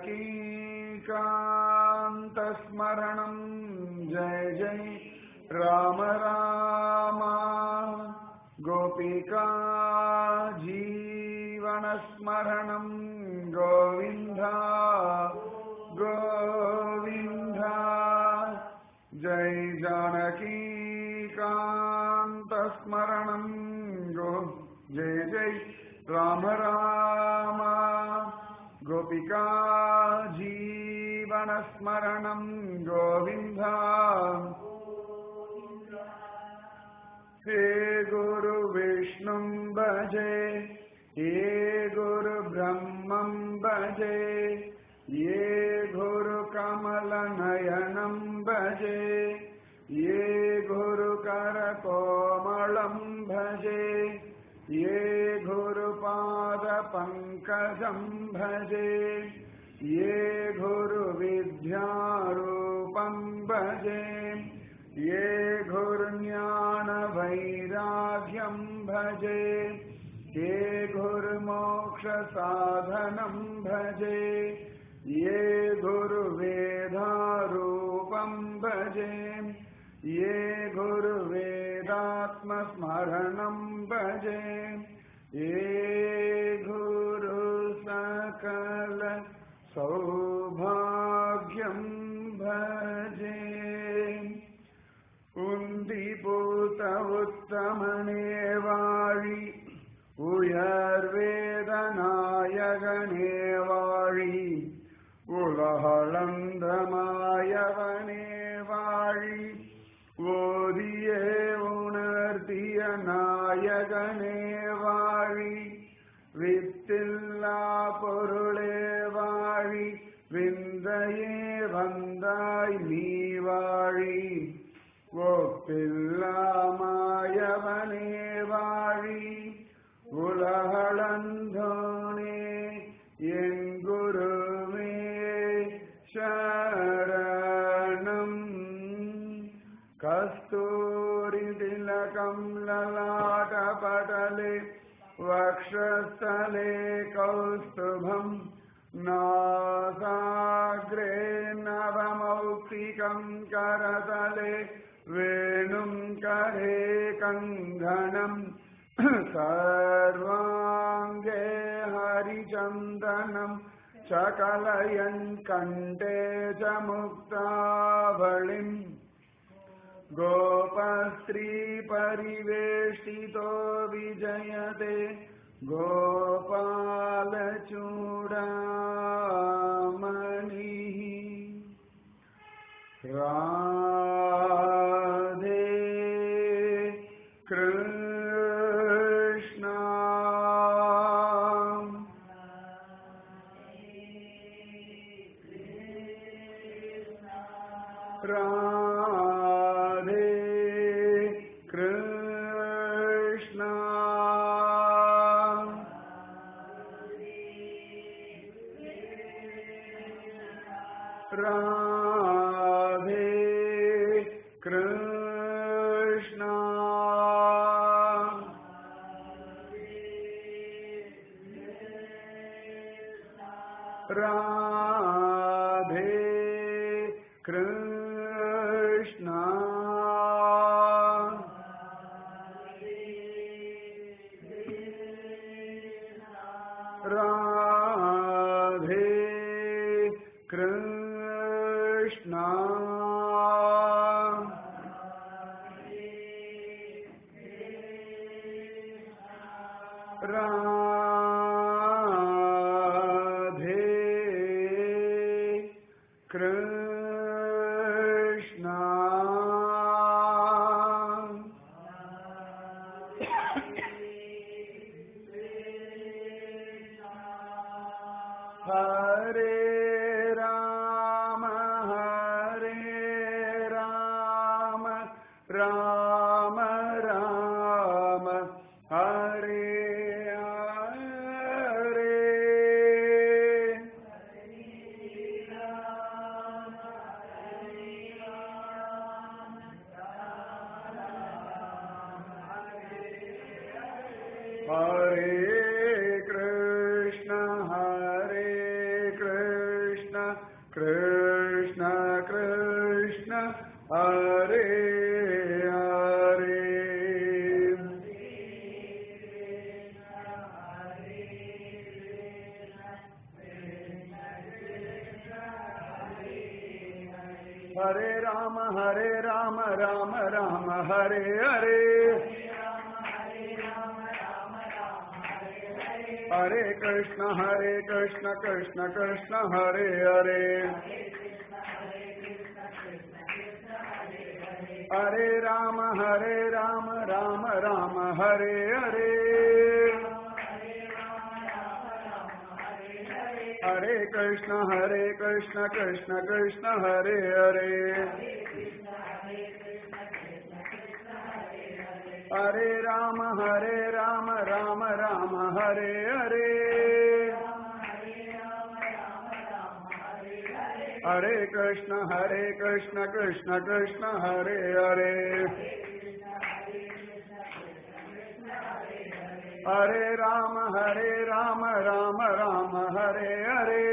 जानकीकान्तस्मरणं जय जय राम राम गोपिका जीवनस्मरणं गोविन्द गोविन्द जय जानकीकान्तस्मरणं गो जय जय राम राम गोपिका जीवनस्मरणं गोविन्द हे गुरु विष्णुं भजे ये गुरुब्रह्मं भजे ये गुरुकमलनयनं भजे ये गुरुकरकोमलं भजे ये गुरुपादपङ्कजं भजे ये गुरुविद्यारूपं भजे ये गुरुज्ञानवैराग्यं भजे ये गुरुमोक्षसाधनं भजे ये गुरुवेदारूपं भजे ये गुरुवेदात्मस्मरणं भजे ये गुरुसकल सौभाग्यं भजे உந்திபூத்த உத்தமனே வாழி உயர்வேதநாயகனே வாழி உலகளந்தமாயவனே வாழி ஓதியே உணர்த்திய நாயகனே வாழி வித்தில்லா பொருளே வாழி விந்தையே வந்தாய் நீ வாழி ஒப்பில்லாமாயவனே வாழி உலகளந்தோனே என் குருவே சரணம் கஸ்தூரி திலகம் லலாடபடலே वक्षस्थले कौस्तुभम् नासाग्रे नवमौक्तिकम् करतले वेणुम् करे कङ्गणम् सर्वाङ्गे हरिचन्दनम् चकलयन् कण्ठे च मुक्तावलिम् गोपस्त्रीपरिवेष्टितो विजयते गोपालचूडामणिः राधे कृष्णा राधे कृष्णा राधे कृष्णा राधे कृष्णा राधे कृष्णा राधे कृष्णा हरे राम हरे राम राम राम हरे कृष्ण कृष्ण हरे हरे हरे राम हरे राम राम राम हरे हरे हरे कृष्ण हरे कृष्ण कृष्ण कृष्ण हरे हरे हरे राम हरे राम राम राम हरे हरे हरे कृष्ण हरे कृष्ण कृष्ण कृष्ण हरे हरे हरे राम हरे राम राम राम हरे हरे हरे कृष्ण हरे कृष्ण कृष्ण कृष्ण हरे हरे हरे राम हरे राम राम राम हरे हरे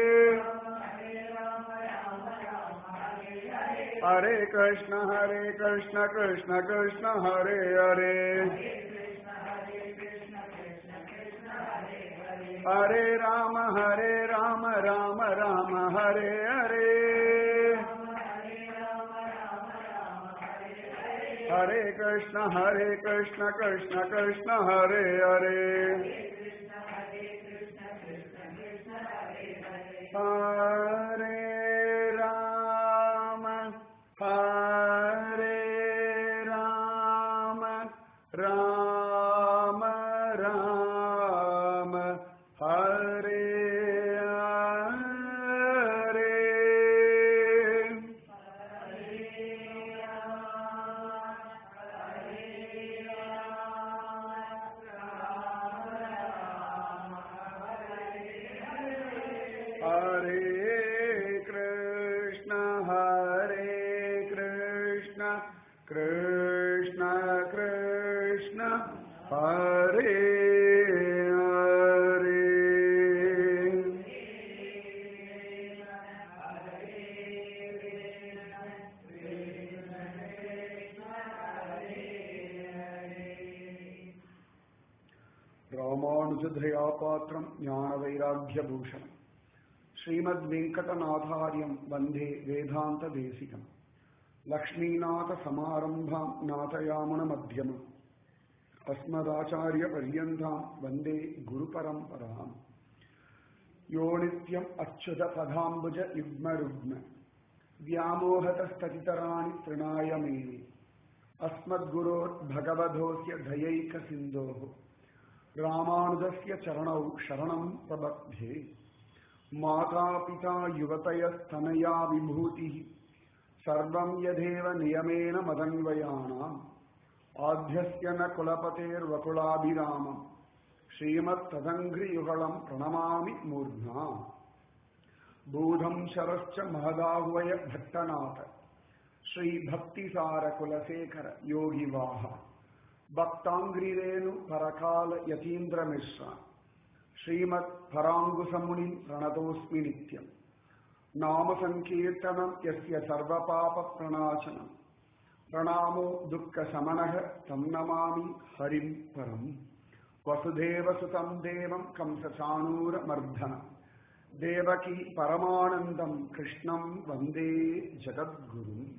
हरे कृष्ण हरे कृष्ण कृष्ण कृष्ण हरे हरे हरे राम हरे राम राम राम हरे हरे हरे कृष्ण हरे कृष्ण कृष्ण कृष्ण हरे हरे हरे राम हरे राम राम राम हरे हरे हरे कृष्ण हरे कृष्ण कृष्ण कृष्ण हरे हरे ராமானுஜதயா பாத்திரம் ஞான வைராக்கியபூஷணம் ஸ்ரீமத் வெங்கடநாதாரியம் வந்தே வேதாந்த தேசிகம் லக்ஷ்மீநாத சமாரம்பாம் நாதயாமன மத்தியமம் அஸ்மதாச்சாரிய பரியந்தாம் வந்தே குரு பரம்பராம் யோ நித்யம் அச்சுத பதாம்புஜ யுக்ம ருக்ம व्यामोहतस्ततितराणि तृणाय मेने अस्मद्गुरोर्भगवधोऽस्य दयैकसिन्धोः रामानुजस्य चरणौ शरणं प्रबध्ये मातापिता युवतयस्तनया विभूतिः सर्वं यथेव नियमेन मदन्वयानाम् आद्यस्य न कुलपतेर्वकुलाभिरामम् श्रीमत्तदङ्घ्रियुगळम् प्रणमामि मूर्ध्ना भूधम् शरश्च महदाह्वय भट्टनाथ श्रीभक्तिसारकुलशेखर योगिवाह भक्ताङ्घ्रिरेणु परकाल यतीन्द्रमिश्र श्रीमत्पराङ्गुसमुनिम् प्रणतोऽस्मि नित्यम् नामसङ्कीर्तनम् यस्य सर्वपापप्रणाशनम् प्रणामो दुःखशमनः तं नमामि हरिम् परम् वसुदेवसुतं देवं कंसचाणूरमर्धनम् देवकी परमानन्दं कृष्णं वन्दे जगद्गुरुम्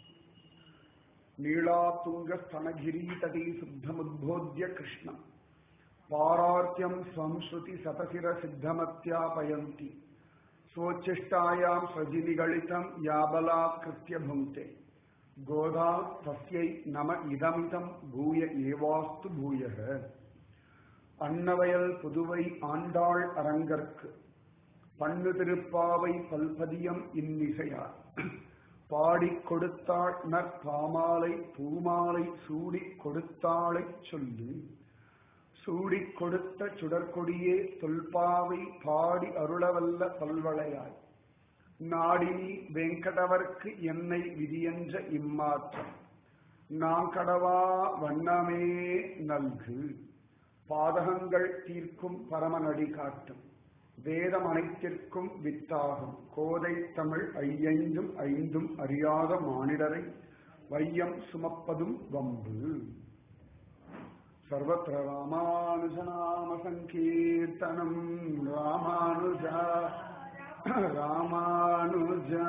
नीलातुङ्गस्तनगिरीतटी शुद्धमुद्बोध्य कृष्णम् पारार्त्यं स्वं श्रुतिसतशिरसिद्धमत्यापयन्ति स्वोच्छिष्टायां स्वजिनिगलितं याबलात्कृत्य भुङ्क्ते गोदा तस्यै नम इदमिदं भूय एवास्तु भूयः அன்னவயல் புதுவை ஆண்டாள் அரங்கற்கு பண்ணு திருப்பாவை பல்பதியம் இன்னிசையார் பாடிக் கொடுத்தாள் நற்பாமாலை பூமாலை சூடிக் கொடுத்தாளை சொல்லு சூடிக் கொடுத்த சுடற்கொடியே தொல்பாவை பாடி அருளவல்ல பல்வளையாய் நாடினி வெங்கடவர்க்கு என்னை விதியென்ற இம்மாற்றம் நாங்கடவா வண்ணமே நல்கு பாதகங்கள் தீர்க்கும் பரமநடி காட்டும் வேதம் அனைத்திற்கும் வித்தாகும் கோதை தமிழ் ஐயைந்தும் ஐந்தும் அறியாத மானிடரை வையம் சுமப்பதும் வம்பு சர்வத்திர ராமானுஜநாம சங்கீர்த்தனம் ராமானுஜா ராமானுஜா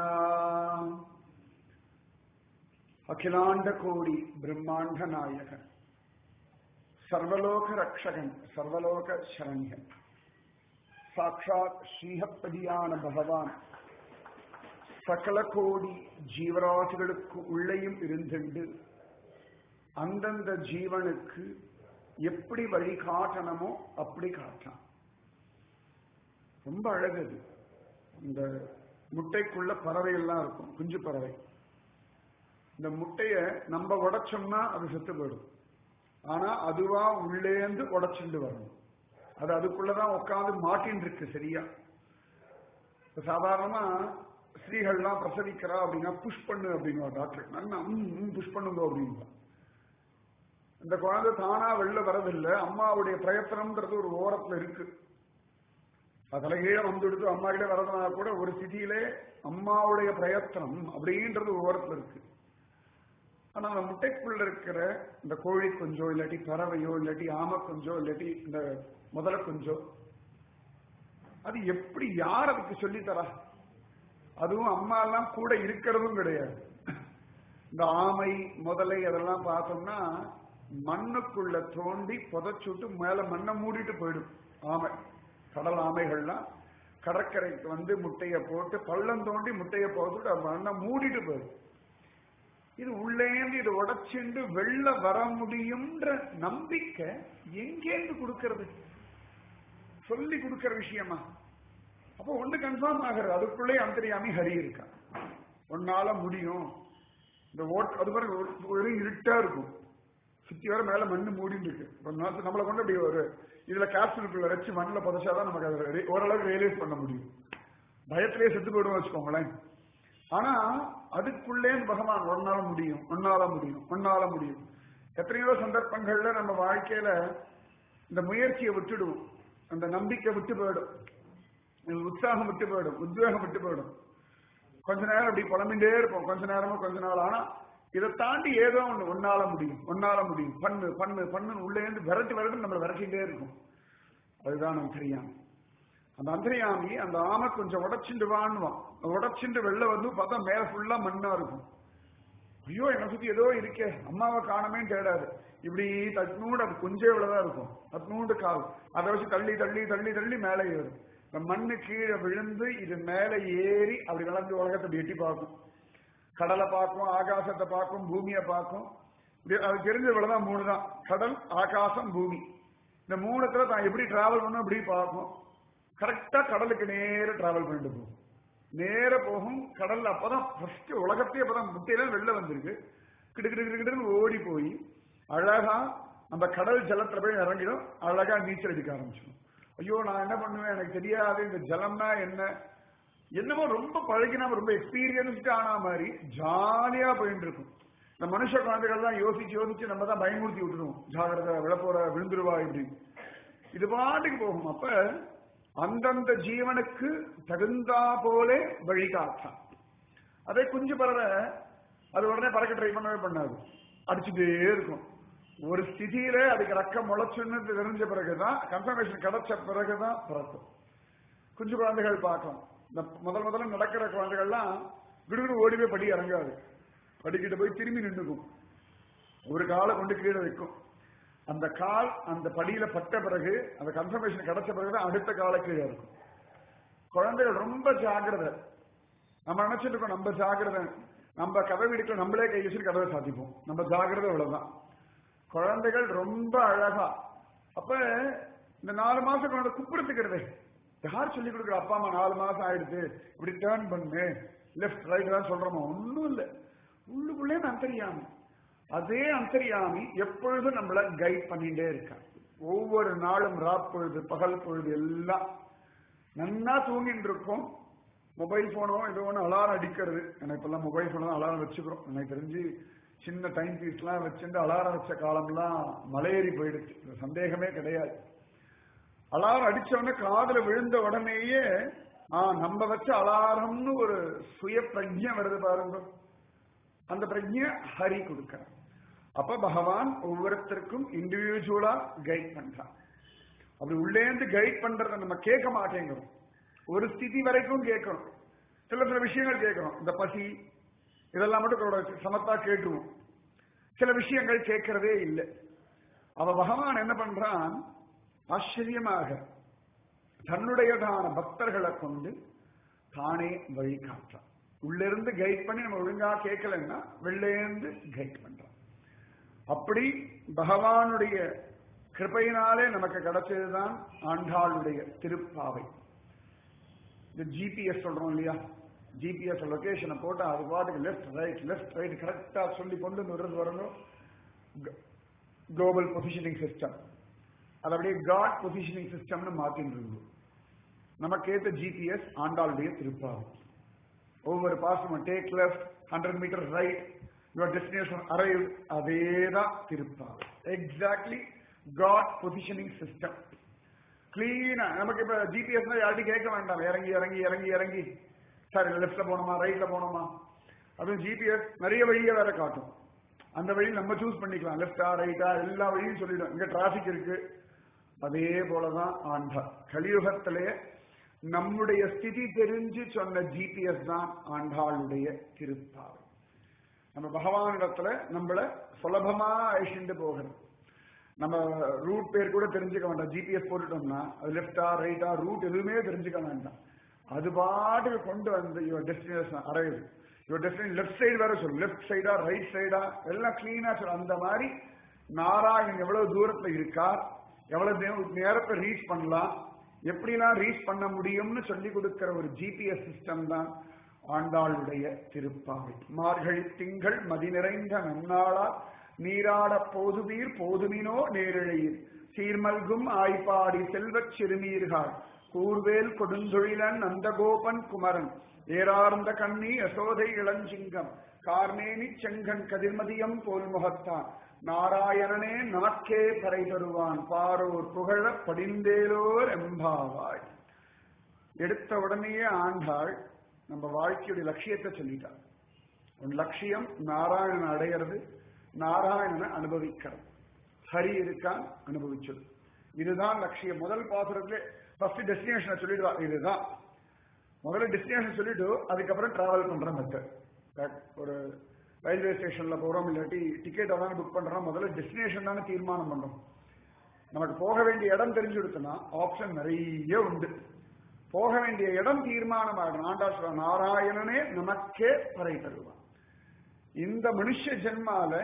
அகிலாண்ட கோடி பிரம்மாண்ட நாயகன் சர்வலோக ரக்ஷகன் சர்வலோக சரண்யன் சாட்சாத் ஸ்ரீஹப்பதியான பகவான் சகல கோடி ஜீவராசிகளுக்கு உள்ளேயும் இருந்துண்டு அந்தந்த ஜீவனுக்கு எப்படி வழி காட்டணுமோ அப்படி காட்டான் ரொம்ப அழகு அது இந்த முட்டைக்குள்ள பறவை எல்லாம் இருக்கும் குஞ்சு பறவை இந்த முட்டைய நம்ம உடைச்சோம்னா அது செத்து போயிடும் ஆனா அதுவா உள்ளேந்து உடைச்சுண்டு வரணும் அது அதுக்குள்ளதான் உட்காந்து மாட்டின்னு இருக்கு சரியா இப்ப சாதாரணமா ஸ்ரீகள்லாம் பிரசவிக்கிறா அப்படின்னா புஷ் பண்ணு அப்படின்வா டாக்டர் நல்லா புஷ் பண்ணுங்க அப்படின்பா இந்த குழந்தை தானா வெளில வரதில்லை அம்மாவுடைய பிரயத்தனம்ன்றது ஒரு ஓரத்துல இருக்கு அதுல கீழே வந்துடுத்து அம்மா கிட்ட வரதுனா கூட ஒரு ஸ்திதியிலே அம்மாவுடைய பிரயத்தனம் அப்படின்றது ஒரு ஓரத்துல இருக்கு ஆனா அந்த முட்டைக்குள்ள இருக்கிற இந்த கோழி குஞ்சோ இல்லாட்டி பறவையோ இல்லாட்டி ஆம குஞ்சோ இல்லாட்டி இந்த முதல குஞ்சோ அது எப்படி யார் அதுக்கு சொல்லித்தரா அதுவும் அம்மா எல்லாம் கூட இருக்கிறதும் கிடையாது இந்த ஆமை முதலை அதெல்லாம் பார்த்தோம்னா மண்ணுக்குள்ள தோண்டி புதைச்சுட்டு மேல மண்ணை மூடிட்டு போயிடும் ஆமை கடல் ஆமைகள்லாம் கடற்கரைக்கு வந்து முட்டைய போட்டு பள்ளம் தோண்டி முட்டைய போட்டுட்டு மண்ணை மூடிட்டு போயிடும் இது உள்ளேந்து இது உடைச்சுண்டு வெளில வர முடியும்ன்ற நம்பிக்கை எங்கேந்து கொடுக்கறது சொல்லி கொடுக்கிற விஷயமா அப்போ ஒண்ணு கன்ஃபார்ம் ஆகிறது அதுக்குள்ளே அந்தரியாமி ஹரி இருக்கா உன்னால முடியும் இந்த ஓட் அது மாதிரி ஒரு இருட்டா இருக்கும் சுத்தி வர மேல மண்ணு மூடிட்டு இருக்கு நம்மளை கொண்டு அப்படி ஒரு இதுல கேப்சூலுக்குள்ள வச்சு மண்ணில் புதைச்சாதான் நமக்கு அதை ஓரளவுக்கு ரியலைஸ் பண்ண முடியும் பயத்திலே செத்து போயிடுவோம் வச்சுக்கோங்களேன் ஆனா அதுக்குள்ளே பகவான் ஒன்னால முடியும் ஒன்னால முடியும் ஒன்னால முடியும் எத்தனையோ சந்தர்ப்பங்கள்ல நம்ம வாழ்க்கையில இந்த முயற்சியை விட்டுடுவோம் அந்த நம்பிக்கை விட்டு போயிடும் உற்சாகம் விட்டு போயிடும் உத்வேகம் விட்டு போயிடும் கொஞ்ச நேரம் அப்படி புலம்பிண்டே இருப்போம் கொஞ்ச நேரமா கொஞ்ச நாள் ஆனா இதை தாண்டி ஏதோ ஒண்ணு ஒன்னால முடியும் ஒன்னால முடியும் பண்ணு பண்ணு பண்ணு உள்ளே இருந்து விரட்டி விரட்டு நம்மளை விரட்டிகிட்டே இருக்கும் அதுதான் நமக்கு தெரியாம அந்த அந்தரியாமி அந்த ஆமை கொஞ்சம் உடச்சுண்டு வாணுவான் உடச்சுண்டு வெளில வந்து பார்த்தா மேல ஃபுல்லா மண்ணா இருக்கும் ஐயோ என்னை சுத்தி ஏதோ இருக்கே அம்மாவை காணமே தேடாது இப்படி தட்னூண்டு அது கொஞ்சம் இவ்வளவுதான் இருக்கும் தட்னூண்டு கால் அதை வச்சு தள்ளி தள்ளி தள்ளி தள்ளி மேலே ஏறும் இந்த மண்ணு கீழே விழுந்து இது மேல ஏறி அப்படி வளர்ந்து உலகத்தை எட்டி பார்க்கும் கடலை பார்க்கும் ஆகாசத்தை பார்க்கும் பூமியை பார்க்கும் அது தெரிஞ்ச இவ்வளவுதான் மூணு தான் கடல் ஆகாசம் பூமி இந்த மூணுத்துல தான் எப்படி டிராவல் பண்ணும் அப்படி பார்க்கும் கரெக்டா கடலுக்கு நேர டிராவல் பண்ணிட்டு போகும் நேர போகும் கடல்ல அப்பதான் ஃபர்ஸ்ட் உலகத்தையே அப்பதான் முட்டையில வெளில வந்திருக்கு கிடு கிடு கிடு கிடுன்னு ஓடி போய் அழகா நம்ம கடல் ஜலத்துல போய் இறங்கிடும் அழகா நீச்சல் அடிக்க ஆரம்பிச்சிடும் ஐயோ நான் என்ன பண்ணுவேன் எனக்கு தெரியாது இந்த ஜலம்னா என்ன என்னமோ ரொம்ப பழகினா ரொம்ப எக்ஸ்பீரியன்ஸ்டு ஆன மாதிரி ஜாலியா போயிட்டு இருக்கும் இந்த மனுஷ குழந்தைகள் தான் யோசிச்சு யோசிச்சு நம்ம தான் பயமுறுத்தி விட்டுருவோம் ஜாகிரதை விழப்போற விழுந்துருவா இப்படி இது பாட்டுக்கு போகும் அப்ப அந்தந்த ஜீவனுக்கு தகுந்தா போலே வழிகாட்டான் அதே குஞ்சு பறவை அது உடனே பறக்க ட்ரை பண்ணவே பண்ணாது அடிச்சுட்டே இருக்கும் ஒரு ஸ்திதியில அதுக்கு ரக்கம் முளைச்சுன்னு தெரிஞ்ச பிறகுதான் கன்ஃபர்மேஷன் கிடைச்ச பிறகுதான் பிறக்கும் குஞ்சு குழந்தைகள் பார்க்கலாம் இந்த முதல் முதல்ல நடக்கிற குழந்தைகள்லாம் விடுவிடு ஓடி போய் படி இறங்காது படிக்கிட்டு போய் திரும்பி நின்றுக்கும் ஒரு காலை கொண்டு கீழே வைக்கும் அந்த கால் அந்த படியில பட்ட பிறகு அந்த கன்ஃபர்மேஷன் கிடைச்ச பிறகுதான் அடுத்த கால கீழே இருக்கும் குழந்தைகள் ரொம்ப ஜாக்கிரதை நம்ம நினைச்சிட்டு இருக்கோம் நம்ம ஜாக்கிரதை நம்ம கதவு வீட்டுக்குள்ள நம்மளே கை வச்சுட்டு கதவை சாத்திப்போம் நம்ம ஜாக்கிரதை இவ்வளவுதான் குழந்தைகள் ரொம்ப அழகா அப்ப இந்த நாலு மாசம் குழந்தை குப்பிடுத்துக்கிறதே யார் சொல்லி கொடுக்குற அப்பா அம்மா நாலு மாசம் ஆயிடுது இப்படி டேர்ன் பண்ணு லெஃப்ட் ரைட் தான் சொல்றோமோ ஒன்றும் இல்லை உள்ளுக்குள்ளே அந்தரியாமி அதே அந்தரியாமி எப்பொழுதும் நம்மள கைட் பண்ணிட்டே இருக்கான் ஒவ்வொரு நாளும் ராப்பொழுது பகல் பொழுது எல்லாம் நன்னா தூங்கிட்டு இருக்கோம் மொபைல் போனோ ஏதோ ஒன்று அலாரம் அடிக்கிறது எனக்கு இப்பெல்லாம் மொபைல் போன தான் அலாரம் வச்சுக்கிறோம் எனக்கு தெரிஞ்சு சின்ன டைம் பீஸ்லாம் வச்சுட்டு அலாரம் வச்ச காலம்லாம் மலையேறி போயிடுச்சு இது சந்தேகமே கிடையாது அலாரம் அடிச்ச உடனே காதுல விழுந்த உடனேயே ஆ நம்ம வச்ச அலாரம்னு ஒரு சுய பிரஜை வருது பாருங்க அந்த பிரஜை ஹரி கொடுக்கிறார் அப்ப பகவான் ஒவ்வொருத்தருக்கும் இண்டிவிஜுவலா கைட் பண்றான் அப்படி உள்ளேந்து கைட் பண்றத நம்ம கேட்க மாட்டேங்கிறோம் ஒரு ஸ்திதி வரைக்கும் கேட்கணும் சில சில விஷயங்கள் கேட்கிறோம் இந்த பசி இதெல்லாம் மட்டும் கூட சமத்தா கேட்டுருவோம் சில விஷயங்கள் கேட்கறதே இல்லை அவ பகவான் என்ன பண்றான் ஆச்சரியமாக தன்னுடையதான பக்தர்களை கொண்டு தானே வழி காட்டுறான் உள்ளிருந்து கைட் பண்ணி நம்ம ஒழுங்கா கேட்கலன்னா வெளிலேந்து கைட் பண்றான் அப்படி பகவானுடைய கிருபையினாலே நமக்கு கிடைச்சதுதான் ஆண்டாளுடைய திருப்பாவை இந்த ஜிபிஎஸ் சொல்றோம் இல்லையா ஜிபிஎஸ் லொகேஷனை போட்டு அது பாட்டுக்கு லெஃப்ட் ரைட் லெஃப்ட் ரைட் கரெக்டா சொல்லி கொண்டு வந்து விடுறது வரணும் குளோபல் பொசிஷனிங் சிஸ்டம் அது அப்படியே காட் பொசிஷனிங் சிஸ்டம்னு மாத்தின்னு இருந்தோம் நமக்கு ஏத்த ஜிபிஎஸ் ஆண்டாளுடைய திருப்பாவை ஒவ்வொரு பாசமும் take left hundred meter right your destination arrive அதேதான் Thiruppavai exactly God positioning system கிளீனா நமக்கு இப்ப ஜிபிஎஸ் யார்ட்டும் கேட்க வேண்டாம் இறங்கி இறங்கி இறங்கி இறங்கி சாரி லெஃப்ட்ல போனோமா ரைட்ல போனோமா அதுவும் ஜிபிஎஸ் நிறைய வழியை வேற காட்டும் அந்த வழி நம்ம சூஸ் பண்ணிக்கலாம் லெஃப்டா ரைட்டா எல்லா வழியும் சொல்லிடும் இங்க டிராபிக் இருக்கு அதே போலதான் ஆண்டாள் கலியுகத்திலே நம்முடைய ஸ்திதி தெரிஞ்சு சொன்ன ஜிபிஎஸ் தான் ஆண்டாளுடைய திருப்பாவை நம்ம பகவானிடத்துல நம்மள சுலபமா அழிச்சுட்டு போகணும் நம்ம ரூட் பேர் கூட தெரிஞ்சுக்க வேண்டாம் ஜிபிஎஸ் போட்டுட்டோம்னா அது லெஃப்டா ரைட்டா ரூட் எதுவுமே தெரிஞ்சுக்க வேண்டாம் அது பாட்டுக்கு கொண்டு வந்து your destination arrive your destination left side வேற சொல்லு லெஃப்ட் சைடா ரைட் சைடா எல்லாம் கிளீனா சொல்லு அந்த மாதிரி நாராயணன் எவ்வளவு தூரத்துல இருக்கார் எவ்வளவு நேரத்தை ரீச் பண்ணலாம் எப்படிலாம் ரீச் பண்ண முடியும்னு சொல்லி கொடுக்கிற ஒரு ஜிபிஎஸ் சிஸ்டம் தான் ஆண்டாளுடைய திருப்பாவை மார்கழி திங்கள் மதி நிறைந்த நன்னாளா நீராட போதுவீர் போதுமினோ நேரிழையீர் சீர்மல்கும் ஆய்ப்பாடி செல்வச் சிறுமீர்கள் கூர்வேல் கொடுந்தொழிலன் நந்தகோபன் குமரன் ஏறார்ந்த கண்ணி யசோதை இளஞ்சிங்கம் கார்மேனி செங்கன் கதிர்மதியம் போல் முகத்தான் நாராயணனே நாக்கே பறை தருவான் பாரோர் புகழ படிந்தேலோர் எம்பாவாய் எடுத்த உடனேயே ஆண்டாள் நம்ம வாழ்க்கையுடைய லட்சியத்தை சொல்லிட்டார் உன் லட்சியம் நாராயணன் அடையிறது நாராயணனை அனுபவிக்கிறது ஹரி இருக்கான் அனுபவிச்சது இதுதான் லட்சியம் முதல் பாசுரத்துல ஃபர்ஸ்ட் டெஸ்டினேஷனை சொல்லிடுவா இதுதான் முதல்ல டெஸ்டினேஷன் சொல்லிட்டு அதுக்கப்புறம் டிராவல் பண்ற மெத்தட் ஒரு ரயில்வே ஸ்டேஷன்ல போறோம் இல்லாட்டி டிக்கெட் எதாவது புக் பண்றோம் முதல்ல டெஸ்டினேஷன் தானே தீர்மானம் பண்றோம் நமக்கு போக வேண்டிய இடம் தெரிஞ்சு கொடுத்தனா ஆப்ஷன் நிறைய உண்டு போக வேண்டிய இடம் தீர்மானம் ஆகணும் ஆண்டாசுர நாராயணனே நமக்கே பறை தருவான் இந்த மனுஷ ஜென்மால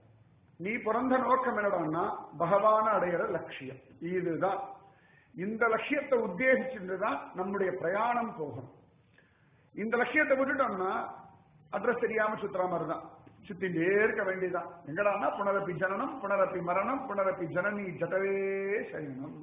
நீ பிறந்த நோக்கம் என்னடான்னா பகவான அடையிற லட்சியம் இதுதான் இந்த லட்சியத்தை உத்தேசிச்சுட்டு தான் நம்முடைய பிரயாணம் போகணும் இந்த லட்சியத்தை விட்டுட்டோம்னா அட்ரஸ் தெரியாம சுத்துற மாதிரி தான் சுத்திட்டே இருக்க வேண்டியதான் எங்கடான்னா புனரப்பி ஜனனம் புனரப்பி மரணம் புனரப்பி ஜனனி ஜடவே சயனம்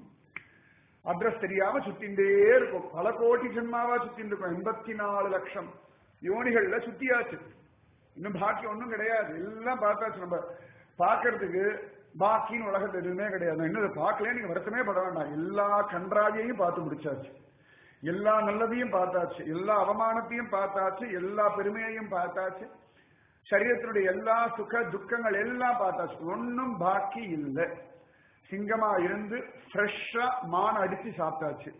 அட்ரஸ் தெரியாம சுத்திண்டே இருக்கும் பல கோடி ஜென்மாவா சுத்திட்டு இருக்கும் எண்பத்தி நாலு லட்சம் யோனிகள்ல சுத்தியாச்சு இன்னும் பாக்கி ஒன்றும் கிடையாது எல்லாம் பார்த்தாச்சு நம்ம பார்க்கறதுக்கு பாக்கின்னு உலகத்துல எதுவுமே கிடையாது இன்னும் இதை பார்க்கல நீங்க வருத்தமே பட வேண்டாம் எல்லா கன்றாவியையும் பார்த்து முடிச்சாச்சு எல்லா நல்லதையும் பார்த்தாச்சு எல்லா அவமானத்தையும் பார்த்தாச்சு எல்லா பெருமையையும் பார்த்தாச்சு சரீரத்தினுடைய எல்லா சுக துக்கங்கள் எல்லாம் பார்த்தாச்சு ஒன்னும் பாக்கி இல்லை சிங்கமா இருந்து ஃப்ரெஷ்ஷா மான் அடிச்சு சாப்பிட்டாச்சு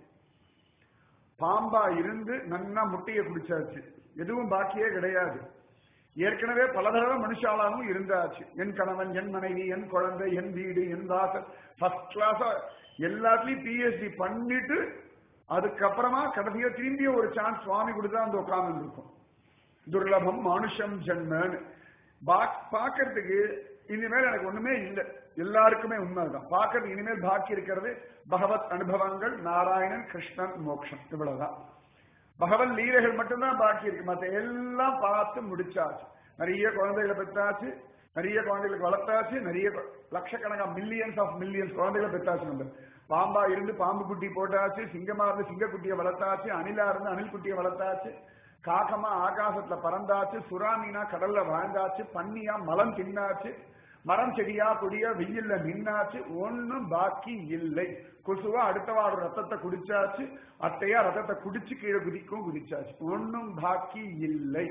பாம்பா இருந்து நன்னா முட்டையை குடிச்சாச்சு எதுவும் பாக்கியே கிடையாது ஏற்கனவே பல தடவை மனுஷாலாவும் இருந்தாச்சு என் கணவன் என் மனைவி என் குழந்தை என் வீடு என் வாசல் ஃபர்ஸ்ட் கிளாஸா எல்லாத்துலயும் பிஎஸ்டி பண்ணிட்டு அதுக்கப்புறமா கடைசியா திரும்பிய ஒரு சான்ஸ் சுவாமி கொடுத்தா அந்த உட்கார்ந்து இருக்கும் துர்லபம் மனுஷம் ஜென்மன்னு பாக்கிறதுக்கு இனிமேல் எனக்கு ஒண்ணுமே இல்லை எல்லாருக்குமே உண்மைதான் பார்க்கறது இனிமேல் பாக்கி இருக்கிறது பகவத் அனுபவங்கள் நாராயணன் கிருஷ்ணன் மோக்ஷம் இவ்வளவுதான் பகவன் லீலைகள் மட்டும்தான் பாக்கி இருக்கு மத்த எல்லாம் பார்த்து முடிச்சாச்சு நிறைய குழந்தைகளை பெற்றாச்சு நிறைய குழந்தைகளுக்கு வளர்த்தாச்சு நிறைய லட்சக்கணக்கா மில்லியன்ஸ் ஆஃப் மில்லியன்ஸ் குழந்தைகளை பெற்றாச்சு நம்ம பாம்பா இருந்து பாம்பு குட்டி போட்டாச்சு சிங்கமா இருந்து சிங்கக்குட்டியை வளர்த்தாச்சு அணிலா இருந்து அணில் குட்டியை வளர்த்தாச்சு காக்கமா ஆகாசத்துல பறந்தாச்சு சுறாமீனா கடல்ல வாழ்ந்தாச்சு பன்னியா மலம் தின்னாச்சு மரம் செடியா கொடியா வெயில்ல நின்னாச்சு ஒண்ணும் பாக்கி இல்லை கொசுவா அடுத்த வாரம் ரத்தத்தை குடிச்சாச்சு அட்டையா ரத்தத்தை குடிச்சு கீழே குதிக்கும் குதிச்சாச்சு ஒண்ணும் பாக்கி இல்லை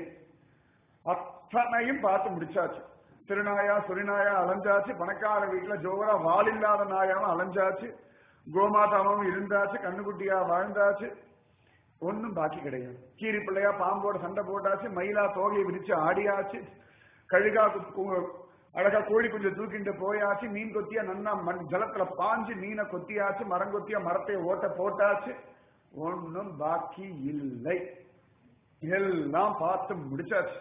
அத்தனையும் பார்த்து முடிச்சாச்சு திருநாயா சுரிநாயா அலைஞ்சாச்சு பணக்கார வீட்டுல ஜோரா வால் இல்லாத நாயாவும் அலைஞ்சாச்சு கோமாதாவும் இருந்தாச்சு கண்ணுக்குட்டியா வாழ்ந்தாச்சு ஒண்ணும் பாக்கி கிடையாது கீரி பிள்ளையா பாம்போட சண்டை போட்டாச்சு மயிலா தோகையை விரிச்சு ஆடியாச்சு கழுகா கு- கு- அழகா கோழி குஞ்சு தூக்கிட்டு போயாச்சு மீன் கொத்தியா நன்னா மண் ஜலத்துல பாஞ்சு மீனை கொத்தியாச்சு மரம் கொத்தியா மரத்தை ஓட்ட போட்டாச்சு ஒண்ணும் பாக்கி இல்லை எல்லாம் பார்த்து முடிச்சாச்சு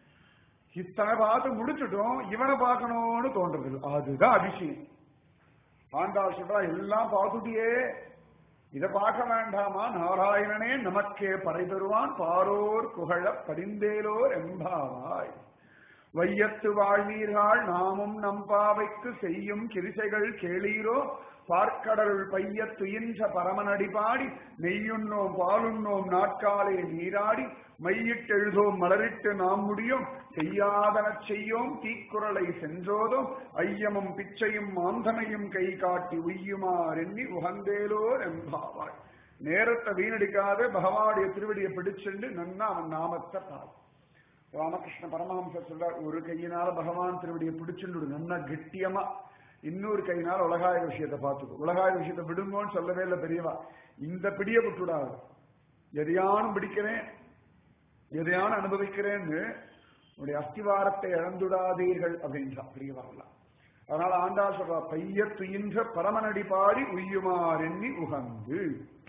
இத்தனை பார்த்து முடிச்சுட்டோம் இவனை பார்க்கணும்னு தோன்றது அதுதான் அதிசயம் ஆண்டாள் சொல்றா எல்லாம் பார்த்துட்டியே இத பார்க்க வேண்டாமா நாராயணனே நமக்கே படை தருவான் பாரோர் புகழ படிந்தேலோர் எம்பாவாய் வையத்து வாழ்வீர்கள் நாமும் நம்பாவைக்கு செய்யும் கிரிசைகள் கேளீரோ பார்க்கடலுள் பையத் துயின்ற பரமனடி பாடி நெய்யுண்ணோம் பாலுண்ணோம் நாட்காலே நீராடி மையிட்டெழுதோம் மலரிட்டு நாம் முடியும் செய்யாதனச் செய்யோம் தீக்குறளை சென்றோதும் ஐயமும் பிச்சையும் மாந்தனையும் கை காட்டி உய்யுமாறெண்ணி உகந்தேலோர் எம்பாவாய் நேரத்தை வீணடிக்காத பகவானுடைய திருவடியை பிடிச்சுண்டு நன்னா அவன் நாமத்தை பார் ராமகிருஷ்ண பரமஹம்சர் சொல்றார் ஒரு கையினால பகவான் திருவடியை பிடிச்சுண்டு நன்னா கெட்டியமா இன்னொரு கையினால உலகாய விஷயத்தை பார்த்துக்கோ உலகாய விஷயத்தை விடுங்கோன்னு சொல்லவே இல்லை பெரியவா இந்த பிடியை விட்டுடாது எதையானும் பிடிக்கிறேன் எதையான அனுபவிக்கிறேன்னு உடைய அஸ்திவாரத்தை இழந்துடாதீர்கள் அப்படின்றா பெரியவாரெல்லாம் அதனால ஆண்டா சொல்றா பைய துயின்ற பரமனடி பாடி உய்யுமாறெண்ணி உகந்து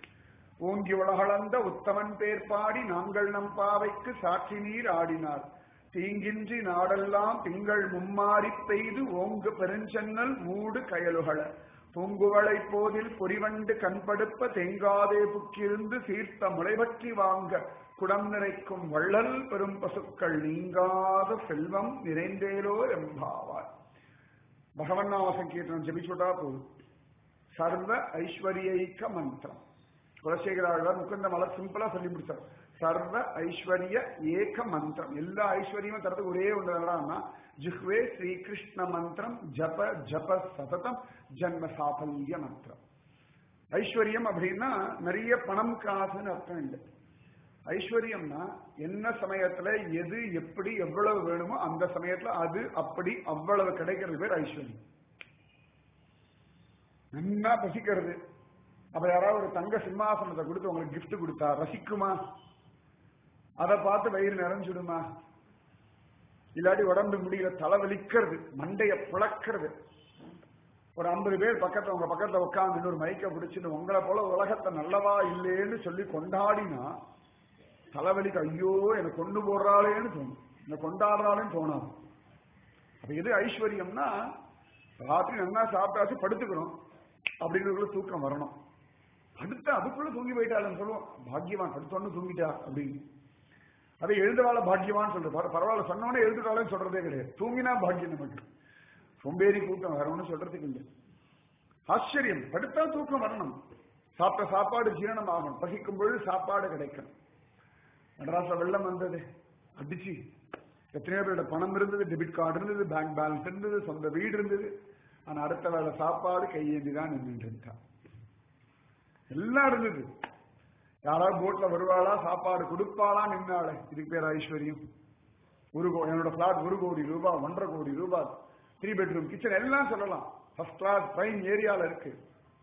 ஓங்கி உலகளந்த உத்தமன் பேர் பாடி நாங்கள் நம் பாவைக்கு சாட்சி நீர் ஆடினார் தீங்கின்றி நாடெல்லாம் திங்கள் மும்மாறிப் பெய்து ஓங்கு பெருஞ்சென்னல் மூடு கயலுகள பூங்குவளை போதில் பொறிவண்டு கண்படுப்ப தேங்காதே புக்கிருந்து சீர்த்த முளைபற்றி வாங்க குடம் நிறைக்கும் வள்ளல் பெரும் பசுக்கள் நீங்காத செல்வம் நிறைந்தேலோ எம்பாவார் பகவன் நாம சங்கீர்த்தனம் ஜபிச்சுட்டா போதும் சர்வ ஐஸ்வர்யைக்க மந்திரம் குலசேகராழ்வார் முகுந்த மலர் சிம்பிளா சொல்லி முடிச்சார் சர்வ ஐஸ்வர்ய ஏக மந்திரம் எல்லா ஐஸ்வர்யமும் தரத்துக்கு ஒரே ஒன்று என்னடான்னா ஜிஹ்வே ஸ்ரீகிருஷ்ண மந்திரம் ஜப ஜப சததம் ஜன்ம சாஃபல்ய மந்திரம் ஐஸ்வர்யம் அப்படின்னா நிறைய பணம் காசுன்னு அர்த்தம் இல்லை ஐஸ்வர்யம்னா என்ன சமயத்துல எது எப்படி எவ்வளவு வேணுமோ அந்த சமயத்துல அது அப்படி அவ்வளவு கிடைக்கிறது பேர் ஐஸ்வர்யம் நன்னா பசிக்கிறது அப்ப யாராவது ஒரு தங்க சிம்மாசனத்தை கொடுத்து உங்களுக்கு gift கொடுத்தா ரசிக்குமா அதை பார்த்து வயிறு நிறைஞ்சுடுமா இல்லாட்டி உடம்பு முடியல தலை வலிக்கிறது மண்டைய புழக்கிறது ஒரு ஐம்பது பேர் பக்கத்துல உங்க பக்கத்துல உட்காந்து இன்னொரு மைக்க பிடிச்சிட்டு உங்களை போல உலகத்தை நல்லவா இல்லேன்னு சொல்லி கொண்டாடினா தலைவலிக்கு ஐயோ எனக்கு கொண்டு போடுறாளேன்னு தோணும் என்ன கொண்டாடுறாளேன்னு தோணாது அப்ப எது ஐஸ்வர்யம்னா ராத்திரி நல்லா சாப்பிட்டாச்சு படுத்துக்கிறோம் அப்படிங்கிறதுக்குள்ள தூக்கம் வரணும் அடுத்த அதுக்குள்ள தூங்கி போயிட்டாலும் சொல்லுவோம் பாக்கியவான் படுத்தோன்னு தூங்கிட்டா அப்படின்னு அதை எழுதுவாள பாக்கியவான் சொல்றது பர- பரவாயில்ல சொன்னோடனே எழுதுட்டாலும் சொல்றதே கிடையாது தூங்கினா பாக்கியம் நமக்கு சொம்பேறி தூக்கம் வரணும்னு சொல்றதுக்கு இல்லை ஆச்சரியம் படுத்தா தூக்கம் வரணும் சாப்பிட்ட சாப்பாடு ஜீரணம் ஆகணும் பசிக்கும் பொழுது சாப்பாடு கிடைக்கணும் மெட்ராஸ்ல வெள்ளம் வந்தது அடிச்சு எத்தனையோ பேரோட பணம் இருந்தது டெபிட் கார்டு இருந்தது பேங்க் பேலன்ஸ் இருந்தது சொந்த வீடு இருந்தது ஆனா அடுத்த வேளை சாப்பாடு கையேந்தி தான் நின்றுட்டு இருந்தா எல்லாம் இருந்தது யாராவது போட்ல வருவாளா சாப்பாடு கொடுப்பாளா நின்னாளே இதுக்கு பேர் ஐஸ்வர்யம் ஒரு கோ- என்னோட பிளாட் ஒரு கோடி ரூபாய் ஒன்றரை கோடி ரூபாய் த்ரீ பெட்ரூம் கிச்சன் எல்லாம் சொல்லலாம் ஃபர்ஸ்ட் கிளாஸ் பிரைம் ஏரியால இருக்கு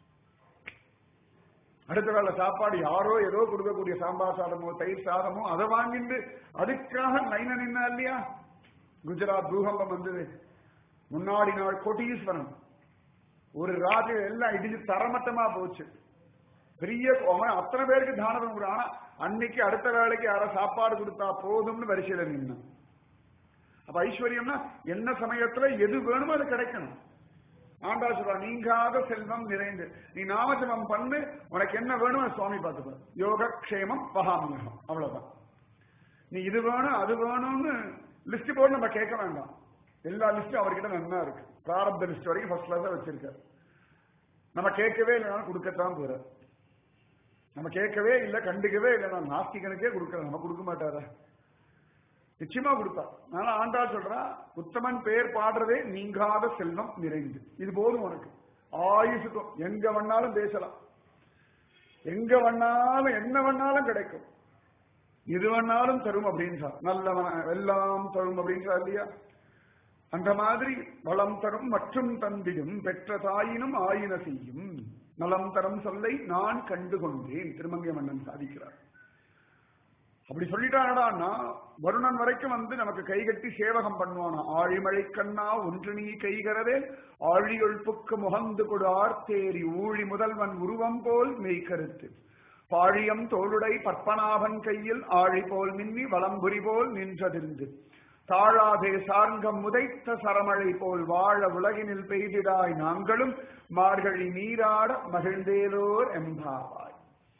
அடுத்த வேளை சாப்பாடு யாரோ ஏதோ கொடுக்கக்கூடிய சாம்பார் சாதமோ தயிர் சாதமோ அதை வாங்கிட்டு அதுக்காக லைன நின்னா இல்லையா குஜராத் பூகம்பம் வந்தது முன்னாடி நாள் கோட்டீஸ்வரன் ஒரு ராத்திரி எல்லாம் இடிஞ்சு தரமட்டமா போச்சு பெரிய அவன் அத்தனை பேருக்கு தானம் கொடு ஆனா அன்னைக்கு அடுத்த வேலைக்கு யாரோ சாப்பாடு கொடுத்தா போதும்னு வரிசையில நின்னான் அப்ப ஐஸ்வர்யம்னா என்ன சமயத்துல எது வேணுமோ அது கிடைக்கணும் ஆண்டா சொல்றா நீங்காத செல்வம் நிறைந்து நீ நாமஜபம் பண்ணு உனக்கு என்ன வேணுமோ அதை சுவாமி பார்த்துப்பார் யோகக்ஷேமம் பகாமியகம் அவ்வளவுதான் நீ இது வேணும் அது வேணும்னு லிஸ்ட் போட்டு நம்ம கேட்க வேண்டாம் எல்லா லிஸ்டும் அவர்கிட்ட நல்லா இருக்கு பிராரப்த லிஸ்ட் வரைக்கும் ஃபர்ஸ்ட் கிளாஸா வச்சிருக்காரு நம்ம கேட்கவே இல்லைனாலும் கொடுக்கத்தான் போறார் நம்ம கேட்கவே இல்லை கண்டுக்கவே இல்லை நான் நாஸ்திகனுக்கே கொடுக்கற நம்ம கொடுக்க மாட்டாரா நிச்சயமா கொடுப்பார் அதனால ஆண்டாள் சொல்றா உத்தமன் பெயர் பாடுறதே நீங்காத செல்வம் நிறைந்து இது போதும் உனக்கு ஆயுசுக்கும் எங்க வேணாலும் பேசலாம் எங்க வேணாலும் என்ன வேணாலும் கிடைக்கும் எது வேணாலும் தரும் அப்படின்றார் நல்லவன எல்லாம் தரும் அப்படின்றார் இல்லையா அந்த மாதிரி வளம் தரும் மற்றும் தந்திடும் பெற்ற தாயினும் ஆயின செய்யும் நலம் தரும் சொல்லை நான் கண்டு கொண்டேன் திருமங்கை மன்னன் சாதிக்கிறார் அப்படி சொல்லிட்டானடான்னா வருணன் வரைக்கும் வந்து நமக்கு கைகட்டி சேவகம் பண்ணுவானா ஆழிமழை கண்ணா ஒன்று நீ கைகிறதே ஆழியொழ்ப்புக்கு முகந்து கொடு ஆர்த்தேரி ஊழி முதல்வன் உருவம் போல் மெய்கருத்து பாழியம் தோளுடை பற்பனாபன் கையில் ஆழி போல் மின்னி வலம்புரி போல் நின்றதிருந்து தாழாதே சார்கம் முதைத்த சரமழை போல் வாழ உலகினில் பெய்திடாய் நாங்களும் மார்கழி நீராட மகிழ்ந்தேலோர் எம்பாவாய்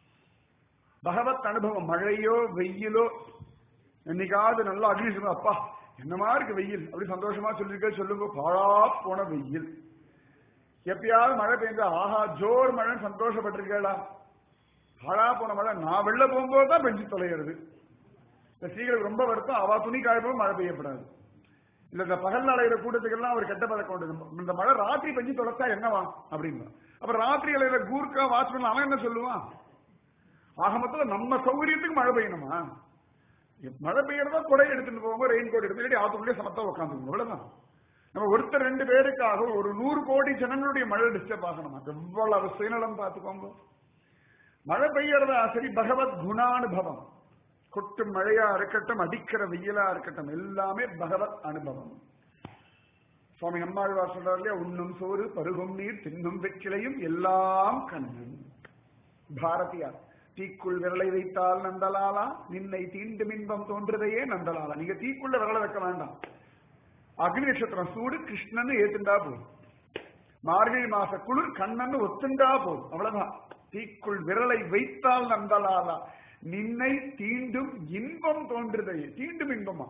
பகவத் அனுபவம் மழையோ வெயிலோ என்னைக்காவது நல்லா அக்னி சொல்லுங்க அப்பா என்னமா இருக்கு வெயில் அப்படி சந்தோஷமா சொல்லிருக்க சொல்லுங்க பாழா போன வெயில் எப்பயாவது மழை பெய்ஞ்சா ஆஹா ஜோர் மழை சந்தோஷப்பட்டிருக்கேடா பாழா போன மழை நான் வெளில போகும்போது தான் பெஞ்சு தொலைகிறது இந்த ஸ்ரீகளுக்கு ரொம்ப வருத்தம் அவ துணி காயப்போ மழை பெய்யப்படாது இல்ல இந்த பகல் அலைகிற கூட்டத்துக்கெல்லாம் ஒரு கெட்ட பழக்கம் உண்டு இந்த மழை ராத்திரி பெஞ்சு தொலைச்சா என்னவா அப்படின்னா அப்ப ராத்திரி அலைகிற கூர்க்கா வாட்ச்மேன் அவன் என்ன சொல்லுவான் ஆக மொத்தம் நம்ம சௌகரியத்துக்கு மழை பெய்யணுமா மழை பெய்யறதா கொடை எடுத்துட்டு போங்க ரெயின் கோட் எடுத்து இல்லாட்டி ஆத்துக்குள்ளே சமத்தா உட்காந்துக்கணும் அவ்வளவுதான் நம்ம ஒருத்தர் ரெண்டு பேருக்காக ஒரு நூறு கோடி ஜனங்களுடைய மழை டிஸ்டர்ப் ஆகணுமா எவ்வளவு சுயநலம் பார்த்துக்கோங்க மழை பெய்யறதா சரி பகவத் குணானுபவம் கொட்டும் மழையா இருக்கட்டும் அடிக்கிற வெயிலா இருக்கட்டும் எல்லாமே பகவத் அனுபவம் சுவாமி நம்மாழ்வார் சொல்றாரு இல்லையா உண்ணும் சோறு பருகும் நீர் தின்னும் வெற்றிலையும் எல்லாம் கண்ணன் பாரதியார் தீக்குள் விரலை வைத்தால் நந்தலாலா நின்னை தீண்டும் இன்பம் தோன்றுதையே நந்தலாலா நீங்க தீக்குள்ள விரலை வைக்க வேண்டாம் அக்னி நட்சத்திரம் சூடு கிருஷ்ணன் ஏத்துண்டா போதும் மார்கழி மாச குளிர் கண்ணன் ஒத்துண்டா போதும் அவ்வளவுதான் தீக்குள் விரலை வைத்தால் நந்தலாலா நின்னை தீண்டும் இன்பம் தோன்றுதையே தீண்டும் இன்பமா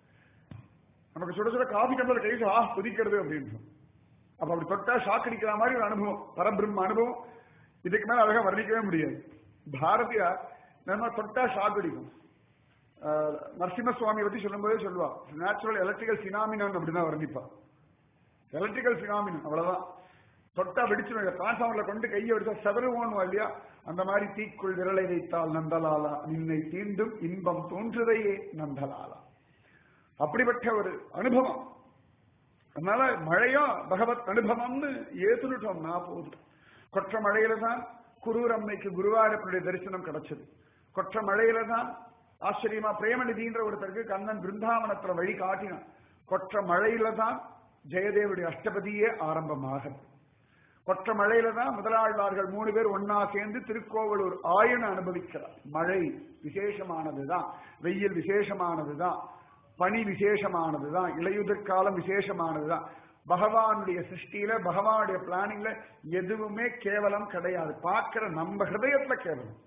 நமக்கு சுட சுட காபி டம்ளர் கை ஆ குதிக்கிறது அப்படின்னு அப்ப அப்படி தொட்டா ஷாக் அடிக்கிற மாதிரி ஒரு அனுபவம் பரபிரம்ம அனுபவம் இதுக்கு மேல அழகா வர்ணிக்கவே முடியாது பாரதியா நம்ம தொட்டா ஷாக் அடிக்கும் நரசிம்ம சுவாமியை பத்தி சொல்லும்போதே சொல்லுவா நேச்சுரல் எலக்ட்ரிக்கல் சினாமினன் அப்படிதான் வர்ணிப்பா எலக்ட்ரிக்கல் சினாமினன் அவ்வளவுதான் தொட்டா வெடிச்சு டிரான்ஸ்பார்மர்ல கொண்டு கையை எடுத்தா செதறுவோம் இல்லையா அந்த மாதிரி தீக்குள் விரலை வைத்தால் நந்தலாலா நின்னை தீண்டும் இன்பம் தோன்றுதையே நந்தலாலா அப்படிப்பட்ட ஒரு அனுபவம் அதனால மழையும் பகவத் அனுபவம்னு ஏத்துட்டோம்னா போதும் கொற்ற மழையில தான் குரூர் அம்மைக்கு குருவாரப்பனுடைய தரிசனம் கிடைச்சது கொற்ற மழையில தான் ஆச்சரியமா பிரேமநிதின்ற ஒருத்தருக்கு கண்ணன் பிருந்தாவனத்துல வழி காட்டினான் கொற்ற மழையில தான் ஜெயதேவனுடைய அஷ்டபதியே ஆரம்பமாகுது கொற்ற மழையில தான் முதலாழ்வார்கள் மூணு பேர் ஒன்னா சேர்ந்து திருக்கோவலூர் ஆயன அனுபவிக்கிறார் மழை விசேஷமானதுதான் வெயில் விசேஷமானதுதான் பனி விசேஷமானதுதான் இலையுதிர் காலம் விசேஷமானதுதான் பகவானுடைய சிருஷ்டியில பகவானுடைய பிளானிங்ல எதுவுமே கேவலம் கிடையாது பார்க்கிற நம்ம ஹிருதயத்துல கேவலம்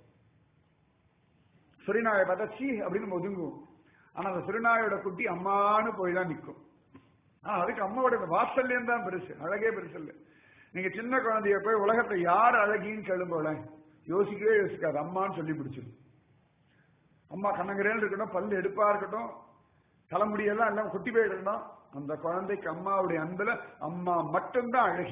சுரிநாயை பார்த்தா சீ அப்படின்னு ஒதுங்குவோம் ஆனா அந்த சுரிநாயோட குட்டி அம்மானு போய் தான் நிற்கும் ஆனா அதுக்கு அம்மாவோட வாத்சல்யம் தான் பெருசு அழகே பெருசு இல்லை நீங்க சின்ன குழந்தைய போய் உலகத்தை யார் அழகின்னு கேளும்போல யோசிக்கவே யோசிக்காது அம்மான்னு சொல்லி பிடிச்சிடும் அம்மா கண்ணங்கரேன்னு இருக்கட்டும் பல்லு எடுப்பா இருக்கட்டும் தலைமுடியெல்லாம் எல்லாம் குட்டி போயிடணும் அந்த குழந்தைக்கு அம்மாவுடைய அன்புல அம்மா மட்டும்தான் அழகி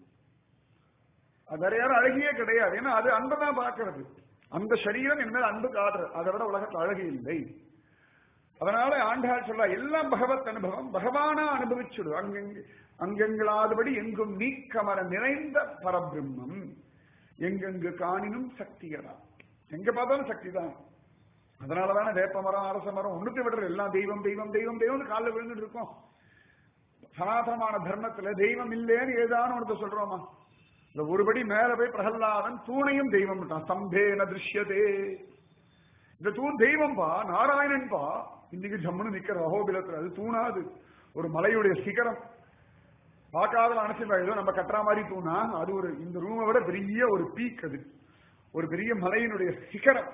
அது வேற யாரும் அழகியே கிடையாது ஏன்னா அது அன்பை தான் பார்க்கறது அந்த சரீரம் என்ன அன்பு காட்டுறது அதை விட உலகத்துல அழகு இல்லை அதனால ஆண்டாள் சொல்ல எல்லாம் பகவத் அனுபவம் பகவானா அனுபவிச்சுடு அங்கெங்கு அங்கெங்களாதபடி எங்கும் நீக்கமர நிறைந்த பரபிரம்மம் எங்கெங்கு காணினும் சக்தியடா எங்க பார்த்தாலும் சக்தி தான் அதனாலதானே வேப்ப மரம் அரச மரம் ஒண்ணுத்தை விடுறது எல்லாம் தெய்வம் தெய்வம் தெய்வம் தெய்வம் காலில் விழுந்துட்டு இருக்கோம் சனாதனமான தர்மத்துல தெய்வம் இல்லேன்னு ஏதான ஒன்று சொல்றோமா இந்த ஒருபடி மேல போய் பிரகல்லாதன் தூணையும் தெய்வம் ஸ்தம்பேன திருஷ்யதே இந்த தூண் தெய்வம்பா நாராயணன்பா இன்னைக்கு ஜம்முன்னு நிக்கிற அகோபிலத்துல அது தூணாது ஒரு மலையுடைய சிகரம் பார்க்காத அனுசரிப்பா ஏதோ நம்ம கட்டுற மாதிரி தூணா அது ஒரு இந்த ரூமை விட பெரிய ஒரு பீக் அது ஒரு பெரிய மலையினுடைய சிகரம்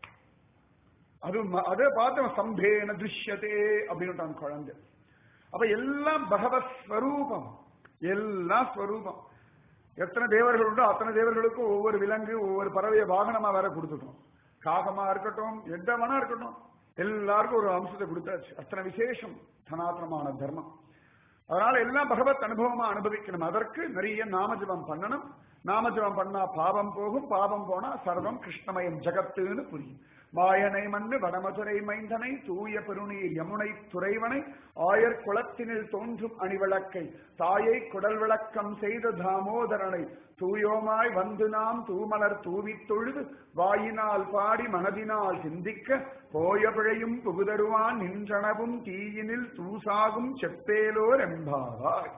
அது அதை பார்த்து சம்பேன திருஷ்யத்தே அப்படின்னு குழந்தை அப்ப எல்லாம் பகவத் ஸ்வரூபம் எல்லாம் ஸ்வரூபம் எத்தனை தேவர்கள் உண்டோ அத்தனை தேவர்களுக்கும் ஒவ்வொரு விலங்கு ஒவ்வொரு பறவைய வாகனமா வேற கொடுத்துட்டோம் காகமா இருக்கட்டும் எந்த வேணா இருக்கட்டும் எல்லாருக்கும் ஒரு அம்சத்தை கொடுத்தாச்சு அத்தனை விசேஷம் சனாதனமான தர்மம் அதனால எல்லாம் பகவத் அனுபவமா அனுபவிக்கணும் அதற்கு நிறைய நாமஜபம் பண்ணணும் நாமஜபம் பண்ணா பாவம் போகும் பாவம் போனா சர்வம் கிருஷ்ணமயம் ஜகத்துன்னு புரியும் மாயனை மண்ணு வடமதுரை மைந்தனை தூய பெருநீர் யமுனை துறைவனை ஆயர் குளத்தினில் தோன்றும் அணிவிளக்கை தாயை குடல் விளக்கம் செய்த தாமோதரனை தூயோமாய் வந்து நாம் தூமலர் தூவித் தொழுது வாயினால் பாடி மனதினால் சிந்திக்க போய பிழையும் புகுதருவான் நின்றனவும் தீயினில் தூசாகும் செப்பேலோர் எம்பாவாய்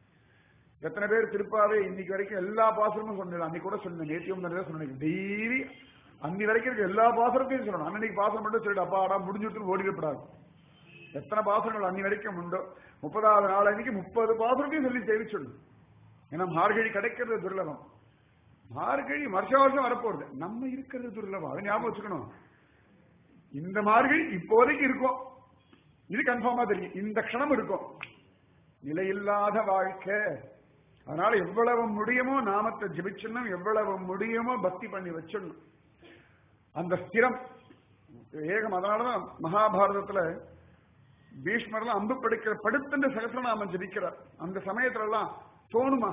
எத்தனை பேர் திருப்பாவே இன்னைக்கு வரைக்கும் எல்லா பாசுரமும் சொன்னேன் அன்னைக்கு கூட சொன்னேன் நேத்தியம் நிறைய சொன்னேன் டெய்லி அன்னி வரைக்கும் இருக்க எல்லா பாசுரத்தையும் சொல்லணும் அன்னைக்கு பாசுரம் மட்டும் சொல்லிட்டு அப்பாடா முடிஞ்சுட்டு ஓடிவிடப்படாது எத்தனை பாசுரங்கள் அன்னி வரைக்கும் உண்டோ முப்பதாவது நாள் அன்னைக்கு முப்பது பாசுரத்தையும் சொல்லி சேவிச்சிடணும் ஏன்னா மார்கழி கிடைக்கிறது துர்லபம் மார்கழி வருஷ வருஷம் வரப்போறது நம்ம இருக்கிறது துர்லபம் அதை ஞாபகம் வச்சுக்கணும் இந்த மார்கழி இப்போதைக்கு இருக்கும் இது கன்ஃபார்மா தெரியும் இந்த க்ஷணம் இருக்கும் நிலையில்லாத வாழ்க்கை அதனால எவ்வளவு முடியுமோ நாமத்தை ஜபிச்சிடணும் எவ்வளவு முடியுமோ பக்தி பண்ணி வச்சிடணும் அந்த ஸ்திரம் ஏகம் அதனாலதான் மகாபாரதத்துல பீஷ்மர்லாம் அம்பு படுக்கிற படுத்துட்டு சகசிரநாமம் ஜபிக்கிறார் அந்த சமயத்துல எல்லாம் தோணுமா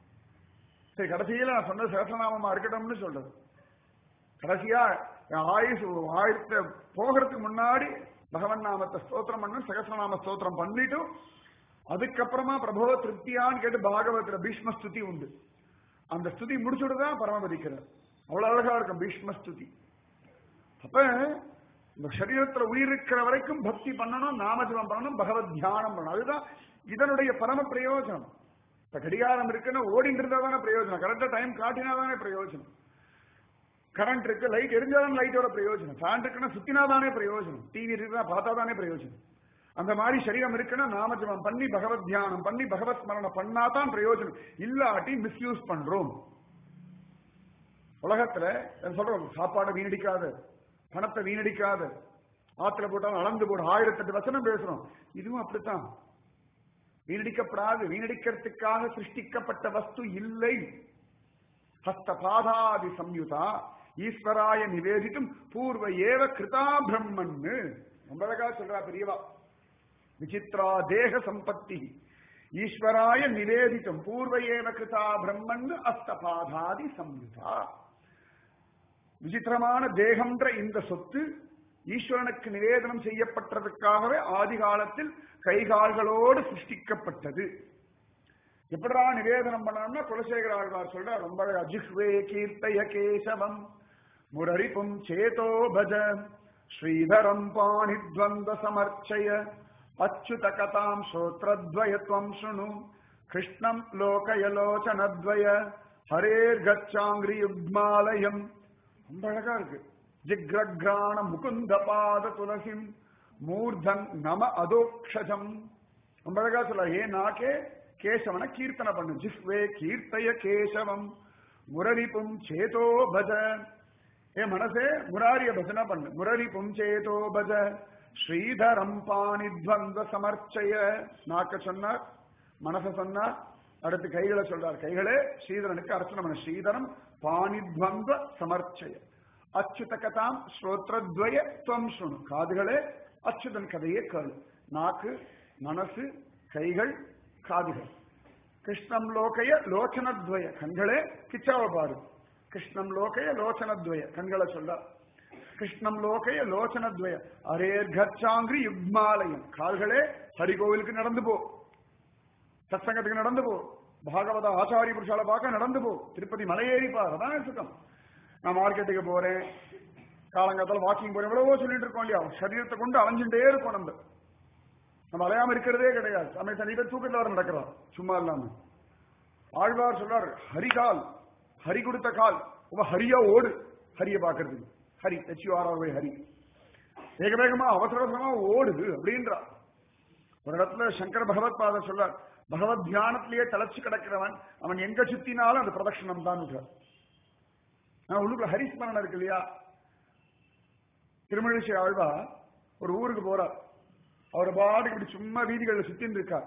சரி கடைசியில நான் சொன்ன சகசிரநாமமா இருக்கட்டும்னு சொல்றது கடைசியா ஆயுசு ஆயிரத்த போகிறதுக்கு முன்னாடி பகவன் நாமத்தை ஸ்தோத்திரம் பண்ண சகசிரநாம ஸ்தோத்திரம் பண்ணிட்டு அதுக்கப்புறமா பிரபோ திருப்தியான்னு கேட்டு பாகவத்துல பீஷ்ம ஸ்துதி உண்டு அந்த ஸ்துதி முடிச்சுட்டு தான் பரமபதிக்கிறார் அவ்வளவு அழகா இருக்கும் பீஷ்ம ஸ்துதி அப்ப இந்த சரீரத்துல உயிர் இருக்கிற வரைக்கும் பக்தி பண்ணணும் நாமஜபம் பண்ணணும் பகவத் தியானம் பண்ணணும் அதுதான் இதனுடைய பரம பிரயோஜனம் இப்ப கடிகாரம் இருக்குன்னா ஓடிட்டு இருந்தா தானே பிரயோஜனம் கரெக்டா டைம் காட்டினா தானே பிரயோஜனம் கரண்ட் இருக்கு லைட் எரிஞ்சாதான் லைட்டோட பிரயோஜனம் ஃபேன் இருக்குன்னா சுத்தினா தானே பிரயோஜனம் டிவி இருக்குன்னா பார்த்தா தானே பிரயோஜனம் அந்த மாதிரி சரீரம் இருக்குன்னா நாமஜபம் பண்ணி பகவத் தியானம் பண்ணி பகவத் ஸ்மரணம் பண்ணாதான் பிரயோஜனம் இல்லாட்டி மிஸ்யூஸ் பண்றோம் உலகத்துல சொல்றோம் சாப்பாடை வீணடிக்காத பணத்தை வீணடிக்காத ஆத்துல போட்டாலும் அளந்து போடும் ஆயிரத்தெட்டு வசனம் பேசுறோம் இதுவும் அப்படித்தான் வீணடிக்கப்படாது வீணடிக்கிறதுக்காக சிருஷ்டிக்கப்பட்ட வஸ்து இல்லை ஹஸ்த பாதாதி சம்யுதா ஈஸ்வராய நிவேதிக்கும் பூர்வ ஏவ கிருதா பிரம்மன்னு ரொம்ப அழகா சொல்றா பெரியவா விசித்ரா தேக சம்பத்தி ஈஸ்வராய நிவேதித்தம் பூர்வ ஏவ கிருதா பிரம்மன் அஸ்தபாதாதி சம்யுதா விசித்திரமான தேகம்ன்ற இந்த சொத்து ஈஸ்வரனுக்கு நிவேதனம் செய்யப்பட்டதற்காகவே ஆதி காலத்தில் கைகால்களோடு சிருஷ்டிக்கப்பட்டது எப்படா நிவேதனம் பண்ணணும்னா குலசேகர ஆழ்வார் சொல்ற ரொம்ப அஜிஹ்வே கீர்த்தய கேசவம் முரரிப்பும் சேதோ பஜ ஸ்ரீதரம் பாணித்வந்த சமர்ச்சய அச்சுத கதாம் ஸ்ரோத்ரத்வயத்வம் சுணு கிருஷ்ணம் லோகயலோச்சனத்வய ஹரேர்கச்சாங்கிரி யுக்மாலயம் ரொம்ப அழகா இருக்கு ஜிக்ரக்ராண முகுந்த பாத துலசிம் மூர்தன் நம அதோக்ஷஜம் ரொம்ப அழகா சொல்ல ஏ நாக்கே கேசவன கீர்த்தனை பண்ணு ஜிஹ்வே கீர்த்தய கேசவம் முரரிப்பும் சேதோ பஜ ஏ மனசே முராரிய பஜனை பண்ணு முரரிப்பும் சேதோ பஜ ஸ்ரீதரம் பாணித்வந்த சமர்ச்சய நாக்க சொன்னார் மனச சொன்னார் அடுத்து கைகளை சொல்றார் கைகளே ஸ்ரீதரனுக்கு அர்ச்சனை பண்ண ஸ்ரீதரம் பாணித்வந்த சமர்ச்சய அச்சுத கதாம் ஸ்ரோத்ரத்வய துவம் சுணு காதுகளே அச்சுதன் கதையே கேளு நாக்கு மனசு கைகள் காதுகள் கிருஷ்ணம் லோகைய லோச்சனத்வய கண்களே கிச்சாவ பாரு கிருஷ்ணம் லோகைய லோச்சனத்வய கண்களை சொல்ல கிருஷ்ணம் லோகைய லோச்சனத்வய அரேர்கச்சாங்கிரி யுக்மாலயம் கால்களே ஹரிகோவிலுக்கு நடந்து போ சத்சங்கத்துக்கு நடந்து போ பாகவத ஆச்சாரிய புருஷால பார்க்க நடந்து போ திருப்பதி மலையேறி பார் அதான் சுத்தம் நான் மார்க்கெட்டுக்கு போறேன் காலங்காத்தால வாக்கிங் போறேன் எவ்வளவோ சொல்லிட்டு இருக்கோம் இல்லையா சரீரத்தை கொண்டு அலைஞ்சுட்டே இருக்கும் நம்ம நம்ம அலையாம இருக்கிறதே கிடையாது சமய சனி பேர் தூக்கத்தில் வர நடக்கிறார் சும்மா இல்லாம ஆழ்வார் சொல்றார் ஹரிகால் ஹரி கொடுத்த கால் ரொம்ப ஹரியா ஓடு ஹரிய பாக்குறதுக்கு ஹரி ஹெச்யூஆர்ஆர்வை ஹரி வேக வேகமா அவசர அவசரமா ஓடுது அப்படின்றார் ஒரு இடத்துல சங்கர பகவத் பாதர் சொல்றார் பகவத் தியானத்திலேயே தலைச்சு கிடக்கிறவன் அவன் எங்க சுத்தினாலும் அது பிரதட்சணம் தான் உள்ளுக்குள்ள ஹரிஸ்மரணம் இருக்கு இல்லையா திருமழிசை ஆழ்வா ஒரு ஊருக்கு போறார் அவர் பாட்டுக்கு இப்படி சும்மா வீதிகளில் சுத்தின்னு இருக்கார்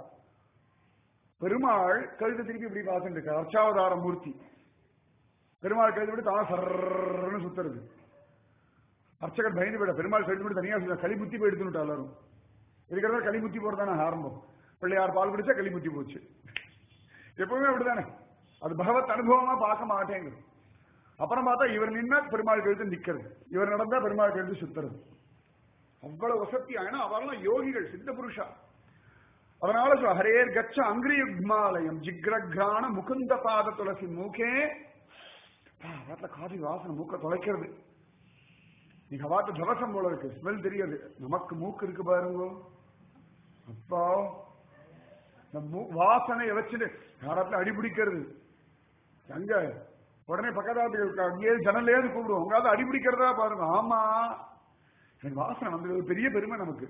பெருமாள் கழுத்தை திருப்பி இப்படி பார்த்துட்டு இருக்கார் அர்ச்சாவதார மூர்த்தி பெருமாள் கழுத்து விட்டு தான் சர்ன்னு சுத்துறது அர்ச்சகர் பயந்து போயிட பெருமாள் சொல்லி மட்டும் தனியா சொல்ல களி முத்தி போய் எடுத்துட்டா எல்லாரும் இருக்கிறதா களி முத்தி போறதானே ஆரம்பம் பிள்ளையார் பால் குடிச்சா களி முத்தி போச்சு எப்பவுமே அப்படிதானே அது பகவத் அனுபவமா பார்க்க மாட்டேங்குது அப்புறம் பார்த்தா இவர் நின்னா பெருமாள் கழுத்து நிக்கிறது இவர் நடந்தா பெருமாள் கழுத்து சுத்துறது அவ்வளவு வசதி ஆனா அவரெல்லாம் யோகிகள் சித்த புருஷா அதனால சொல்ல, ஹரேர் கச்ச அங்கிரியுக்மாலயம் ஜிக்ரக்ரான முகுந்த பாத துளசி மூக்கே வாட்டில் காஃபி வாசனை மூக்க தொலைக்கிறது நீங்க வாட்டு தவசம் போல இருக்கு ஸ்மெல் தெரியாது நமக்கு மூக்கு இருக்கு பாருங்க அப்பா இந்த மூ- வாசனையை வச்சுட்டு யாராத்துல அடிபிடிக்கிறது எங்க உடனே பக்கத்தாத்து அங்கேயே ஜனலேருந்து கூப்பிடுவோம் உங்களாவது அடிபிடிக்கிறதா பாருங்க ஆமா எனக்கு வாசனை வந்தது ஒரு பெரிய பெருமை நமக்கு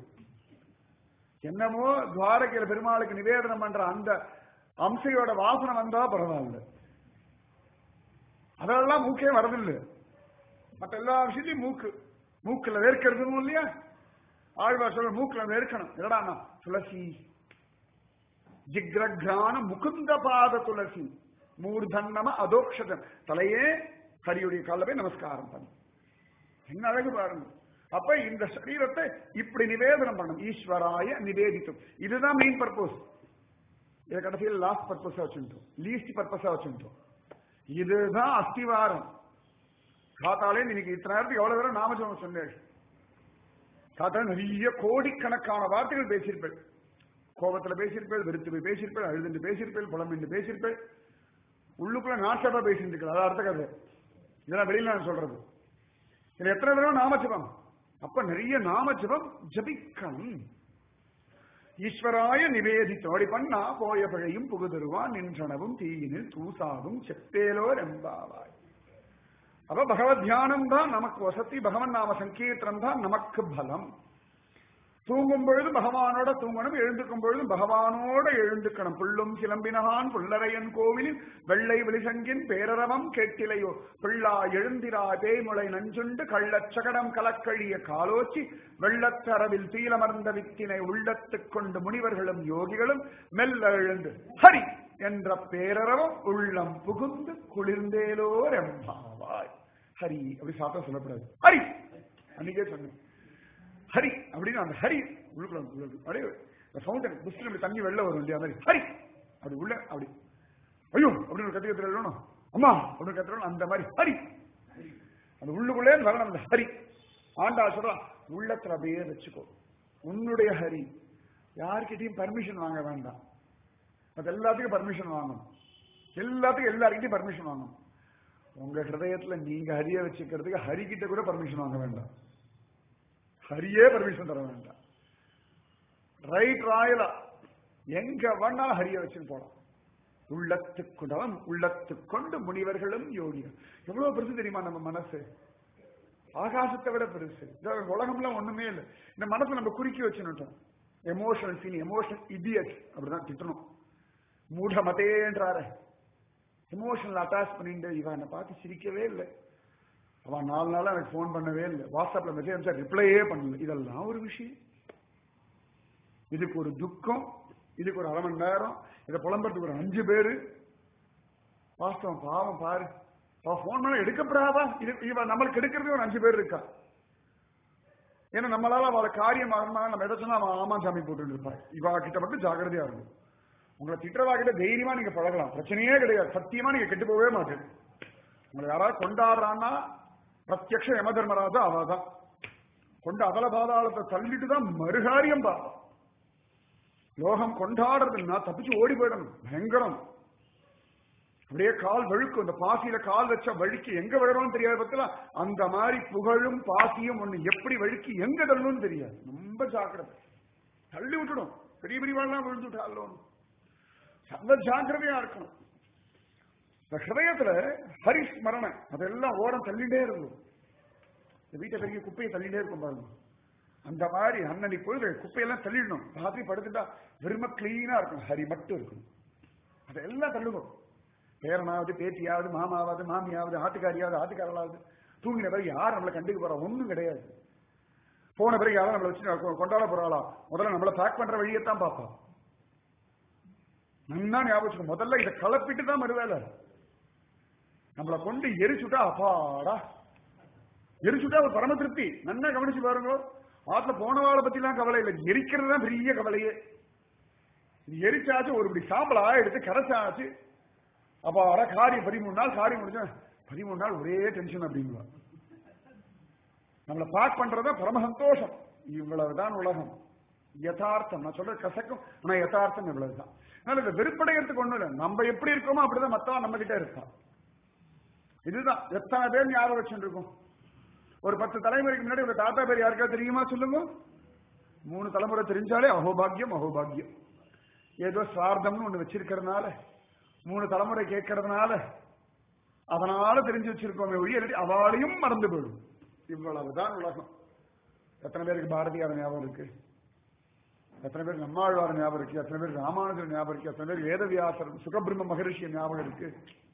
என்னமோ துவாரகையில பெருமாளுக்கு நிவேதனம் பண்ற அந்த அம்சையோட வாசனை வந்தா பரவாயில்ல அதெல்லாம் மூக்கே வரதில்லை மற்ற எல்லா விஷயத்தையும் மூக்கு மூக்குல வேர்க்கிறதும் இல்லையா ஆழ்வார் சொல்ற மூக்குல வேர்க்கணும் என்னடா துளசி ஜிக்ரக்ரான முகுந்த பாத துளசி மூர்தன்னம அதோக்ஷதம் தலையே ஹரியுடைய கால போய் நமஸ்காரம் பண்ணு என்ன அழகு பாருங்க அப்ப இந்த சரீரத்தை இப்படி நிவேதனம் பண்ணணும் ஈஸ்வராய நிவேதித்தம் இதுதான் மெயின் பர்பஸ் இதை கடைசியில் லாஸ்ட் பர்பஸா வச்சுட்டோம் லீஸ்ட் பர்பஸா வச்சுட்டோம் இதுதான் அஸ்திவாரம் காத்தாலே இன்னைக்கு இத்தனை நேரத்துக்கு எவ்வளவு பேரும் நாமஜபம் சொன்னேன் காத்தால நிறைய கோடிக்கணக்கான வார்த்தைகள் பேசியிருப்பேன் கோபத்துல பேசியிருப்பேன் வெறுத்து போய் பேசியிருப்பேன் அழுதுண்டு பேசியிருப்பேன் புலம்பிண்டு பேசியிருப்பேன் உள்ளுக்குள்ள நாட்டப்பா பேசிட்டு இருக்கிறது அது அர்த்த கதை இதெல்லாம் வெளியில நான் சொல்றது இதுல எத்தனை தடவை நாமஜபம் அப்ப நிறைய நாமஜபம் ஜபிக்கணும் ஈஸ்வராய நிவேதித்தோம் அப்படி பண்ணா போய பிழையும் புகுதருவான் நின்றனவும் தீயினில் தூசாகும் செப்பேலோ ரெம்பாவாய் அப்ப பகவத் தியானம் தான் நமக்கு வசதி பகவன் நாம சங்கீர்த்தனம் தான் நமக்கு பலம் தூங்கும் பொழுது பகவானோட தூங்கணும் எழுந்துக்கும் பொழுது பகவானோட எழுந்துக்கணும் புள்ளும் சிலம்பினகான் புல்லரையன் கோவிலில் வெள்ளை வெளிசங்கின் பேரரவம் கேட்டிலையோ பிள்ளா எழுந்திரா பேய்முளை நஞ்சுண்டு கள்ளச்சகடம் கலக்கழிய காலோச்சி வெள்ளத்தரவில் தீலமர்ந்த வித்தினை உள்ளத்துக் கொண்டு முனிவர்களும் யோகிகளும் மெல்ல எழுந்து ஹரி என்ற பேரரவம் உள்ளம் புகுந்து குளிர்ந்தேலோர் எம்பாவாய் ஹரி அப்படி சாப்பிட்டா சொல்லக்கூடாது ஹரி அன்னைக்கே சொன்னேன் ஹரி அப்படின்னு அந்த ஹரி உள்ளுக்குள்ள வந்து உள்ளது. அப்படியே ஃபவுண்டன் புஷ்டில் அப்படி தண்ணி வெளில வரும் இல்லையா மாதிரி ஹரி அப்படி உள்ள அப்படி ஐயோ அப்படின்னு ஒரு கத்தி கத்துறோம் அம்மா அப்படின்னு கத்துறோம் அந்த மாதிரி ஹரி அந்த உள்ளுக்குள்ளே வரணும் அந்த ஹரி ஆண்டா சொல்றான் உள்ளத்துல அப்படியே வச்சுக்கோ உன்னுடைய ஹரி யார்கிட்டயும் பர்மிஷன் வாங்க வேண்டாம் அது எல்லாத்துக்கும் பர்மிஷன் வாங்கணும் எல்லாத்துக்கும் எல்லாருக்கிட்டையும் பர்மிஷன் வாங்கணும் உங்க ஹிருதயத்துல நீங்க ஹரிய வச்சுக்கிறதுக்கு ஹரி கிட்ட கூட பர்மிஷன் வாங்க வேண்டாம் ஹரியே பர்மிஷன் தர வேண்டாம் ரைட் ராயலா எங்க வேணாலும் ஹரிய வச்சுன்னு போலாம் உள்ளத்துக்குண்டவன் உள்ளத்துக்கொண்டு முனிவர்களும் யோகிகள் எவ்வளவு பெருசு தெரியுமா நம்ம மனசு ஆகாசத்தை விட பெருசு இந்த உலகம்லாம் ஒண்ணுமே இல்லை இந்த மனசை நம்ம குறுக்கி வச்சுனுட்டோம் எமோஷனல் சீனி எமோஷனல் இடியட் அப்படிதான் திட்டணும் மூட மதேன்றாரு எமோஷனல் அட்டாச் பண்ணிட்டு இவன் என்னை பார்த்து சிரிக்கவே இல்லை அவன் நாலு நாளா எனக்கு ஃபோன் பண்ணவே இல்லை வாட்ஸ்அப்ல மெசேஜ் அனுப்பிச்சா ரிப்ளையே பண்ணல இதெல்லாம் ஒரு விஷயம் இதுக்கு ஒரு துக்கம் இதுக்கு ஒரு அரை மணி நேரம் இதை புலம்புறதுக்கு ஒரு அஞ்சு பேரு வாஸ்தவம் பாவம் பாரு அவன் ஃபோன் பண்ண எடுக்கப்படாதா இது இவன் நம்மளுக்கு எடுக்கிறது ஒரு அஞ்சு பேர் இருக்கா ஏன்னா நம்மளால அவளை காரியம் ஆகணுமா நம்ம எதை சொன்னா அவன் ஆமா சாமி போட்டு இருப்பான் இவா கிட்ட மட்டும் ஜாக்கிரதையா இருக்கும் உங்களை திட்டவா கிட்ட தைரியமா நீங்க பழகலாம் பிரச்சனையே கிடையாது சத்தியமா நீங்க கெட்டு போகவே மாட்டேன் உங்களை யாராவது கொண்டாடுறான்னா பிரத்யக்ஷ யம தர்மராஜா அவதான் கொண்டு அதல பாதாளத்தை தள்ளிட்டு தான் மறுகாரியம் பார்ப்போம் லோகம் கொண்டாடுறதுன்னா தப்பிச்சு ஓடி போயிடணும் பயங்கரம் அப்படியே கால் வழுக்கும் இந்த பாசியில கால் வச்ச வழுக்கி எங்க விழறோம்னு தெரியாது பத்தில அந்த மாதிரி புகழும் பாசியும் ஒண்ணு எப்படி வழுக்கி எங்க தள்ளும்னு தெரியாது ரொம்ப ஜாக்கிரதை தள்ளி விட்டுடும் பெரிய பெரியவாள்லாம் விழுந்து விட்டாலும் சர்வ ஜாக்கிரதையா இருக்கணும் இந்த ஹிருதயத்துல ஹரிஸ்மரணை அதெல்லாம் ஓரம் தள்ளிட்டே இருக்கும் இந்த வீட்டை பெரிய குப்பையை தள்ளிட்டே இருக்கும் பாருங்க அந்த மாதிரி அன்னடி பொழுது குப்பையெல்லாம் தள்ளிடணும் ராத்திரி படுத்துட்டா வெறும கிளீனா இருக்கும் ஹரி மட்டும் இருக்கும் அதெல்லாம் தள்ளுவோம் பேரனாவது பேத்தியாவது மாமாவது மாமியாவது ஆட்டுக்காரியாவது ஆட்டுக்காரலாவது தூங்கின பிறகு யார் நம்மளை கண்டுக்க போறா ஒண்ணும் கிடையாது போன பிறகு யாரும் நம்மளை வச்சு கொ- கொண்டாட போறாளா முதல்ல நம்மளை பேக் பண்ற வழியைத்தான் பார்ப்போம் நன்னா ஞாபகம் வச்சுக்கோ. முதல்ல இதை கலப்பிட்டு தான் மறுவேலை நம்மளை கொண்டு எரிச்சுட்டா அப்பாடா எரிச்சுட்டா ஒரு பரம திருப்தி நல்லா கவனிச்சு பாருங்க ஆத்துல போனவாளை பத்தி எல்லாம் கவலை இல்லை எரிக்கிறது தான் பெரிய கவலையே இது எரிச்சாச்சு ஒரு இப்படி சாம்பலா எடுத்து கரைச்சாச்சு அப்ப வர காரியம் பதிமூணு நாள் காரியம் முடிஞ்சா பதிமூணு நாள் ஒரே டென்ஷன் அப்படிங்களா நம்மளை பாக் பண்றதா பரம சந்தோஷம் இவ்வளவுதான் உலகம் யதார்த்தம் நான் சொல்றது கசக்கும் ஆனா யதார்த்தம் இவ்வளவுதான் அதனால இந்த வெறுப்படைகிறதுக்கு ஒண்ணும் இல்லை நம்ம எப்படி இருக்கோமோ அப்படிதான் மத்தவன் நம்ம கிட்ட இருக்கான் இதுதான் எத்தனை பேர் ஞாபகம் வச்சுருக்கோம் ஒரு பத்து தலைமுறைக்கு முன்னாடி ஒரு தாத்தா பேர் யாருக்கா தெரியுமா சொல்லுங்க மூணு தலைமுறை தெரிஞ்சாலே அகோபாகியம் அகோபாகியம் ஏதோ சார்த்தம்னு ஒண்ணு வச்சிருக்கிறதுனால மூணு தலைமுறை கேட்கறதுனால அதனால தெரிஞ்சு வச்சிருக்கோமே ஒழிய இல்லாட்டி அவளையும் மறந்து போயிடும் இவ்வளவுதான் உலகம் எத்தனை பேருக்கு பாரதியார் ஞாபகம் இருக்கு எத்தனை பேர் நம்மாழ்வார் ஞாபகம் இருக்கு எத்தனை பேர் ராமானுஜர் ஞாபகம் இருக்கு எத்தனை பேர் வேதவியாசர் சுகபிரம்ம மகரிஷி ஞாபகம் இருக்கு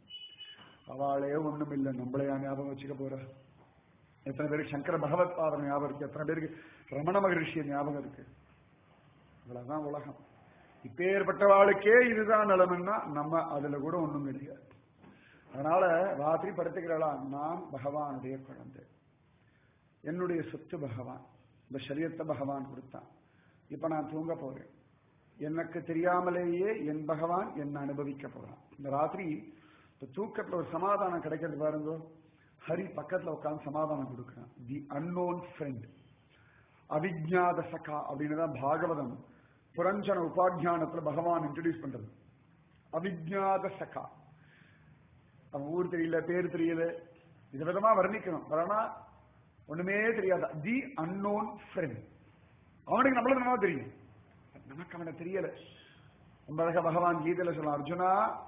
அவளே ஒண்ணும் இல்லை நம்மளையா ஞாபகம் வச்சுக்க போற எத்தனை பேருக்கு சங்கர பகவத் பாதம் ஞாபகம் இருக்கு எத்தனை பேருக்கு ரமண மகரிஷிய ஞாபகம் இருக்கு இவ்வளவுதான் உலகம் இப்பேற்பட்டவாளுக்கே இதுதான் நிலைமைன்னா நம்ம அதுல கூட ஒண்ணும் கிடையாது அதனால ராத்திரி படுத்துக்கிறாளா நான் பகவானுடைய குழந்தை என்னுடைய சொத்து பகவான் இந்த சரீரத்தை பகவான் கொடுத்தான் இப்ப நான் தூங்க போறேன் எனக்கு தெரியாமலேயே என் பகவான் என்ன அனுபவிக்க போறான் இந்த ராத்திரி இந்த தூக்கத்துல ஒரு சமாதானம் கிடைக்கிறது பாருங்க ஹரி பக்கத்துல உட்கார்ந்து சமாதானம் கொடுக்கிறான் தி அன்னோன் ஃப்ரெண்ட் அவிஜாத சகா அப்படின்னு தான் பாகவதம் புரஞ்சன உபாத்தியானத்துல பகவான் இன்ட்ரடியூஸ் பண்றது அவிஜாத சகா அவன் ஊர் தெரியல பேர் தெரியல இது விதமா வர்ணிக்கணும் வரனா ஒண்ணுமே தெரியாத தி அன்னோன் ஃப்ரெண்ட் அவனுக்கு நம்மள என்னவோ தெரியும் நமக்கு அவனை தெரியல ரொம்ப அழகா பகவான் கீதையில சொல்லலாம் அர்ஜுனா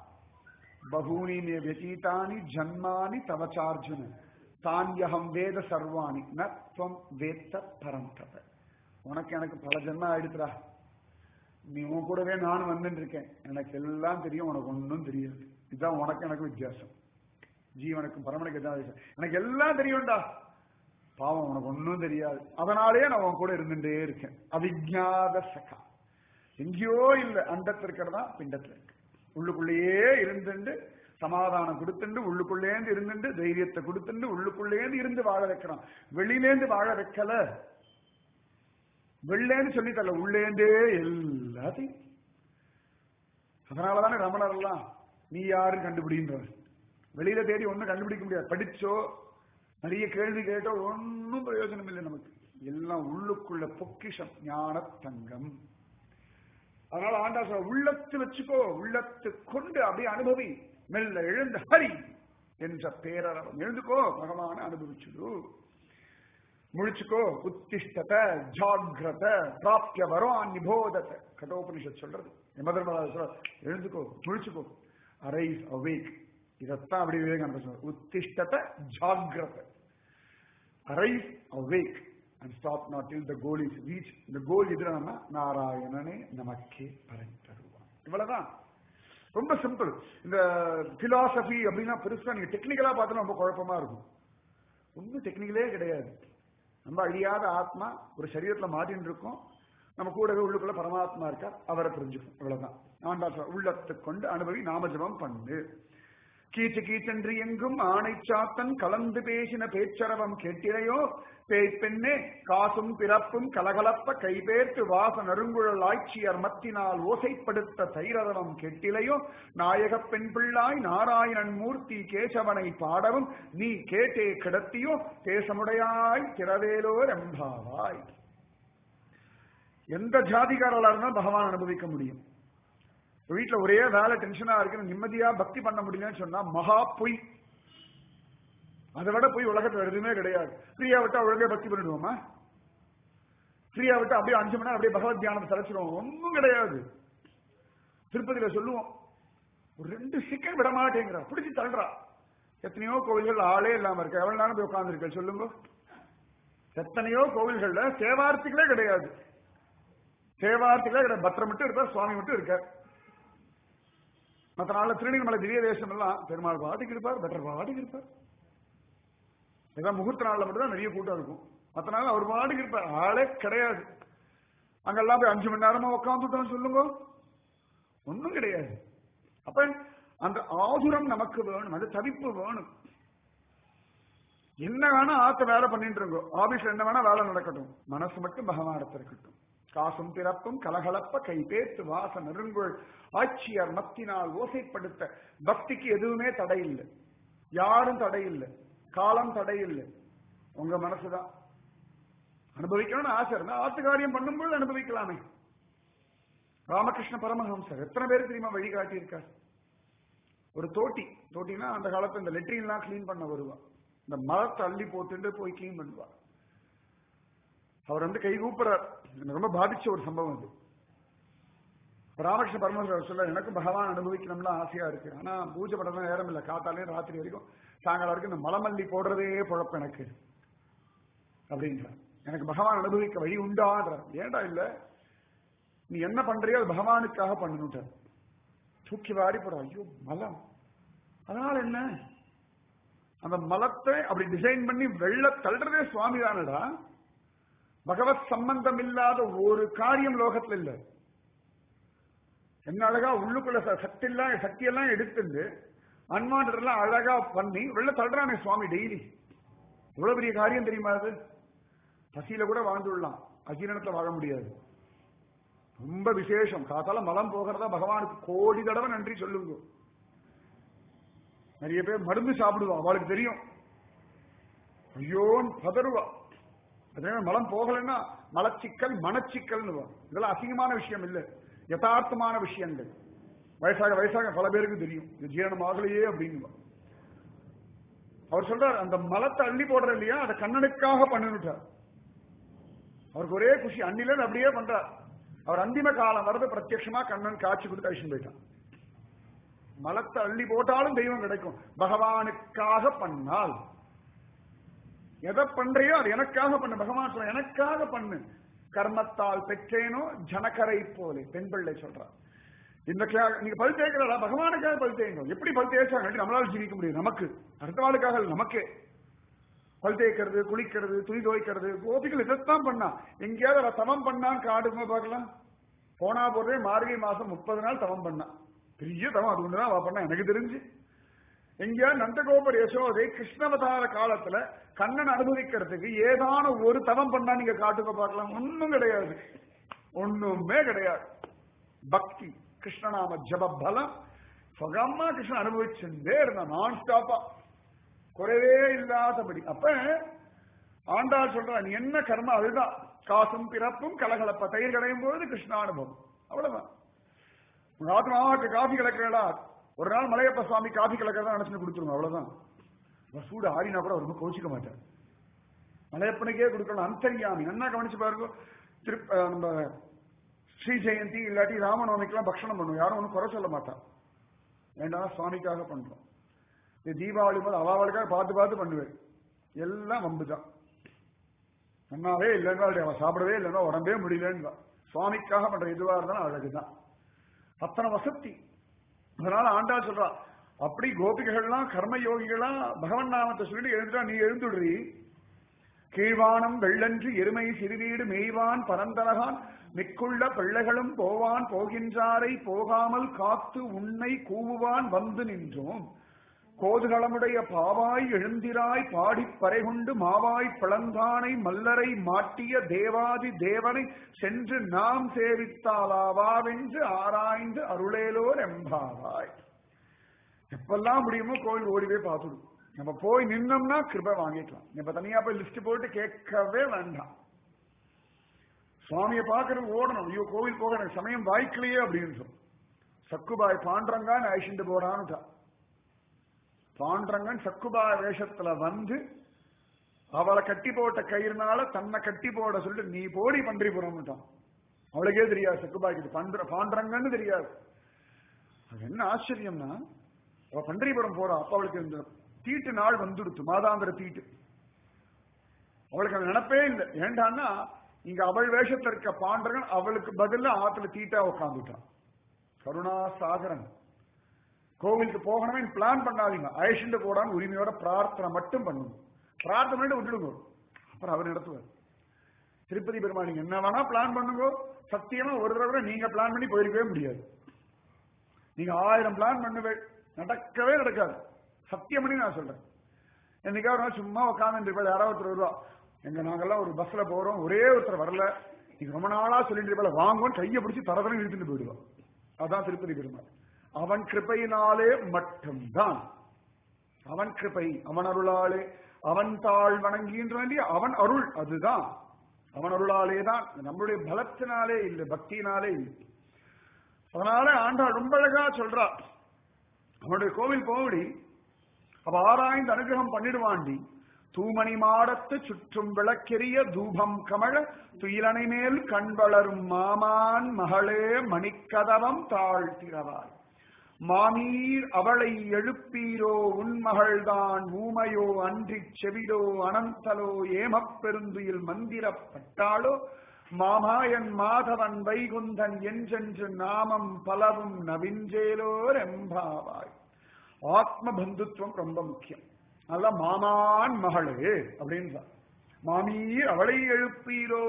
பகூனி மே வியதீதானி ஜன்மானி தவச்சார்ஜுன தான்யகம் வேத சர்வாணி நத்வம் வேத்த பரம் தவ உனக்கு எனக்கு பல ஜென்மம் ஆயிடுத்துடா நீ உன் கூடவே நானும் வந்துட்டு இருக்கேன் எனக்கு எல்லாம் தெரியும் உனக்கு ஒன்றும் தெரியாது இதுதான் உனக்கு எனக்கு வித்தியாசம் ஜீவனுக்கும் பரமனுக்கு எதாவது வித்தியாசம். எனக்கு எல்லாம் தெரியும்டா பாவம் உனக்கு ஒன்றும் தெரியாது அதனாலேயே நான் உன் கூட இருந்துட்டே இருக்கேன் அவிஜாத சகா எங்கேயோ இல்லை அண்டத்தில் இருக்கிறதா பிண்டத்தில் இருக்கு உள்ளுக்குள்ளேயே இருந்துண்டு சமாதானம் கொடுத்துண்டு உள்ளுக்குள்ளேந்து இருந்துண்டு தைரியத்தை கொடுத்துண்டு உள்ளுக்குள்ளேந்து இருந்து வாழ வைக்கிறான் வெளியிலேந்து வாழ வைக்கல வெளிலேந்து சொல்லி தரல உள்ளேந்தே எல்லாத்தையும் அதனாலதானே ரமணர் எல்லாம் நீ யாருன்னு கண்டுபிடின்றார் வெளியில தேடி ஒண்ணும் கண்டுபிடிக்க முடியாது படிச்சோ நிறைய கேள்வி கேட்டோ ஒன்னும் பிரயோஜனம் இல்லை நமக்கு எல்லாம் உள்ளுக்குள்ள பொக்கிஷம் ஞான தங்கம் அதனால ஆண்டா சொல்ற உள்ளத்து வச்சுக்கோ உள்ளத்து கொண்டு அப்படியே அனுபவி மெல்ல எழுந்து ஹரி என்ற பேரரவம் எழுந்துக்கோ பகவான அனுபவிச்சுடு முழிச்சுக்கோ உத்திஷ்டத ஜாகிரத பிராப்திய வரோன் நிபோதத கட்டோபனிஷத் சொல்றது யமதர்மராஜ சொல்ற எழுந்துக்கோ முழிச்சுக்கோ அரைஸ் அவேக் இதத்தான் அப்படி விவேகானந்த சொல்ற உத்திஷ்டத ஜாகிரத arise awake and stop not till the goal is reach இந்த கோல் எதிரானா நாராயணனே நமக்கே பலன் தருவான் இவ்வளவுதான் ரொம்ப சிம்பிள் இந்த பிலாசபி அப்படின்னா பெருசா நீங்க டெக்னிக்கலா பார்த்தா ரொம்ப குழப்பமா இருக்கும் ஒன்றும் டெக்னிக்கலே கிடையாது நம்ம அழியாத ஆத்மா ஒரு சரீரத்துல மாட்டின்னு இருக்கோம் நம்ம கூடவே உள்ளுக்குள்ள பரமாத்மா இருக்கா அவரை புரிஞ்சுக்கும் இவ்வளவுதான் ஆண்டா சொல்ற, உள்ளத்துக் கொண்டு அனுபவி நாமஜபம் பண்ணு கீச்சு கீச்சென்று எங்கும் ஆணை சாத்தன் கலந்து பேசின பேச்சரவம் கேட்டிலையோ பேய் பெண்ணே காசும் பிறப்பும் கலகலப்ப கைபேர்த்து வாச நறுங்குழல் ஆட்சியர் மத்தினால் ஓசைப்படுத்த தைரவம் கேட்டிலையோ நாயகப் பெண் பிள்ளாய் நாராயணன் மூர்த்தி கேசவனை பாடவும் நீ கேட்டே கிடத்தியோ தேசமுடையாய் திரவேலோ ரம்பாவாய் எந்த ஜாதிகாரர்களா இருந்தாலும் பகவான் அனுபவிக்க முடியும் வீட்டுல ஒரே வேலை டென்ஷனா இருக்கு நிம்மதியா பக்தி பண்ண முடியலன்னு சொன்னா மகா பொய் அதை விட போய் உலகத்துல எதுவுமே கிடையாது ஃப்ரீயா விட்டா ஒழுங்கா பக்தி பண்ணிடுவோமா ஃப்ரீயா விட்டா அப்படியே அஞ்சு மணி நேரம் அப்படியே பகவத் தியானத்தை தலைச்சிருவோம் ஒன்றும் கிடையாது திருப்பதியில சொல்லுவோம் ஒரு ரெண்டு செகண்ட் விட மாட்டேங்கிறா பிடிச்சி தள்ளுறா எத்தனையோ கோவில்கள் ஆளே இல்லாம இருக்கு எவ்வளவு நேரம் போய் உட்கார்ந்துருக்க சொல்லுங்க எத்தனையோ கோவில்கள்ல சேவார்த்திகளே கிடையாது சேவார்த்திகளே கிடையாது பத்திரம் மட்டும் இருப்பார் சுவாமி மட்டும் இருக்கார் மற்ற நாள்ல திருநெல்வேலி திவ்ய தேசம் எல்லாம் பெருமாள் பாட்டுக்கு இருப்பார் பெட்டர் பாட்டுக்கு இருப்பார் ஏதாவது முகூர்த்த நாள்ல மட்டும் தான் நிறைய கூட்டம் இருக்கும் மற்ற நாள் அவர் பாட்டுக்கு இருப்பார் ஆளே கிடையாது அங்கெல்லாம் போய் அஞ்சு மணி நேரமா உட்காந்துட்டோம் சொல்லுங்க ஒண்ணும் கிடையாது அப்ப அந்த ஆதுரம் நமக்கு வேணும் அந்த தவிப்பு வேணும் என்ன வேணா ஆத்த வேலை பண்ணிட்டு இருக்கோம் ஆபீஸ்ல என்ன வேணா வேலை நடக்கட்டும் மனசு மட்டும் பகவானத்துல இருக்கட்டும் காசும் பிறப்பும் கலகலப்ப கை பேத்து வாச நெருங்குள் ஆட்சியர் மத்தினால் ஓசைப்படுத்த பக்திக்கு எதுவுமே தடை இல்லை யாரும் தடை இல்லை காலம் தடை இல்லை உங்க மனசுதான் அனுபவிக்கணும்னு ஆசை இருந்தா ஆத்துக்காரியம் பண்ணும்போது அனுபவிக்கலாமே ராமகிருஷ்ண பரமஹம்சர் எத்தனை பேருக்கு தெரியுமா வழிகாட்டி இருக்கார் ஒரு தோட்டி தோட்டினா அந்த காலத்துல இந்த லெட்ரின் எல்லாம் கிளீன் பண்ண வருவா இந்த மரத்தை அள்ளி போட்டுட்டு போய் கிளீன் பண்ணுவா அவர் வந்து கை கூப்புறார் எனக்கு ரொம்ப பாதிச்ச ஒரு சம்பவம் அது ராமகிருஷ்ண பரமஹம்சர் சொல்ல எனக்கு பகவான் அனுபவிக்கணும்னு ஆசையா இருக்கு ஆனா பூஜை பண்றது நேரம் இல்லை காத்தாலே ராத்திரி வரைக்கும் சாயங்காலம் வரைக்கும் இந்த மலமல்லி போடுறதே பொழப்பு எனக்கு அப்படின்றார் எனக்கு பகவான் அனுபவிக்க வழி உண்டான்றார் ஏன்டா இல்ல நீ என்ன பண்றியோ அது பகவானுக்காக பண்ணணுட்டார் தூக்கி வாரி போட ஐயோ மலம் அதனால என்ன அந்த மலத்தை அப்படி டிசைன் பண்ணி வெள்ள தள்ளுறதே சுவாமி தானடா பகவத் சம்பந்தம் இல்லாத ஒரு காரியம் லோகத்துல இல்ல என்ன அழகா உள்ளுக்குள்ள ச- சக்தி எல்லாம் சக்தி எல்லாம் எடுத்துட்டு அன்வான்ட் எல்லாம் அழகா பண்ணி வெள்ள தள்ளுறானே சுவாமி டெய்லி எவ்வளவு பெரிய காரியம் தெரியுமா அது பசியில கூட வாழ்ந்துடலாம் அஜீரணத்துல வாழ முடியாது ரொம்ப விசேஷம் காத்தால மலம் போகிறதா பகவானுக்கு கோடி தடவை நன்றி சொல்லுங்க நிறைய பேர் மருந்து சாப்பிடுவா அவளுக்கு தெரியும் ஐயோன்னு பதறுவா அதே மாதிரி மலம் போகலைன்னா மலச்சிக்கல் மனச்சிக்கல்னு வரும். இதெல்லாம் அசிங்கமான விஷயம் இல்ல யதார்த்தமான விஷயங்கள் வயசாக வயசாக பல பேருக்கு தெரியும் இது ஜீரணம் ஆகலையே அப்படின்னு அவர் சொல்றார் அந்த மலத்தை அள்ளி போடுற இல்லையா அதை கண்ணனுக்காக பண்ணிவிட்டார் அவருக்கு ஒரே குஷி அன்னில அப்படியே பண்றார் அவர் அந்திம காலம் வரது பிரத்யட்சமா கண்ணன் காட்சி கொடுத்து அழிச்சு போயிட்டான் மலத்தை அள்ளி போட்டாலும் தெய்வம் கிடைக்கும் பகவானுக்காக பண்ணால் எதை பண்றியோ அது எனக்காக பண்ணு பகவான் சொல்ற எனக்காக பண்ணு கர்மத்தால் பெற்றேனோ ஜனகரை போலே பெண் பிள்ளை சொல்றார் இந்த கிளா- நீங்க பல் தேய்க்கிறதா பகவானுக்காக பல் தேய்க்கணும் எப்படி பல் தேய்ச்சாங்க நம்மளால ஜீவிக்க முடியும் நமக்கு அடுத்த ஆளுக்காக இல்ல, நமக்கே பல் தேய்க்கிறது குளிக்கிறது துணி துவைக்கிறது கோபிகள் இதைத்தான் பண்ணா எங்கேயாவது அவ தவம் பண்ணான்னு காடுங்க பார்க்கலாம் போனா போதே மார்கழி மாசம் முப்பது நாள் தவம் பண்ணா பெரிய தவம் அது ஒண்ணுதான் அவ பண்ணா எனக்கு தெரிஞ்சு எங்கேயாவது நந்தகோபர் யசோதை கிருஷ்ணவதார காலத்துல கண்ணன் அனுபவிக்கிறதுக்கு ஏதான ஒரு தவம் பண்ணா நீங்க காட்டுங்க பார்க்கலாம் ஒண்ணும் கிடையாது ஒண்ணுமே கிடையாது பக்தி கிருஷ்ணநாம ஜப பலம் சுகமா கிருஷ்ணன் அனுபவிச்சுட்டே இருந்தான் நான் ஸ்டாப்பா குறைவே இல்லாதபடி அப்ப ஆண்டாள் சொல்றா நீ என்ன கர்மம் அதுதான் காசும் பிறப்பும் கலகலப்ப தயிர் கடையும் பொழுது கிருஷ்ணானுபவம் அவ்வளவுதான் உங்க ஆத்மாவுக்கு காஃபி கலக்கிறடா ஒரு நாள் மலையப்ப சுவாமி காஃபி கலக்கிறதா நினைச்சு கொடுத்துருங்க அவ்வளவுதான் அவர் சூடு ஆறினா கூட அவர் ரொம்ப கோச்சிக்க மாட்டார் மலையப்பனுக்கே கொடுக்கணும் அந்தரியாமி நல்லா கவனிச்சு பாருங்க திருப்ப அஹ் நம்ம ஸ்ரீ ஜெயந்தி இல்லாட்டி ராமநவமிக்கெல்லாம் பக்ஷணம் பண்ணுவோம் யாரும் ஒன்றும் குறை சொல்ல மாட்டான் வேண்டாம் சுவாமிக்காக பண்றோம் இது தீபாவளி போது அவாவளுக்காக பார்த்து பார்த்து பண்ணுவேன் எல்லாம் வம்பு தான் நன்னாவே இல்லைன்னா அவன் சாப்பிடவே இல்லைன்னா உடம்பே முடியலன்னு சுவாமிக்காக பண்ற எதுவா இருந்தாலும் அழகுதான் அத்தனை வசதி அதனால ஆண்டாள் சொல்றா அப்படி கோபிகைகள்லாம் கர்ம யோகிகளா பகவன் நாமத்தை சொல்லிட்டு எழுந்துட்டா நீ எழுந்துடுறி கீழ்வானம் வெள்ளன்று எருமை சிறுவீடு மெய்வான் பரந்தனகான் மிக்குள்ள பிள்ளைகளும் போவான் போகின்றாரை போகாமல் காத்து உன்னை கூவுவான் வந்து நின்றோம் கோதுகளமுடைய பாவாய் எழுந்திராய் பாடிப் பறைகொண்டு மாவாய் பிளந்தானை மல்லரை மாட்டிய தேவாதி தேவனை சென்று நாம் சேவித்தாலாவாவென்று ஆராய்ந்து அருளேலோர் எம்பாவாய் எப்பெல்லாம் முடியுமோ கோயில் ஓடிவே பார்த்துடும் நம்ம போய் நின்னோம்னா கிருபை வாங்கிக்கலாம் இப்ப தனியா போய் லிஸ்ட் போட்டு கேட்கவே வேண்டாம் சுவாமியை பார்க்கறது ஓடணும் ஐயோ கோவில் போக எனக்கு சமயம் வாய்க்கலையே அப்படின்னு சொல்லு சக்குபாய் பாண்டரங்கான்னு அழிச்சுட்டு போறான்னு பாண்டரங்கன் சக்குபாய் வேஷத்துல வந்து அவளை கட்டி போட்ட கயிறுனால தன்னை கட்டி போட சொல்லிட்டு நீ போடி பன்றிபுரம்ட்டான் அவளுக்கே தெரியாது சக்குபாய்க்கு பண்ற பாண்டரங்கன்னு தெரியாது அது என்ன ஆச்சரியம்னா அவ பன்றிபுரம் போறா அப்ப அவளுக்கு இந்த தீட்டு நாள் வந்துடுத்து மாதாந்திர தீட்டு அவளுக்கு அந்த நினைப்பே இல்லை ஏண்டான்னா இங்க அவள் வேஷத்துல இருக்க பாண்டரன் அவளுக்கு பதிலா ஆத்துல தீட்டா உட்காந்துட்டான் கருணா சாகரன் கோவிலுக்கு போகணுமே பிளான் பண்ணாதீங்க அழைச்சிட்டு போடான்னு உரிமையோட பிரார்த்தனை மட்டும் பண்ணுங்க பிரார்த்தனை பண்ணிட்டு விட்டுடுங்க அப்புறம் அவர் நடத்துவார் திருப்பதி பெருமாள் நீங்க என்ன வேணா பிளான் பண்ணுங்க சத்தியமா ஒரு தடவை நீங்க பிளான் பண்ணி போயிருக்கவே முடியாது நீங்க ஆயிரம் பிளான் பண்ணுவே நடக்கவே நடக்காது சத்தியம் பண்ணி நான் சொல்றேன் என்னைக்காவது ஒரு நாள் சும்மா உட்காந்து இருப்பா யாராவது ஒருத்தர் வருவா எங்க நாங்கெல்லாம் ஒரு பஸ்ல போறோம் ஒரே ஒருத்தர் வரல நீங்க ரொம்ப நாளா சொல்லிட்டு இருப்பா வாங்குவோம் கையை பிடிச்சி தரதரம் இழுத்துட்டு போயிடுவா அதான் திருப்பதி பெருமாள் அவன் கிருபையினாலே மட்டும்தான் அவன் கிருபை அவன் அருளாலே அவன் தாழ் வணங்கின்ற வேண்டிய அவன் அருள் அதுதான் அவன் அருளாலே தான் நம்மளுடைய பலத்தினாலே இல்லை பக்தியினாலே இல்லை அதனால ஆண்டாள் ரொம்ப அழகா சொல்றா அவனுடைய கோவில் போவடி அவ ஆராய்ந்து அனுகிரகம் பண்ணிடுவாண்டி தூமணி மாடத்து சுற்றும் விளக்கெரிய தூபம் கமழ துயிலனை மேல் கண் வளரும் மாமான் மகளே மணிக்கதவம் தாழ்த்திரவாய் மாமீர் அவளை எழுப்பீரோ உன்மகள்தான் ஊமையோ அன்றிச் செவிடோ அனந்தலோ ஏமப் பெருந்துயில் மந்திரப்பட்டாளோ மாமாயன் மாதவன் வைகுந்தன் என்றென்று நாமம் பலவும் நவிஞ்சேலோர் எம்பாவாய் ஆத்ம பந்துத்துவம் ரொம்ப முக்கியம் நல்ல மாமான் மகளே அப்படின்றார் மாமீர் அவளை எழுப்பீரோ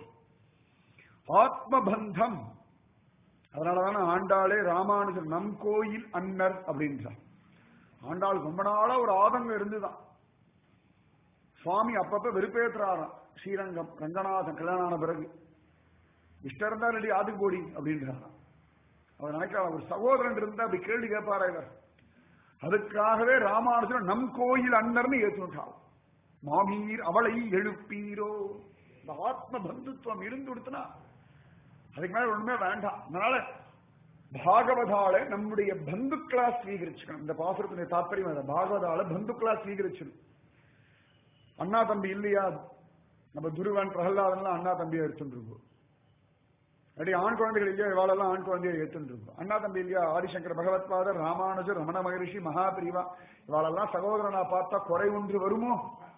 ஆத்ம பந்தம் அதனாலதான ஆண்டாளே ராமானுஜர் நம் கோயில் அன்னர் அப்படின்றார் ஆண்டாள் ரொம்ப நாளா ஒரு ஆதங்கம் இருந்துதான் சுவாமி அப்பப்ப வெறுப்பேற்றுறாராம் ஸ்ரீரங்கம் ரங்கநாதன் கல்யாணம் ஆன பிறகு இஷ்டம் இருந்தா ரெடி ஆதுக்கு போடி அப்படின்றாராம் அவர் நினைக்கிறார் ஒரு சகோதரன் இருந்தா அப்படி கேள்வி கேட்பாரா இவர் அதுக்காகவே ராமானுஜன் நம் கோயில் அன்னர்னு ஏற்றுட்டாள் மாமீர் அவளை எழுப்பீரோ இந்த ஆத்ம பந்துத்துவம் இருந்து கொடுத்தனா அதுக்கு மேல ஒண்ணுமே வேண்டாம் அதனால பாகவதால நம்முடைய பந்துக்களா ஸ்வீகரிச்சுக்கணும் இந்த பாசுரத்தினுடைய தாற்பயம் அது பாகவதால பந்துக்களா ஸ்வீகரிச்சணும் அண்ணா தம்பி இல்லையா நம்ம துருவன் பிரகலாதன்லாம் அண்ணா தம்பியை எடுத்துருக்கோம் அப்படி ஆண் குழந்தைகள் இல்லையா இவாளெல்லாம் ஆண் குழந்தையை எடுத்துருக்கோம் அண்ணா தம்பி இல்லையா ஆதிசங்கர பகவத்பாதர் ராமானுஜர் ரமண மகரிஷி மகாபிரிவா இவாளெல்லாம் சகோதரனா பார்த்தா குறை ஒன்று வருமோ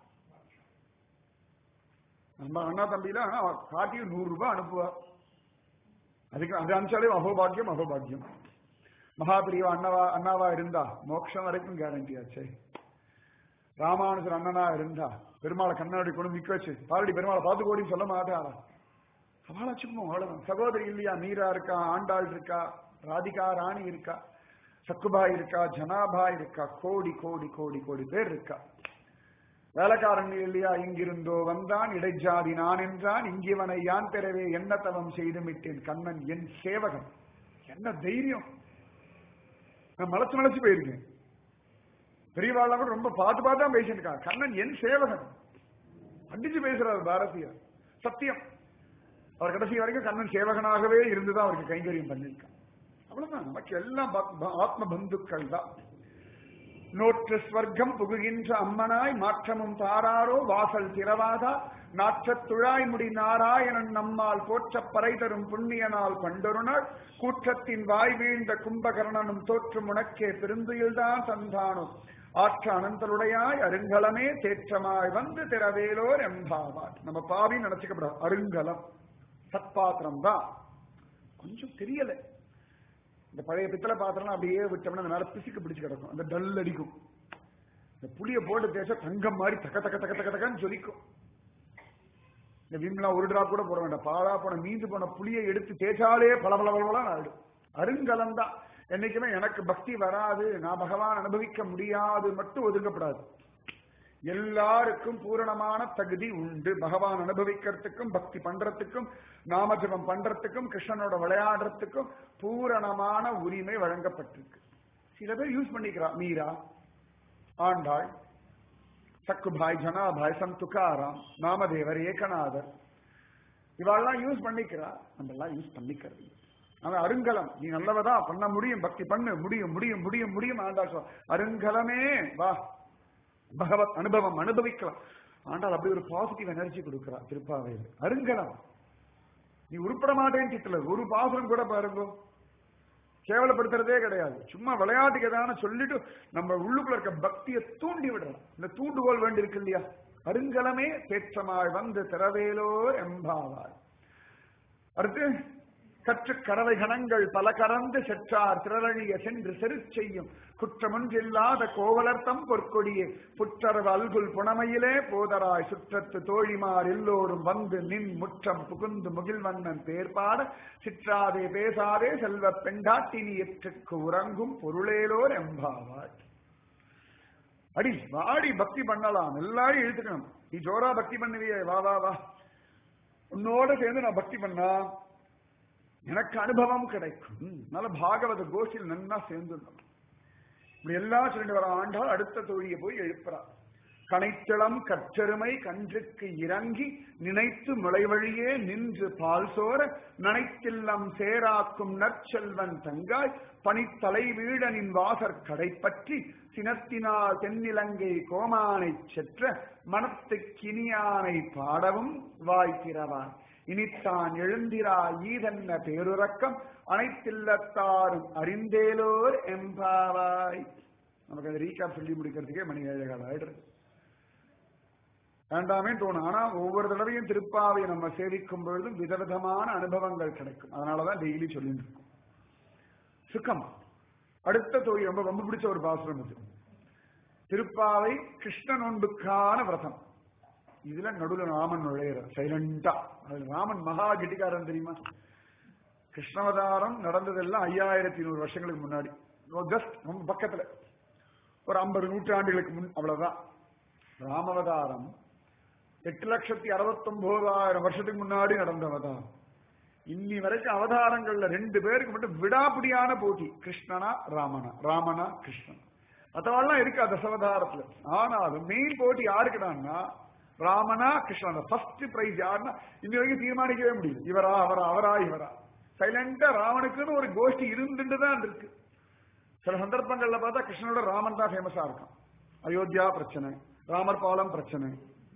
நம்ம அண்ணா தம்பியில ஆனா காட்டி நூறு ரூபாய் அனுப்புவா அதுக்கு அது அனுப்பிச்சாலே அகோபாக்கியம் அகோபாக்கியம் மகாபிரிவா அண்ணவா அண்ணாவா இருந்தா மோட்சம் வரைக்கும் கேரண்டி ஆச்சே ராமானுஜர் அண்ணனா இருந்தா பெருமாளை கண்ணாடி கொண்டு நிக்க வச்சு பாரடி பெருமாளை பார்த்து கோடின்னு சொல்ல மாட்டாரா அவளை சும்மா அவ்வளவுதான் சகோதரி இல்லையா மீரா இருக்கா ஆண்டாள் இருக்கா ராதிகா ராணி இருக்கா சக்குபாய் இருக்கா ஜனாபாய் இருக்கா கோடி கோடி கோடி கோடி பேர் இருக்கா வேலைக்காரன் இல்லையா இங்கிருந்தோ வந்தான் இடைஜாதி நான் என்றான் இங்கிவனை யான் பெறவே என்ன தவம் செய்து விட்டேன் கண்ணன் என் சேவகன் என்ன தைரியம் நான் மலைச்சு மலைச்சு போயிருக்கேன் பெரியவாள்லாம் கூட ரொம்ப பார்த்து பார்த்து தான் பேசிட்டு இருக்காங்க கண்ணன் என் சேவகன் அடிச்சு பேசுறாரு பாரதியார் சத்தியம் அவர் கடைசி வரைக்கும் கண்ணன் சேவகனாகவே இருந்துதான் அவருக்கு கைங்கரியம் பண்ணியிருக்கான் அவ்வளவுதான் நமக்கு எல்லாம் ஆத்ம பந்துக்கள் தான் நோற்று ஸ்வர்க்கம் புகுகின்ற அம்மனாய் மாற்றமும் தாராரோ வாசல் திறவாதா நாற்றத் துழாய் முடி நாராயணன் நம்மால் போற்றப் பறை தரும் புண்ணியனால் பண்டொரு நாள் கூற்றத்தின் வாய் வீழ்ந்த கும்பகர்ணனும் தோற்று முனக்கே பெருந்துயில்தான் சந்தானும் ஆற்ற அனந்தலுடையாய் அருங்கலமே தேற்றமாய் வந்து திறவேலோர் எம்பாவார் நம்ம பாவி நினைச்சுக்கப்படாது அருங்கலம் சத்பாத்திரம் தான் கொஞ்சம் தெரியல இந்த பழைய பித்தளை பாத்திரம் அப்படியே விட்டோம்னா அந்த மேல பிசுக்கு பிடிச்சு கிடக்கும் அந்த டல் அடிக்கும் இந்த புளிய போட்டு தேய்ச்சா தங்கம் மாதிரி தக்க தக்க தக்க தக்க தக்கன்னு ஜொலிக்கும் இந்த விம்லாம் ஒரு டிராப் கூட போட வேண்டாம் பாழா போன மீந்து போன புளியை எடுத்து தேய்ச்சாலே பல பல பலபலாம் ஆயிடும் அருங்கலம் தான் என்னைக்குமே எனக்கு பக்தி வராது நான் பகவான் அனுபவிக்க முடியாது மட்டும் ஒதுக்கப்படாது எல்லாருக்கும் பூரணமான தகுதி உண்டு பகவான் அனுபவிக்கிறதுக்கும் பக்தி பண்றதுக்கும் நாமஜபம் பண்றதுக்கும் கிருஷ்ணனோட விளையாடுறதுக்கும் பூரணமான உரிமை வழங்கப்பட்டிருக்கு சில பேர் யூஸ் பண்ணிக்கிறா மீரா ஆண்டாள் சக்குபாய் ஜனாபாய் சந்துகாராம் நாமதேவர் ஏகநாதர் இவாள்லாம் யூஸ் பண்ணிக்கிறா நம்ம எல்லாம் யூஸ் பண்ணிக்கிறது அவன் அருங்கலம் நீ நல்லவதா பண்ண முடியும் பக்தி பண்ணு முடியும் முடியும் முடியும் முடியும் ஆண்டாள் சொல் அருங்கலமே வா பகவத் அனுபவம் அனுபவிக்கலாம் ஆண்டால் அப்படி ஒரு பாசிட்டிவ் எனர்ஜி கொடுக்கிறா திருப்பாவையில் அருங்கலம் நீ உருப்பட மாட்டேன்னு திட்டல ஒரு பாசனம் கூட பாருங்க கேவலப்படுத்துறதே கிடையாது சும்மா விளையாட்டுக்கு எதான சொல்லிட்டு நம்ம உள்ளுக்குள்ள இருக்க பக்தியை தூண்டி விடலாம் இந்த தூண்டுகோல் வேண்டி இருக்கு இல்லையா அருங்கலமே தேற்றமாய் வந்து திறவேலோர் எம்பாவாய் அடுத்து கற்று கறவை கணங்கள் பல கறந்து செற்றார் திரளழிய சென்று செரு செய்யும் குற்றமொன்றில்லாத கோவலர்த்தம் பொற்கொடியே புற்றரவு அல்குல் புனமையிலே போதராய் சுற்றத்து தோழிமார் எல்லோரும் வந்து நின் முற்றம் புகுந்து முகில்வண்ணன் பேர்பாட சிற்றாதே பேசாதே செல்வ பெண்டாட்டினி எற்றுக்கு உறங்கும் பொருளேலோர் எம்பாவாய் அடி வாடி பக்தி பண்ணலாம் எல்லாரும் இழுத்துக்கணும் நீ ஜோரா பக்தி பண்ணுவியே வா வா வா உன்னோட சேர்ந்து நான் பக்தி பண்ணா எனக்கு அனுபவம் கிடைக்கும் நல்ல பாகவத கோஷில் நன்னா சேர்ந்துடணும் இப்படி எல்லாம் சொல்லிட்டு வர ஆண்டால் அடுத்த தோழியை போய் எழுப்புறா கனைத்தளம் கற்றெருமை கன்றுக்கு இறங்கி நினைத்து முளைவழியே நின்று பால் சோர நனைத்தில்லம் சேராக்கும் நற்செல்வன் தங்காய் பனித்தலை வீடனின் வாசற் கடைப்பற்றி சினத்தினால் தென்னிலங்கை கோமானை செற்ற மனத்துக் கினியானை பாடவும் வாய்க்கிறவான் இனித்தான் எழுந்திரா ஈதன்ன பேருறக்கம் அனைத்தில்லத்தாரும் அறிந்தேலோர் எம்பாவாய் நமக்கு அந்த ரீகாப் சொல்லி முடிக்கிறதுக்கே மணி ஏழு காலம் ஆயிடுறது வேண்டாமே தோணும் ஆனா ஒவ்வொரு தடவையும் திருப்பாவை நம்ம சேவிக்கும் பொழுதும் விதவிதமான அனுபவங்கள் கிடைக்கும் அதனாலதான் டெய்லி சொல்லிட்டு இருக்கோம் சுக்கம் அடுத்த தொழில் ரொம்ப ரொம்ப பிடிச்ச ஒரு பாசுரம் இது திருப்பாவை கிருஷ்ண நோன்புக்கான விரதம் இதுல நடுவுல ராமன் நுழையிற சைலண்டா அது ராமன் மகா கெட்டிக்காரன் தெரியுமா கிருஷ்ணவதாரம் நடந்ததெல்லாம் ஐயாயிரத்தி நூறு வருஷங்களுக்கு முன்னாடி ஜஸ்ட் ரொம்ப பக்கத்துல ஒரு ஐம்பது நூற்றாண்டுகளுக்கு முன் அவ்வளவுதான் ராமவதாரம் எட்டு லட்சத்தி அறுபத்தொன்பதாயிரம் வருஷத்துக்கு முன்னாடி நடந்த அவதாரம் இன்னி வரைக்கும் அவதாரங்கள்ல ரெண்டு பேருக்கு மட்டும் விடாப்பிடியான போட்டி கிருஷ்ணனா ராமனா ராமனா கிருஷ்ணன் மற்றவாள்லாம் இருக்கு தசவதாரத்துல ஆனாலும் மெயின் போட்டி யாருக்குடான்னா ராமனா கிருஷ்ணனா ஃபர்ஸ்ட் பிரைஸ் யாருன்னா இன்னி வரைக்கும் தீர்மானிக்கவே முடியல இவரா அவரா அவரா இவரா சைலண்டா ராவனுக்குன்னு ஒரு கோஷ்டி இருந்துட்டு தான் இருக்கு சில சந்தர்ப்பங்கள்ல பார்த்தா கிருஷ்ணனோட ராமன் தான் ஃபேமஸா இருக்கான் அயோத்தியா பிரச்சனை ராமர் பாலம் பிரச்சனை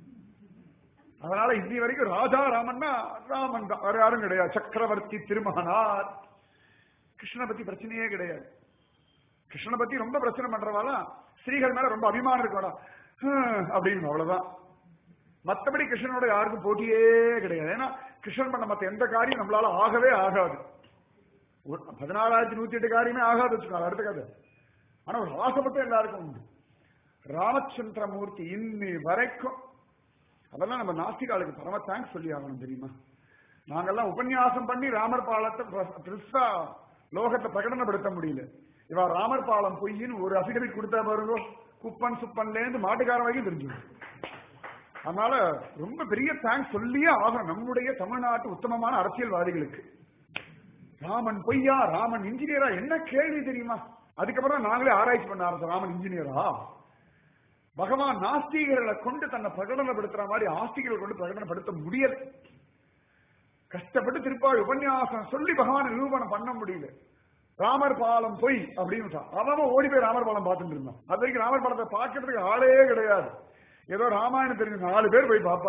அதனால இன்னி வரைக்கும் ராஜா ராமன்னா ராமன் தான் வேற யாரும் கிடையாது சக்கரவர்த்தி திருமகனார் கிருஷ்ணனை பத்தி பிரச்சனையே கிடையாது கிருஷ்ணனை பத்தி ரொம்ப பிரச்சனை பண்றவாளா ஸ்ரீகள் மேல ரொம்ப அபிமானம் இருக்கா அப்படின்னு அவ்வளவுதான் மத்தபடி கிருஷ்ணனோட யாருக்கும் போட்டியே கிடையாது ஏன்னா கிருஷ்ணன் பண்ண மத்த எந்த காரியம் நம்மளால ஆகவே ஆகாது பதினாலாயிரத்தி நூத்தி எட்டு காரியமே ஆகாது வச்சுக்கோங்க அடுத்த கதை ஆனா ஒரு ஆசைப்பட்டு எல்லாருக்கும் உண்டு ராமச்சந்திரமூர்த்தி இன்னி வரைக்கும் அதெல்லாம் நம்ம நாஸ்திகாளுக்கு பரம தேங்க்ஸ் சொல்லி ஆகணும் தெரியுமா நாங்கெல்லாம் உபன்யாசம் பண்ணி ராமர் பாலத்தை பெருசா லோகத்தை பிரகடனப்படுத்த முடியல இவ ராமர் பாலம் பொய்ன்னு ஒரு அபிடவிட் கொடுத்தா பாருங்க குப்பன் சுப்பன்ல இருந்து மாட்டுக்காரன் வரைக்கும் தெரிஞ்சிடும் அதனால ரொம்ப பெரிய தேங்க்ஸ் சொல்லியே ஆகணும் நம்முடைய தமிழ்நாட்டு உத்தமமான அரசியல்வாதிகளுக்கு ராமன் பொய்யா ராமன் இன்ஜினியரா என்ன கேள்வி தெரியுமா அதுக்கப்புறம் நாங்களே ஆராய்ச்சி பண்ண ஆரம்பிச்சோம் ராமன் இன்ஜினியரா பகவான் நாஸ்திகர்களை கொண்டு தன்னை பிரகடனப்படுத்துற மாதிரி ஆஸ்திகர்களை கொண்டு பிரகடனப்படுத்த முடியல கஷ்டப்பட்டு திருப்பாவி உபன்யாசம் சொல்லி பகவான் நிரூபணம் பண்ண முடியல ராமர் பாலம் பொய் அப்படின்னு அவன் ஓடி போய் ராமர் பாலம் பார்த்துட்டு இருந்தான் அது வரைக்கும் ராமர் பாலத்தை பார்க்கறதுக்கு ஆளே கிடையாது ஏதோ ராமாயணம் தெரிஞ்ச நாலு பேர் போய் பாப்பா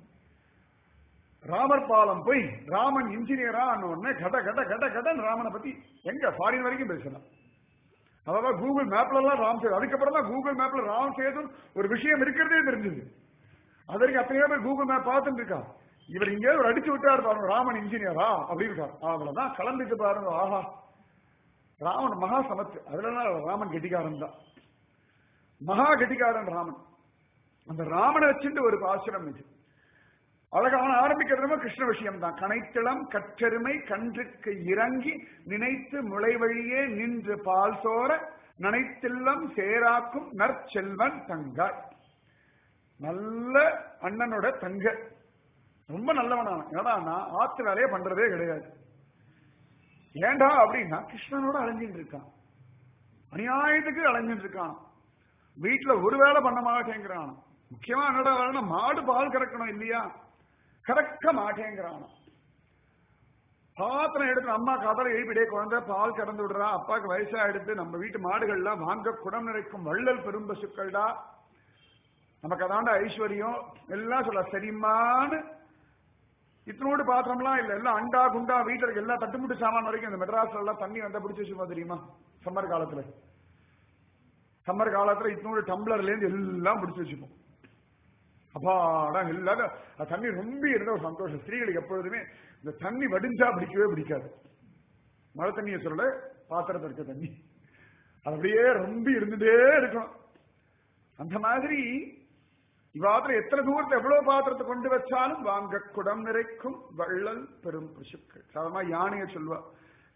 ராமர் பாலம் போய் ராமன் இன்ஜினியரா உடனே கட கட கட கடன் ராமனை பத்தி எங்க ஃபாரின் வரைக்கும் பேசலாம் அதாவது கூகுள் மேப்ல எல்லாம் ராம் சேது அதுக்கப்புறம் தான் கூகுள் மேப்ல ராம் சேது ஒரு விஷயம் இருக்கிறதே தெரிஞ்சது அது வரைக்கும் அத்தனையோ பேர் கூகுள் மேப் பார்த்துட்டு இருக்கா இவர் இங்கே ஒரு அடிச்சு விட்டாரு பாருங்க ராமன் இன்ஜினியரா அப்படின்னு அவ்வளவுதான் கலந்துட்டு பாருங்க ஆஹா ராமன் மகா சமத்து அதுல ராமன் கெட்டிக்காரன் தான் மகா கெட்டிக்காரன் ராமன் அந்த ராமனை வச்சுட்டு ஒரு பாசுரம் இது அழகான ஆரம்பிக்கிறதுமா கிருஷ்ண விஷயம் தான் கனைத்திளம் கற்றெருமை கன்றுக்கு இறங்கி நினைத்து முளை வழியே நின்று பால் சோர நனைத்தில்லம் சேராக்கும் நற்செல்வன் தங்காய் நல்ல அண்ணனோட தங்க ரொம்ப நல்லவனான ஏன்னா ஆத்து வேலையே பண்றதே கிடையாது ஏண்டா அப்படின்னா கிருஷ்ணனோட அலைஞ்சிட்டு இருக்கான் அநியாயத்துக்கு அலைஞ்சிட்டு இருக்கான் வீட்டுல ஒரு வேலை பண்ண மாட்டேங்கிறான் முக்கியமா என்னடா வேணும் மாடு பால் கறக்கணும் இல்லையா கறக்க மாட்டேங்கிறான் பாத்திரம் எடுத்து அம்மா கதலை எழுப்பிடே குழந்தை பால் கறந்து விடுறா அப்பாவுக்கு வயசா எடுத்து நம்ம வீட்டு மாடுகள்லாம் வாங்க குடம் நிறைக்கும் வள்ளல் பெரும்பசுக்கள்டா நமக்கு அதாண்ட ஐஸ்வர்யம் எல்லாம் சொல்ல சரிம்மான்னு இத்தனோடு பாத்திரம்லாம் இல்ல எல்லாம் அண்டா குண்டா வீட்டுல இருக்க எல்லா தட்டுமுட்டு சாமான் வரைக்கும் இந்த மெட்ராஸ்ல எல்லாம் தண்ணி வந்தா பிடிச்சி வச்சுமா தெரியுமா சம்மர் காலத்துல சம்மர் காலத்துல இத்தனோடு டம்ளர்ல இருந்து எல்லாம் பிடிச்சி வச்சுப்போம் அப்பாடா இல்லாத தண்ணி ரொம்ப இருந்த ஒரு சந்தோஷம் ஸ்திரீகளுக்கு எப்பொழுதுமே இந்த தண்ணி வடிஞ்சா பிடிக்கவே பிடிக்காது மழை தண்ணியை சொல்ல பாத்திரத்தில் இருக்க தண்ணி அது அப்படியே ரொம்ப இருந்துட்டே இருக்கும் அந்த மாதிரி இவ்வாத்திரம் எத்தனை தூரத்தை எவ்வளவு பாத்திரத்தை கொண்டு வச்சாலும் வாங்க குடம் நிறைக்கும் வள்ளல் பெரும் பசுக்கள் சாதாரணமா யானையை சொல்லுவா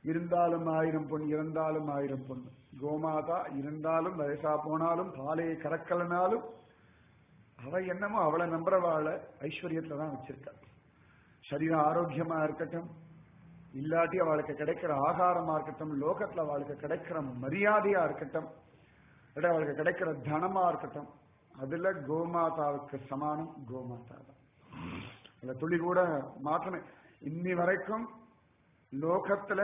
இருந்தாலும் ஆயிரம் பொன் இறந்தாலும் ஆயிரம் பொன் கோமாதா இருந்தாலும் வயசா போனாலும் பாலையை கறக்கலனாலும் அவ என்னமோ அவளை நம்புறவாள ஐஸ்வர்யத்துல தான் வச்சிருக்கா சரீரம் ஆரோக்கியமா இருக்கட்டும் இல்லாட்டி அவளுக்கு கிடைக்கிற ஆகாரமா இருக்கட்டும் லோகத்துல அவளுக்கு கிடைக்கிற மரியாதையா இருக்கட்டும் இல்லாட்டி அவளுக்கு கிடைக்கிற தனமா இருக்கட்டும் அதுல கோமாதாவுக்கு சமானம் கோமாதா தான் அதுல துளி கூட மாற்றமே இன்னி வரைக்கும் லோகத்துல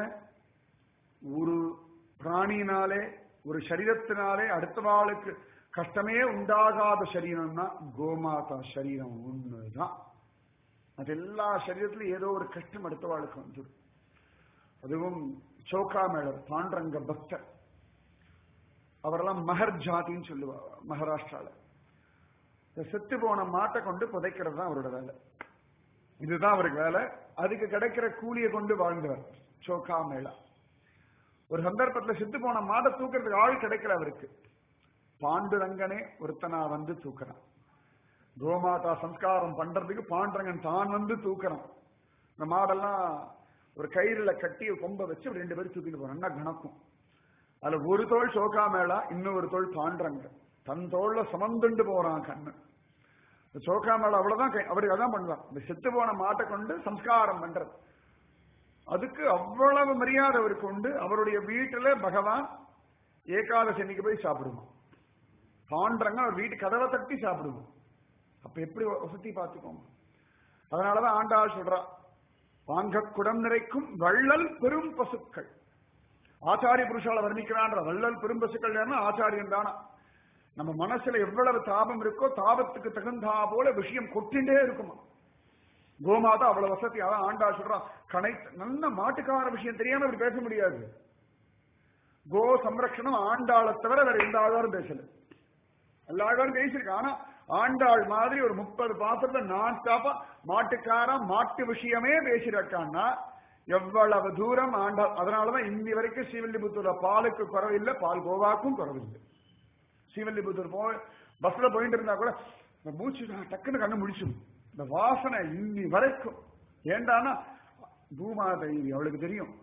ஒரு பிராணினாலே ஒரு சரீரத்தினாலே அடுத்தவாளுக்கு கஷ்டமே உண்டாகாத சரீரம்னா கோமாதா சரீரம் ஒண்ணுதான் அது எல்லா சரீரத்திலும் ஏதோ ஒரு கஷ்டம் அடுத்தவாளுக்கு வந்துடும் அதுவும் சோக்கா மேளர் பாண்டரங்க பக்தர் அவரெல்லாம் மகர் ஜாதின்னு சொல்லுவாங்க மகாராஷ்டிரால இந்த செத்து போன மாட்டை கொண்டு புதைக்கிறது தான் அவரோட வேலை இதுதான் அவருக்கு வேலை அதுக்கு கிடைக்கிற கூலியை கொண்டு வாழ்ந்தவர் சோக்கா மேளா ஒரு சந்தர்ப்பத்துல செத்து போன மாட்டை தூக்கிறதுக்கு ஆள் கிடைக்கல அவருக்கு பாண்டுரங்கனே ஒருத்தனா வந்து தூக்குறான் கோமாதா சம்ஸ்காரம் பண்றதுக்கு பாண்டுரங்கன் தான் வந்து தூக்குறான் இந்த மாடெல்லாம் ஒரு கயிறுல கட்டி கொம்ப வச்சு அப்படி ரெண்டு பேரும் தூக்கிட்டு போறான் என்ன கணக்கும் அதுல ஒரு தோல் சோகா மேளா இன்னொரு தோல் பாண்டுரங்க தன் தோல்ல சுமந்துண்டு போறான் கண்ணு இந்த சோகா மேளா அவ்வளவுதான் கை- அவருக்கு அதான் பண்ணலாம் இந்த செத்து போன மாட்டை கொண்டு சம்ஸ்காரம் பண்றது அதுக்கு அவ்வளவு மரியாதை அவருக்கு உண்டு அவருடைய வீட்டுல பகவான் ஏகாதசி அன்னைக்கு போய் சாப்பிடுவோம் பாண்டரங்க அவர் வீட்டு கதவை தட்டி சாப்பிடுவோம் அப்ப எப்படி வசதி பார்த்துக்கோங்க அதனாலதான் ஆண்டாள் சொல்றா வாங்க குடம் நிறைக்கும் வள்ளல் பெரும் பசுக்கள் ஆச்சாரிய புருஷால வர்ணிக்கிறான்ற வள்ளல் பெரும் பசுக்கள் யாருன்னா ஆச்சாரியன் தானா நம்ம மனசுல எவ்வளவு தாபம் இருக்கோ தாபத்துக்கு தகுந்தா போல விஷயம் கொட்டிண்டே இருக்குமா கோமாதா அவ்வளவு வசதி அதான் ஆண்டா சொல்றா கனை நல்ல மாட்டுக்கார விஷயம் தெரியாம இப்படி பேச முடியாது கோ சம்ரக்ஷணம் ஆண்டாளை தவிர வேற எந்த ஆதாரம் பேசல எல்லா ஆதாரம் பேசியிருக்கா ஆனா ஆண்டாள் மாதிரி ஒரு முப்பது பாத்திரத்தை நான் ஸ்டாப்பா மாட்டுக்காரன் மாட்டு விஷயமே பேசியிருக்கான்னா எவ்வளவு தூரம் ஆண்டாள் அதனாலதான் இன்னி வரைக்கும் ஸ்ரீவில்லிபுத்தூர்ல பாலுக்கு குறவில்லை பால் கோவாக்கும் குறவில்லை ஸ்ரீவில்லிபுத்தூர் போ பஸ்ல போயிட்டு இருந்தா கூட இந்த மூச்சு நான் டக்குன்னு கண்ணு முடிச்சிடும் இந்த வாசனை இன்னி வரைக்கும் ஏண்டானா பூமாதேவி அவளுக்கு தெரியும்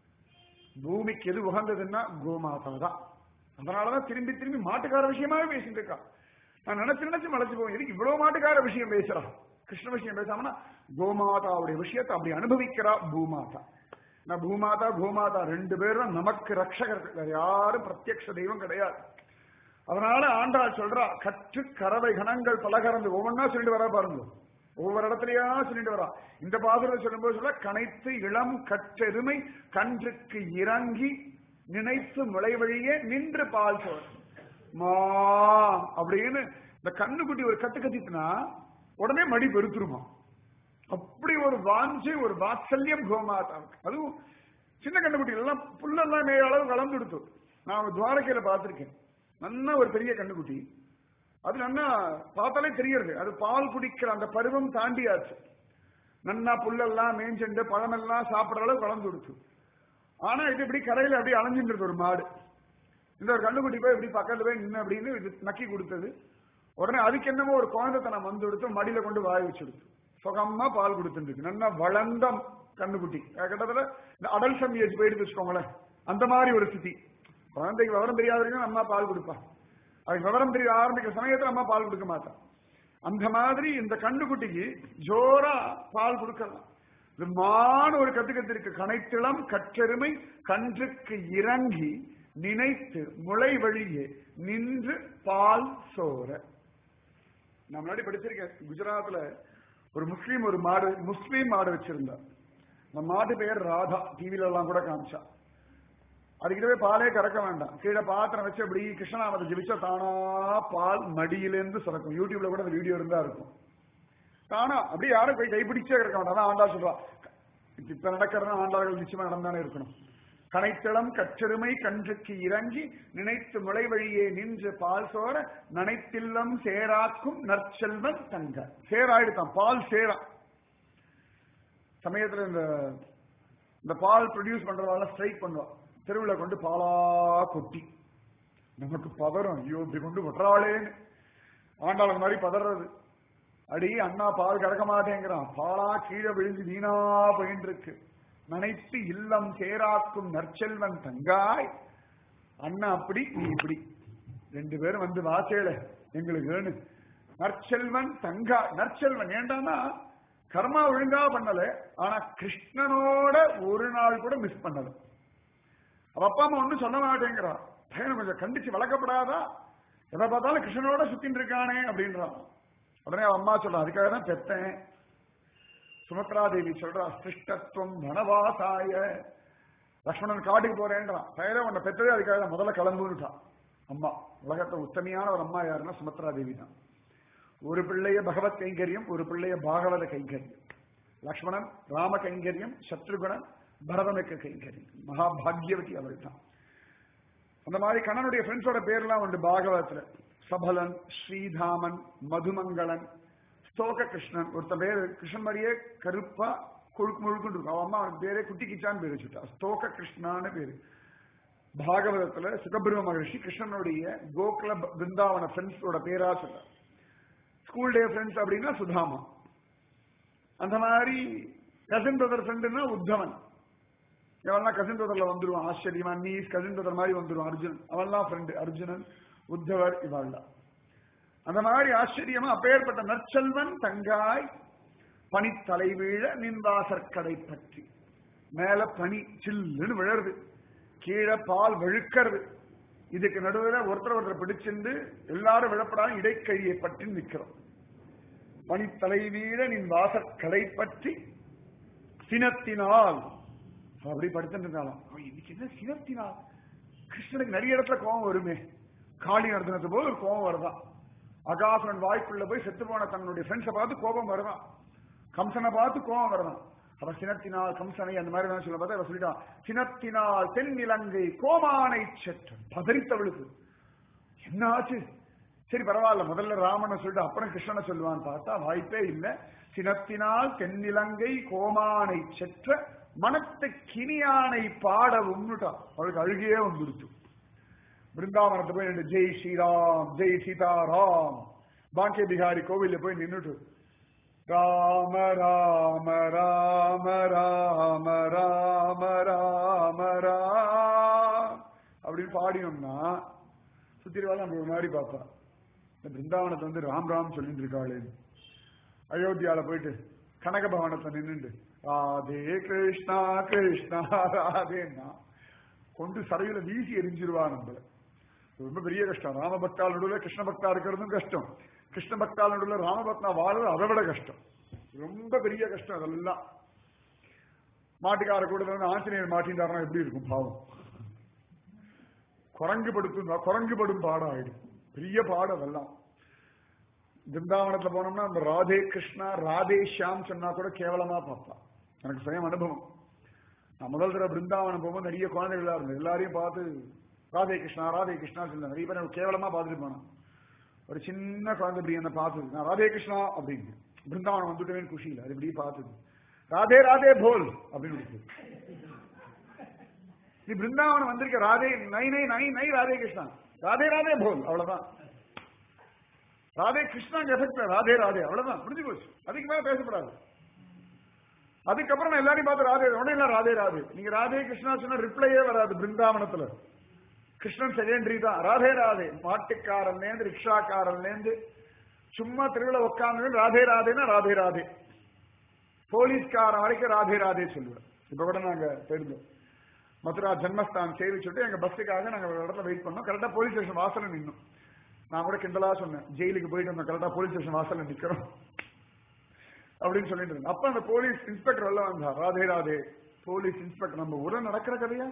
பூமிக்கு எது உகந்ததுன்னா கோமாதா தான் அதனாலதான் திரும்பி திரும்பி மாட்டுக்கார விஷயமாவே பேசிட்டு இருக்கா நான் நினைச்சு நினைச்சு மலைச்சு போவேன் எதுக்கு இவ்வளவு மாட்டுக்கார விஷயம் பேசுறா கிருஷ்ண விஷயம் பேசாமனா கோமாதாவுடைய விஷயத்தை அப்படி அனுபவிக்கிறா பூமாதா நான் பூமாதா கோமாதா ரெண்டு பேரும் நமக்கு ரட்சகர்கள் வேற யாரும் பிரத்யக்ஷ தெய்வம் கிடையாது அதனால ஆண்டாள் சொல்றா கற்று கறவை கணங்கள் பல கறந்து ஒவ்வொன்னா சொல்லிட்டு வரா பாருங்க ஒவ்வொரு இடத்துலயா சொல்லிட்டு வரா இந்த பாசுரத்தை சொல்லும்போது சொல்ல கனைத்து இளம் கற்றெருமை கன்றுக்கு இறங்கி நினைத்து முளை வழியே நின்று பால் சோழ மா அப்படின்னு இந்த கண்ணுக்குட்டி ஒரு கத்து கத்திட்டுனா உடனே மடி பெருத்துருமா அப்படி ஒரு வாஞ்சை ஒரு வாத்சல்யம் கோமாதாவுக்கு அதுவும் சின்ன கண்ணுக்குட்டி எல்லாம் புல்லெல்லாம் மேல அளவு கலந்து எடுத்து நான் துவாரகையில பார்த்திருக்கேன் நல்லா ஒரு பெரிய கண்ணுக்குட்டி அது நல்லா பார்த்தாலே தெரியறது அது பால் குடிக்கிற அந்த பருவம் தாண்டியாச்சு நன்னா புல்லெல்லாம் மேய்ஞ்சுண்டு பழமெல்லாம் சாப்பிடுற அளவு கலந்து கொடுத்து ஆனா இது இப்படி கரையில அப்படியே அலைஞ்சின்றது ஒரு மாடு இந்த ஒரு கண்ணுக்குட்டி போய் இப்படி பக்கத்துல போய் நின்று அப்படின்னு இது நக்கி கொடுத்தது உடனே அதுக்கு என்னமோ ஒரு குழந்தைத்தனம் வந்து கொடுத்து மடியில கொண்டு வாய் வச்சுடுது சுகமா பால் கொடுத்துருக்கு நல்லா வளர்ந்த கண்ணுக்குட்டி அஹ் கிட்டத்தட்ட இந்த அடல்சம் ஏஜ் போயிட்டு வச்சுக்கோங்களேன் அந்த மாதிரி ஒரு ஸ்திதி குழந்தைக்கு விவரம் தெரியாத வரைக்கும் அம்மா பால் கொடுப்பா அதுக்கு விவரம் தெரிய ஆரம்பிக்கிற சமயத்துல அம்மா பால் கொடுக்க மாட்டான் அந்த மாதிரி இந்த கண்ணுக்குட்டிக்கு ஜோரா பால் கொடுக்கலாம் இது மான் ஒரு கத்து கத்து இருக்கு கனைத்திளம் கற்றெருமை கன்றுக்கு இறங்கி நினைத்து முளை வழியே நின்று பால் சோர நான் முன்னாடி படிச்சிருக்கேன் குஜராத்ல ஒரு முஸ்லீம் ஒரு மாடு முஸ்லீம் மாடு வச்சிருந்தா அந்த மாடு பெயர் ராதா டிவில எல்லாம் கூட காமிச்சா அதுக்கிட்டவே பாலே கறக்க வேண்டாம் கீழே பாத்திரம் வச்சு அப்படி கிருஷ்ணநாமத்தை ஜெபிச்சா தானா பால் மடியிலேருந்து சுரக்கும் யூடியூப்ல கூட அந்த வீடியோ இருந்தா இருக்கும் தானா அப்படியே யாரும் போய் கைப்பிடிச்சே கிடக்க வேண்டாம் அதான் ஆண்டா சொல்றா இப்ப நடக்கிறதா ஆண்டார்கள் நிச்சயமா நடந்தானே இருக்கணும் கனைத்தளம் கற்றெருமை கன்றுக்கு இறங்கி நினைத்து முளை வழியே நின்று பால் சோர நனைத்தில்லம் சேராக்கும் நற்செல்வன் தங்க சேராயிடுதான் பால் சேரா சமயத்துல இந்த இந்த பால் ப்ரொடியூஸ் பண்றதால ஸ்ட்ரைக் பண்ணுவா தெருவில் கொண்டு பாலா கொட்டி நமக்கு பதறம் ஐயோ இப்படி கொண்டு கொட்டுறாளேன்னு ஆண்டாளன் மாதிரி பதறது அடி அண்ணா பால் கறக்க மாட்டேங்கிறான் பாலா கீழே விழுந்து வீணா போயின்னு இருக்கு நனைத்து இல்லம் சேராக்கும் நற்செல்வன் தங்காய் அண்ணா அப்படி நீ இப்படி ரெண்டு பேரும் வந்து வாசேல எங்களுக்கு வேணும் நற்செல்வன் தங்கா நற்செல்வன் ஏண்டானா கர்மா ஒழுங்கா பண்ணல ஆனா கிருஷ்ணனோட ஒரு நாள் கூட மிஸ் பண்ணல அவ அப்பா அம்மா ஒண்ணும் சொல்ல மாட்டேங்கிறா பையனை கொஞ்சம் கண்டிச்சு வளர்க்கப்படாதா எதை பார்த்தாலும் கிருஷ்ணனோட சுத்தின்னு இருக்கானே அப்படின்றான் உடனே அவன் அம்மா சொல்றான் அதுக்காக தான் பெத்தேன் சுமத்ரா தேவி சொல்றா சிருஷ்டத்துவம் வனவாசாய லக்ஷ்மணன் காட்டுக்கு போறேன்றான் பையனை உன்னை பெத்ததே அதுக்காக தான் முதல்ல கிளம்புன்னுட்டான் அம்மா உலகத்துல உத்தமையான ஒரு அம்மா யாருன்னா சுமத்ரா தேவி தான் ஒரு பிள்ளைய பகவத் கைங்கரியம் ஒரு பிள்ளைய பாகவத கைங்கரியம் லக்ஷ்மணன் ராம கைங்கரியம் சத்ருகுணன் பரதமிக்க கைங்கரியம் மகாபாகியவதி அவள் தான் அந்த மாதிரி கண்ணனுடைய ஃப்ரெண்ட்ஸோட பேர்லாம் உண்டு பாகவதத்துல சபலன் ஸ்ரீதாமன் மதுமங்களன் ஸ்தோக கிருஷ்ணன் ஒருத்த பேர் கிருஷ்ணன் மாதிரியே கருப்பா கொழுக்கு முழுக்குன்னு இருக்கும் அவன் அம்மா அவனுக்கு பேரே குட்டி கிச்சான்னு பேர் வச்சுட்டா ஸ்தோக கிருஷ்ணான்னு பேரு பாகவதத்துல சுகபிரம மகர்ஷி கிருஷ்ணனுடைய கோகுல பிருந்தாவன ஃப்ரெண்ட்ஸோட பேரா சொல்றார் ஸ்கூல் டே ஃப்ரெண்ட்ஸ் அப்படின்னா சுதாமா அந்த மாதிரி கசின் பிரதர் ஃப்ரெண்டுன்னா உத்தவன் இவன்லாம் கசின் பிரதர்ல வந்துருவான் ஆச்சரியமா நீ கசின் பிரதர் மாதிரி வந்துருவான் அர்ஜுன் அவன்லாம் ஃப்ரெண்டு அர்ஜுனன் உத்தவர் இவாள்லாம் அந்த மாதிரி ஆச்சரியமா அப்பேற்பட்ட நற்செல்வன் தங்காய் பனித்தலை வீழ நின்வாசற்கடை பற்றி மேல பனி சில்லுன்னு விழருது கீழே பால் வழுக்கிறது இதுக்கு நடுவில் ஒருத்தர் ஒருத்தர் பிடிச்சிருந்து எல்லாரும் விழப்படாம இடைக்கையை பற்றி நிற்கிறோம் பனித்தலை வீழ நின் வாசற்கடை பற்றி சினத்தினால் அப்படி படுத்துட்டு இருந்தாலும் இன்னைக்கு என்ன சினத்தினால் கிருஷ்ணனுக்கு நிறைய இடத்துல கோபம் வருமே காளி நடத்தினது போது ஒரு கோபம் வருதான் அகாசுரன் வாய்க்குள்ள போய் செத்து போன தன்னுடைய ஃப்ரெண்ட்ஸை பார்த்து கோபம் வருதான் கம்சனை பார்த்து கோபம் வருதான் அவ சினத்தினால் கம்சனை அந்த மாதிரி தான் சொல்ல பார்த்தா அவ சொல்லிட்டான் சினத்தினால் தென்னிலங்கை கோமானை சற்றம் பதறித்தவளுக்கு என்ன ஆச்சு சரி பரவாயில்ல முதல்ல ராமனை சொல்லிட்டு அப்புறம் கிருஷ்ணனை சொல்லுவான்னு பார்த்தா வாய்ப்பே இல்லை சினத்தினால் தென்னிலங்கை கோமானை செற்ற மனத்தை கிணியானை பாடவும்னுட்டா அவளுக்கு அழுகியே வந்துடுச்சு பிருந்தாவனத்தை போய் நின்று ஜெய் ஸ்ரீராம் ஜெய் சீதாராம் பாக்கிய பிகாரி கோவில்ல போய் நின்றுட்டு ராம ராம ராம ராம ராம ராம ராம் அப்படின்னு பாடினோம்னா சுத்திரவாதம் அப்படி ஒரு மாதிரி பார்ப்பா இந்த பிருந்தாவனத்தை வந்து ராம் ராம் சொல்லிட்டு இருக்காளே அயோத்தியால போயிட்டு கனக பவனத்தை நின்றுட்டு ராதே கிருஷ்ணா கிருஷ்ணா ராதேன்னா கொண்டு சரையில வீசி எரிஞ்சிருவா நம்மள ரொம்ப பெரிய கஷ்டம் ராம பக்தால் நடுவில் கிருஷ்ண பக்தா இருக்கிறதும் கஷ்டம் கிருஷ்ண பக்தால் நடுவில் ராம பக்தா வாழ்றது அதை விட கஷ்டம் ரொம்ப பெரிய கஷ்டம் அதெல்லாம் மாட்டுக்கார கூட வந்து ஆஞ்சநேயர் மாட்டின்றாருன்னா எப்படி இருக்கும் பாவம் குரங்கு படுத்து குரங்கு படும் பாடம் ஆயிடும் பெரிய பாடம் அதெல்லாம் பிருந்தாவனத்துல போனோம்னா அந்த ராதே கிருஷ்ணா ராதே ஷியாம் சொன்னா கூட கேவலமா பார்ப்பான் எனக்கு சுயம் அனுபவம் நான் முதல் தடவை பிருந்தாவனம் போகும்போது நிறைய குழந்தைகளா இருந்தது எல்லாரையும் பார்த்து ராதே கிருஷ்ணா ராதே கிருஷ்ணா சொல்ல நிறைய பேர் கேவலமா பார்த்துட்டு போனேன் ஒரு சின்ன குழந்தை இப்படி என்ன பார்த்தது நான் ராதே கிருஷ்ணா அப்படின்னு பிருந்தாவனம் வந்துட்டேன்னு குஷியில் அது இப்படி பார்த்தது ராதே ராதே போல் அப்படின்னு இருக்கு நீ பிருந்தாவனம் வந்திருக்க ராதே நை நை நை நை ராதே கிருஷ்ணா ராதே ராதே போல் அவ்வளவுதான் ராதே கிருஷ்ணாங்க எஃபெக்ட் ராதே ராதே அவ்வளவுதான் முடிஞ்சு போச்சு அதுக்கு மேல பேசப்படாது அதுக்கப்புறம் நான் எல்லாரையும் பார்த்து ராதே உடனே எல்லாம் ராதே ராதே நீங்க ராதே கிருஷ்ணா சொன்னா ரிப்ளையே வராது பிருந்தாவனத்துல கிருஷ்ணன் செகண்டரி தான் ராதே ராதே மாட்டுக்காரன்ல இருந்து ரிக்ஷாக்காரன்ல இருந்து சும்மா திருவிழா உட்கார்ந்து ராதே ராதேன்னா ராதே ராதே போலீஸ்காரன் வரைக்கும் ராதே ராதே சொல்லுவேன் இப்ப கூட நாங்க போயிருந்தோம் மதுரா ஜென்மஸ்தான் சேவிச்சுட்டு எங்க பஸ்ஸுக்காக நாங்க ஒரு இடத்துல வெயிட் பண்ணோம் கரெக்டா போலீஸ் ஸ்டேஷன் வாசல்ல நின்னோம் நான் கூட கிண்டலா சொன்னேன் ஜெயிலுக்கு போயிட்டு வந்தோம் கரெக்டா போலீஸ் ஸ்டேஷன் வாசல்ல நிக்கிறோம் அப்படின்னு சொல்லிட்டு இருந்தேன் அப்ப அந்த போலீஸ் இன்ஸ்பெக்டர் எல்லாம் வந்தா ராதே ராதே போலீஸ் இன்ஸ்பெக்டர் நம்ம ஊர்ல நடக்கிற கதையா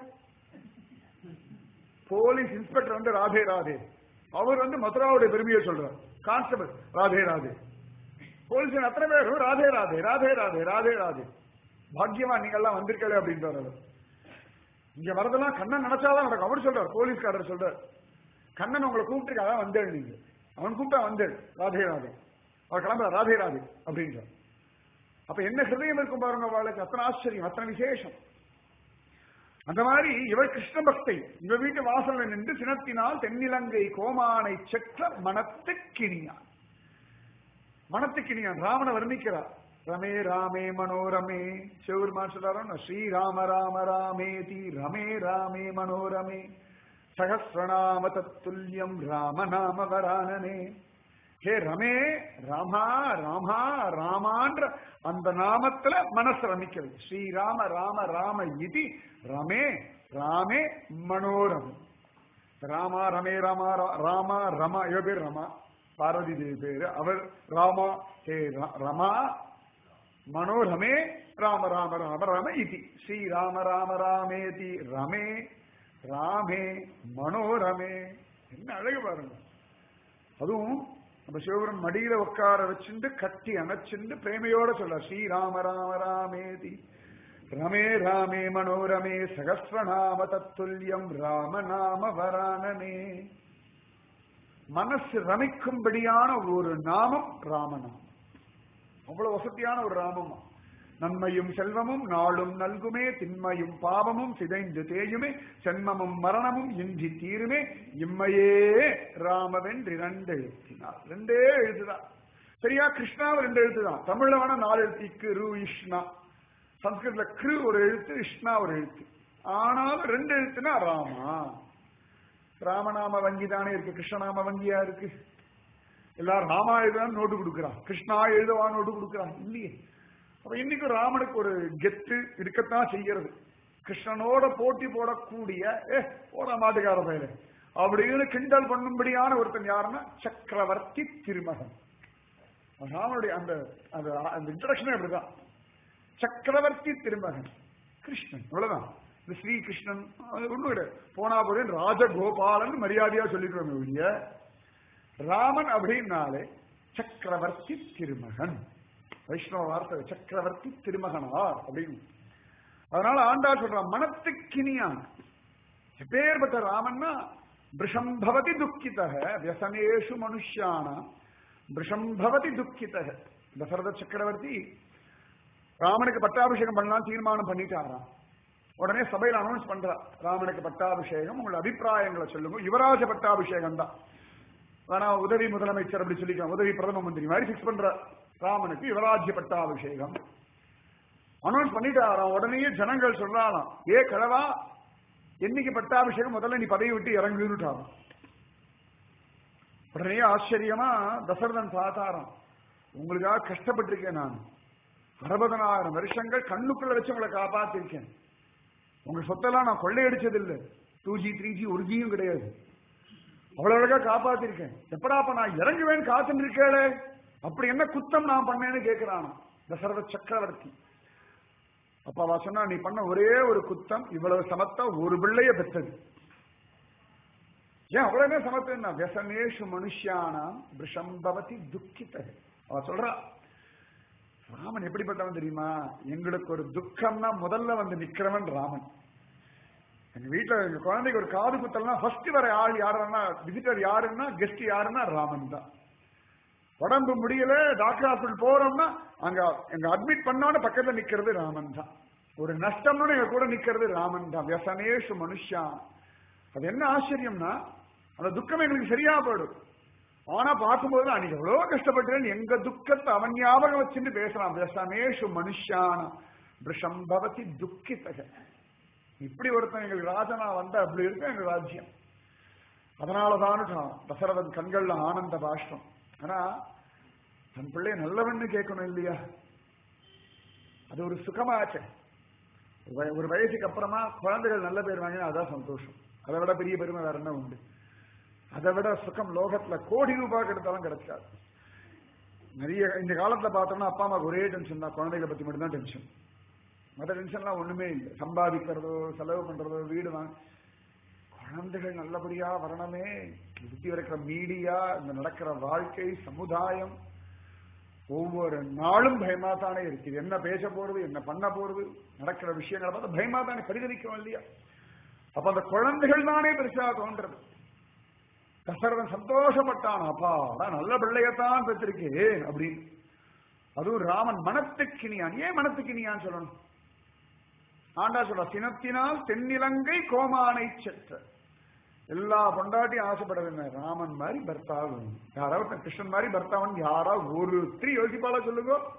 போலீஸ் இன்ஸ்பெக்டர் வந்து ராதே ராதே அவர் வந்து மதுராவுடைய பெருமையை சொல்றார் கான்ஸ்டபிள் ராதே ராதே போலீஸ் அத்தனை பேரும் ராதே ராதே ராதே ராதே ராதே ராதே பாக்கியமா நீங்க எல்லாம் வந்திருக்கல அப்படின்றார் அவர் இங்க வரதெல்லாம் கண்ணன் நினைச்சாதான் நடக்கும் அவர் சொல்றார் போலீஸ்காரர் சொல்றார் கண்ணன் உங்களை கூப்பிட்டுருக்காக வந்தேன் நீங்க அவன் கூப்பிட்டா வந்தேன் ராதே ராதே அவர் கிளம்புற ராதே ராதே அப்படின்றார் அப்ப என்ன ஹிருதயம் இருக்கும் பாருங்க அவளுக்கு அத்தனை ஆச்சரியம் அத்தனை விசேஷம் அந்த மாதிரி இவர் கிருஷ்ண பக்தை இவ வீட்டு வாசல்ல நின்று சினத்தினால் தென்னிலங்கை கோமானை செற்ற மனத்து கிணியான் மனத்து கிணியான் ராவண வர்ணிக்கிறார் ரமே ராமே மனோரமே சிவபெருமான் சொல்றாரு ஸ்ரீராம ராம ராமேதி ரமே ராமே மனோரமே சகசிரநாம தத்துல்யம் ராம நாம வரானனே ஹே ரமே ராமா ராமா ராமான்ற அந்த நாமத்துல மனசு ரமிக்கிறது ஸ்ரீராம ராம ராம இது ரமே ராமே மனோரமே ராமா ரமே ராமா ரா- ராமா ரமா இவ பேர் ரமா பார்வதி தேவி பேரு அவர் ராமா ஹே ர- ரமா மனோரமே ராம ராம ராம ராம இதி ஸ்ரீராம ராம ராமேதி ரமே ராமே மனோரமே என்ன அழகு பாருங்க அதுவும் நம்ம சிவபுரம் மடியில உட்கார வச்சுட்டு கட்டி அணைச்சுண்டு பிரேமையோட சொல்ல ஸ்ரீராம ராம ராமேதி ரமே ராமே மனோரமே சகசிரநாம தத்துல்யம் ராம நாம வரானனே மனசு ரமிக்கும்படியான ஒரு நாமம் ராமநாமம் அவ்வளவு வசதியான ஒரு ராமம் நன்மையும் செல்வமும் நாளும் நல்குமே திண்மையும் பாவமும் சிதைந்து தேயுமே சென்மமும் மரணமும் இன்றி தீருமே இம்மையே ராமவென்று இரண்டு எழுத்தினார் ரெண்டே எழுத்துதான் சரியா கிருஷ்ணாவை ரெண்டு எழுத்துதான் தமிழ்ல வேணா நாலு எழுத்து இக்கு ரு இஷ்ணா சம்ஸ்கிருத்ல கிரு ஒரு எழுத்து இஷ்ணா ஒரு எழுத்து ஆனாலும் ரெண்டு எழுத்துனா ராமா ராமநாம வங்கி தானே இருக்கு கிருஷ்ணநாம வங்கியா இருக்கு எல்லாரும் ராமா எழுதான் நோட்டு கொடுக்குறான் கிருஷ்ணா எழுதவா நோட்டு கொடுக்குறான் இல்லையே அப்ப இன்னைக்கு ராமனுக்கு ஒரு கெத்து இருக்கத்தான் செய்கிறது கிருஷ்ணனோட போட்டி போடக்கூடிய ஏ போட மாட்டுக்கார பயில அப்படின்னு கிண்டல் பண்ணும்படியான ஒருத்தன் யாருன்னா சக்கரவர்த்தி திருமகன் ராமனுடைய அந்த அந்த அந்த இன்ட்ரடக்ஷனே அப்படிதான் சக்கரவர்த்தி திருமகன் கிருஷ்ணன் அவ்வளவுதான் இந்த ஸ்ரீ கிருஷ்ணன் அது ஒண்ணும் கிடையாது போனா போறேன் ராஜகோபாலன் மரியாதையா சொல்லிக்கிறோம் ஒழிய ராமன் அப்படின்னாலே சக்கரவர்த்தி திருமகன் வைஷ்ணவ வார்த்தை சக்கரவர்த்தி திருமகனார் அப்படின்னு அதனால ஆண்டாள் சொல்றான் மனத்துக்கினியான் எப்பேற்பட்ட ராமன்னா பிருஷம்பவதி துக்கிதக வியசனேஷு மனுஷியான பிருஷம்பவதி துக்கிதக தசரத சக்கரவர்த்தி ராமனுக்கு பட்டாபிஷேகம் பண்ணலாம் தீர்மானம் பண்ணிட்டாராம் உடனே சபையில் அனௌன்ஸ் பண்றா ராமனுக்கு பட்டாபிஷேகம் உங்களோட அபிப்பிராயங்களை சொல்லுங்க யுவராஜ பட்டாபிஷேகம் தான் வேணா உதவி முதலமைச்சர் அப்படி சொல்லிக்கலாம் உதவி பிரதம மந்திரி மாதிரி பிக்ஸ் பண்ற ராமனுக்கு யுவராஜ்ய பட்டாபிஷேகம் அனௌன்ஸ் பண்ணிட்டாராம் உடனே ஜனங்கள் சொல்றாராம் ஏ கிழவா என்னைக்கு பட்டாபிஷேகம் முதல்ல நீ பதவி விட்டு இறங்குட்டாராம் உடனே ஆச்சரியமா தசரதன் பார்த்தாராம் உங்களுக்காக கஷ்டப்பட்டிருக்கேன் நான் அறுபதனாயிரம் வருஷங்கள் கண்ணுக்குள்ள வச்சு உங்களை காப்பாத்திருக்கேன் உங்க சொத்தெல்லாம் நான் கொள்ளையடிச்சதில்லை டூ ஜி த்ரீ ஜி ஒரு ஜியும் கிடையாது அவ்வளவு அழகா காப்பாத்திருக்கேன் எப்படாப்ப நான் இறங்குவேன் காத்துட்டு இருக்கேளே அப்படி என்ன குத்தம் நான் பண்ணேன்னு கேட்கிறானா தசரத சக்கரவர்த்தி அப்ப அவ சொன்னா நீ பண்ண ஒரே ஒரு குத்தம் இவ்வளவு சமத்தா ஒரு பிள்ளைய பெற்றது ஏன் அவ்வளவுமே சமத்துன்னா व्यसनेஷு மனுஷியானாம் விஷம்பவதி துக்கித அவ சொல்றா ராமன் எப்படிப்பட்டவன் தெரியுமா எங்களுக்கு ஒரு துக்கம்னா முதல்ல வந்து நிக்கிறவன் ராமன் எங்க வீட்டுல எங்க குழந்தைக்கு ஒரு காது குத்தல்னா ஃபர்ஸ்ட் வர ஆள் யாருன்னா விசிட்டர் யாருன்னா கெஸ்ட் யாருன்னா ராமன் தான் உடம்பு முடியல டாக்டர் ஹாஸ்பிட்டல் போறோம்னா அங்க எங்க அட்மிட் பண்ணோட பக்கத்துல நிக்கிறது ராமன் தான் ஒரு நஷ்டம்னு எங்க கூட நிக்கிறது ராமன் தான் வியசனேஷு மனுஷா அது என்ன ஆச்சரியம்னா அந்த துக்கம் எங்களுக்கு சரியா போயிடும் ஆனா பார்க்கும்போது அன்னைக்கு எவ்வளவு கஷ்டப்பட்டேன் எங்க துக்கத்தை அவன் ஞாபகம் வச்சுட்டு பேசலாம் வியசனேஷு மனுஷான விஷம்பவதி துக்கித்தக இப்படி ஒருத்தன் எங்களுக்கு ராஜனா வந்தா அப்படி இருக்கு எங்க ராஜ்யம் அதனாலதான் தசரதன் கண்கள்ல ஆனந்த பாஷ்பம் ஆனா தன் பிள்ளைய நல்லவன்னு கேட்கணும் இல்லையா அது ஒரு சுகமாச்சு ஒரு வய- ஒரு வயசுக்கு அப்புறமா குழந்தைகள் நல்ல பேர் வாங்கினா அதான் சந்தோஷம் அதை விட பெரிய பெருமை வேற என்ன உண்டு அதை விட சுகம் லோகத்துல கோடி ரூபாய் கிடைத்தாலும் கிடைக்காது நிறைய இந்த காலத்துல பார்த்தோம்னா அப்பா அம்மாவுக்கு ஒரே டென்ஷன் தான் குழந்தைகளை பத்தி மட்டும்தான் டென்ஷன் மற்ற டென்ஷன்லாம் ஒண்ணுமே இல்லை சம்பாதிக்கிறதோ செலவு பண்றதோ வீடு வாங்க குழந்தைகள் நல்லபடியா வரணுமே சுத்தி இருக்கிற மீடியா இந்த நடக்கிற வாழ்க்கை சமுதாயம் ஒவ்வொரு நாளும் பயமா தானே இருக்குது என்ன பேச போறது என்ன பண்ண போறது நடக்கிற விஷயங்களை பார்த்து பயமா தானே பரிகரிக்கும் இல்லையா அப்ப அந்த குழந்தைகள் தானே பெருசா தோன்றது தசரதன் சந்தோஷப்பட்டான் அப்பா நான் நல்ல பிள்ளையத்தான் பெற்றிருக்கே அப்படின்னு அதுவும் ராமன் மனத்துக்கினியான் ஏன் மனத்துக்கினியான்னு சொல்லணும் ஆண்டா சொல்ற சினத்தினால் தென்னிலங்கை கோமானை செற்ற எல்லா பொண்டாட்டியும் ஆசைப்படுறது ராமன் மாதிரி பர்த்தா வேணும் யாராவது கிருஷ்ணன் மாதிரி பர்த்தாவன் யாரா ஒருத்தரி யோசிப்பாளா சொல்லுங்க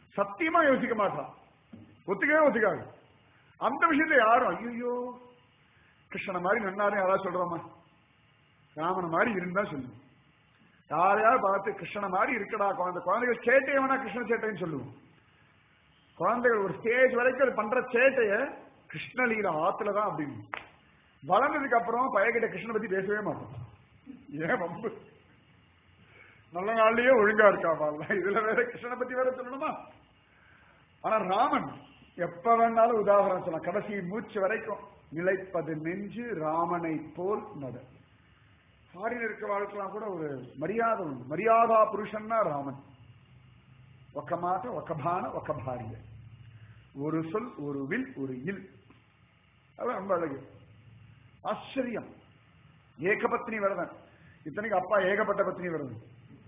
சத்தியமா யோசிக்க மாட்டான் ஒத்துக்கவே ஒத்துக்காது அந்த விஷயத்தை யாரும் ஐயோ கிருஷ்ணனை மாதிரி நன்னாரும் யாராவது சொல்றோமா ராமனை மாதிரி இருந்தா சொல்லுவோம் யாரையாவது பார்த்து கிருஷ்ணனை மாதிரி இருக்கடா குழந்தை குழந்தைகள் சேட்டையை வேணா கிருஷ்ண சேட்டைன்னு சொல்லுவோம் குழந்தைகள் ஒரு ஸ்டேஜ் வரைக்கும் அது பண்ற சேட்டைய கிருஷ்ணலீல ஆத்துல தான் அப்படின்னு வளர்ந்ததுக்கு அப்புறம் பையகிட்ட கிருஷ்ணனை பத்தி பேசவே மாட்டோம் ஏன் வம்பு நல்ல நாள்லயே ஒழுங்கா இருக்கா இதுல வேற கிருஷ்ணனை பத்தி வேற சொல்லணுமா ஆனா ராமன் எப்ப வேணாலும் உதாரணம் சொல்லலாம் கடைசி மூச்சு வரைக்கும் நிலைப்பது நெஞ்சு ராமனை போல் நட ஃபாரின் இருக்க வாழ்க்கலாம் கூட ஒரு மரியாதை உண்டு மரியாதா புருஷன்னா ராமன் ఒక మాట ఒక బాణ ఒక భార్య ஒரு சொல் ஒரு வில் ஒரு இல் அது ரொம்ப அழகு ஆச்சரியம் ஏகபத்னி விரதன் இத்தனைக்கு அப்பா ஏகப்பட்ட பத்னி விரதன்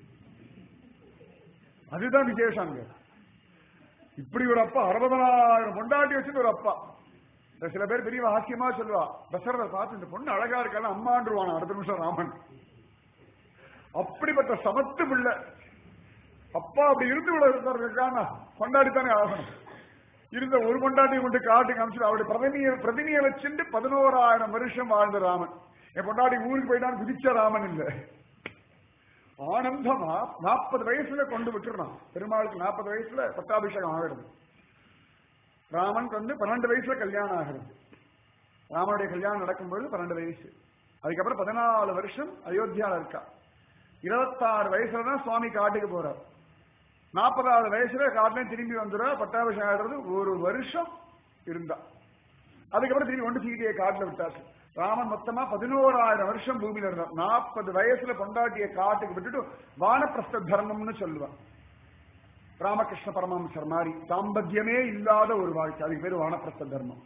அதுதான் விசேஷம் அங்க இப்படி ஒரு அப்பா அறுபதனாயிரம் கொண்டாட்டி வச்சுட்டு ஒரு அப்பா இந்த சில பேர் பெரிய ஹாஸ்யமா சொல்லுவா தசரதை பார்த்து இந்த பொண்ணு அழகா இருக்கால அம்மான்றுவான் அடுத்த நிமிஷம் ராமன் அப்படிப்பட்ட சமத்து பிள்ளை அப்பா அப்படி இருந்து விட இருக்கானா கொண்டாடித்தானே ஆகணும் இருந்த ஒரு கொண்டாட்டியை கொண்டு காட்டு காமிச்சு அவருடைய பிரதிநிய பிரதிநியை வச்சுட்டு பதினோராயிரம் வருஷம் வாழ்ந்த ராமன் என் கொண்டாடி ஊருக்கு போயிட்டான்னு குதிச்ச ராமன் இல்ல ஆனந்தமா நாற்பது வயசுல கொண்டு விட்டுறான் பெருமாளுக்கு நாற்பது வயசுல பட்டாபிஷேகம் ஆகிறது ராமன் வந்து பன்னெண்டு வயசுல கல்யாணம் ஆகிறது ராமனுடைய கல்யாணம் நடக்கும்போது பன்னெண்டு வயசு அதுக்கப்புறம் பதினாலு வருஷம் அயோத்தியால இருக்கா இருபத்தாறு வயசுல தான் சுவாமி காட்டுக்கு போறார் நாற்பதாவது வயசுல காட்டுல திரும்பி வந்துடுறா பட்டாபிஷேகம் ஆடுறது ஒரு வருஷம் இருந்தா அதுக்கப்புறம் திரும்பி ஒன்று சீதையை காட்டுல விட்டாச்சு ராமன் மொத்தமா பதினோராயிரம் வருஷம் பூமியில இருந்தார் நாற்பது வயசுல பொண்டாட்டிய காட்டுக்கு விட்டுட்டு வானப்பிரஸ்த தர்மம்னு சொல்லுவான் ராமகிருஷ்ண பரமஹம்சர் மாதிரி தாம்பத்தியமே இல்லாத ஒரு வாழ்க்கை அதுக்கு பேர் வானப்பிரஸ்த தர்மம்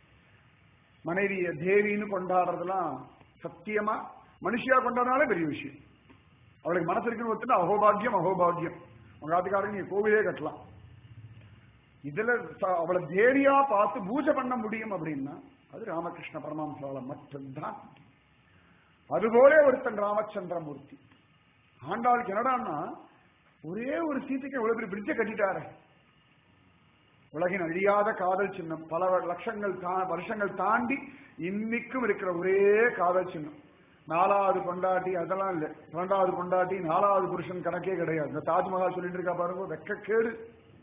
மனைவிய தேவின்னு கொண்டாடுறதெல்லாம் சத்தியமா மனுஷியா கொண்டாடினாலே பெரிய விஷயம் அவளுக்கு மனசு இருக்குன்னு ஒத்துனா அகோபாகியம் அகோபாகியம் உங்க ஆத்துக்காரங்க நீங்க கோவிலே கட்டலாம் இதுல ச- அவளை தேவியா பார்த்து பூஜை பண்ண முடியும் அப்படின்னா அது ராமகிருஷ்ண பரமஹம்சால மட்டும்தான் அதுபோல ஒருத்தன் ராமச்சந்திரமூர்த்தி ஆண்டாளுக்கு என்னடான்னா ஒரே ஒரு சீட்டுக்கு இவ்வளவு பெரிய பிரிட்ஜை கட்டிட்டாரு உலகின் அழியாத காதல் சின்னம் பல லட்சங்கள் தா- வருஷங்கள் தாண்டி இன்னைக்கும் இருக்கிற ஒரே காதல் சின்னம் நாலாவது கொண்டாட்டி அதெல்லாம் இல்ல இரண்டாவது கொண்டாட்டி நாலாவது புருஷன் கணக்கே கிடையாது இந்த தாஜ்மஹால் சொல்லிட்டு இருக்கா பாருங்க வெக்கக்கேடு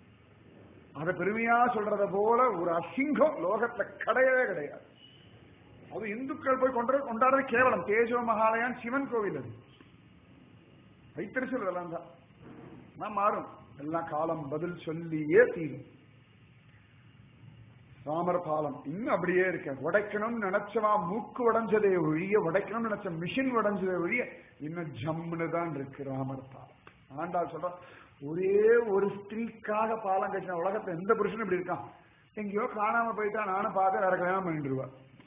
அதை பெருமையா சொல்றத போல ஒரு அசிங்கம் லோகத்துல கிடையவே கிடையாது அது இந்துக்கள் போய் கொண்டு கொண்டாடுறது கேவலம் தேஜோ மகாலயான் சிவன் கோவில் அது வைத்தறிச்சல் இதெல்லாம் தான் நான் மாறும் எல்லாம் காலம் பதில் சொல்லியே தீரும் ராமர் பாலம் இன்னும் அப்படியே இருக்க உடைக்கணும்னு நினைச்சவா மூக்கு உடைஞ்சதே ஒழிய உடைக்கணும்னு நினைச்ச மிஷின் உடைஞ்சதே ஒழிய இன்னும் ஜம்முன்னு தான் இருக்கு ராமர் பாலம் ஆண்டாள் சொல்ற ஒரே ஒரு ஸ்திரீக்காக பாலம் கட்டின உலகத்துல எந்த புருஷனும் இப்படி இருக்கான் எங்கேயோ காணாம போயிட்டா நானும் பார்த்து வேற கல்யாணம் பண்ணிட்டுருவா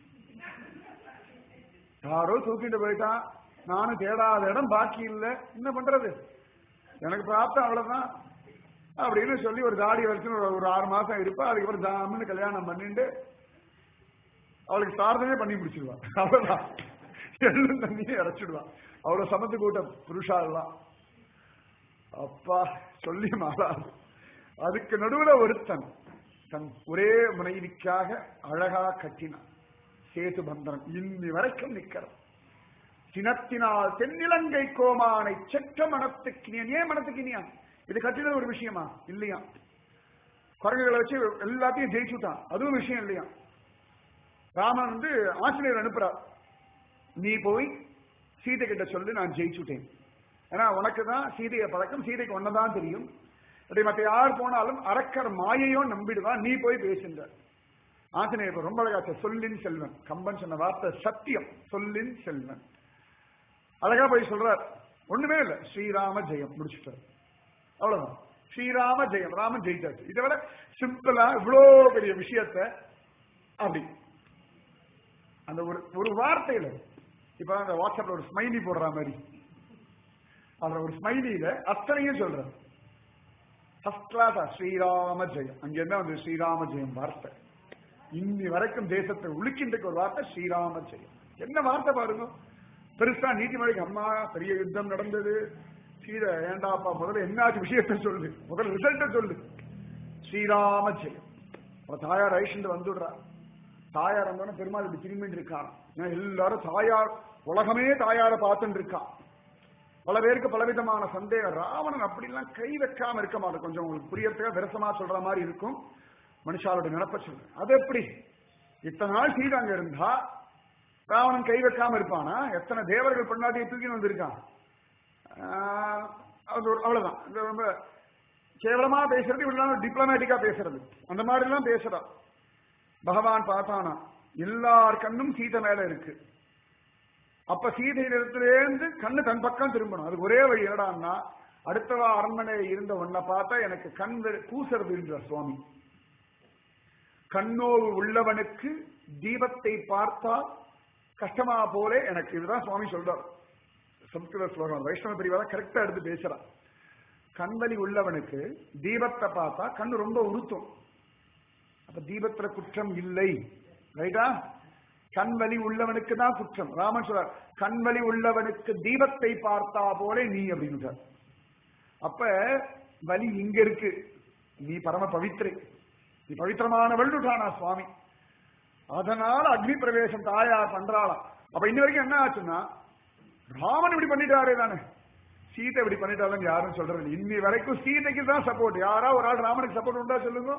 யாரோ தூக்கிட்டு போயிட்டான் நானும் தேடாத இடம் பாக்கி இல்ல என்ன பண்றது எனக்கு பார்த்தா அவ்வளவுதான் அப்படின்னு சொல்லி ஒரு தாடி வச்சு ஒரு ஒரு ஆறு மாசம் இருப்பா அதுக்கப்புறம் ஜாமின்னு கல்யாணம் பண்ணிட்டு அவளுக்கு சார்தமே பண்ணி முடிச்சிடுவா அவ்வளவுதான் எள்ளும் தண்ணியை இறைச்சிடுவான் அவ்வளவு சமத்து கூட்ட புருஷா எல்லாம் அப்பா சொல்லி மாறா அதுக்கு நடுவுல ஒருத்தன் தன் ஒரே மனைவிக்காக அழகா கட்டினான் சேது பந்தனம் இன்னி வரைக்கும் நிக்கிறான் சினத்தினால் தென்னிலங்கை கோமானை செற்ற மனத்துக்கினியன் ஏன் மனத்துக்கினியான் இது கட்டினது ஒரு விஷயமா இல்லையா குரங்குகளை வச்சு எல்லாத்தையும் ஜெயிச்சுட்டான் அதுவும் விஷயம் இல்லையா ராமன் வந்து ஆசிரியர் அனுப்புறார் நீ போய் சீதை கிட்ட சொல்லு நான் ஜெயிச்சுட்டேன் ஏன்னா உனக்கு தான் சீதையை பழக்கம் சீதைக்கு ஒன்னதான் தெரியும் அப்படி மற்ற யார் போனாலும் அரக்கர் மாயையோ நம்பிடுவான் நீ போய் பேசுன்ற ஆஞ்சநேயர் ரொம்ப அழகா சொல்~ சொல்லின் செல்வன் கம்பன் சொன்ன வார்த்தை சத்தியம் சொல்லின் செல்வன் அழகா போய் சொல்றார் ஒண்ணுமே இல்ல ஸ்ரீராம ஜெயம் முடிச்சுட்டார் அவ்வளவுதான் ஸ்ரீராம ஜெயம் ராமன் ஜெயிச்சாச்சு இதை விட சிம்பிளா இவ்வளோ பெரிய விஷயத்த அப்படி அந்த ஒரு ஒரு வார்த்தையில இப்ப அந்த வாட்ஸ்அப்ல ஒரு ஸ்மைலி போடுற மாதிரி அதுல ஒரு ஸ்மைலியில அத்தனையும் சொல்றேன் ஃபர்ஸ்ட் கிளாஸா ஸ்ரீராம ஜெயம் அங்க என்ன வந்து ஸ்ரீராம ஜெயம் வார்த்தை இன்னி வரைக்கும் தேசத்தை உழுக்கின்றக்கு ஒரு வார்த்தை ஸ்ரீராம ஜெயம் என்ன வார்த்தை பாருங்க பெருசா நீதிமொழிக்கு அம்மா பெரிய யுத்தம் நடந்தது சீதை ஏண்டாப்பா முதல்ல என்னாச்சு விஷயத்த சொல்லு முதல்ல ரிசல்ட்ட சொல்லு ஸ்ரீராம ஜெயம் அவ தாயார் ஐஷண்டு வந்துடுறா தாயார் வந்தோடனே பெருமாள் இப்படி திரும்பிட்டு இருக்கான் ஏன்னா எல்லாரும் தாயார் உலகமே தாயார பார்த்துட்டு இருக்கான் பல பேருக்கு பலவிதமான சந்தேகம் ராவணன் அப்படிலாம் கை வைக்காம இருக்க மாட்டேன் கொஞ்சம் உங்களுக்கு புரியறதுக்காக விரசமா சொல்ற மாதிரி இருக்கும் மனுஷாவோட நினப்ப சொல்றேன் அது எப்படி இத்தனை நாள் சீதா அங்க இருந்தா ராவணன் கை வைக்காம இருப்பானா எத்தனை தேவர்கள் பொண்டாட்டியை தூக்கின்னு வந்திருக்கான் ஆஹ் அது ஒரு- அவ்வளவுதான் இது ரொம்ப கேவலமா பேசுறது இவ்வளவு டிப்ளமேட்டிக்கா பேசுறது அந்த மாதிரி எல்லாம் பேசுறான் பகவான் பார்த்தானா எல்லார் கண்ணும் சீதை மேல இருக்கு அப்ப சீதையிலிருந்து கண்ணு தன் பக்கம் திரும்பணும் அது ஒரே வழி என்னடான்னா அடுத்தவா அரண்மனை இருந்த ஒன்ன பார்த்தா எனக்கு கண் வெ- கூசுறது என்றார் சுவாமி கண்ணோவு உள்ளவனுக்கு தீபத்தை பார்த்தால் கஷ்டமா போலே எனக்கு இதுதான் சுவாமி சொல்றார் சம்ஸ்கிருத ஸ்லோகம் வைஷ்ணவ பிரிவாக கரெக்டா எடுத்து பேசுறான் கண்வலி உள்ளவனுக்கு தீபத்தை பார்த்தா கண்ணு ரொம்ப உறுத்தும் அப்ப தீபத்துல குற்றம் இல்லை ரைட்டா கண்வலி உள்ளவனுக்கு தான் குற்றம் ராமன் சொல்றார் கண்வலி உள்ளவனுக்கு தீபத்தை பார்த்தா போலே நீ அப்படின்னு அப்ப வலி இங்க இருக்கு நீ பரம பவித்ரை நீ பவித்திரமானவள்னுட்டானா சுவாமி அதனால அக்னி பிரவேசம் தாயார் பண்றாளாம் அப்ப இன்ன வரைக்கும் என்ன ஆச்சுன்னா ராமன் இப்படி பண்ணிட்டாரே தானே சீதை இப்படி பண்ணிட்டாலும் யாரும் சொல்றது இன்னி வரைக்கும் சீதைக்கு தான் சப்போர்ட் யாரா ஒரு ஆள் ராமனுக்கு சப்போர்ட் உண்டா சொல்லுங்க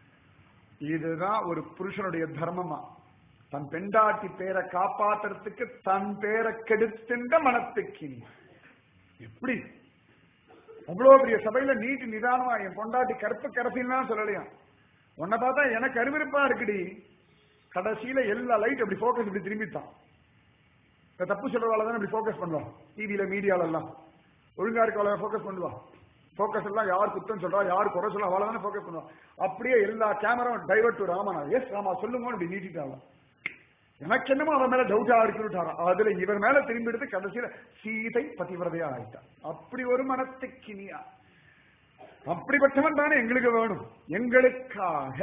இதுதான் ஒரு புருஷனுடைய தர்மமா தன் பெண்டாட்டி பேரை காப்பாத்துறதுக்கு தன் பேரை கெடுத்துண்ட மனத்துக்கு நீ எப்படி அவ்வளவு பெரிய சபையில நீட்டு நிதானமா என் பொண்டாட்டி கருப்பு கரசின்னு சொல்லலையா உன்னை பார்த்தா எனக்கு அருவிருப்பா இருக்குடி கடைசியில எல்லா லைட் அப்படி போக்கஸ் இப்படி திரும்பித்தான் இந்த தப்பு சொல்றவால தான் இப்படி போக்கஸ் பண்ணுவா டிவியில மீடியால எல்லாம் ஒழுங்கா இருக்கவள போக்கஸ் பண்ணுவா போக்கஸ் எல்லாம் யார் குத்தம் சொல்றா யார் குறை சொல்றா அவளை தானே போக்கஸ் பண்ணுவா அப்படியே எல்லா கேமராவும் divert to Ramana yes Rama சொல்லுங்க இப்படி நீட்டிட்டாங்க எனக்கு என்னமோ அவன் மேல டவுட்டா இருக்குட்டாரா அதுல இவர் மேல திரும்பி எடுத்து கடைசியில சீதை பதிவிரதையா ஆயிட்டா அப்படி ஒரு மனத்துக்கினியா அப்படிப்பட்டவன் தானே எங்களுக்கு வேணும் எங்களுக்காக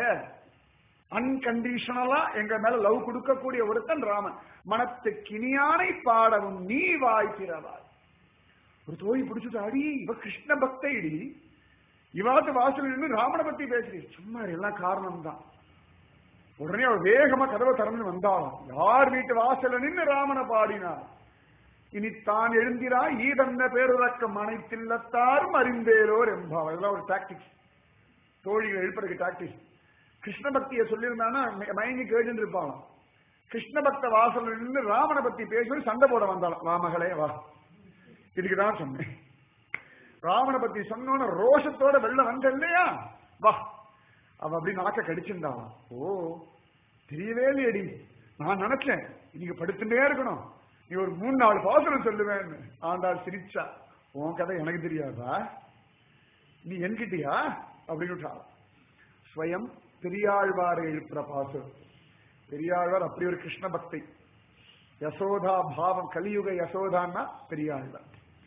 அன்கண்டிஷனலா எங்க மேல லவ் கொடுக்கக்கூடிய ஒருத்தன் ராமன் மனத்துக்கினியானை பாடவும் நீ வாய்க்கிறவாய் ஒரு தோழி பிடிச்சிட்டு அடி இவ கிருஷ்ண பக்தைடி இவாத்து வாசல் நின்று ராமனை பத்தி பேசுறீ சும்மா எல்லாம் காரணம் தான் உடனே அவ வேகமா கதவை திறந்து வந்தாளாம் யார் வீட்டு வாசல்ல நின்று ராமனை பாடினார் இனி தான் எழுந்திரா ஈதன்ன பேருறக்கம் அனைத்தில்லத்தாரும் அறிந்தேலோர் என்பாவா இதெல்லாம் ஒரு டாக்டிக்ஸ் தோழிகள் எழுப்புறதுக்கு டாக்டிக்ஸ் கிருஷ்ண பக்தியை சொல்லியிருந்தானா ம- மயங்கி கேட்டு இருப்பாளாம் கிருஷ்ண பக்த வாசல்ல நின்று ராமனை பத்தி பேசுவது சண்டை போட வந்தாளாம் வா மகளே வா இதுக்குதான் சொன்னேன் ராமனை பத்தி சொன்னோன்னு ரோஷத்தோட வெள்ள வந்த இல்லையா வா அவ அப்படி நாக்க கடிச்சிருந்தாளாம் ஓ தெரியவே இல்லையடி நான் நினைச்சேன் நீங்க படுத்துட்டே இருக்கணும் நீ ஒரு மூணு நாலு பாசனம் சொல்லுவேன்னு ஆண்டாள் சிரிச்சா உன் கதை எனக்கு தெரியாதா நீ என்கிட்டயா அப்படின்னு விட்டாள் ஸ்வயம் பெரியாழ்வாரை எழுப்புற பாசம் பெரியாழ்வார் அப்படி ஒரு கிருஷ்ண பக்தி யசோதா பாவம் கலியுக யசோதான்னா பெரியாழ்வார்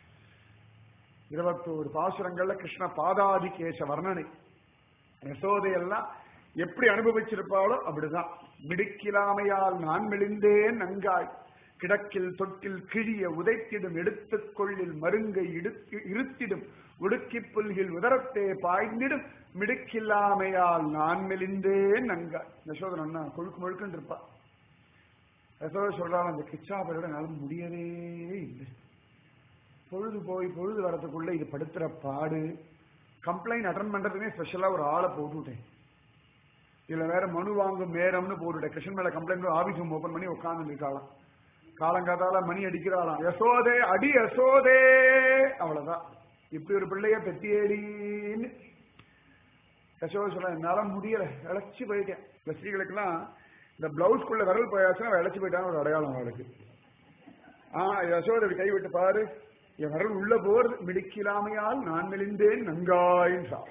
இருபத்தோரு பாசுரங்கள்ல கிருஷ்ண பாதாதி கேச வர்ணனை யசோதையெல்லாம் எப்படி அனுபவிச்சிருப்பாளோ அப்படிதான் மிடுக்கிலாமையால் நான் மெலிந்தேன் நங்காய் கிடக்கில் தொட்டில் கிழிய உதைத்திடும் எடுத்துக் கொள்ளில் மருங்கை இடுக்கு இருத்திடும் உடுக்கி புல்கில் உதரத்தே பாய்ந்திடும் மிடுக்கில்லாமையால் நான் மெலிந்தேன் நங்காய் யசோதன் அண்ணா கொழுக்கு முழுக்குன்னு இருப்பா யசோத சொல்றாள் அந்த கிச்சாபரோட என்னால முடியவே இல்லை பொழுது போய் பொழுது வரதுக்குள்ள இது படுத்துற பாடு கம்ப்ளைண்ட் அட்டன் பண்றதுனே ஸ்பெஷலா ஒரு ஆளை போட்டுவிட்டேன் இதுல வேற மனு வாங்கும் நேரம்னு போட்டுட்டேன் கிருஷ்ணன் மேல கம்ப்ளைண்ட் ஆபீஸ் ரூம் ஓபன் பண்ணி உட்கார்ந்து இருக்காளாம் காலங்காத்தால மணி அடிக்கிறாளாம் யசோதே அடி யசோதே அவ்வளவுதான் இப்படி ஒரு பிள்ளைய பெத்தியேடின்னு யசோதை சொல்ல என்னால முடியல இழைச்சி போயிட்டேன் இந்த ஸ்திரீகளுக்கெல்லாம் இந்த பிளவுஸ்க்குள்ள விரல் போயாச்சுன்னா இழைச்சி போயிட்டான்னு ஒரு அடையாளம் அவளுக்கு ஆஹ் யசோதை இப்படி கை விட்டு பாரு என் விரல் உள்ள போர் மிடிக்கலாமையால் நான் மெலிந்தேன் நங்காயின்றார்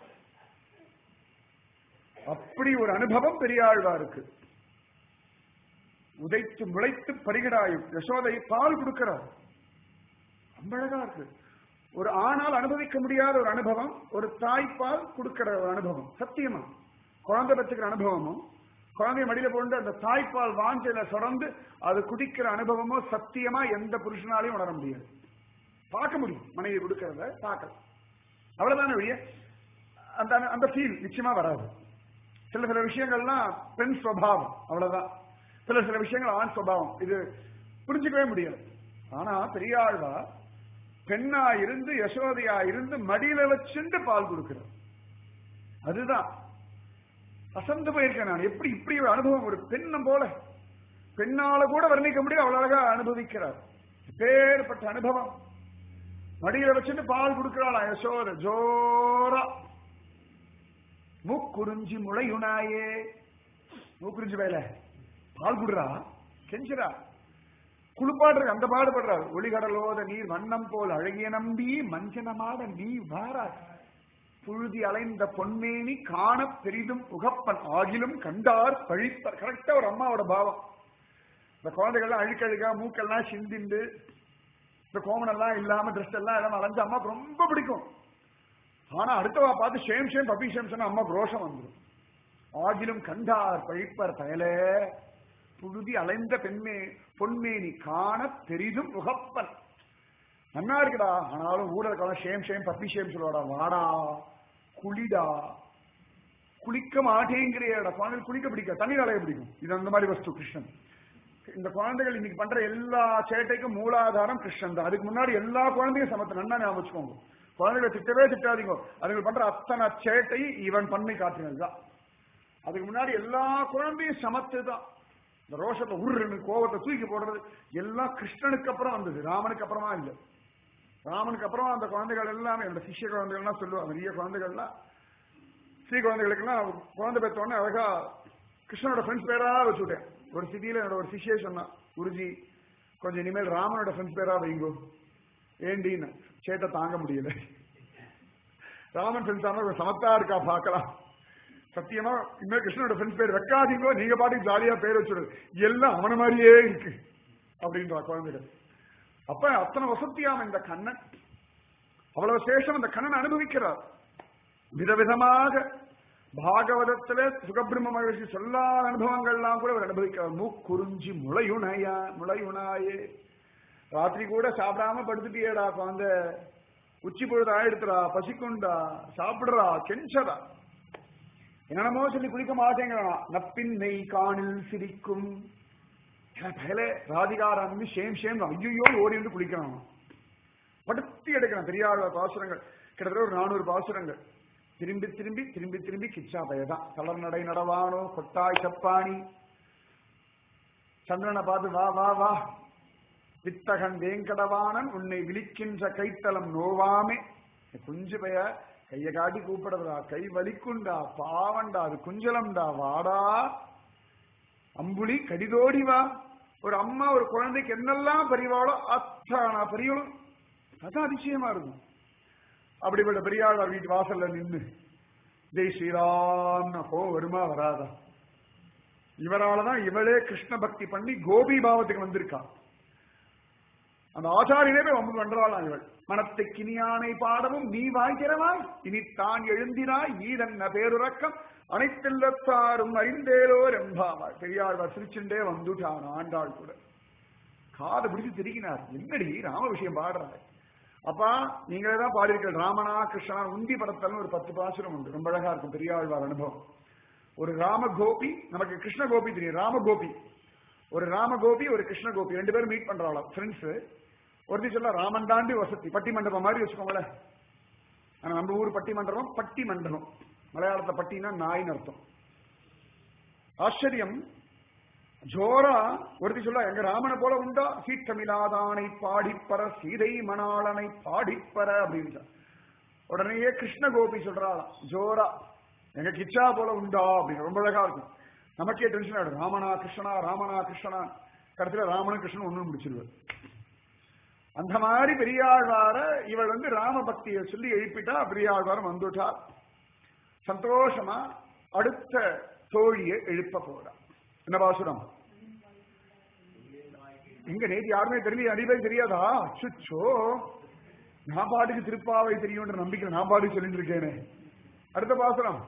அப்படி ஒரு அனுபவம் பெரியாழ்வாருக்கு உதைத்து முளைத்து பரிகடாயும் யசோதை பால் கொடுக்கிறார் ரொம்ப அழகா இருக்கு ஒரு ஆணால் அனுபவிக்க முடியாத ஒரு அனுபவம் ஒரு தாய்ப்பால் கொடுக்கிற ஒரு அனுபவம் சத்தியமா குழந்தை பெற்றுக்கிற அனுபவமும் குழந்தைய மடியில போட்டு அந்த தாய்ப்பால் வாஞ்சையில தொடர்ந்து அது குடிக்கிற அனுபவமோ சத்தியமா எந்த புருஷனாலையும் உணர முடியாது பார்க்க முடியும் மனைவி கொடுக்கறத பார்க்கலாம் அவ்வளவுதானே வழிய அந்த அந்த ஃபீல் நிச்சயமா வராது சில சில விஷயங்கள்லாம் பெண் சுவாவம் அவ்வளவுதான் சில சில விஷயங்கள் ஆண் சுவாவம் இது புரிஞ்சுக்கவே முடியாது ஆனா பெரியாழ்வா பெண்ணா இருந்து யசோதையா இருந்து மடியில வச்சுட்டு பால் கொடுக்கிறார் அதுதான் அசந்து போயிருக்கேன் நான் எப்படி இப்படி ஒரு அனுபவம் ஒரு பெண்ணம் போல பெண்ணால கூட வர்ணிக்க முடியும் அவ்வளவு அழகா அனுபவிக்கிறார் பேர்பட்ட அனுபவம் மடியில வச்சுட்டு பால் கொடுக்கிறாளா யசோத ஜோரா மூக்குறிஞ்சி முளையுனாயே மூக்குறிஞ்சி வேலை பால் குடுறா கெஞ்சுறா குளிப்பாடுற அந்த பாடுபடுறார் ஒளிகடலோத நீர் வண்ணம் போல் அழகிய நம்பி மஞ்சனமாட நீ வாரா புழுதி அலைந்த பொன்மேனி காண பெரிதும் புகப்பன் ஆகிலும் கண்டார் பழிப்பர் கரெக்டா ஒரு அம்மாவோட பாவம் இந்த குழந்தைகள்லாம் அழுக்கழுக்கா மூக்கெல்லாம் சிந்திண்டு இந்த கோமனெல்லாம் இல்லாம ட்ரெஸ் எல்லாம் எல்லாம் அலைஞ்ச அம்மாவுக்கு ரொம்ப பிடிக்கும் ஆனா அடுத்தவா பார்த்து ஷேம் ஷேம் பப்பி ஷேம் சொன்னா அம்மா ரோஷம் வந்துடும் ஆகிலும் கண்டார் பழிப்பர் பயலே புழுதி அலைந்த பெண்மே பொன்மேனி காண பெரிதும் உகப்பன் நன்னா இருக்குடா ஆனாலும் ஊழல் இருக்கலாம் ஷேம் ஷேம் பப்பி ஷேம் சொல்லுவாடா வாடா குளிடா குளிக்க மாட்டேங்கிறியடா குழந்தைகள் குளிக்க பிடிக்க தண்ணி அலைய பிடிக்கும் இது அந்த மாதிரி வஸ்து கிருஷ்ணன் இந்த குழந்தைகள் இன்னைக்கு பண்ற எல்லா சேட்டைக்கும் மூலாதாரம் கிருஷ்ணன் தான் அதுக்கு முன்னாடி எல்லா குழந்தையும் சமத்து நன்னா ஞாபகம் வச்சுக்கோங்க குழந்தைகளை திட்டவே திட்டாதீங்க அதுங்க பண்ற அத்தனை சேட்டை இவன் பண்ணி காட்டினதுதான் அதுக்கு முன்னாடி எல்லா குழந்தையும் சமத்து தான் இந்த ரோஷத்தை உருன்னு கோபத்தை தூக்கி போடுறது எல்லாம் கிருஷ்ணனுக்கு அப்புறம் வந்தது ராமனுக்கு அப்புறமா இல்லை ராமனுக்கு அப்புறம் அந்த குழந்தைகள் எல்லாம் என்னோட சிஷ்ய குழந்தைகள்லாம் சொல்லுவாங்க பெரிய குழந்தைகள்லாம் ஸ்ரீ குழந்தைகளுக்கெல்லாம் குழந்தை பெற்றோடனே அழகா கிருஷ்ணனோட ஃப்ரெண்ட்ஸ் பேரா வச்சுட்டேன் ஒரு சிட்டியில என்னோட ஒரு சிஷ்யே சொன்னான் குருஜி கொஞ்சம் இனிமேல் ராமனோட ஃப்ரெண்ட்ஸ் பேரா வைங்கோ ஏண்டின்னு சேட்டை தாங்க முடியல ராமன் ஃப்ரெண்ட்ஸ் ஆனா சமத்தா இருக்கா பார்க்கலாம் சத்தியமா இனிமேல் கிருஷ்ணனோட ஃப்ரெண்ட்ஸ் பேர் வைக்காதீங்கோ நீங்க பாட்டுக்கு ஜாலியா பேர் வச்சுடுறது எல்லாம் அவன மாதிரியே இருக்கு அப்படின்றா குழந்தைகள் அப்ப அத்தனை வசதியாம இந்த கண்ணன் அவ்வளவு சேஷம் அந்த கண்ணன் அனுபவிக்கிறார் விதவிதமாக பாகவதத்துல சுகபிரம்ம மகிழ்ச்சி சொல்லாத அனுபவங்கள்லாம் கூட அவர் அனுபவிக்கிறார் மூக்குறிஞ்சி முளையுணையா முளையுணாயே ராத்திரி கூட சாப்பிடாம படுத்துட்டியேடா குழந்தை உச்சி பொழுது ஆயிடுத்துடா பசிக்குண்டா சாப்பிடுறா கெஞ்சடா என்னமோ சொல்லி குளிக்க மாட்டேங்கிறான் நப்பின் நெய் காணில் சிரிக்கும் பயல ராதிகாராமி ஷேம் ஷேம் ஐயோ ஓடி வந்து குளிக்கிறான் படுத்தி எடுக்கிறான் பெரியாழ்வார் பாசுரங்கள் கிட்டத்தட்ட ஒரு நானூறு பாசுரங்கள் திரும்பி திரும்பி திரும்பி திரும்பி கிச்சா பயதான் தளர் நடை நடவானோ கொட்டாய் சப்பாணி சந்திரனை பார்த்து வா வா வா வித்தகன் வேங்கடவானன் உன்னை விழிக்கின்ற கைத்தலம் நோவாமே குஞ்சு பைய கைய காட்டி கூப்பிடுறதா கை வலிக்குண்டா பாவண்டா அது குஞ்சலம்டா வாடா அம்புலி கடிதோடி வா ஒரு அம்மா ஒரு குழந்தைக்கு என்னெல்லாம் பரிவாளோ அத்தானா பரியணும் அதான் அதிசயமா இருக்கும் அப்படிப்பட்ட பெரியாழ்வார் வீட்டு வாசல்ல நின்று ஜெய் ஸ்ரீராம் கோ வருமா வராதா இவராலதான் இவளே கிருஷ்ண பக்தி பண்ணி கோபி பாவத்துக்கு வந்திருக்கா அந்த ஆச்சாரியனே போய் வம்பு பண்றாளாம் இவள் மனத்தை கினியானை பாடவும் நீ வாய்க்கிறவாய் இனி தான் எழுந்தினாய் ஈதன்ன பேருறக்கம் அனைத்தில்லத்தாரும் அறிந்தேலோ ரெம்பாவாள் பெரியாழ்வார் சிரிச்சுண்டே வந்துட்டான் ஆண்டாள் கூட காதை பிடிச்சு திருக்கினார் என்னடி ராம விஷயம் பாடுறாரு அப்பா நீங்களே தான் பாடியிருக்க ராமனா கிருஷ்ணனா உந்தி படத்தல்னு ஒரு பத்து பாசுரம் உண்டு ரொம்ப அழகா இருக்கும் பெரியாழ்வார் அனுபவம் ஒரு ராம கோபி நமக்கு கிருஷ்ண கோபி தெரியும் ராம கோபி ஒரு ராம கோபி ஒரு கிருஷ்ண கோபி ரெண்டு பேரும் மீட் பண்றாளாம் ஃப்ரெண்ட்ஸ் ஒருத்தி சொல்ல ராமன் தாண்டி வசதி பட்டி மண்டபம் மாதிரி வச்சுக்கோங்களேன் ஆனா நம்ம ஊர் பட்டி மண்டபம் பட்டி மண்டபம் மலையாளத்தை பட்டினா நாயின்னு அர்த்தம் ஆச்சரியம் ஜோரா ஒருத்தி சொல்ல எங்க ராமனை போல உண்டா சீற்றமில்லாதானை பாடிப்பற சீதை மணாளனை பாடிப்பற அப்படின்னு உடனேயே கிருஷ்ண கோபி சொல்றாளாம் ஜோரா எங்க கிச்சா போல உண்டா அப்படின்னு ரொம்ப அழகா இருக்கும் நமக்கே டென்ஷன் ஆயிடும் ராமனா கிருஷ்ணனா ராமனா கிருஷ்ணனா கடைசியில ராமனும் கிருஷ்ணன் ஒண்ணு முடிச்சிருவார் அந்த மாதிரி பெரியாழ்வார இவள் வந்து ராம பக்தியை சொல்லி எழுப்பிட்டா பெரியாழ்வாரம் வந்துட்டார் சந்தோஷமா அடுத்த தோழியை எழுப்ப போறா என்ன பாசுரம் எங்க நேற்று யாருமே தெரியல அறிவே தெரியாதா சுச்சோ நான் பாட்டுக்கு திருப்பாவை தெரியும்ன்ற நம்பிக்கை நான் பாட்டுக்கு சொல்லிட்டு இருக்கேனே அடுத்த பாசுரம்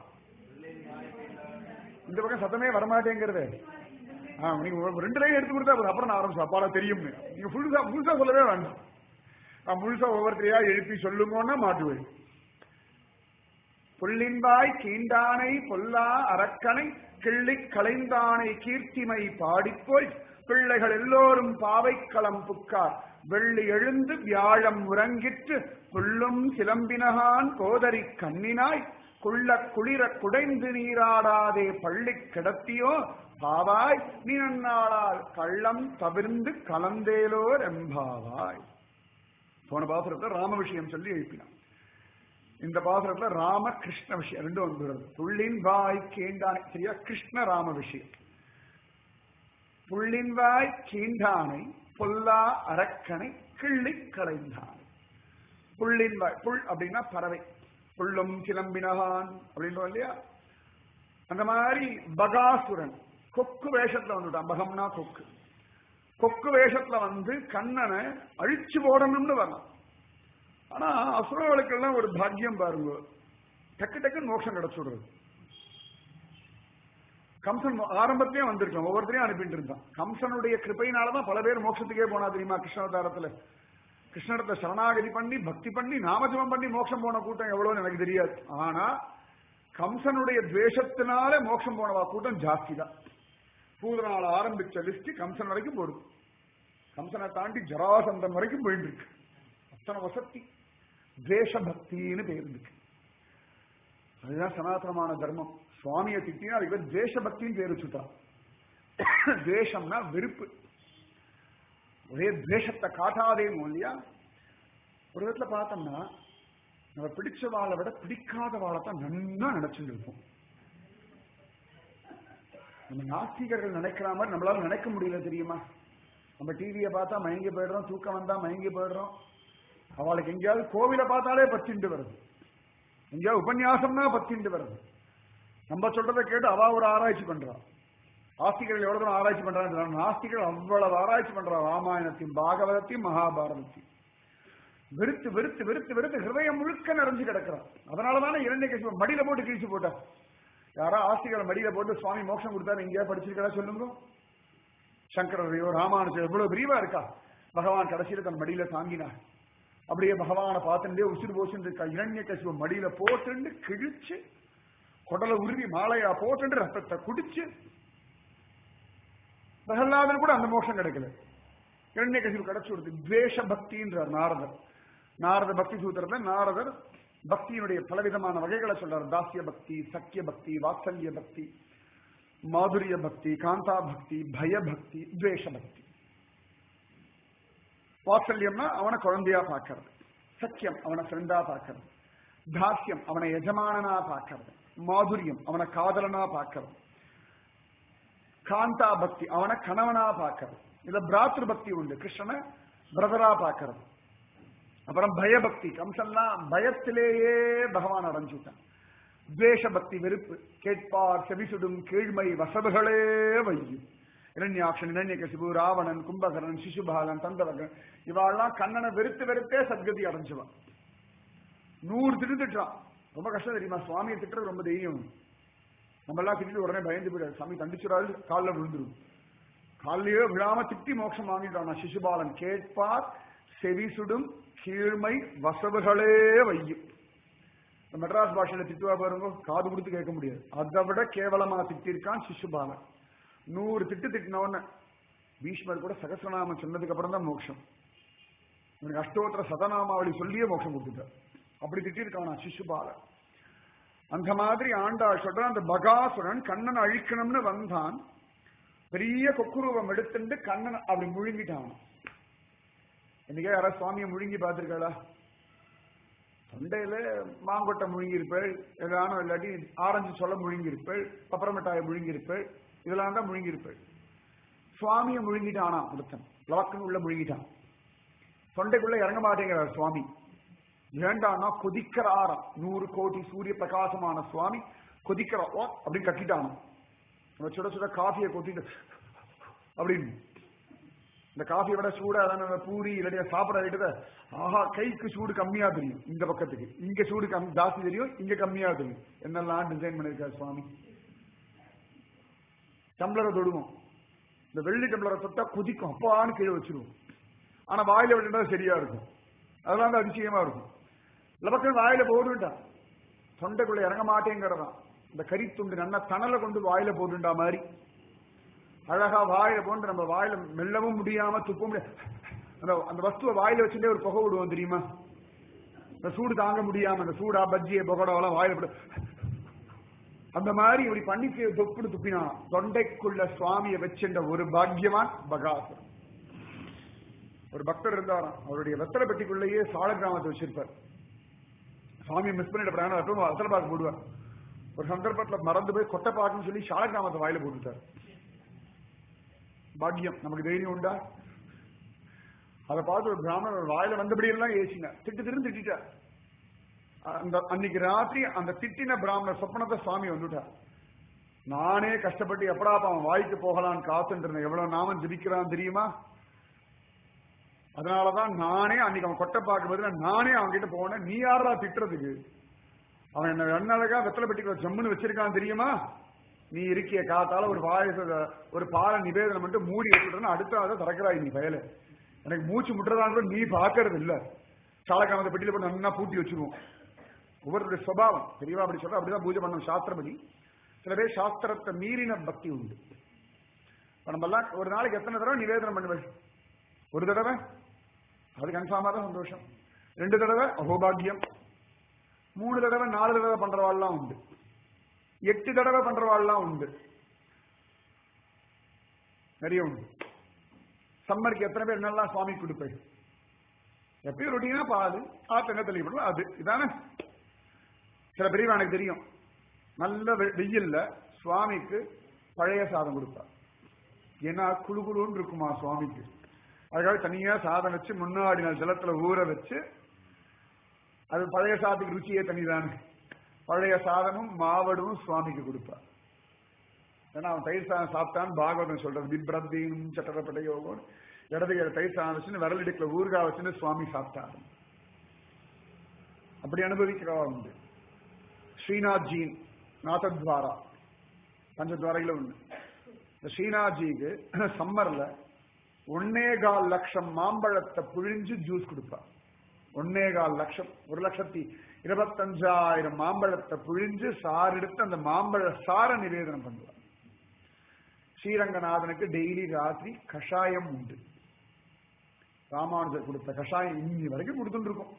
இந்த பக்கம் சத்தமே வரமாட்டேங்கிறது ஆ நீங்க ஒரு ரெண்டு லைன் எடுத்து கொடுத்தா போதும். அப்புறம் நான் ஆரம்பிச்சு அப்பாடா தெரியும்னு நீங்க முழுசா முழுசா சொல்லவே வேண்டாம் நான் முழுசா ஒவ்வொருத்தரையா எழுப்பி சொல்லுங்கன்னா மாட்டுவேன் புள்ளின்பாய் கீண்டானை பொல்லா அரக்கனை கிள்ளிக் களைந்தானை கீர்த்திமை பாடிப்போய் பிள்ளைகள் எல்லோரும் பாவைக்களம் புக்கார் வெள்ளி எழுந்து வியாழம் உறங்கிற்று புல்லும் சிலம்பினகான் கோதரி கண்ணினாய் குள்ள குளிர குடைந்து நீராடாதே பள்ளி கிடத்தியோ பாவாய் நீ நன்னாளால் கள்ளம் தவிர்ந்து கலந்தேலோர் எம்பாவாய் போன பாசுரத்துல ராம விஷயம் சொல்லி எழுப்பினான் இந்த பாசுரத்துல ராம கிருஷ்ண விஷயம் ரெண்டும் வந்துடுறது புள்ளின் வாய் கீண்டானை சரியா கிருஷ்ண ராம விஷயம் புள்ளின் வாய் கீண்டானை பொல்லா அரக்கனை கிள்ளி களைந்தானை புள்ளின் வாய் புல் அப்படின்னா பறவை புல்லும் சிலம்பினகான் அப்படின்னு இல்லையா அந்த மாதிரி பகாசுரன் கொக்கு வேஷத்துல வந்துட்டான் பகம்னா கொக்கு கொக்கு வேஷத்துல வந்து கண்ணனை அழிச்சு போடணும்னு வரலாம் ஆனா அசுரர்களுக்கெல்லாம் ஒரு பாக்கியம் பாருங்க டக்கு டக்குன்னு மோட்சம் கிடைச்சுடுறது கம்சன் ஆரம்பத்திலே வந்திருக்கான் ஒவ்வொருத்தரையும் அனுப்பிட்டு இருந்தான் கம்சனுடைய கிருப்பையினாலதான் பல பேர் மோட்சத்துக்கே போனா தெரியுமா கிருஷ்ணாவதாரத்துல கிருஷ்ணத்தை சரணாகதி பண்ணி பக்தி பண்ணி நாமஜபம் பண்ணி மோட்சம் போன கூட்டம் எவ்வளவுன்னு எனக்கு தெரியாது ஆனா கம்சனுடைய துவேஷத்தினால மோட்சம் போனவா கூட்டம் ஜாஸ்தி தான் பூதனால் ஆரம்பிச்ச லிஸ்ட் கம்சன் வரைக்கும் போடுது கம்சனை தாண்டி ஜராசந்தன் வரைக்கும் போயிட்டு இருக்கு அத்தனை வசதி துவேஷ பக்தின்னு பேர் இருக்கு அதுதான் சனாதனமான தர்மம் சுவாமியை திட்டினா அதுக்கு பேர் துவேஷ பக்தின்னு பேர் வச்சுட்டான் துவேஷம்னா வெறுப்பு ஒரே துவேஷத்தை காட்டாதேன்னு இல்லையா ஒரு விதத்துல பார்த்தோம்னா நம்ம பிடிச்ச வாழை விட பிடிக்காத வாழை தான் நன்னா நினைச்சுட்டு இருப்போம் நம்ம நாஸ்திகர்கள் நினைக்கிற மாதிரி நம்மளால நினைக்க முடியல தெரியுமா நம்ம டிவியை பார்த்தா மயங்கி போயிடுறோம் தூக்கம் வந்தா மயங்கி போயிடுறோம் அவளுக்கு எங்கேயாவது கோவிலை பார்த்தாலே பத்திண்டு வருது எங்கேயாவது உபன்யாசம்னா பத்திண்டு வருது நம்ம சொல்றதை கேட்டு அவ ஒரு ஆராய்ச்சி பண்றா ஆஸ்திகர்கள் எவ்வளவு தூரம் ஆராய்ச்சி பண்றாங்க நாஸ்திகர்கள் அவ்வளவு ஆராய்ச்சி பண்றா ராமாயணத்தையும் பாகவதத்தையும் மகாபாரதத்தையும் வெறுத்து வெறுத்து வெறுத்து வெறுத்து ஹிருதயம் முழுக்க நிறைஞ்சு கிடக்கிறான் அதனாலதானே இரண்டை கட்சி மடியில போட்டு கிழிச்சு போட்டா யாரா ஆஸ்திகள் மடியில போட்டு சுவாமி மோட்சம் கொடுத்தாரு எங்கேயா படிச்சிருக்கா சொல்லுங்க சங்கரையோ ராமானுஜர் எவ்வளவு பிரிவா இருக்கா பகவான் கடைசியில தன் மடியில தாங்கினார் அப்படியே பகவானை பார்த்துட்டே உசுறு போச்சுட்டு இருக்கா இரண்ய கசிவ மடியில போட்டுண்டு கிழிச்சு குடலை உருவி மாலையா போட்டுட்டு ரத்தத்தை குடிச்சு பிரகலாதன் கூட அந்த மோட்சம் கிடைக்கல இரண்ய கசிவு கிடைச்சு கொடுத்து துவேஷ பக்தின்றார் நாரதர் நாரத பக்தி சூத்திரத்துல நாரதர் பக்தியினுடைய பலவிதமான வகைகளை சொல்றார் தாசிய பக்தி சக்கிய பக்தி வாத்சல்ய பக்தி மாதுரிய பக்தி காந்தா பக்தி பய பக்தி துவேஷ பக்தி வாத்சல்யம்னா அவனை குழந்தையா பார்க்கறது சக்கியம் அவனை ஃப்ரெண்டா பார்க்கறது தாசியம் அவனை எஜமானனா பார்க்கறது மாதுரியம் அவனை காதலனா பார்க்கறது காந்தா பக்தி அவனை கணவனா பார்க்கறது இதுல பிராத்ரு பக்தி உண்டு கிருஷ்ணனை பிரதரா பார்க்கறது அப்புறம் பயபக்தி கம்சன்லாம் பயத்திலேயே பகவான் அடைஞ்சுட்டான் துவேஷ பக்தி வெறுப்பு கேட்பார் செவிசுடும் கீழ்மை வசவுகளே வையும் இரண்யாட்சன் இரண்யகசிபு ராவணன் கும்பகரன் சிசுபாலன் தந்தவகன் இவாள்லாம் கண்ணனை வெறுத்து வெறுத்தே சத்கதி அடைஞ்சுவான் நூறு திட்டு திட்டுறான் ரொம்ப கஷ்டம் தெரியுமா சுவாமியை திட்டுறது ரொம்ப தைரியம் நம்ம எல்லாம் திட்டு உடனே பயந்து போயிடாது சாமி தண்டிச்சுடாது காலில் விழுந்துரும் காலையோ விழாம திட்டி மோட்சம் வாங்கிட்டான் சிசுபாலன் கேட்பார் செவிசுடும் கீழ்மை வசவுகளே வையும் இந்த மெட்ராஸ் பாஷையில திட்டுவா பாருங்க காது கொடுத்து கேட்க முடியாது அதை விட கேவலமா திட்டிருக்கான் சிசுபாலன் நூறு திட்டு திட்டினவன பீஷ்மர் கூட சகசிரநாமம் சொன்னதுக்கு அப்புறம் தான் மோட்சம் இவனுக்கு அஷ்டோத்திர சதநாமாவளி சொல்லியே மோட்சம் கொடுத்துட்டார் அப்படி திட்டிருக்கானா சிசுபாலன் அந்த மாதிரி ஆண்டாள் சொல்ற அந்த பகாசுரன் கண்ணன் அழிக்கணும்னு வந்தான் பெரிய கொக்குருவம் எடுத்துட்டு கண்ணன் அப்படி முழுங்கிட்டான் என்னைக்கே யாராவது சுவாமியை முழுங்கி பார்த்திருக்காளா தொண்டையில மாங்கொட்டை முழுங்கியிருப்பேள் ஏதானும் இல்லாட்டி ஆரஞ்சு சொல்ல முழுங்கியிருப்பேள் பப்பரமிட்டாயை முழுங்கியிருப்பேள் இதெல்லாம் தான் முழுங்கியிருப்பேள் சுவாமியை முழுங்கிட்டானா ஒருத்தன் லவக்கன் உள்ள முழுங்கிட்டான் தொண்டைக்குள்ள இறங்க மாட்டேங்கிறார் சுவாமி ஏண்டானா கொதிக்கிறாராம் நூறு கோடி சூரிய பிரகாசமான சுவாமி கொதிக்கிறா ஓ அப்படின்னு கட்டிட்டானோ நம்ம சுட சுட காஃபியை கொட்டிட்டு அப்படின்னு இந்த காஃபியை விட சூடா அதான பூரி இல்லாட்டியா சாப்பிட ஆயிட்டத ஆஹா கைக்கு சூடு கம்மியா தெரியும் இந்த பக்கத்துக்கு இங்க சூடு கம் ஜாஸ்தி தெரியும் இங்க கம்மியா தெரியும் என்னெல்லாம் டிசைன் பண்ணிருக்காரு சுவாமி டம்ளரை தொடுவோம் இந்த வெள்ளி டம்ளரை தொட்டா குதிக்கும் அப்பான்னு கீழே வச்சிருவோம் ஆனா வாயில விட்டுட்டா சரியா இருக்கும் அதெல்லாம் தான் அதிசயமா இருக்கும் லபக்கன் வாயில போடுவிட்டான் தொண்டைக்குள்ள இறங்க மாட்டேங்கிறதான் இந்த கறித்துண்டு நல்லா தணலை கொண்டு வாயில போட்டுண்டா மாதிரி அழகா வாயில போட்டு நம்ம வாயில மெல்லவும் முடியாம துப்ப முடியாது அந்த அந்த வஸ்துவை வாயில வச்சுட்டே ஒரு புகை விடுவோம் தெரியுமா இந்த சூடு தாங்க முடியாம அந்த சூடா பஜ்ஜியை பகோடாவெல்லாம் வாயில போட்டு அந்த மாதிரி இப்படி பண்ணி தொப்புடு துப்பினான் தொண்டைக்குள்ள சுவாமியை வச்சிருந்த ஒரு பாக்யவான் பகாசுரன் ஒரு பக்தர் இருந்தாராம் அவருடைய வெத்தலை பெட்டிக்குள்ளேயே சால கிராமத்தை வச்சிருப்பார் சுவாமி மிஸ் பண்ணிட்டு அப்புறம் வெத்தலை பாக்கு போடுவார் ஒரு சந்தர்ப்பத்துல மறந்து போய் கொட்டை பாக்குன்னு சொல்லி சால கிராமத்தை வாயில போட்டுட்டார் பாக்கியம் நமக்கு தைரியம் உண்டா அதை பார்த்து ஒரு பிராமணர் வாயில வந்தபடி எல்லாம் ஏசிங்க திட்டு திரு திட்டார் அந்த அன்னைக்கு ராத்திரி அந்த திட்டின பிராமணர் சொப்பனத்தை சுவாமி வந்துட்டார் நானே கஷ்டப்பட்டு எப்படா அவன் வாய்க்கு போகலான்னு காத்துட்டு இருந்தேன் எவ்வளவு நாமம் ஜபிக்கிறான் தெரியுமா அதனாலதான் நானே அன்னைக்கு அவன் கொட்டை பார்க்க பதிலா நானே அவன் கிட்ட போனேன் நீ யாரா திட்டுறதுக்கு அவன் என்ன அண்ணழகா வெத்தலை பெட்டிக்கு ஜம்முன்னு வச்சிருக்கான் தெரியுமா நீ இருக்கிய காத்தால ஒரு பாயச ஒரு பால நிவேதனம் மட்டும் மூடி வச்சுட்டா அடுத்த அதை திறக்கிறாய் நீ பயல எனக்கு மூச்சு முட்டுறதான் நீ பாக்குறது இல்ல சாலக்காமத்தை பெட்டியில போட்டு நல்லா பூட்டி வச்சிருவோம் ஒவ்வொருத்தருடைய சுவாவம் தெரியவா அப்படி சொல்ற அப்படிதான் பூஜை பண்ணணும் சாஸ்திரபதி சில பேர் சாஸ்திரத்தை மீறின பக்தி உண்டு நம்ம எல்லாம் ஒரு நாளைக்கு எத்தனை தடவை நிவேதனம் பண்ணுவேன் ஒரு தடவை அது கன்ஃபார்மா தான் சந்தோஷம் ரெண்டு தடவை அகோபாகியம் மூணு தடவை நாலு தடவை பண்றவாள்லாம் உண்டு எட்டு தடவை பண்றவாள்லாம் உண்டு நிறைய உண்டு சம்மருக்கு எத்தனை பேர் என்னெல்லாம் சுவாமி கொடுப்பேன் எப்பயும் ரொட்டீனா பால் ஆத்த என்ன தெளிவுபடும் அது இதானே சில பெரியவா எனக்கு தெரியும் நல்ல வெயில்ல சுவாமிக்கு பழைய சாதம் கொடுப்பார் ஏன்னா குழு குழுன்னு இருக்குமா சுவாமிக்கு அதுக்காக தனியா சாதம் வச்சு முன்னாடி நாள் ஜலத்துல ஊற வச்சு அது பழைய சாதத்துக்கு ருச்சியே தனிதானே பழைய சாதமும் மாவடும் சுவாமிக்கு கொடுப்பார் ஏன்னா அவன் தயிர் சாதம் சாப்பிட்டான்னு பாகவதம் சொல்றது விப்ரத்தீனும் சட்டரப்பட்ட யோகம் இடது கையில தயிர் சாதம் வச்சுன்னு விரல் இடுக்குல ஊறுகாய் வச்சுன்னு சுவாமி சாப்பிட்டாரு அப்படி அனுபவிக்கிறவா உண்டு ஸ்ரீநாத்ஜி நாதத்வாரா பஞ்சத்வாரையில ஒண்ணு இந்த ஸ்ரீநாத்ஜிக்கு சம்மர்ல ஒன்னே கால் லட்சம் மாம்பழத்தை புழிஞ்சு ஜூஸ் கொடுப்பா ஒன்னே கால் லட்சம் ஒரு லட்சத்தி இருபத்தஞ்சாயிரம் மாம்பழத்தை புழிஞ்சு சாறு எடுத்து அந்த மாம்பழ சார நிவேதனம் பண்ணுவார் ஸ்ரீரங்கநாதனுக்கு டெய்லி ராத்திரி கஷாயம் உண்டு ராமானுஜர் கொடுத்த கஷாயம் இன்னி வரைக்கும் கொடுத்துட்டு இருக்கும்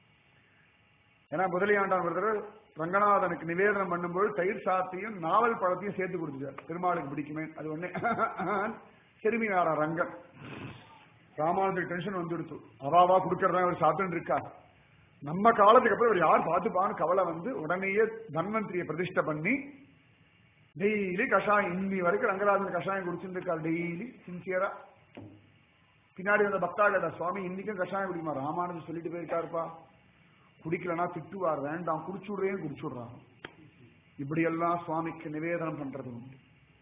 ஏன்னா முதலியாண்டான் ஒரு தடவை ரங்கநாதனுக்கு நிவேதனம் பண்ணும்போது தயிர் சாத்தையும் நாவல் பழத்தையும் சேர்த்து கொடுத்துட்டார் பெருமாளுக்கு பிடிக்குமே அது ஒண்ணே செருமினாரா ரங்கன் ராமானுஜர் டென்ஷன் வந்துடுச்சு அவாவா கொடுக்கறதா ஒரு சாப்பிட்டு இருக்கா நம்ம காலத்துக்கு அப்புறம் இவர் யார் பார்த்துப்பான்னு கவலை வந்து உடனேயே தன்வந்திரியை பிரதிஷ்டை பண்ணி டெய்லி கஷாயம் இன்னி வரைக்கும் ரங்கராஜன் கஷாயம் குடிச்சுட்டு இருக்கார் டெய்லி சின்சியரா பின்னாடி வந்த பக்தாளர் சுவாமி இன்னைக்கும் கஷாயம் குடிக்குமா ராமானுஜர் சொல்லிட்டு போயிருக்காருப்பா குடிக்கலனா திட்டுவார் வேண்டாம் குடிச்சுடுறேன் குடிச்சுடுறாங்க இப்படி எல்லாம் சுவாமிக்கு நிவேதனம் பண்றது உண்டு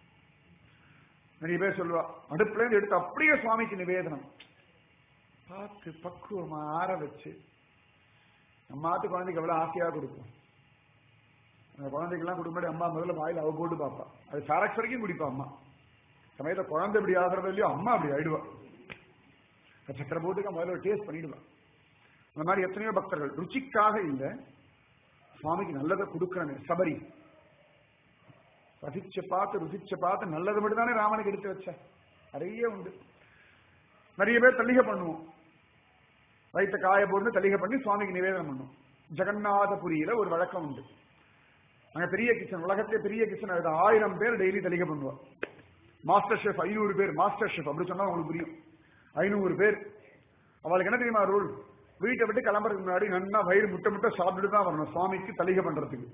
நிறைய பேர் சொல்லுவா அடுப்புல இருந்து எடுத்து அப்படியே சுவாமிக்கு நிவேதனம் பார்த்து பக்குவமா ஆற வச்சு நம்ம ஆத்து குழந்தைக்கு எவ்வளவு ஆசையா கொடுக்கும் அந்த குழந்தைக்கெல்லாம் கொடுக்கும்போது அம்மா முதல்ல வாயில அவ போட்டு பார்ப்பா அது சரக்ஸ் வரைக்கும் குடிப்பா அம்மா சமயத்தை குழந்தை இப்படி ஆகிறது இல்லையோ அம்மா அப்படி ஆயிடுவா சக்கரை போட்டுக்க முதல்ல டேஸ்ட் பண்ணிடுவா அந்த மாதிரி எத்தனையோ பக்தர்கள் ருச்சிக்காக இல்லை சுவாமிக்கு நல்லதை கொடுக்கிறனே சபரி ரசிச்ச பார்த்து ருசிச்ச பார்த்து நல்லது மட்டும் தானே ராமனுக்கு எடுத்து வச்ச நிறைய உண்டு நிறைய பேர் தள்ளிகை பண்ணுவோம் வயிற்ற காய போட்டு தள்ளிகை பண்ணி சுவாமிக்கு நிவேதனம் பண்ணுவோம் ஜெகநாதபுரியில ஒரு வழக்கம் உண்டு அங்க பெரிய கிச்சன் உலகத்திலே பெரிய கிச்சன் அது ஆயிரம் பேர் டெய்லி தளிகை பண்ணுவா மாஸ்டர் ஷெஃப் ஐநூறு பேர் மாஸ்டர் ஷெஃப் அப்படி சொன்னா உங்களுக்கு புரியும் ஐநூறு பேர் அவளுக்கு என்ன தெரியுமா ரூல் வீட்டை விட்டு கிளம்புறதுக்கு முன்னாடி நன்னா வயிறு முட்டை முட்டை சாப்பிட்டுட்டு தான் வரணும் சுவாமிக்கு தளிகை பண்றதுக்கு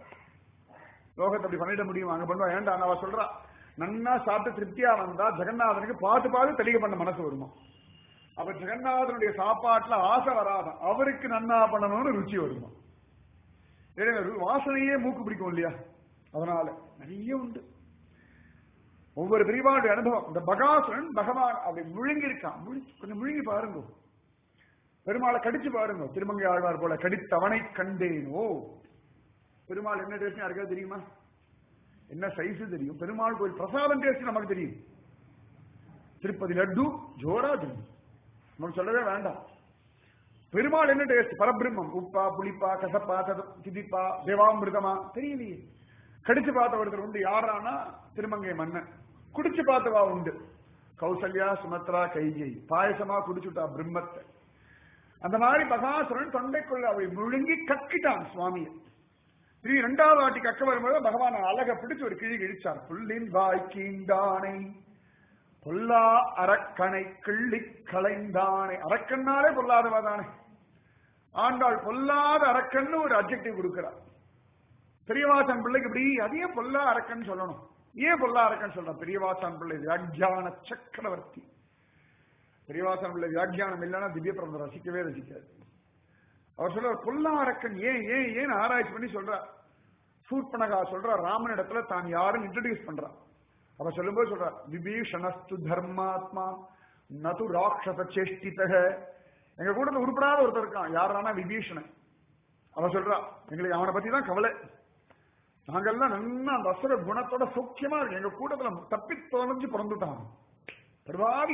லோகத்தை அப்படி பண்ணிட முடியும் அங்க பண்ணுவா ஏன்டா அவ சொல்றா நன்னா சாப்பிட்டு திருப்தியா வந்தா ஜெகநாதனுக்கு பார்த்து பார்த்து தெளிக பண்ண மனசு வருமா அப்ப ஜெகநாதனுடைய சாப்பாட்டுல ஆசை வராதான் அவருக்கு நன்னா பண்ணணும்னு ருச்சி வருமா ஏன்னா, வாசனையே மூக்கு பிடிக்கும் இல்லையா அதனால நிறைய உண்டு ஒவ்வொரு பிரிவானுடைய அனுபவம் இந்த பகாசுரன் பகவான் அப்படி முழுங்கி இருக்கான் முழுங்கி- கொஞ்சம் முழுங்கி பாருங்க பெருமாளை கடிச்சு பாருங்க திருமங்கை ஆழ்வார் போல கடித்தவனை கண்டேனோ பெருமாள் என்ன டேஸ்ட் யாருக்காவது தெரியுமா என்ன சைஸ் தெரியும் பெருமாள் கோயில் பிரசாதம் டேஸ்ட் நமக்கு தெரியும் திருப்பதி லட்டு ஜோரா தெரியும் நமக்கு சொல்லவே வேண்டாம் பெருமாள் என்ன டேஸ்ட் பரபிரம்மம் உப்பா புளிப்பா கசப்பா கத திதிப்பா தேவாமிருதமா தெரியலையே கடிச்சு பார்த்த ஒருத்தர் உண்டு யாரானா திருமங்கை மன்னன் குடிச்சு பார்த்தவா உண்டு கௌசல்யா சுமத்ரா கைகை பாயசமா குடிச்சுட்டா பிரம்மத்தை அந்த மாதிரி பகாசுரன் தொண்டைக்குள்ள அவளை முழுங்கி கக்கிட்டான் சுவாமியை திரு இரண்டாவது வாட்டி கக்க வரும்போது பகவான் அழக பிடிச்சு ஒரு கிழி கிழிச்சார் புல்லின் வாய் கீண்டானை பொல்லா அரக்கனை கிள்ளி களைந்தானே அரக்கன்னாலே பொல்லாதவா தானே ஆண்டாள் பொல்லாத அரக்கன்னு ஒரு அப்ஜெக்டிவ் கொடுக்கிறார் பெரியவாசன் பிள்ளைக்கு இப்படி அதே பொல்லா அரக்கன் சொல்லணும் ஏன் பொல்லா அரக்கன் சொல்றான் பெரியவாசன் பிள்ளை வியாக்கியான சக்கரவர்த்தி பெரியவாசன் பிள்ளை வியாக்கியானம் இல்லைன்னா திவ்ய பிரபந்தம் ரசிக்கவே ரசிக்காது அவர் சொல்ற பொல்லா அரக்கன் ஏன் ஏன் ஏன் ஆராய்ச்சி பண்ணி சொல்றார் சூர்பனகா சொல்றா ராமன் இடத்துல தான் யாரும் இன்ட்ரடியூஸ் பண்றான் அவ சொல்லும்போது சொல்றா விபீஷணஸ்து தர்மாத்மா நது ராட்சச சேஷ்டிதக எங்க கூட உருப்படாத ஒருத்தர் இருக்கான் யாரானா விபீஷணன் அவ சொல்றா எங்களுக்கு அவனை பத்தி தான் கவலை நாங்கெல்லாம் நல்லா அந்த அசுர குணத்தோட சௌக்கியமா இருக்கு எங்க கூட்டத்துல தப்பி தொலைஞ்சு பிறந்துட்டான் பிரபாவி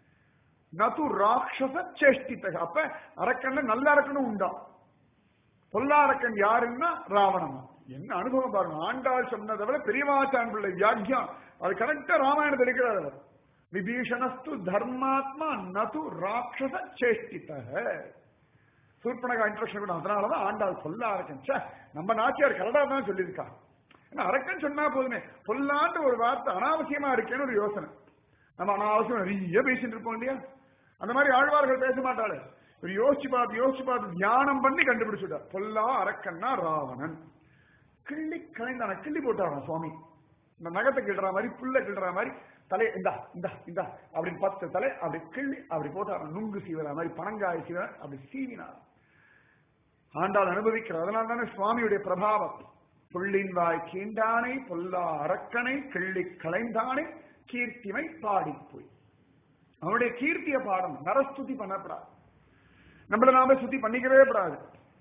நது ராட்சச சேஷ்டித்தக அப்ப அரக்கன்ல நல்ல அரக்கனும் உண்டா பொல்லா அரக்கன் யாருன்னா ராவணன் என்ன அனுபவம் பாருங்க ஆண்டாள் சொன்னதை விட பெரியவாச்சான் பிள்ளை வியாக்கியம் அது கரெக்டா ராமாயணத்தில் இருக்கிறார் அவர் விபீஷணஸ்து தர்மாத்மா நது ராட்சச சேஷ்டித்தக சூர்பனகா இன்ட்ரக்ஷன் கூட அதனாலதான் ஆண்டாள் பொல்லா அரக்கன் ச்சே, நம்ம நாச்சியார் கரடா தான் சொல்லியிருக்கா ஏன்னா அரக்கன் சொன்னா போதுமே பொல்லாண்டு ஒரு வார்த்தை அனாவசியமா இருக்கேன்னு ஒரு யோசனை நம்ம அனாவசியம் நிறைய பேசிட்டு இருப்போம் இல்லையா அந்த மாதிரி ஆழ்வார்கள் பேச மாட்டாளே ஒரு யோசிச்சு பார்த்து யோசிச்சு பார்த்து தியானம் பண்ணி கண்டுபிடிச்சுட்டா பொல்லா அரக்கன்னா ராவணன் கிள்ளி கலைந்தான கிள்ளி போட்டாராம் சுவாமி இந்த நகத்தை கிள்ற மாதிரி புல்ல கிள்ற மாதிரி தலை இந்தா இந்தா இந்தா அப்படின்னு பத்து தலை அப்படி கிள்ளி அப்படி போட்டாராம் நுங்கு சீவரா மாதிரி பனங்காய் சீவர அப்படி சீவினார் ஆண்டாள் அனுபவிக்கிறார் அதனால தானே சுவாமியுடைய பிரபாவம் புள்ளின் வாய் கீண்டானை பொல்லா அரக்கனை கிள்ளி கலைந்தானை கீர்த்திமை பாடி போய் அவனுடைய கீர்த்திய பாடம் நரஸ்துதி பண்ணப்படாது நம்மள நாம சுத்தி பண்ணிக்கவே கூடாது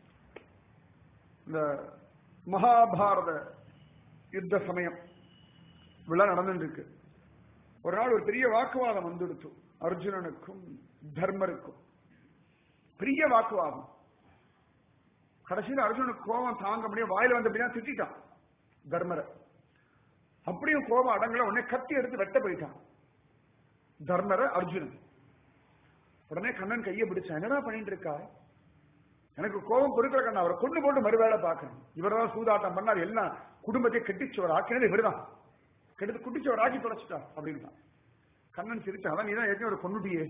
இந்த மகாபாரத யுத்த சமயம் விழா நடந்துட்டு இருக்கு ஒரு நாள் ஒரு பெரிய வாக்குவாதம் வந்துடுச்சு அர்ஜுனனுக்கும் தர்மருக்கும் பெரிய வாக்குவாதம் கடைசியில் அர்ஜுனுக்கு கோபம் தாங்க முடியும் வாயில வந்து அப்படின்னா திட்டான் தர்மரை அப்படியும் கோபம் அடங்கல உடனே கத்தி எடுத்து வெட்ட போயிட்டான் தர்மரை அர்ஜுனன் உடனே கண்ணன் கையை பிடிச்சான் என்னடா பண்ணிட்டு இருக்கா எனக்கு கோபம் பொறுக்கிற கண்ணன் அவரை கொண்டு போட்டு மறுவேளை பார்க்கணும் இவர்தான் சூதாட்டம் பண்ணார் எல்லாம் குடும்பத்தை கெட்டிச்சவர் ஆக்கினது இவர்தான் கெடுத்து குட்டிச்சவர் ஆக்கி தொலைச்சிட்டா அப்படின்னு கண்ணன் சிரிச்சான் அதான் நீதான் ஏற்கனவே ஒரு கொண்டுட்டியே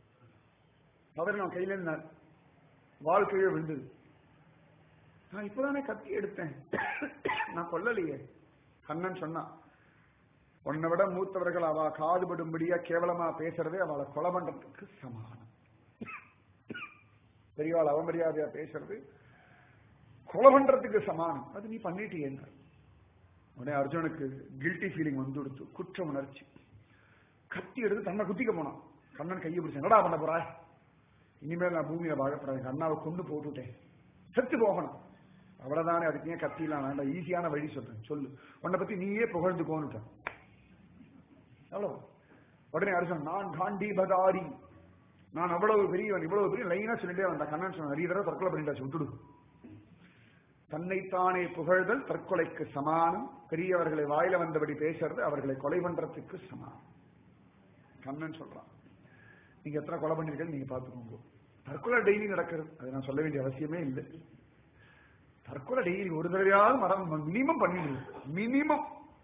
தவறு நான் கையில இருந்தார் வாழ்க்கையே விழுந்தது நான் இப்பதானே கத்தி எடுத்தேன் நான் கொல்லலையே கண்ணன் சொன்னான் உன்னை விட மூத்தவர்கள் அவ காதுபடும்படியா கேவலமா பேசுறதே அவளை கொலை பண்றதுக்கு சமானம் பெரியவாள் அவமரியாதையா பேசுறது கொலை பண்றதுக்கு சமானம் அது நீ பண்ணிட்டேன் உடனே அர்ஜுனுக்கு கில்ட்டி ஃபீலிங் வந்து கொடுத்து குற்ற உணர்ச்சி கத்தி எடுத்து தன்னை குத்திக்க போனான் கண்ணன் கையை பிடிச்சேன் என்னடா பண்ண போறாய் இனிமேல் நான் பூமியில வாழப்படாது கண்ணாவை கொண்டு போட்டுட்டேன் செத்து போகணும் அவ்வளவுதானே அதுக்கு ஏன் கத்திலாம் வேண்டாம் ஈஸியான வழி சொல்றேன் சொல்லு உன்னை பத்தி நீயே புகழ்ந்து கோனுட்டான் அவ்வளவு உடனே அர்ஜுன் நான் காண்டி பதாரி நான் அவ்வளவு பெரியவன் இவ்வளவு பெரிய லைனா சொல்லிட்டே வந்தேன் கண்ணன் சொன்ன நிறைய தடவை தற்கொலை பண்ணிட்டாச்சு விட்டுடு தன்னைத்தானே புகழ்தல் தற்கொலைக்கு சமானம் பெரியவர்களை வாயில வந்தபடி பேசுறது அவர்களை கொலை பண்றதுக்கு சமானம் கண்ணன் சொல்றான் நீங்க எத்தனை கொலை பண்ணிருக்கீங்க நீங்க பாத்துக்கோங்க தற்கொலை டெய்லி நடக்கிறது அதை நான் சொல்ல வேண்டிய அவசியமே இல்லை தற்கொலை டெய்லி ஒரு தடவையாவது மரம் மினிமம் பண்ணிடுது மினிமம்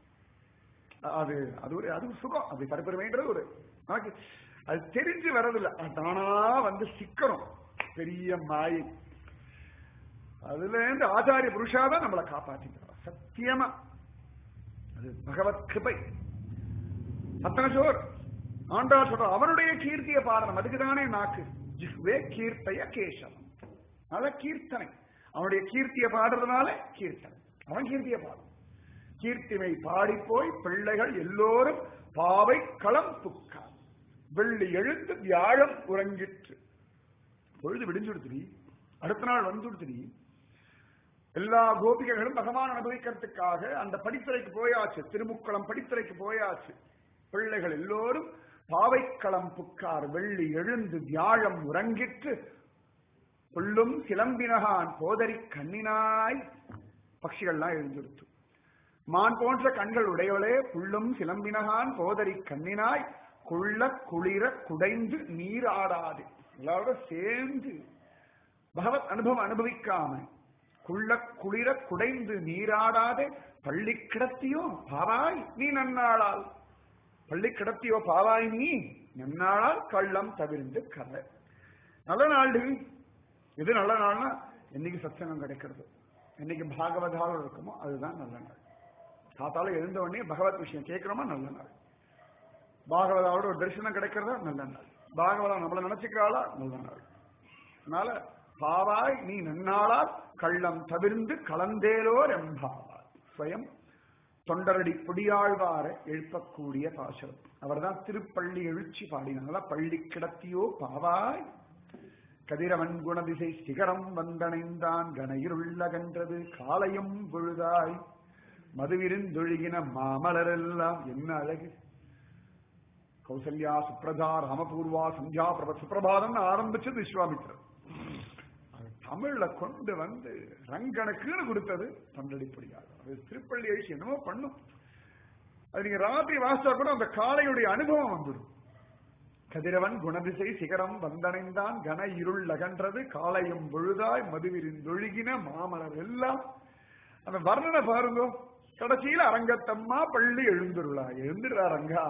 அது அது ஒரு அது ஒரு சுகம் அப்படி தடுப்பிடுவேன்றது ஒரு நமக்கு அது தெரிஞ்சு வர்றதில்ல அது தானா வந்து சிக்கணும் பெரிய மாயை அதுல இருந்து ஆச்சாரிய புருஷாதான் நம்மளை காப்பாற்றிக்கிறார் சத்தியமா அது பகவத் கிருபை அத்தனை சோர் ஆண்டா சொல்ற அவனுடைய கீர்த்திய பாடணும் அதுக்குதானே நாக்கு ஜிஹ்வே கீர்த்தைய கேசவம் அத கீர்த்தனை அவனுடைய கீர்த்திய பாடுறதுனால கீர்த்தனை அவன் கீர்த்திய பாடும் கீர்த்திமை பாடி போய் பிள்ளைகள் எல்லோரும் பாவை களம் புக்கார் வெள்ளி எழுந்து வியாழம் உறங்கிற்று பொழுது விடிஞ்சுடுத்துடி அடுத்த நாள் வந்துடுத்துடி எல்லா கோபிகைகளும் பகவான் அனுபவிக்கிறதுக்காக அந்த படித்துறைக்கு போயாச்சு திருமுக்குளம் படித்துறைக்கு போயாச்சு பிள்ளைகள் எல்லோரும் பாவைக்களம் புக்கார் வெள்ளி எழுந்து வியாழம் உறங்கிற்று புல்லும் சிலம்பினகான் போதரி கண்ணினாய் பட்சிகள்லாம் எழுந்திருத்து மான் போன்ற கண்கள் உடையவளே புல்லும் சிலம்பினகான் போதரி கண்ணினாய் குள்ள குளிர குடைந்து நீராடாது எல்லாரோட சேர்ந்து பகவத் அனுபவம் அனுபவிக்காம குள்ள குளிர குடைந்து நீராடாதே பள்ளி கிடத்தியோ பாவாய் நீ நன்னாளால் பள்ளி கிடத்தியோ பாவாய் நீ நன்னாளால் கள்ளம் தவிர்ந்து கதை நல்ல நாள் எது நல்ல நாள்னா என்னைக்கு சத்சங்கம் கிடைக்கிறது என்னைக்கு பாகவதாவில் இருக்குமோ அதுதான் நல்ல நாள் காத்தால எழுந்த உடனே பகவத் விஷயம் கேட்கிறோமா நல்ல நாள் பாகவதாவோட ஒரு தரிசனம் கிடைக்கிறதா நல்ல நாள் பாகவதா நம்மள நினைச்சுக்கிறாளா நல்ல நாள் அதனால பாவாய் நீ நன்னாளால் கள்ளம் தவிர்ந்து கலந்தேலோர் எம்பாவாய் ஸ்வயம் தொண்டரடி பொடியாழ்வார எழுப்பக்கூடிய பாசம் அவர்தான் திருப்பள்ளி எழுச்சி பாடினாங்களா பள்ளி கிடத்தியோ பாவாய் கதிரவன் குணதிசை சிகரம் வந்தணைந்தான் கனையிருள்ள கன்றது காலையும் பொழுதாய் மதுவிருந்தொழுகின மாமலரெல்லாம் என்ன அழகு கௌசல்யா சுப்ரதா ராமபூர்வா சந்தியா பிரப சுப்பிரபாதம் ஆரம்பிச்சது விஸ்வாமித்ரர் அது தமிழ்ல கொண்டு வந்து ரங்கணக்குன்னு கொடுத்தது தொண்டடிப்படியாக அது திருப்பள்ளி எழுச்சி என்னமோ பண்ணும் அது நீங்க ராத்திரி வாசிச்சா கூட அந்த காலையுடைய அனுபவம் வந்துடும் கதிரவன் குணதிசை சிகரம் வந்தணைந்தான் கன இருள் அகன்றது காலையும் பொழுதாய் மதுவிரிந்தொழுகின மாமலர் எல்லாம் அந்த வர்ணனை பாருங்க கடைசியில அரங்கத்தம்மா பள்ளி எழுந்துருளா எழுந்துடுறா ரங்கா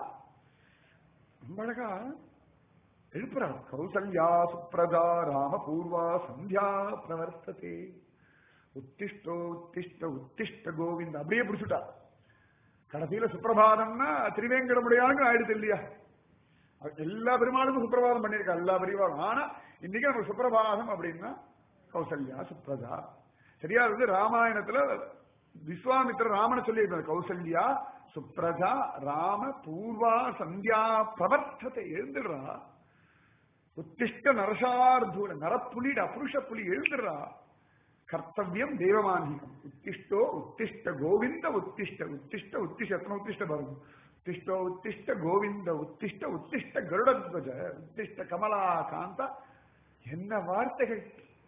ரொம்ப அழகா எழுப்புறா கௌசல்யா சுப்ரதா ராம பூர்வா சந்தியா பிரவர்த்ததே உத்திஷ்டோ உத்திஷ்ட உத்திஷ்ட கோவிந்த் அப்படியே பிடிச்சுட்டா கடைசியில சுப்பிரபாதம்னா திருவேங்கடமுடையாங்க ஆயிடுது இல்லையா எல்லா பெருமாளுக்கும் சுப்பிரபாதம் பண்ணியிருக்கா எல்லா பெரியவாளும் ஆனா இன்னைக்கு நமக்கு சுப்பிரபாதம் அப்படின்னா கௌசல்யா சுப்ரதா சரியா வந்து ராமாயணத்துல விஸ்வாமித்திர ராமனை சொல்லி கௌசல்யா சுப்ரதா ராம பூர்வா சந்தியா பிரவர்த்தத்தை எழுந்துடுறா உத்திஷ்ட நரசார்தூல நரப்புலிடா புருஷ புலி எழுந்துடுறா கர்த்தவியம் தெய்வமான்மிகம் உத்திஷ்டோ உத்திஷ்ட கோவிந்த உத்திஷ்ட உத்திஷ்ட உத்திஷ்ட எத்தனை உத்திஷ்ட பாருங்க உத்திஷ்டோ உத்திஷ்ட கோவிந்த உத்திஷ்ட உத்திஷ்ட கருடத்வஜ உத்திஷ்ட கமலா காந்தா என்ன வார்த்தைகள்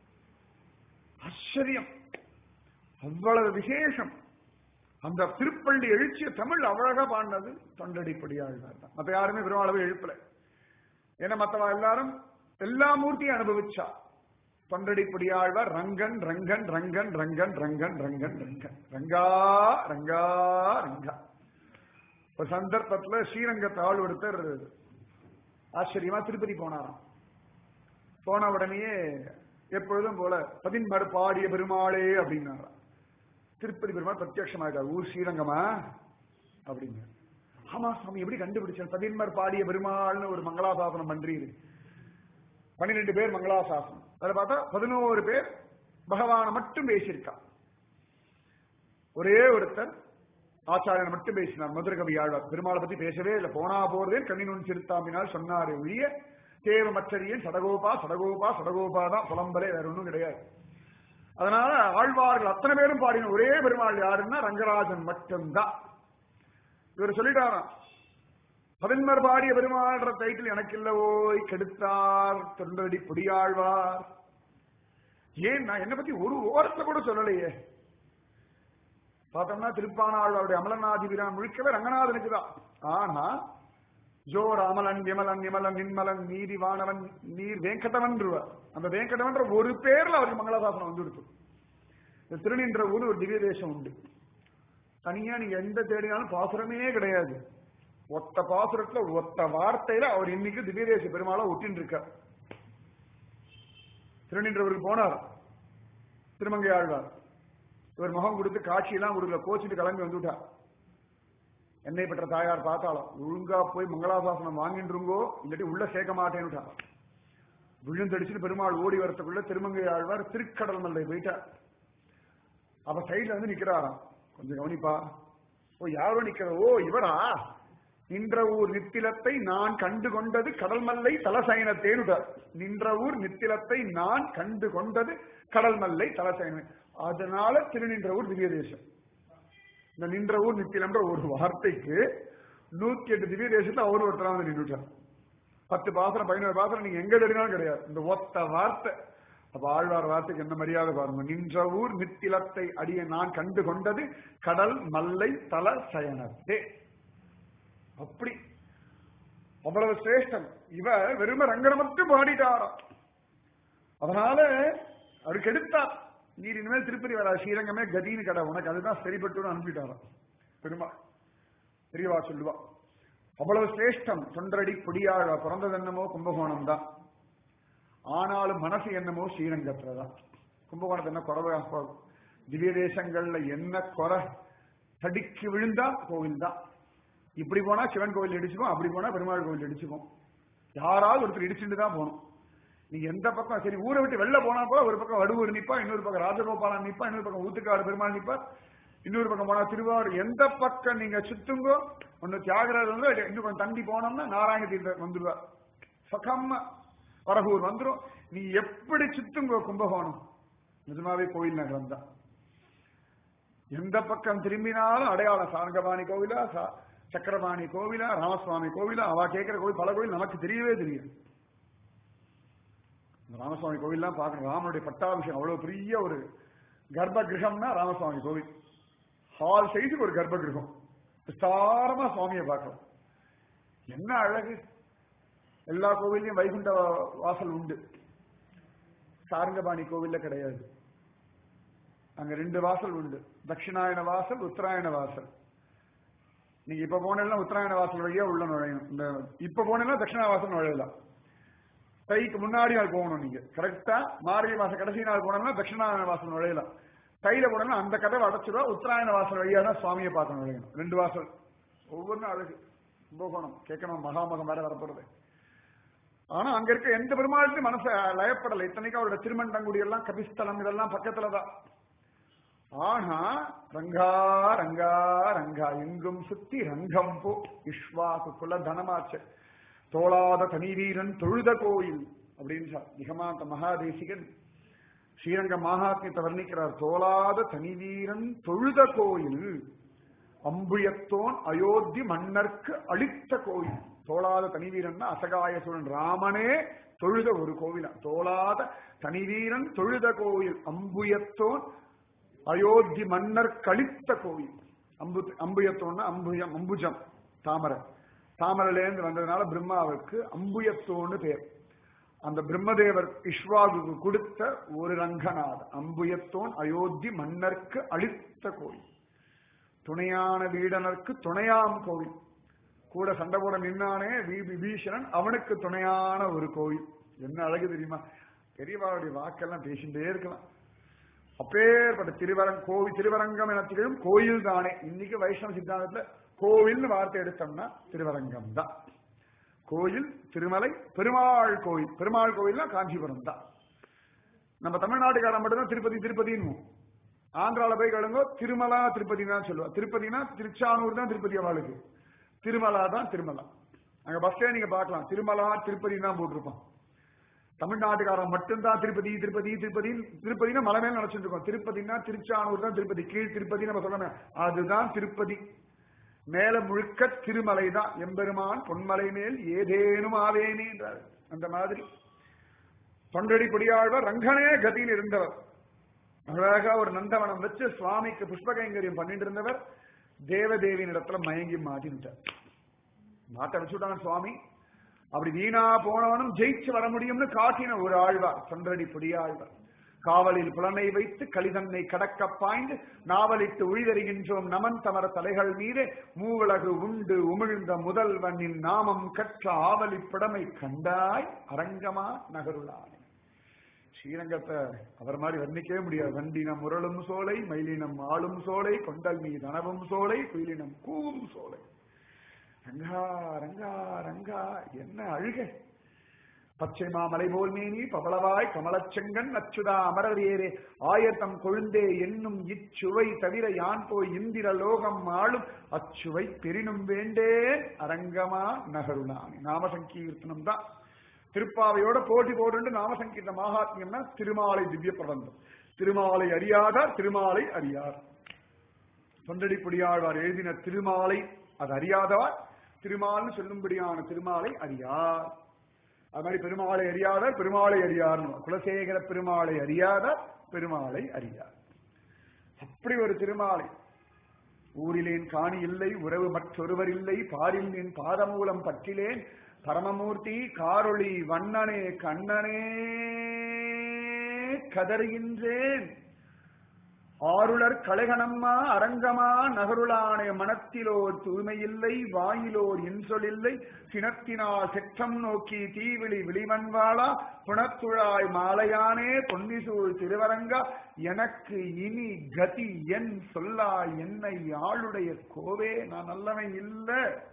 ஆச்சரியம் அவ்வளவு விசேஷம் அந்த திருப்பள்ளி எழுச்சிய தமிழ் அவ்வளகா பாடினது தொண்டடிப்படியாழ்வார் தான் மத்த யாருமே பெருமாளவே எழுப்பல ஏன்னா மத்தவா எல்லாரும் எல்லா மூர்த்தியும் அனுபவிச்சா தொண்டடிப்படியாழ்வார் ரங்கன் ரங்கன் ரங்கன் ரங்கன் ரங்கன் ரங்கன் ரங்கன் ரங்கா ரங்கா ரங்கா ஒரு சந்தர்ப்பத்துல ஸ்ரீரங்கத்தை ஆள் ஒருத்தர் ஆச்சரியமா திருப்பதி போனாராம் போன உடனேயே எப்பொழுதும் போல பதின்மர் பாடிய பெருமாளே அப்படின்னாராம் திருப்பதி பெருமாள் பிரத்யட்சமாயிட்டார் ஊர் ஸ்ரீரங்கமா அப்படின்னு ஆமா சுவாமி எப்படி கண்டுபிடிச்சேன் பதின்மர் பாடிய பெருமாள்னு ஒரு மங்களாசாசனம் பண்றீரு பன்னிரெண்டு பேர் மங்களாசாசனம் அதுல பார்த்தா பதினோரு பேர் பகவானை மட்டும் பேசியிருக்கா ஒரே ஒருத்தர் ஆச்சாரியன் மட்டும் பேசினார் மதுரகவி ஆழ்வார் பெருமாளை பத்தி பேசவே இல்லை போனா போறதே கண்ணினுன் சிறுத்தாமினால் சொன்னாரு ஒழிய தேவ மச்சரியன் சடகோபா சடகோபா சடகோபா தான் புலம்பலே வேற ஒன்றும் கிடையாது அதனால ஆழ்வார்கள் அத்தனை பேரும் பாடின ஒரே பெருமாள் யாருன்னா ரங்கராஜன் மட்டும்தான் இவர் சொல்லிட்டாராம் பதின்மர் பாடிய பெருமாள்ன்ற டைட்டில் எனக்கு இல்ல ஓய் கெடுத்தார் தொண்டடி பொடியாழ்வார் ஏன் நான் என்ன பத்தி ஒரு ஓரத்தை கூட சொல்லலையே பார்த்தோம்னா திருப்பானாழ்வாருடைய அமலநாதி வீரான் முழுக்கவே ரங்கநாதனுக்கு தான் ஆனா ஜோர் அமலன் விமலன் நிமலன் நின்மலன் நீதி வானவன் நீர் வேங்கடவன் அந்த வேங்கடவன்ற ஒரு பேர்ல அவருக்கு மங்களாசாசனம் வந்து கொடுத்து இந்த திருநின்ற ஊர் ஒரு திவ்ய தேசம் உண்டு தனியா நீங்க எந்த தேடினாலும் பாசுரமே கிடையாது ஒத்த பாசுரத்துல ஒத்த வார்த்தையில அவர் இன்னைக்கு திவ்ய தேச பெருமாளா ஒட்டின்னு இருக்கார் திருநின்றவருக்கு போனார் திருமங்கை ஆழ்வார் இவர் முகம் கொடுத்து காட்சியெல்லாம் கொடுக்கல கோச்சிட்டு கிளம்பி வந்துட்டார் என்னை பெற்ற தாயார் பார்த்தாலும் ஒழுங்கா போய் மங்களாசாசனம் வாங்கின்றுங்கோ இல்லாட்டி உள்ள சேர்க்க மாட்டேன்னுட்டா விழுந்தடிச்சுட்டு பெருமாள் ஓடி வரத்துக்குள்ள திருமங்கை ஆழ்வார் திருக்கடல் மல்லை போயிட்டார் அப்ப சைட்ல வந்து நிக்கிறாராம் கொஞ்சம் கவனிப்பா ஓ யாரோ நிக்கிற ஓ இவரா நின்ற ஊர் நித்திலத்தை நான் கண்டு கொண்டது கடல் மல்லை தலசயனத்தேனுட்டார் நின்ற ஊர் நித்திலத்தை நான் கண்டு கொண்டது கடல் மல்லை தலசயனம் அதனால திருநின்ற ஊர் திவ்ய தேசம் இந்த நின்ற ஊர் நித்திலம்ன்ற ஒரு வார்த்தைக்கு நூத்தி எட்டு திவ்ய தேசத்துல அவரு ஒருத்தரா வந்து நின்றுட்டார் பத்து பாசனம் பதினோரு பாசனம் நீங்க எங்க தெரினாலும் கிடையாது இந்த ஒத்த வார்த்தை அப்ப ஆழ்வார் வார்த்தைக்கு என்ன மரியாதை பாருங்க நின்ற ஊர் நித்திலத்தை அடிய நான் கண்டு கொண்டது கடல் மல்லை தல சயனத்தே அப்படி அவ்வளவு சிரேஷ்டம் இவ வெறும ரங்கனை மட்டும் பாடிட்டாராம் அதனால அவருக்கு எடுத்தார் நீர் இனிமேல் திருப்பதி வரா ஸ்ரீரங்கமே கதின்னு கடை உனக்கு அதுதான் சரிப்பட்டு அனுப்பிட்டாராம் பெருமாள் பெரியவா சொல்லுவா அவ்வளவு சிரேஷ்டம் தொண்டரடி பொடியாழ பிறந்தது என்னமோ கும்பகோணம் தான் ஆனாலும் மனசு என்னமோ ஸ்ரீரங்கத்துல தான் கும்பகோணத்து என்ன குறவை திவ்ய தேசங்கள்ல என்ன குறை தடிக்கு விழுந்தா கோவில் தான் இப்படி போனா சிவன் கோவில் இடிச்சுப்போம் அப்படி போனா பெருமாள் கோவில் இடிச்சுப்போம் யாராவது ஒருத்தர் இடிச்சுட்டு தான் போகணும் நீங்க எந்த பக்கம் சரி ஊரை விட்டு வெளில போனா கூட ஒரு பக்கம் வடுவூர் நிப்பா இன்னொரு பக்கம் ராஜகோபாலன் நிப்பா இன்னொரு பக்கம் ஊத்துக்காடு பெருமாள் நிப்பா இன்னொரு பக்கம் போனா திருவாரூர் எந்த பக்கம் நீங்க சுத்துங்கோ ஒன்னு தியாகராஜர் வந்து இன்னும் கொஞ்சம் தண்டி போனோம்னா நாராயண தீர்த்தர் வந்துடுவார் சகம்ம வரகூர் வந்துரும் நீ எப்படி சுத்துங்கோ கும்பகோணம் நிஜமாவே கோயில் நகரம் தான் எந்த பக்கம் திரும்பினாலும் அடையாளம் சாரங்கபாணி கோவிலா சா- சக்கரபாணி கோவிலா ராமசுவாமி கோவிலா அவ கேட்கிற கோவில் பல கோவில் நமக்கு தெரியவே தெரியும் இந்த ராமசுவாமி கோவில்லாம் பார்க்கணும் ராமனுடைய பட்டாபிஷேகம் அவ்வளவு பெரிய ஒரு கர்ப்ப கிரகம்னா ராமசுவாமி கோவில் ஹால் சைஸுக்கு ஒரு கர்ப்ப கிரகம் விஸ்தாரமா சுவாமியை பார்க்கலாம் என்ன அழகு எல்லா கோவில்லையும் வைகுண்ட வா- வாசல் உண்டு சாரங்கபாணி கோவில்ல கிடையாது அங்க ரெண்டு வாசல் உண்டு தட்சிணாயன வாசல் உத்தராயண வாசல் நீங்க இப்ப போனீங்கன்னா உத்தராயண வாசல் வழியா உள்ள நுழையணும் இந்த இப்ப போனீங்கன்னா தட்சிணா வாசல் நுழையலாம் தைக்கு முன்னாடி நாள் போகணும் நீங்க கரெக்டா மார்கழி மாசம் கடைசி நாள் போனோம்னா தட்சிணாயன வாசல் நுழையலாம் தையில போனோம்னா அந்த கதவை அடைச்சிடும் உத்தராயண வாசல் வழியா தான் சுவாமியை பார்க்க நுழையணும் ரெண்டு வாசல் ஒவ்வொன்றும் அழகு கும்பகோணம் கேட்கணும் மகாமகம் வேற வரப்போறது ஆனா அங்க இருக்க எந்த பெருமாளுக்கும் மனசை லயப்படலை இத்தனைக்கும் அவரோட திருமண்டங்குடி எல்லாம் கபிஸ்தலம் இதெல்லாம் பக்கத்துலதான் ஆனா ரங்கா ரங்கா ரங்கா எங்கும் சுத்தி ரங்கம் போ விஸ்வாசு குல தனமாச்ச தோளாத தனிவீரன் தொழுத கோயில் அப்படின்னு சொல் நிகமாந்த மகாதேசிகன் ஸ்ரீரங்க மகாத்மியத்தை வர்ணிக்கிறார் தோளாத தனிவீரன் தொழுத கோயில் அம்புயத்தோன் அயோத்தி மன்னர்க்கு அளித்த கோயில் தோளாத தனிவீரன் அசகாய சூழன் ராமனே தொழுத ஒரு கோவில் தோளாத தனிவீரன் தொழுத கோயில் அம்புயத்தோன் அயோத்தி மன்னர் கழித்த கோயில் அம்பு அம்புயத்தோன்னா அம்புயம் அம்புஜம் தாமரை தாமரையிலேருந்து வந்ததுனால பிரம்மாவுக்கு அம்புயத்தோன்னு பேர் அந்த பிரம்மதேவர் இஷ்வாகுக்கு கொடுத்த ஒரு ரங்கநாதன் அம்புயத்தோன் அயோத்தி மன்னர்க்கு அளித்த கோயில் துணையான வீடனருக்கு துணையாம் கோவில் கூட சண்டை போட நின்னானே வி- விபீஷணன் அவனுக்கு துணையான ஒரு கோயில் என்ன அழகு தெரியுமா பெரியவாளுடைய வாக்கெல்லாம் பேசிட்டே இருக்கலாம் அப்பேற்பட்ட திருவரங் கோவில் திருவரங்கம் என திகழும் கோயில் தானே இன்னைக்கு வைஷ்ணவ சித்தாந்தத்துல கோவில்னு வார்த்தை எடுத்தோம்னா திருவரங்கம் தான் கோயில் திருமலை பெருமாள் கோயில் பெருமாள் கோயில்னா காஞ்சிபுரம் தான் நம்ம தமிழ்நாட்டுக்காரன் மட்டும்தான் திருப்பதி திருப்பதின்னு ஆந்திரால போய் கேளுங்க திருமலா திருப்பதி தான் சொல்லுவா திருப்பதினா திருச்சானூர் தான் திருப்பதி அவளுக்கு திருமலா தான் திருமலா அங்க பஸ்ஸே நீங்க பார்க்கலாம் திருமலா திருப்பதி தான் போட்டிருப்பான் தமிழ்நாட்டுக்காரன் மட்டும்தான் திருப்பதி திருப்பதி திருப்பதி திருப்பதினா மலை மேல நினைச்சிட்டு இருக்கோம் திருப்பதினா திருச்சானூர் தான் திருப்பதி கீழ் திருப்பதி நம்ம சொல்லணும் அதுதான் திருப்பதி மேல முழுக்க திருமலை தான் எம்பெருமான் பொன்மலை மேல் ஏதேனும் ஆவேனே என்றார் அந்த மாதிரி தொண்டடி பொடியாழ்வர் ரங்கனே கதியில் இருந்தவர் அழகா ஒரு நந்தவனம் வச்சு சுவாமிக்கு புஷ்பகைங்கரியம் பண்ணிட்டு இருந்தவர் தேவதேவியின் இடத்துல மயங்கி மாட்டின்ட்டார் மாட்ட வச்சுட்டாங்க சுவாமி அப்படி வீணா போனவனும் ஜெயிச்சு வர முடியும்னு காட்டின ஒரு ஆழ்வார் தொண்டடி பொடியாழ்வார் காவலில் புலனை வைத்து கலிதன்னை கடக்க பாய்ந்து நாவலிட்டு உழிதறிகின்றோம் நமன் தமர தலைகள் மீது மூவலகு உண்டு உமிழ்ந்த முதல்வனின் நாமம் கற்ற ஆவலி புடமை கண்டாய் அரங்கமா நகருளானே ஸ்ரீரங்கத்தை அவர் மாதிரி வர்ணிக்கவே முடியாது வண்டினம் முரளும் சோலை மயிலினம் ஆளும் சோலை கொண்டல் மீ தனவும் சோலை குயிலினம் கூவும் சோலை ரங்கா ரங்கா ரங்கா என்ன அழுக பச்சை மாமலை போல் மேனி பவளவாய் கமலச்செங்கன் அச்சுதா அமரர் ஏரே ஆயத்தம் கொழுந்தே என்னும் இச்சுவை தவிர யான் போய் இந்திர லோகம் ஆளும் அச்சுவை பெரினும் வேண்டேன் அரங்கமா நகருணானி நாம சங்கீர்த்தனம் தான் திருப்பாவையோட போட்டி போட்டு நாம சங்கீர்த்த மகாத்மியம்னா திருமாலை திவ்ய பிரபந்தம் திருமாலை அறியாதார் திருமாலை அறியார் தொண்டடி புடியாழ்வார் எழுதின திருமாலை அது அறியாதவர் திருமால்னு சொல்லும்படியான திருமாலை அறியார் அது மாதிரி பெருமாளை அறியாத பெருமாளை அறியார்னு குலசேகர பெருமாளை அறியாத பெருமாளை அறியார் அப்படி ஒரு திருமாலை ஊரிலேன் காணி இல்லை உறவு மற்றொருவர் இல்லை பாரில் நின் பாதமூலம் பற்றிலேன் பரமமூர்த்தி காரொளி வண்ணனே கண்ணனே கதறுகின்றேன் ஆருளர் கலைகணம்மா அரங்கமா நகருளானே மனத்திலோர் தூய்மையில்லை வாயிலோர் இன்சொலில்லை சினத்தினால் செற்றம் நோக்கி தீவிழி விழிவன்வாளா புனத்துழாய் மாலையானே பொன்னிசூழ் திருவரங்கா எனக்கு இனி கதி என் சொல்லாய் என்னை ஆளுடைய கோவே நான் நல்லவன் இல்ல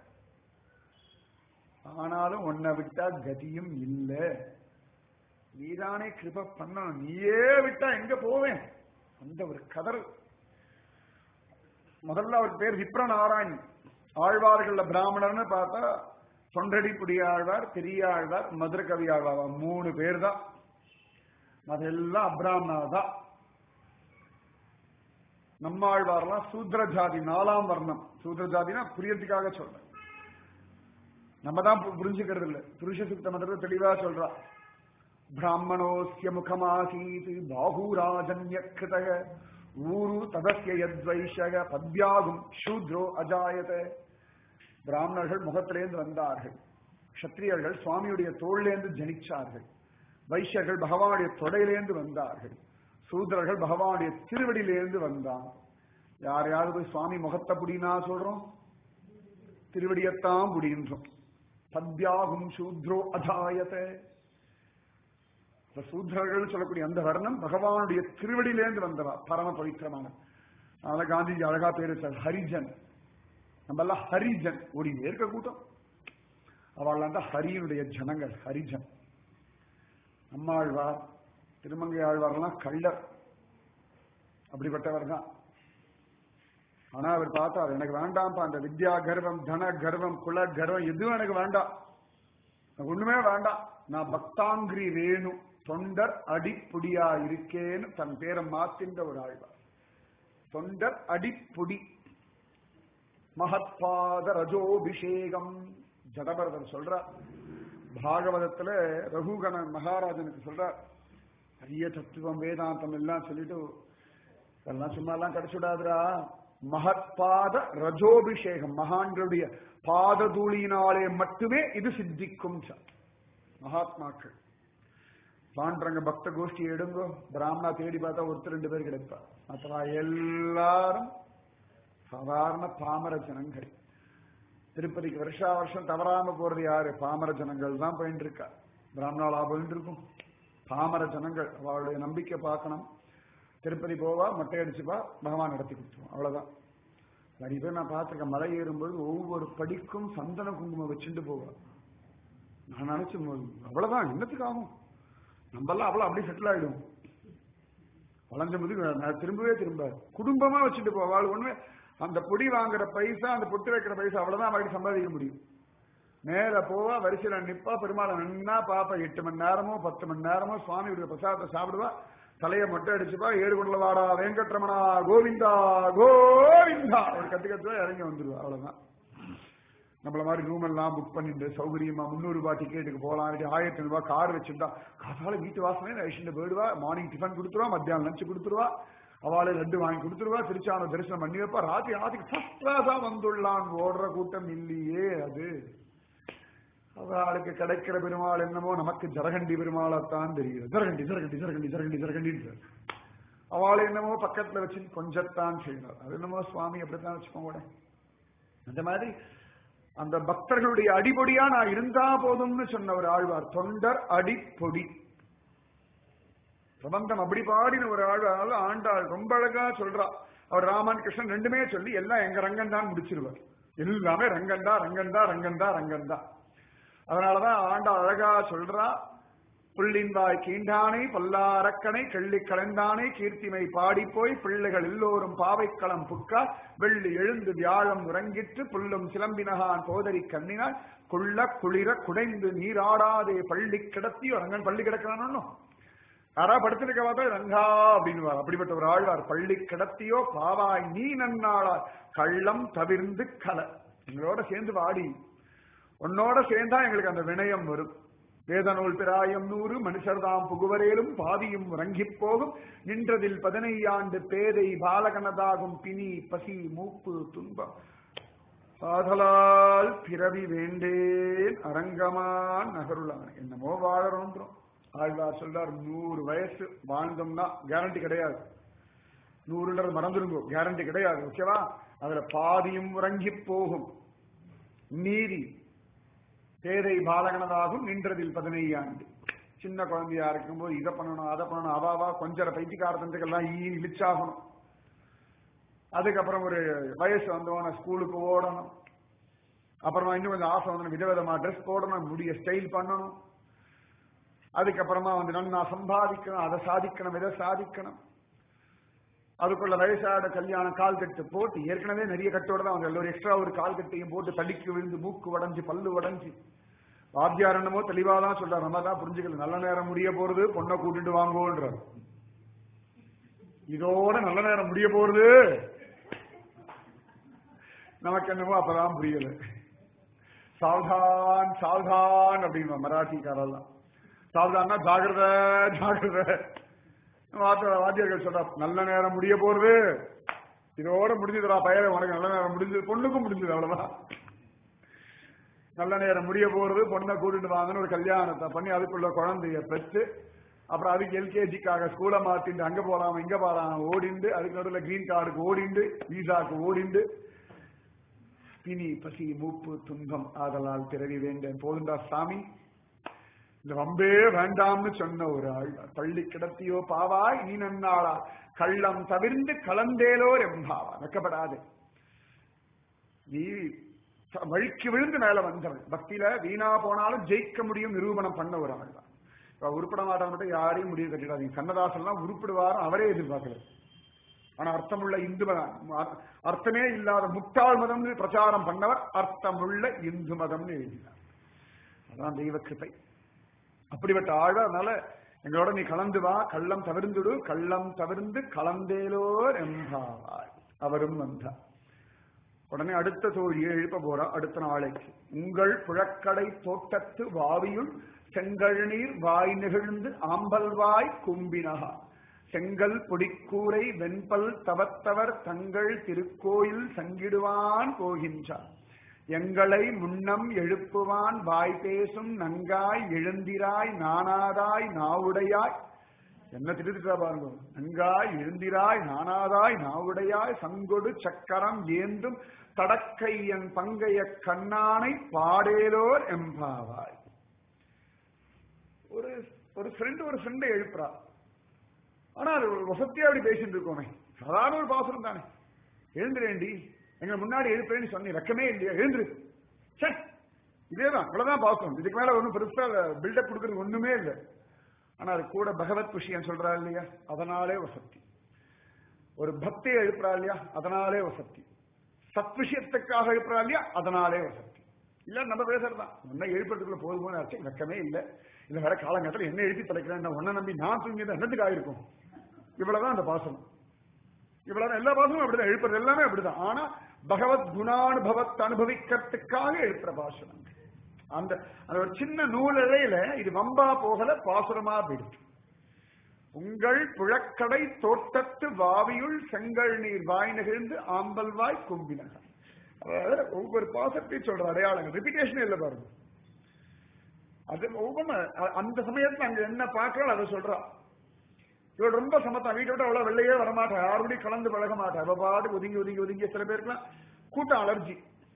ஆனாலும் உன்னை விட்டா கதியும் இல்ல நீதானே கிருப பண்ணணும் நீயே விட்டா எங்க போவேன் அந்த ஒரு கதர் முதல்ல அவர் பேர் விப்ரநாராயண் ஆழ்வார்கள்ல பிராமணர்னு பார்த்தா தொண்டடி புடியாழ்வார் பெரியாழ்வார் மதுரகவி ஆழ்வார் மூணு பேர் தான் அதெல்லாம் அப்ராமணா தான் நம்மாழ்வார்லாம் சூத்ர ஜாதி நாலாம் வர்ணம் சூத்ர ஜாதினா புரியறதுக்காக சொல்றேன் நம்ம தான் பு- புரிஞ்சுக்கிறது இல்ல புருஷ சுத்த மந்திரத்தை தெளிவா சொல்றா பிராமணோஸ்ய முகமாசீத் பாகூராஜன்யகிருதக ஊரு ததஸ்ய யத்வைஷக பத்யாகும் சூத்ரோ அஜாயத பிராமணர்கள் முகத்திலேந்து வந்தார்கள் க்ஷத்ரியர்கள் சுவாமியுடைய தோளிலேந்து ஜனிச்சார்கள் வைஷ்யர்கள் பகவானுடைய தொடையிலேந்து வந்தார்கள் சூத்ரர்கள் பகவானுடைய திருவடியிலேந்து வந்தான் யார் யாரு போய் சுவாமி முகத்தை புடினா சொல்றோம் திருவடியத்தான் புடின்றோம் பத்யாகும் சூத்ரோ அஜாயத்தை இப்ப சூத்ரர்கள் சொல்லக்கூடிய அந்த வர்ணம் பகவானுடைய திருவடியிலேருந்து வந்தவா பரம பவித்திரமான அதனால காந்திஜி அழகா பேர் வச்சார் ஹரிஜன் நம்ம எல்லாம் ஹரிஜன் ஓடினே இருக்க கூட்டம் அவள் தான் ஹரியினுடைய ஜனங்கள் ஹரிஜன் நம்மாழ்வார் திருமங்கை ஆழ்வார்லாம் கள்ளர் அப்படிப்பட்டவர் தான் ஆனா அவர் பார்த்தார் எனக்கு வேண்டாம்ப்பா அந்த வித்யா கர்வம் தன கர்வம் குல கர்வம் எதுவும் எனக்கு வேண்டாம் எனக்கு ஒண்ணுமே வேண்டாம் நான் பக்தாங்கிரி வேணு தொண்டர் அடிப்புடியா இருக்கேன்னு தன் பேரை மாத்தின்ற ஒரு ஆழ்வார் தொண்டர் அடிப்புடி மகத்பாத ரஜோபிஷேகம் ஜடபரதர் சொல்றார் பாகவதத்துல ரகுகண மகாராஜனுக்கு சொல்றார் நிறைய தத்துவம் வேதாந்தம் எல்லாம் சொல்லிட்டு இதெல்லாம் சும்மா எல்லாம் கிடைச்சுடாதுரா மகத்பாத ரஜோபிஷேகம் மகான்களுடைய பாததூளியினாலே மட்டுமே இது சித்திக்கும் சார் மகாத்மாக்கள் பாண்டரங்க பக்த கோஷ்டி எடுங்கோ பிராமணா தேடி பார்த்தா ஒருத்தர் ரெண்டு பேர் கிடைப்பார் மற்றவா எல்லாரும் சாதாரண பாமர ஜனங்கள் திருப்பதிக்கு வருஷா வருஷம் தவறாம போறது யாரு பாமர ஜனங்கள் தான் போயிட்டு இருக்கா பிராமணாலா போயிட்டு இருக்கும் பாமர ஜனங்கள் அவளுடைய நம்பிக்கை பார்க்கணும் திருப்பதி போவா மொட்டை அடிச்சுப்பா பகவான் நடத்தி கொடுத்துருவோம் அவ்வளவுதான் நிறைய பேர் நான் பார்த்திருக்கேன் மலை ஏறும்போது ஒவ்வொரு படிக்கும் சந்தன குங்குமம் வச்சுட்டு போவா நான் நினைச்சு அவ்வளவுதான் என்னத்துக்கு ஆகும் நம்ம எல்லாம் அவ்வளவு அப்படி செட்டில் ஆயிடும் வளைஞ்ச முதுகு நான் திரும்பவே திரும்ப குடும்பமா வச்சுட்டு போவாள் ஒண்ணு அந்த பொடி வாங்குற பைசா அந்த பொட்டு வைக்கிற பைசா அவ்வளவுதான் அவளுக்கு சம்பாதிக்க முடியும் நேர போவா வரிசையில நிப்பா பெருமாளை நன்னா பாப்பா எட்டு மணி நேரமோ பத்து மணி நேரமோ சுவாமியுடைய பிரசாதத்தை சாப்பிடுவா தலையை மொட்டை அடிச்சுப்பா ஏடு கொண்டு வாடா வெங்கட்ரமணா கோவிந்தா கோவிந்தா ஒரு கத்து கத்துவா இறங்கி வந்துருவா அவ்வளவுதான் நம்மள மாதிரி ரூம் எல்லாம் புக் பண்ணிட்டு சௌகரியமா முந்நூறு ரூபாய் டிக்கெட்டுக்கு போகலாம் இல்லாட்டி ஆயிரத்தி ரூபாய் கார் வச்சிருந்தா காசால வீட்டு வாசலே ஐஷன் போயிடுவா மார்னிங் டிஃபன் கொடுத்துருவா மத்தியானம் லஞ்ச் கொடுத்துருவா அவளே லட்டு வாங்கி கொடுத்துருவா திருச்சான தரிசனம் பண்ணி வைப்பா ராத்திரி ராத்திரி ஃபர்ஸ்ட் கிளாஸா வந்துள்ளான் ஓடுற கூட்டம் இல்லையே அது அவளுக்கு கிடைக்கிற பெருமாள் என்னமோ நமக்கு ஜரகண்டி பெருமாளைத்தான் தெரியும் ஜரகண்டி ஜரகண்டி ஜரகண்டி ஜரகண்டி ஜரகண்டி அவளை என்னமோ பக்கத்துல வச்சு கொஞ்சத்தான் செய்யணும் அது என்னமோ சுவாமி அப்படித்தான் வச்சுக்கோங்க அந்த மாதிரி அந்த பக்தர்களுடைய அடிப்பொடியா நான் இருந்தா போதும்னு சொன்ன ஒரு ஆழ்வார் தொண்டர் அடிப்பொடி பிரபந்தம் அப்படி பாடின ஒரு ஆழ்வார் ஆண்டாள் ரொம்ப அழகா சொல்றா அவர் ராமன் கிருஷ்ணன் ரெண்டுமே சொல்லி எல்லாம் எங்க ரங்கன் தான் முடிச்சிருவார் எல்லாமே ரங்கண்டா ரங்கண்டா ரங்கண்டா ரங்கண்டா அதனாலதான் ஆண்டாள் அழகா சொல்றா புள்ளின்வாய் கீண்டானை பல்லாரக்கனை கள்ளி கலந்தானை கீர்த்திமை பாடிப்போய் பிள்ளைகள் எல்லோரும் பாவைக்களம் புக்கா வெள்ளி எழுந்து வியாழம் உறங்கிற்று புல்லும் சிலம்பினகான் போதரி கண்ணினாய் குள்ள குளிர குடைந்து நீராடாதே பள்ளி கிடத்தி ரங்கன் பள்ளி கிடக்கிறானோ யாரா படுத்திருக்க பார்த்தா ரங்கா அப்படின்னு அப்படிப்பட்ட ஒரு ஆழ்வார் பள்ளி கிடத்தியோ பாவாய் நீ நன்னாளார் கள்ளம் தவிர்ந்து கல எங்களோட சேர்ந்து வாடி உன்னோட சேர்ந்தா எங்களுக்கு அந்த வினயம் வரும் வேதநூல் பிராயம் நூறு மனுஷர்தாம் புகுவரேலும் பாதியும் உறங்கிப் போகும் நின்றதில் பதினையாண்டு பேதை பாலகனதாகும் பிணி பசி மூப்பு துன்பம் ஆதலால் பிறவி வேண்டேன் அரங்கமான் நகருளான் என்னமோ வாழறோன்றோம் ஆழ்வார் சொல்றார் நூறு வயசு வாழ்ந்தோம்னா கேரண்டி கிடையாது நூறுன்றது மறந்துருங்கோ கேரண்டி கிடையாது ஓகேவா அதுல பாதியும் உறங்கி போகும் நீதி பேதை பாலகனதாகும் நின்றதில் பதினையாண்டு சின்ன குழந்தையா இருக்கும்போது இதை பண்ணணும் அதை பண்ணணும் அவாவா கொஞ்சம் பைத்தியக்காரத்துக்கெல்லாம் ஈ இழிச்சாகணும் அதுக்கப்புறம் ஒரு வயசு வந்தவன ஸ்கூலுக்கு ஓடணும் அப்புறமா இன்னும் கொஞ்சம் ஆசை வந்து விதவிதமா ட்ரெஸ் போடணும் முடிய ஸ்டைல் பண்ணணும் அதுக்கப்புறமா வந்து நல்லா சம்பாதிக்கணும் அதை சாதிக்கணும் இதை சாதிக்கணும் அதுக்குள்ள வயசாட கல்யாணம் கால் கட்டு போட்டு ஏற்கனவே நிறைய கட்டோட தான் வந்து ஒரு எக்ஸ்ட்ரா ஒரு கால் கட்டையும் போட்டு தடிக்கு விழுந்து மூக்கு உடஞ்சு பல்லு உடஞ்சு வாத்தியார் என்னமோ தெளிவா தான் சொல்றாரு நம்ம தான் புரிஞ்சுக்கல நல்ல நேரம் முடிய போறது பொண்ணை கூட்டிட்டு வாங்கோன்றார் இதோட நல்ல நேரம் முடிய போறது நமக்கு என்னமோ அப்பதான் புரியல சாவதான் சாவதான் அப்படின்னு மராட்டிக்காரெல்லாம் சாவதான்னா ஜாகிரத ஜாகிரத வாத்தியார்கள் சொல்றா நல்ல நேரம் முடிய போறது இதோட முடிஞ்சதுடா பையன் உனக்கு நல்ல நேரம் முடிஞ்சது பொண்ணுக்கும் முடிஞ்சது அவ்வளவுதான் நல்ல நேரம் முடிய போறது பொண்ணை கூட்டிட்டு வாங்கன்னு ஒரு கல்யாணத்தை பண்ணி அதுக்குள்ள குழந்தைய பெற்று அப்புறம் அதுக்கு எல்கேஜிக்காக ஸ்கூலை மாத்திட்டு அங்க போறாம இங்க போறான் ஓடிண்டு அதுக்கு நடுவில் கிரீன் கார்டுக்கு ஓடிண்டு விசாக்கு ஓடிண்டு பிணி பசி மூப்பு துன்பம் ஆதலால் பிறவி வேண்டேன் போதுண்டா சாமி இந்த வம்பே வேண்டாம்னு சொன்ன ஒரு ஆள் பள்ளி கிடத்தியோ பாவாய் நீ நன்னாளா கள்ளம் தவிர்ந்து கலந்தேலோ ரெம்பாவா வெக்கப்படாது நீ வழிக்கு விழுந்து மேல வந்தவன் பக்தியில வீணா போனாலும் ஜெயிக்க முடியும் நிரூபணம் பண்ண ஒரு ஆள் தான் உருப்பட மாட்டான் மட்டும் யாரையும் முடிவு கட்டிடாதீங்க கண்ணதாசன்லாம் உருப்பிடுவார் அவரே எதிர்பார்க்கல ஆனா அர்த்தமுள்ள இந்து மதம் அர்த்தமே இல்லாத முட்டாள் மதம்னு பிரச்சாரம் பண்ணவர் அர்த்தமுள்ள இந்து மதம்னு எழுதினார் அதான் தெய்வ கிருப்பை அப்படிப்பட்ட ஆழ அதனால எங்களோட நீ கலந்து வா கள்ளம் தவிர்ந்துடு கள்ளம் தவிர்ந்து கலந்தேலோ எம்பாவாய் அவரும் வந்தார் உடனே அடுத்த தோழியை எழுப்ப போறா அடுத்த நாளைக்கு உங்கள் புழக்கடை தோட்டத்து வாவியுள் செங்கல் நீர் வாய் நெகிழ்ந்து ஆம்பல்வாய் கும்பினகா செங்கல் பொடிக்கூரை வெண்பல் தவத்தவர் தங்கள் திருக்கோயில் சங்கிடுவான் போகின்றார் எங்களை முன்னம் எழுப்புவான் வாய் பேசும் நங்காய் எழுந்திராய் நானாதாய் நாவுடையாய் என்ன திருத்தா பாருங்க நங்காய் எழுந்திராய் நானாதாய் நாவுடையாய் சங்கொடு சக்கரம் ஏந்தும் தடக்கையன் பங்கைய கண்ணானை பாடேலோர் எம்பாவாய் ஒரு ஒரு ஃப்ரெண்டு ஒரு ஃப்ரெண்டை எழுப்புறா ஆனா அது ஒரு வசத்தியா அப்படி பேசிட்டு இருக்கோமே சாதாரண ஒரு பாசனம் தானே எழுந்துரேண்டி எங்க முன்னாடி எழுப்புறேன்னு சொன்னி வெக்கமே இல்லையா எழுந்துரு சே இதேதான் இவ்வளவுதான் பாசனம் இதுக்கு மேல ஒன்றும் பெருசா பில்டப் கொடுக்கறது ஒண்ணுமே இல்லை ஆனா அது கூட பகவத் விஷயம் சொல்றா இல்லையா அதனாலே வசத்தி ஒரு பக்தியை எழுப்புறா இல்லையா அதனாலே வசத்தி சத் விஷயத்துக்காக எழுப்புறா இல்லையா அதனாலே வசத்தி இல்ல நம்ம பேசுறதுதான் உன்னை எழுப்புறதுக்குள்ள போதுமான அர்த்தம் வெக்கமே இல்லை இல்ல வேற காலங்கட்டத்தில் என்ன எழுதி தலைக்கிறேன் உன்னை நம்பி நான் தூங்கியது என்னத்துக்கு ஆயிருக்கும் இவ்வளவுதான் அந்த பாசனம் இவ்வளவு எல்லா பாசமும் அப்படிதான் எழுப்புறது எல்லாமே அப்படிதான் ஆனா பகவத் குணானுபவத்தை அனுபவிக்கிறதுக்காக எழுப்புற பாசனம் அந்த அந்த ஒரு சின்ன நூலிழையில இது வம்பா போகல பாசுரமா போயிடுச்சு உங்கள் புழக்கடை தோட்டத்து வாவியுள் செங்கல் நீர் வாய் நெகிழ்ந்து ஆம்பல் வாய் கும்பினக அதாவது ஒவ்வொரு பாசத்தையும் சொல்ற அடையாளங்கள் ரிப்பிட்டேஷன் இல்லை பாருங்க அது ஒவ்வொன்று அந்த சமயத்துல அங்க என்ன பார்க்கறோம் அதை சொல்றா இவள் ரொம்ப சமத்தா வீட்டை விட்டு அவ்வளவு வெளியே வரமாட்டா யாருடையும் கலந்து பழக மாட்டா அவ பாட்டு ஒதுங்கி ஒதுங்கி ஒதுங்கி சில பேருக்குலாம் கூட்டம் அலர்ஜி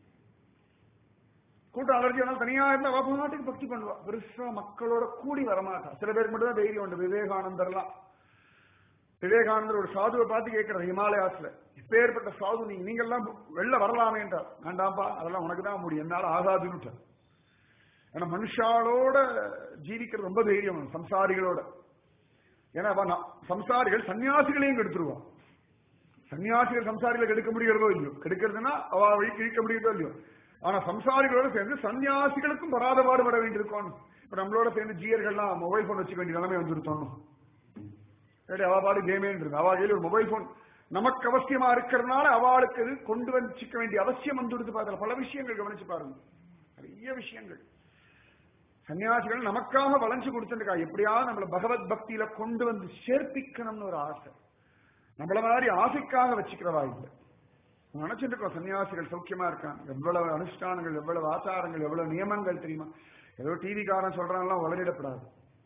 கூட்டம் அலர்ஜி ஆனால் தனியா இருந்தா அவ பாட்டுக்கு பக்தி பண்ணுவா பெருசா மக்களோட கூடி வரமாட்டா சில பேருக்கு மட்டும் தான் தைரியம் உண்டு விவேகானந்தர்லாம் விவேகானந்தர் ஒரு சாதுவை பார்த்து கேட்கிறார் ஹிமாலயாஸ்ல இப்பேற்பட்ட சாது நீங்க நீங்க எல்லாம் வெளில வரலாமேன்றார் வேண்டாம்ப்பா அதெல்லாம் உனக்கு தான் முடியும் என்னால ஆகாதுன்னு ஏன்னா மனுஷாலோட ஜீவிக்கிறது ரொம்ப தைரியம் சம்சாரிகளோட ஏன்னா சம்சாரிகள் சன்னியாசிகளையும் கெடுத்துருவான் சன்னியாசிகள் சம்சாரிகளை கெடுக்க முடிகிறதோ இல்லையோ கெடுக்கிறதுனா அவ வழி கிழிக்க முடியுதோ இல்லையோ ஆனா சம்சாரிகளோட சேர்ந்து சன்னியாசிகளுக்கும் பராத பாடுபட வேண்டியிருக்கோம் இப்ப நம்மளோட சேர்ந்து ஜியர்கள்லாம் மொபைல் போன் வச்சுக்க வேண்டிய நிலைமை வந்துருத்தோம் அவ பாடு கேமேன்றது அவ கையில் ஒரு மொபைல் போன் நமக்கு அவசியமா இருக்கிறதுனால அவளுக்கு இது கொண்டு வச்சுக்க வேண்டிய அவசியம் வந்துடுது பாருங்க பல விஷயங்கள் கவனிச்சு பாருங்க நிறைய விஷயங்கள் சன்னியாசிகள் நமக்காக வளைஞ்சு கொடுத்துருக்கா எப்படியாவது நம்மள பகவத் பக்தியில கொண்டு வந்து சேர்ப்பிக்கணும்னு ஒரு ஆசை நம்மள மாதிரி ஆசைக்காக வச்சுக்கிறவா இல்லை நினைச்சிட்டு இருக்கோம் சன்னியாசிகள் சௌக்கியமா இருக்காங்க எவ்வளவு அனுஷ்டானங்கள் எவ்வளவு ஆச்சாரங்கள் எவ்வளவு நியமங்கள் தெரியுமா ஏதோ டிவிக்காரன் சொல்றான்லாம் உளறிடப்படாது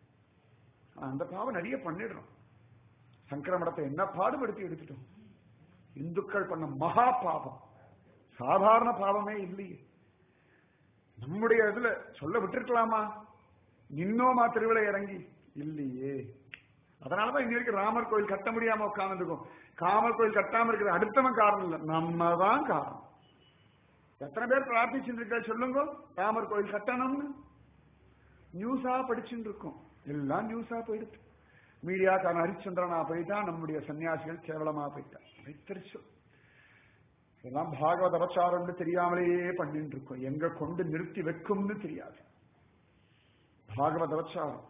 அந்த பாவம் நிறைய பண்ணிடுறோம் சங்கர மடத்தை என்ன பாடுபடுத்தி எடுத்துட்டோம் இந்துக்கள் பண்ண மகா பாவம் சாதாரண பாவமே இல்லையே நம்முடைய இதுல சொல்ல விட்டுருக்கலாமா நின்னோமா திருவிழா இறங்கி இல்லையே அதனாலதான் இங்க வரைக்கும் ராமர் கோயில் கட்ட முடியாம உட்கார்ந்து இருக்கும் காமர் கோயில் கட்டாம இருக்கிறது அடுத்தவன் காரணம் இல்ல நம்ம தான் காரணம் எத்தனை பேர் பிரார்த்திச்சுட்டு இருக்கா சொல்லுங்க ராமர் கோயில் கட்டணும்னு நியூஸா படிச்சுட்டு இருக்கோம் எல்லாம் நியூஸா போயிடுது மீடியாக்கான ஹரிச்சந்திரனா போயிட்டா நம்முடைய சன்னியாசிகள் கேவலமா போயிட்டா வைத்தறிச்சோம் இதெல்லாம் பாகவத அபச்சாரம்னு தெரியாமலேயே பண்ணிட்டு இருக்கோம் எங்க கொண்டு நிறுத்தி வைக்கும்னு தெரியாது பாகவத அபச்சாரம்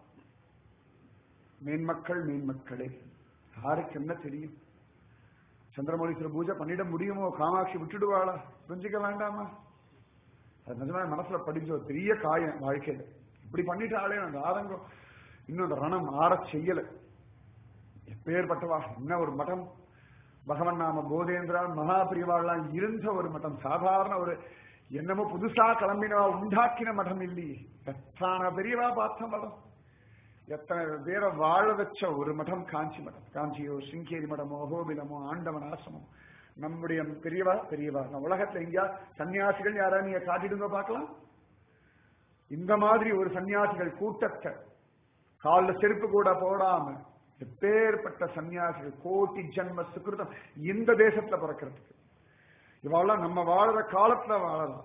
மேன்மக்கள் மேன்மக்களே யாருக்கு என்ன தெரியும் சந்திரமௌலீஸ்வரர் பூஜை பண்ணிட முடியுமோ காமாட்சி விட்டுடுவாளா புரிஞ்சுக்க வேண்டாமா அது நிஜமா மனசுல படிச்ச ஒரு பெரிய காயம் வாழ்க்கையில இப்படி பண்ணிட்டாலே அந்த ஆதங்கம் இன்னும் அந்த ரணம் ஆறச் செய்யல எப்பேற்பட்டவா என்ன ஒரு மடம் பகவன் நாம போதேந்திரா மகாபிரிவாள்லாம் இருந்த ஒரு மட்டம் சாதாரண ஒரு என்னமோ புதுசா கிளம்பினவா உண்டாக்கின மடம் இல்லையே எத்தனை பெரியவா பார்த்த மடம் எத்தனை பேரை வாழ வச்ச ஒரு மடம் காஞ்சி மடம் காஞ்சியோ சிங்கேரி மடமோ கோபிலமோ ஆண்டவன் ஆசிரமம் நம்முடைய பெரியவா பெரியவா நம்ம உலகத்துல எங்கேயா சன்னியாசிகள் யாரா நீங்க காட்டிடுங்க பார்க்கலாம் இந்த மாதிரி ஒரு சன்னியாசிகள் கூட்டத்தை காலில் செருப்பு கூட போடாம எப்பேற்பட்ட சன்னியாசிகள் கோட்டி ஜென்ம சுக்கிருதம் இந்த தேசத்துல பிறக்கிறதுக்கு இவாளெல்லாம் நம்ம வாழற காலத்துல வாழலாம்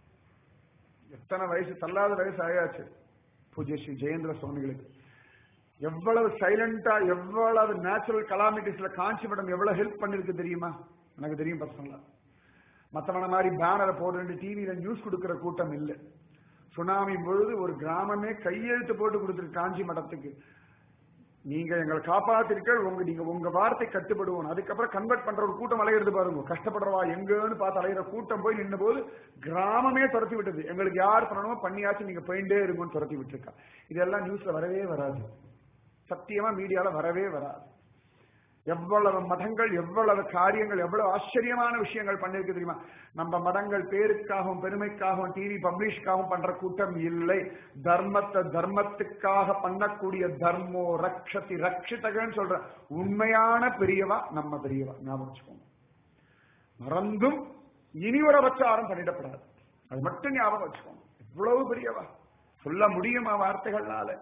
எத்தனை வயசு தள்ளாத வயசு ஆயாச்சு பூஜ்ய ஸ்ரீ ஜெயேந்திர சுவாமிகளுக்கு எவ்வளவு சைலண்டா எவ்வளவு நேச்சுரல் கலாமிட்டிஸ்ல காஞ்சிபுரம் எவ்வளவு ஹெல்ப் பண்ணிருக்கு தெரியுமா எனக்கு தெரியும் பர்சனலா மத்தவன மாதிரி பேனரை போட்டு டிவியில நியூஸ் கொடுக்கிற கூட்டம் இல்லை சுனாமி பொழுது ஒரு கிராமமே கையெழுத்து போட்டு கொடுத்துருக்கு காஞ்சி மடத்துக்கு நீங்க எங்களை காப்பாத்திருக்க உங்க நீங்க உங்க வார்த்தை கட்டுப்படுவோம் அதுக்கப்புறம் கன்வெர்ட் பண்ற ஒரு கூட்டம் அலையிறது பாருங்க கஷ்டப்படுறவா எங்கன்னு பார்த்து அலையிற கூட்டம் போய் நின்ன போது கிராமமே துரத்தி விட்டது எங்களுக்கு யார் பண்ணணுமோ பண்ணியாச்சும் நீங்க போயிட்டே இருங்கன்னு துரத்தி விட்டுருக்கா இதெல்லாம் நியூஸ்ல வரவே வராது சத்தியமா மீடியால வரவே வராது எவ்வளவு மதங்கள் எவ்வளவு காரியங்கள் எவ்வளவு ஆச்சரியமான விஷயங்கள் பண்ணிருக்கு தெரியுமா நம்ம மதங்கள் பேருக்காகவும் பெருமைக்காகவும் டிவி பப்ளிஷ்காகவும் பண்ற கூட்டம் இல்லை தர்மத்தை தர்மத்துக்காக பண்ணக்கூடிய தர்மோ ரக்ஷதி ரக்ஷிதகன்னு சொல்ற உண்மையான பெரியவா நம்ம பெரியவா ஞாபகம் வச்சுக்கோங்க மறந்தும் இனி ஒரு அபச்சாரம் பண்ணிடப்படாது அது மட்டும் ஞாபகம் வச்சுக்கோங்க எவ்வளவு பெரியவா சொல்ல முடியுமா வார்த்தைகள்னால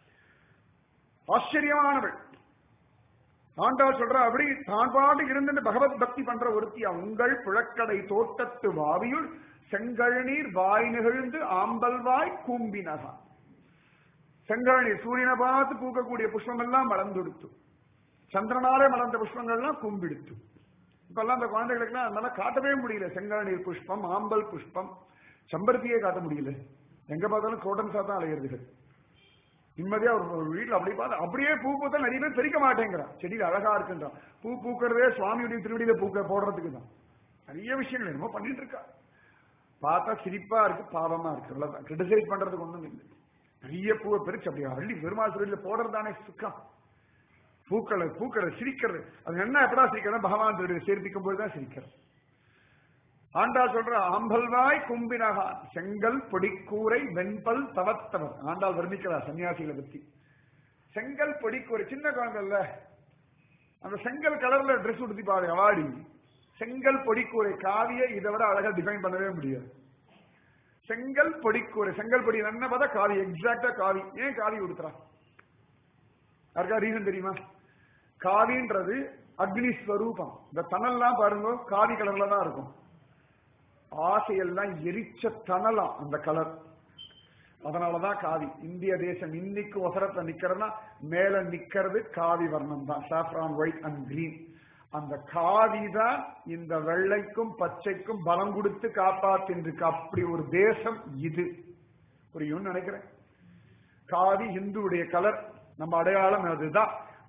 ஆச்சரியமானவள் ஆண்டாள் சொல்ற அப்படி தான் பாட்டு இருந்து பகவத் பக்தி பண்ற ஒருத்தியா உங்கள் புழக்கடை தோட்டத்து வாவியுள் செங்கழநீர் வாய் நிகழ்ந்து ஆம்பல்வாய் கூம்பினகா செங்கழநீர் சூரியனை பார்த்து பூக்கக்கூடிய புஷ்பம் எல்லாம் மலர்ந்துடுத்து சந்திரனாலே மலர்ந்த புஷ்பங்கள்லாம் கூம்பிடுத்து இப்பெல்லாம் அந்த குழந்தைகளுக்குலாம் அதனால காட்டவே முடியல செங்கழநீர் புஷ்பம் ஆம்பல் புஷ்பம் செம்பருத்தியே காட்ட முடியல எங்க பார்த்தாலும் கோட்டன் சாத்தான் அலையிறதுகள் நிம்மதியா ஒரு வீட்டுல அப்படி பார்த்து அப்படியே பூ பூத்தா நிறைய பேர் பெருக்க மாட்டேங்கிறான் செடியில் அழகா இருக்குன்றான் பூ பூக்கிறதே சுவாமியுடைய திருவடியில பூக்க போடுறதுக்கு தான் நிறைய விஷயங்கள் என்னமோ பண்ணிட்டு இருக்கா பார்த்தா சிரிப்பா இருக்கு பாவமா இருக்கு அவ்வளவுதான் கிரிட்டிசைஸ் பண்றதுக்கு ஒண்ணும் இல்லை நிறைய பூவை பெருச்சு அப்படியே அள்ளி பெருமாள் திருவடியில போடுறது தானே சுக்கம் பூக்களை பூக்களை சிரிக்கிறது அது என்ன எப்படா சிரிக்கிறது பகவான் திருவடியை சேர்ப்பிக்கும் போது தான் சிரிக்கிறது ஆண்டாள் சொல்ற ஆம்பல்வாய் கும்பினகா செங்கல் பொடிக்கூரை வெண்பல் தவத்தவர் ஆண்டாள் வர்ணிக்கிறார் சன்னியாசிகளை பத்தி செங்கல் பொடிக்கூரை சின்ன குழந்தைல அந்த செங்கல் கலர்ல ட்ரெஸ் உடுத்தி பாரு அவாடி செங்கல் பொடிக்கூரை காவிய இதை விட அழகா டிஃபைன் பண்ணவே முடியாது செங்கல் பொடிக்கூரை செங்கல் பொடி என்ன பார்த்தா காவி எக்ஸாக்டா காவி ஏன் காவி உடுத்துறா யாருக்கா ரீசன் தெரியுமா காவின்றது அக்னி ஸ்வரூபம் இந்த தனல்லாம் பாருங்க காவி கலர்ல தான் இருக்கும் ஆசையெல்லாம் எரிச்ச தனலாம் அந்த கலர் அதனாலதான் காவி இந்திய தேசம் இன்னைக்கு ஒசரத்துல நிக்கிறதுனா மேல நிக்கிறது காவி வர்ணம் தான் சாஃப்ரான் ஒயிட் அண்ட் கிரீன் அந்த காவி தான் இந்த வெள்ளைக்கும் பச்சைக்கும் பலம் கொடுத்து காப்பாத்தின்றிருக்கு அப்படி ஒரு தேசம் இது புரியும் நினைக்கிறேன் காவி இந்துவுடைய கலர் நம்ம அடையாளம் அதுதான்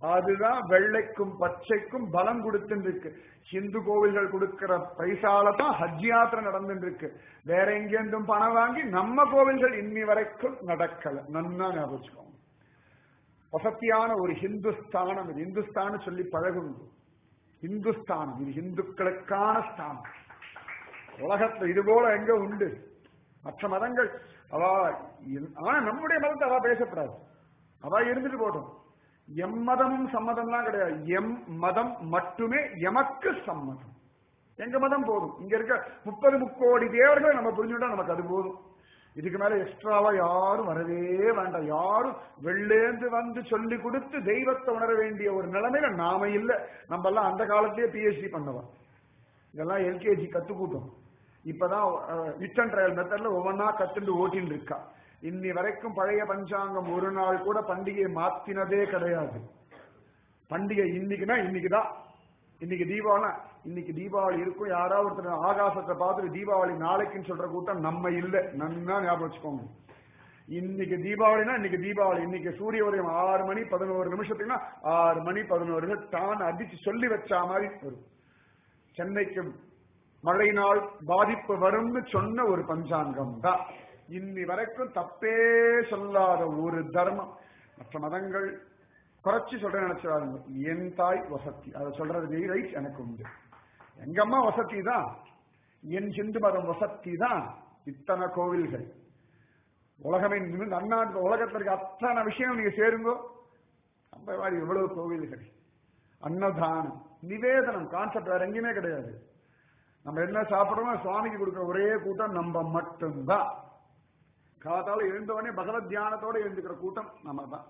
அதுதான் வெள்ளைக்கும் பச்சைக்கும் பலம் கொடுத்துட்டு இருக்கு ஹிந்து கோவில்கள் கொடுக்கிற பைசால தான் ஹஜ் யாத்திரை நடந்துட்டு இருக்கு வேற எங்கேருந்தும் பணம் வாங்கி நம்ம கோவில்கள் இன்னி வரைக்கும் நடக்கல நன்னா ஞாபகம் வச்சுக்கோங்க. வசத்தியான ஒரு ஹிந்துஸ்தானம் இது இந்துஸ்தான் சொல்லி பழகுங்க இந்துஸ்தானம் இது இந்துக்களுக்கான ஸ்தானம் உலகத்துல இது போல எங்க உண்டு மற்ற மதங்கள் அவ ஆனா நம்முடைய மதத்தை அவ பேசப்படாது அவ இருந்துட்டு போட்டோம் எம் மதமும் சம்மதம்லாம் கிடையாது எம் மதம் மட்டுமே எமக்கு சம்மதம் எங்க மதம் போதும் இங்க இருக்க முப்பது முக்கோடி தேவர்களை நம்ம புரிஞ்சுட்டா நமக்கு அது போதும் இதுக்கு மேல எக்ஸ்ட்ராவா யாரும் வரவே வேண்டாம் யாரும் வெள்ளேந்து வந்து சொல்லி கொடுத்து தெய்வத்தை உணர வேண்டிய ஒரு நிலைமையில நாம இல்ல நம்ம எல்லாம் அந்த காலத்திலேயே பிஹெச்டி பண்ணவா இதெல்லாம் எல்கேஜி கத்துக்கூட்டோம் இப்பதான் விச் அண்ட் ட்ரையல் மெத்தட்ல ஒவ்வொன்னா கத்துண்டு ஓட்டின்னு இருக்கா இன்னி வரைக்கும் பழைய பஞ்சாங்கம் ஒரு நாள் கூட பண்டிகையை மாத்தினதே கிடையாது பண்டிகை இன்னைக்குன்னா இன்னைக்குதான் இன்னைக்கு தீபாவளி இன்னைக்கு தீபாவளி இருக்கும் யாராவது ஒருத்தர் ஆகாசத்தை பார்த்துட்டு தீபாவளி நாளைக்குன்னு சொல்ற கூட்டம் நம்ம இல்ல நன்னா ஞாபகம் வச்சுக்கோங்க இன்னைக்கு தீபாவளினா இன்னைக்கு தீபாவளி இன்னைக்கு சூரிய உதயம் ஆறு மணி பதினோரு நிமிஷத்துக்குன்னா ஆறு மணி பதினோரு நிமிஷம் தான் அடிச்சு சொல்லி வச்சா மாதிரி வரும் சென்னைக்கு மழை நாள் பாதிப்பு வரும்னு சொன்ன ஒரு பஞ்சாங்கம் தான் இன்னி வரைக்கும் தப்பே சொல்லாத ஒரு தர்மம் மற்ற மதங்கள் குறைச்சி சொல்ற நினைச்சிடாதுங்க என் தாய் வசதி அதை சொல்றது ரைட் எனக்கு உண்டு எங்க அம்மா வசதி தான் என் ஹிந்து மதம் வசதி தான் இத்தனை கோவில்கள் உலகமே நிமிர்ந்து அண்ணாட்டு உலகத்துல இருக்க அத்தனை விஷயம் நீங்க சேருங்கோ நம்ம மாதிரி எவ்வளவு கோவில்கள் அன்னதானம் நிவேதனம் கான்செப்ட் வேற எங்கேயுமே கிடையாது நம்ம என்ன சாப்பிடுறோமோ சுவாமிக்கு கொடுக்குற ஒரே கூட்டம் நம்ம மட்டும்தான் காத்தால எழுந்தவனே பகவத் தியானத்தோட எழுந்துக்கிற கூட்டம் நம்ம தான்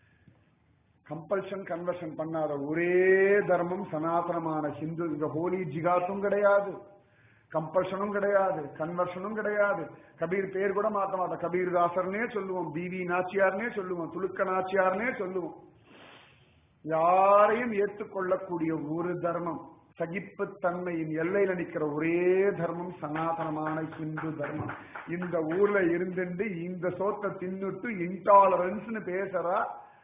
கம்பல்ஷன் கன்வர்ஷன் பண்ணாத ஒரே தர்மம் சனாதனமான ஹிந்து இந்த ஹோலி ஜிகாத்தும் கிடையாது கம்பல்ஷனும் கிடையாது கன்வர்ஷனும் கிடையாது கபீர் பேர் கூட மாத்த மாட்டோம் கபீர் தாசர்னே சொல்லுவோம் பிவி நாச்சியார்னே சொல்லுவோம் துலுக்க நாச்சியார்னே சொல்லுவோம் யாரையும் ஏற்றுக்கொள்ளக்கூடிய ஒரு தர்மம் சகிப்புத்தன்மையின் எல்லையில நிக்கிற ஒரே தர்மம் சனாதனமான ஹிந்து தர்மம் இந்த ஊர்ல இருந்துட்டு இந்த சோத்தை தின்னுட்டு இன்டாலரன்ஸ்னு பேசுறா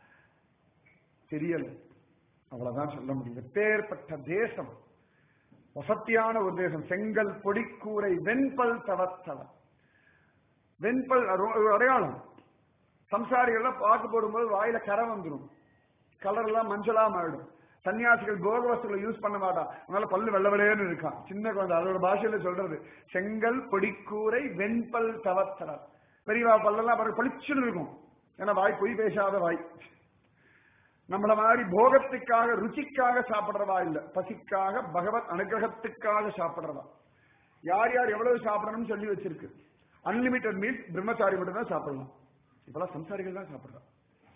தெரியல அவ்வளவுதான் சொல்ல முடியும் பேர்பட்ட தேசம் வசத்தியான ஒரு தேசம் செங்கல் பொடிக்கூரை வெண்பல் தவத்தவ வெண்பல் அது ஒரு அடையாளம் சம்சாரிகள்லாம் பாக்கு போடும்போது வாயில கரை வந்துடும் கலர் எல்லாம் மஞ்சளா மாறிடும் சன்னியாசிகள் போக வஸ்துகளை யூஸ் பண்ண மாட்டான் அதனால பல்லு வெள்ள வெள்ளையன்னு இருக்கான் சின்ன குழந்தை அதோட பாஷையில சொல்றது செங்கல் பொடிக்கூரை வெண்பல் தவத்தவர் பெரியவா பல்லெல்லாம் பாருங்க பளிச்சுன்னு இருக்கும் ஏன்னா வாய் பொய் பேசாத வாய் நம்மள மாதிரி போகத்துக்காக ருச்சிக்காக சாப்பிடுறதா இல்ல பசிக்காக பகவத் அனுகிரகத்துக்காக சாப்பிடுறதா யார் யார் எவ்வளவு சாப்பிடணும்னு சொல்லி வச்சிருக்கு அன்லிமிட்டட் மீல்ஸ் பிரம்மச்சாரி மட்டும் தான் சாப்பிடலாம் இப்பெல்லாம் சம்சாரிகள் தான் சாப்பிடுறாங்க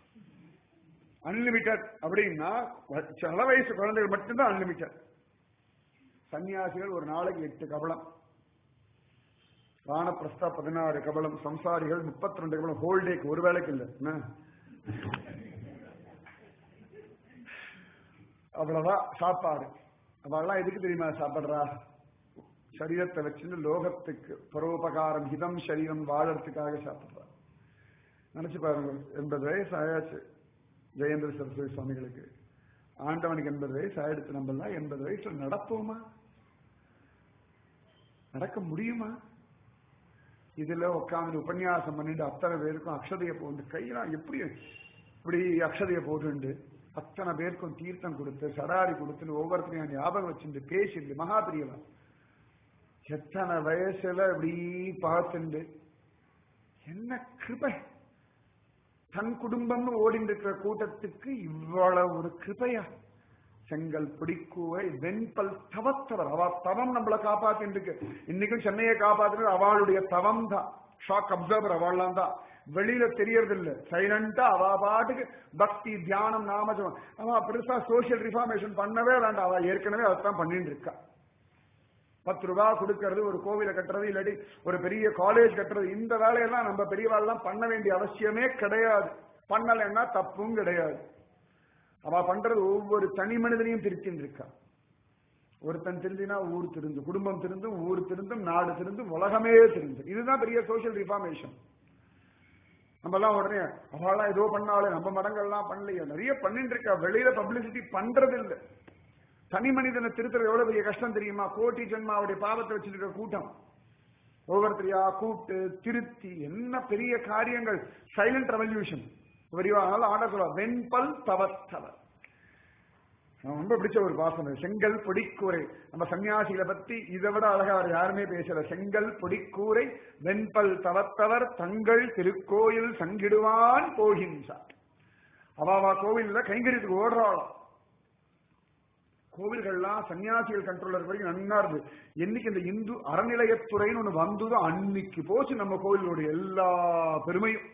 அன்லிமிட்டட் அப்படின்னா சில வயசு குழந்தைகள் மட்டும்தான் அன்லிமிட்டட் சன்னியாசிகள் ஒரு நாளைக்கு எட்டு கபலம் வானப்பிரஸ்தா பதினாறு கபலம் சம்சாரிகள் முப்பத்தி ரெண்டு கபலம் ஹோல் டேக்கு ஒரு வேலைக்கு இல்ல என்ன? அவ்வளவுதான் சாப்பாடு அவெல்லாம் எதுக்கு தெரியுமா சாப்பிடுறா சரீரத்தை வச்சுன்னு லோகத்துக்கு பரோபகாரம் ஹிதம் சரீரம் வாழறதுக்காக சாப்பிடுறா நினைச்சு பாருங்க எண்பது வயசு ஆயாச்சு ஜெயேந்திர சரஸ்வதி சுவாமிகளுக்கு ஆண்டவனுக்கு எண்பது வயசு ஆயிடுச்சு நம்மளாம் எண்பது வயசுல நடப்போமா நடக்க முடியுமா இதுல உட்காந்து உபன்யாசம் பண்ணிட்டு அத்தனை பேருக்கும் அக்ஷதைய போட்டு கையெல்லாம் எப்படி இப்படி அக்ஷதைய போட்டுண்டு அத்தனை பேருக்கும் தீர்த்தம் கொடுத்து சடாரி கொடுத்துன்னு ஒவ்வொருத்தரையும் ஞாபகம் வச்சுட்டு பேசிட்டு மகா பிரியவா எத்தனை வயசுல இப்படி பார்த்துண்டு என்ன கிருபை தன் குடும்பம்னு ஓடிட்டு இருக்கிற கூட்டத்துக்கு இவ்வளவு ஒரு கிருபையா செங்கல் பிடிக்குவை வெண்பல் தவத்தவர் அவ தவம் நம்மளை காப்பாத்தின்னு இருக்கு இன்னைக்கும் சென்னையை காப்பாத்துறது அவளுடைய தவம் தான் ஷாக் அப்சர்வர் அவள்லாம் தான் வெளியில தெரியறது இல்ல சைலண்டா அவ பாட்டுக்கு பக்தி தியானம் நாமஜம் அவ பெருசா சோசியல் ரிஃபார்மேஷன் பண்ணவே வேண்டாம் அவ ஏற்கனவே அதான் பண்ணிட்டு இருக்கா பத்து ரூபாய் கொடுக்கறது ஒரு கோவிலை கட்டுறது இல்லாட்டி ஒரு பெரிய காலேஜ் கட்டுறது இந்த வேலையெல்லாம் நம்ம பெரியவாள்லாம் பண்ண வேண்டிய அவசியமே கிடையாது பண்ணலைன்னா தப்பும் கிடையாது அவ பண்றது ஒவ்வொரு தனி மனிதனையும் திருத்தின்னு இருக்கா ஒருத்தன் திருந்தினா ஊர் திருந்து குடும்பம் திருந்தும் ஊர் திருந்தும் நாடு திருந்தும் உலகமே திருந்தும் இதுதான் பெரிய சோசியல் ரிஃபார்மேஷன் நம்ம எல்லாம் உடனே அவெல்லாம் ஏதோ பண்ணாலும் நம்ம மடங்கள்லாம் பண்ணலையே நிறைய பண்ணிட்டு இருக்கா வெளியில பப்ளிசிட்டி பண்றது இல்ல தனி மனிதனை திருத்துறது எவ்வளவு பெரிய கஷ்டம் தெரியுமா கோட்டி ஜென்மாவுடைய பாவத்தை வச்சிருக்க கூட்டம் ஒவ்வொருத்தரையா கூப்பிட்டு திருத்தி என்ன பெரிய காரியங்கள் சைலண்ட் ரெவல்யூஷன் விரிவா அதனால ஆண்டா சொல்ல வெண்பல் தவத்தவர் நான் ரொம்ப பிடிச்ச ஒரு வாசனை செங்கல் பொடிக்கூரை நம்ம சன்னியாசிகளை பத்தி இதை விட அழகா அவர் யாருமே பேசல செங்கல் பொடிக்கூரை வெண்பல் தவத்தவர் தங்கள் திருக்கோயில் சங்கிடுவான் போகின்றார் அவாவா கோவில்ல கைங்கரியத்துக்கு ஓடுறாளாம் கோவில்கள்லாம் சன்னியாசிகள் கண்ட்ரோலர் வரைக்கும் நன்னா இருந்து என்னைக்கு இந்த இந்து அறநிலையத்துறைன்னு ஒண்ணு வந்ததோ அன்னைக்கு போச்சு நம்ம கோவிலுடைய எல்லா பெருமையும்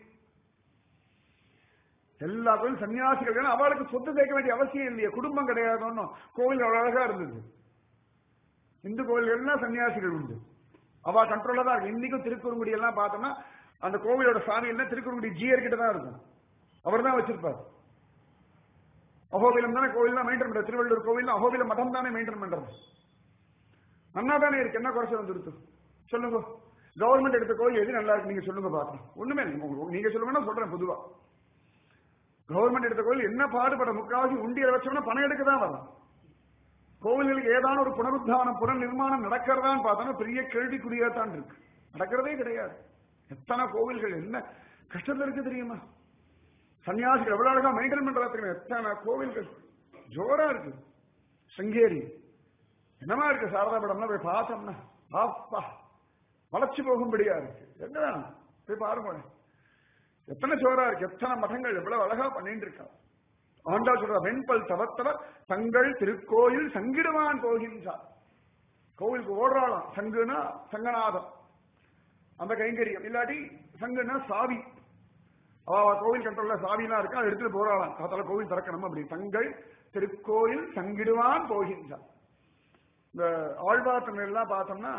எல்லா கோயிலும் சன்னியாசிகள் ஏன்னா அவளுக்கு சொத்து சேர்க்க வேண்டிய அவசியம் இல்லையே குடும்பம் கிடையாது ஒன்றும் கோவில் அவ்வளவு அழகா இருந்தது இந்து கோவில்கள்லாம் சன்னியாசிகள் உண்டு அவ கண்ட்ரோல்ல தான் இருக்கு இன்னைக்கும் திருக்குறுங்குடி எல்லாம் பார்த்தோம்னா அந்த கோவிலோட சாமி எல்லாம் திருக்குறுங்குடி ஜியர் கிட்ட தான் இருக்கும் அவர் தான் வச்சிருப்பார் அகோபிலம் தானே கோவில் தான் மெயின்டைன் பண்றது திருவள்ளூர் கோவில் அகோபிலம் மடம் தானே மெயின்டைன் பண்றது நன்னா தானே இருக்கு என்ன குறைச்சல் வந்துருத்து சொல்லுங்க கவர்மெண்ட் எடுத்த கோவில் எது நல்லா இருக்கு நீங்க சொல்லுங்க பாக்கலாம் ஒண்ணுமே இல்லை. உங்க- நீங்க சொல்லுங்கன்னா சொல்றேன் பொதுவா கவர்மெண்ட் எடுத்த கோவில் என்ன பாடுபட முக்காவாசி உண்டியல் வச்சோம்னா பணம் எடுக்க தான் வரும் கோவில்களுக்கு ஏதான ஒரு புனருத்தானம் புனர் நிர்மாணம் நடக்கிறதான்னு பார்த்தோம்னா பெரிய கேள்விக்குறியா தான் இருக்கு நடக்கிறதே கிடையாது எத்தனை கோவில்கள் என்ன கஷ்டத்துல இருக்கு தெரியுமா சன்னியாசிகள் எவ்வளவு அழகா மெயின்டைன் பண்றா தெரியுமா எத்தனை கோவில்கள் ஜோரா இருக்கு சிங்கேரி என்னமா இருக்கு சாரதா படம்லாம் போய் பார்த்தோம்னா அப்பா வளர்ச்சி போகும்படியா இருக்கு என்ன வேணும் போய் பாருங்க எத்தனை ஜோரா இருக்கு எத்தனை மதங்கள் எவ்வளவு அழகா பண்ணிட்டு இருக்கா ஆண்டா சொல்ற வெண்பல் தவத்தவர் தங்கள் திருக்கோயில் சங்கிடுவான் போகின்றார் கோவிலுக்கு ஓடுறாளாம் சங்குனா சங்கநாதம் அந்த கைங்கரியம் இல்லாட்டி சங்குனா சாவி அவ அவ கோவில் கண்ட்ரோல்ல சாவிலாம் இருக்கு அதை எடுத்துட்டு போறாளாம் காத்தால கோவில் திறக்கணும் அப்படி தங்கள் திருக்கோயில் சங்கிடுவான் போகின்றார் இந்த ஆழ்வார்த்தங்கள் எல்லாம் பார்த்தோம்னா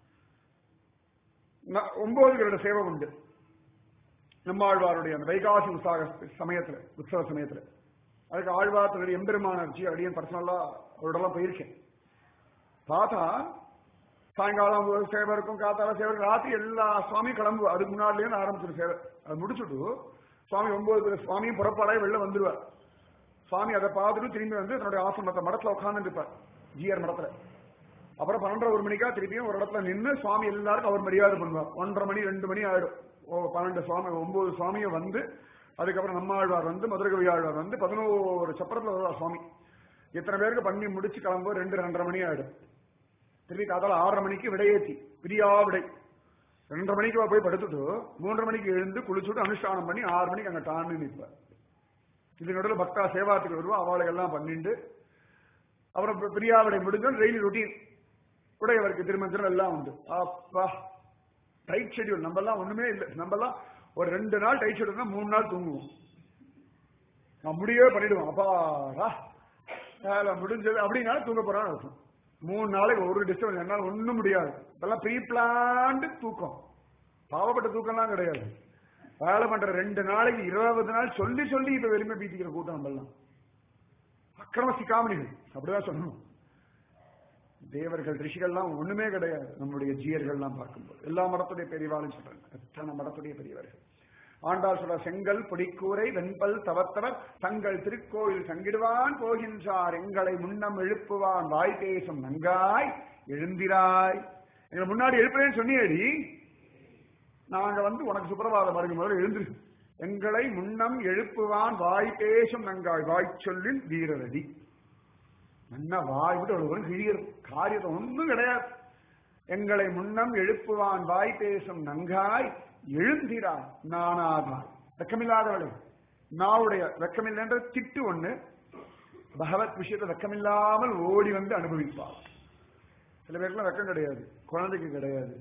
ந- ஒன்பது வருட சேவை உண்டு நம்மாழ்வாருடைய அந்த வைகாசி உற்சாக சமயத்துல உற்சவ சமயத்துல அதுக்கு ஆழ்வார்த்தருடைய எம்பெருமானர்ஜி அப்படியே பர்சனலா அவரோடலாம் போயிருக்கேன் பார்த்தா சாயங்காலம் ஒரு சேவை இருக்கும் காத்தால சேவை இருக்கும். ராத்திரி எல்லா சுவாமியும் கிளம்பு அதுக்கு முன்னாடிலேயே ஆரம்பிச்சிடும் சேவை அது முடிச்சுட்டு சுவாமி ஒன்பது பேர் சுவாமியும் புறப்பாடாய் வெளில வந்துருவார் சுவாமி அதை பார்த்துட்டு திரும்பி வந்து தன்னுடைய ஆசிரமத்தை மடத்துல உட்கார்ந்து இருப்பார் ஜிஆர் மடத்துல அப்புறம் பன்னெண்டரை ஒரு மணிக்கா திருப்பியும் ஒரு இடத்துல நின்று சுவாமி எல்லாருக்கும் அவர் மரியாதை பண்ணுவார் ஒன்றரை மணி ரெண்டு மணி ஆயிடும் ஓ பன்னெண்டு சுவாமி ஒன்பது சுவாமியும் வந்து அதுக்கப்புறம் நம்மாழ்வார் வந்து மதுரகவி ஆழ்வார் வந்து பதினோரு சப்பரத்துல வருவார் சுவாமி இத்தனை பேருக்கு பண்ணி முடிச்சு கிளம்பும் ரெண்டு ரெண்டரை மணி ஆயிடும் திருப்பி காத்தால ஆறரை மணிக்கு விடையேத்தி பிரியா விடை ரெண்டரை மணிக்கு போய் படுத்துட்டு மூன்றரை மணிக்கு எழுந்து குளிச்சுட்டு அனுஷ்டானம் பண்ணி ஆறு மணிக்கு அங்க டான்னு நிற்பார் இது நடுவில் பக்தா சேவாத்துக்கு வருவோம் அவளுக்கு எல்லாம் பண்ணிண்டு அப்புறம் பி- பிரியாவிடை முடிஞ்சோம் டெய்லி ரொட்டீன் உடையவருக்கு திருமந்திரம் எல்லாம் உண்டு அப்பா டைட் ஷெட்யூல் நம்ம எல்லாம் ஒண்ணுமே இல்லை நம்ம எல்லாம் ஒரு ரெண்டு நாள் டைட் ஷெட்யூல் மூணு நாள் தூங்குவோம் நான் முடியவே பண்ணிடுவோம் அப்பாடா வேலை முடிஞ்சது அப்படின்னாலும் தூங்க போறான்னு அர்த்தம் மூணு நாளைக்கு ஒரு டிஸ்டர்பன்ஸ் என்னால ஒண்ணும் முடியாது இதெல்லாம் ப்ரீ பிளான்டு தூக்கம் பாவப்பட்ட தூக்கம்லாம் கிடையாது வேலை பண்ற ரெண்டு நாளைக்கு இருபது நாள் சொல்லி சொல்லி இப்ப வெறுமை பீத்திக்கிற கூட்டம் நம்ம எல்லாம் அக்கிரம சிக்காமணிகள் அப்படிதான் சொல்லணும் தேவர்கள் ரிஷிகள்லாம் ஒண்ணுமே கிடையாது நம்முடைய ஜீயர்கள்லாம் பார்க்கும்போது எல்லா மடத்துடைய பெரியவாளும் சொல்றாங்க எத்தனை மடத்துடைய பெரியவர்கள் ஆண்டாள் சொல்ற செங்கல் பொடிக்கூரை வெண்பல் தவத்தவர் தங்கள் திருக்கோயில் சங்கிடுவான் போகின்றார் எங்களை முன்னம் எழுப்புவான் வாய் பேசும் நங்காய் எழுந்திராய் எங்களை முன்னாடி எழுப்புறேன்னு சொன்னியடி நாங்க வந்து உனக்கு சுப்பிரபாதம் பாருங்க முதல்ல எழுந்திரு எங்களை முன்னம் எழுப்புவான் வாய் பேசும் நங்காய் வாய் சொல்லில் வீரரடி நல்லா வாய் விட்டு ஒரு ஒரு கிழியர் காரியத்தை ஒன்றும் கிடையாது எங்களை முன்னம் எழுப்புவான் வாய் பேசும் நங்காய் எழுந்திராய் நானாதாய் வெக்கமில்லாதவளே நாவுடைய வெக்கமில்லைன்ற திட்டு ஒண்ணு பகவத் விஷயத்தை வெக்கமில்லாமல் ஓடி வந்து அனுபவிப்பார் சில பேருக்குலாம் வெக்கம் கிடையாது குழந்தைக்கு கிடையாது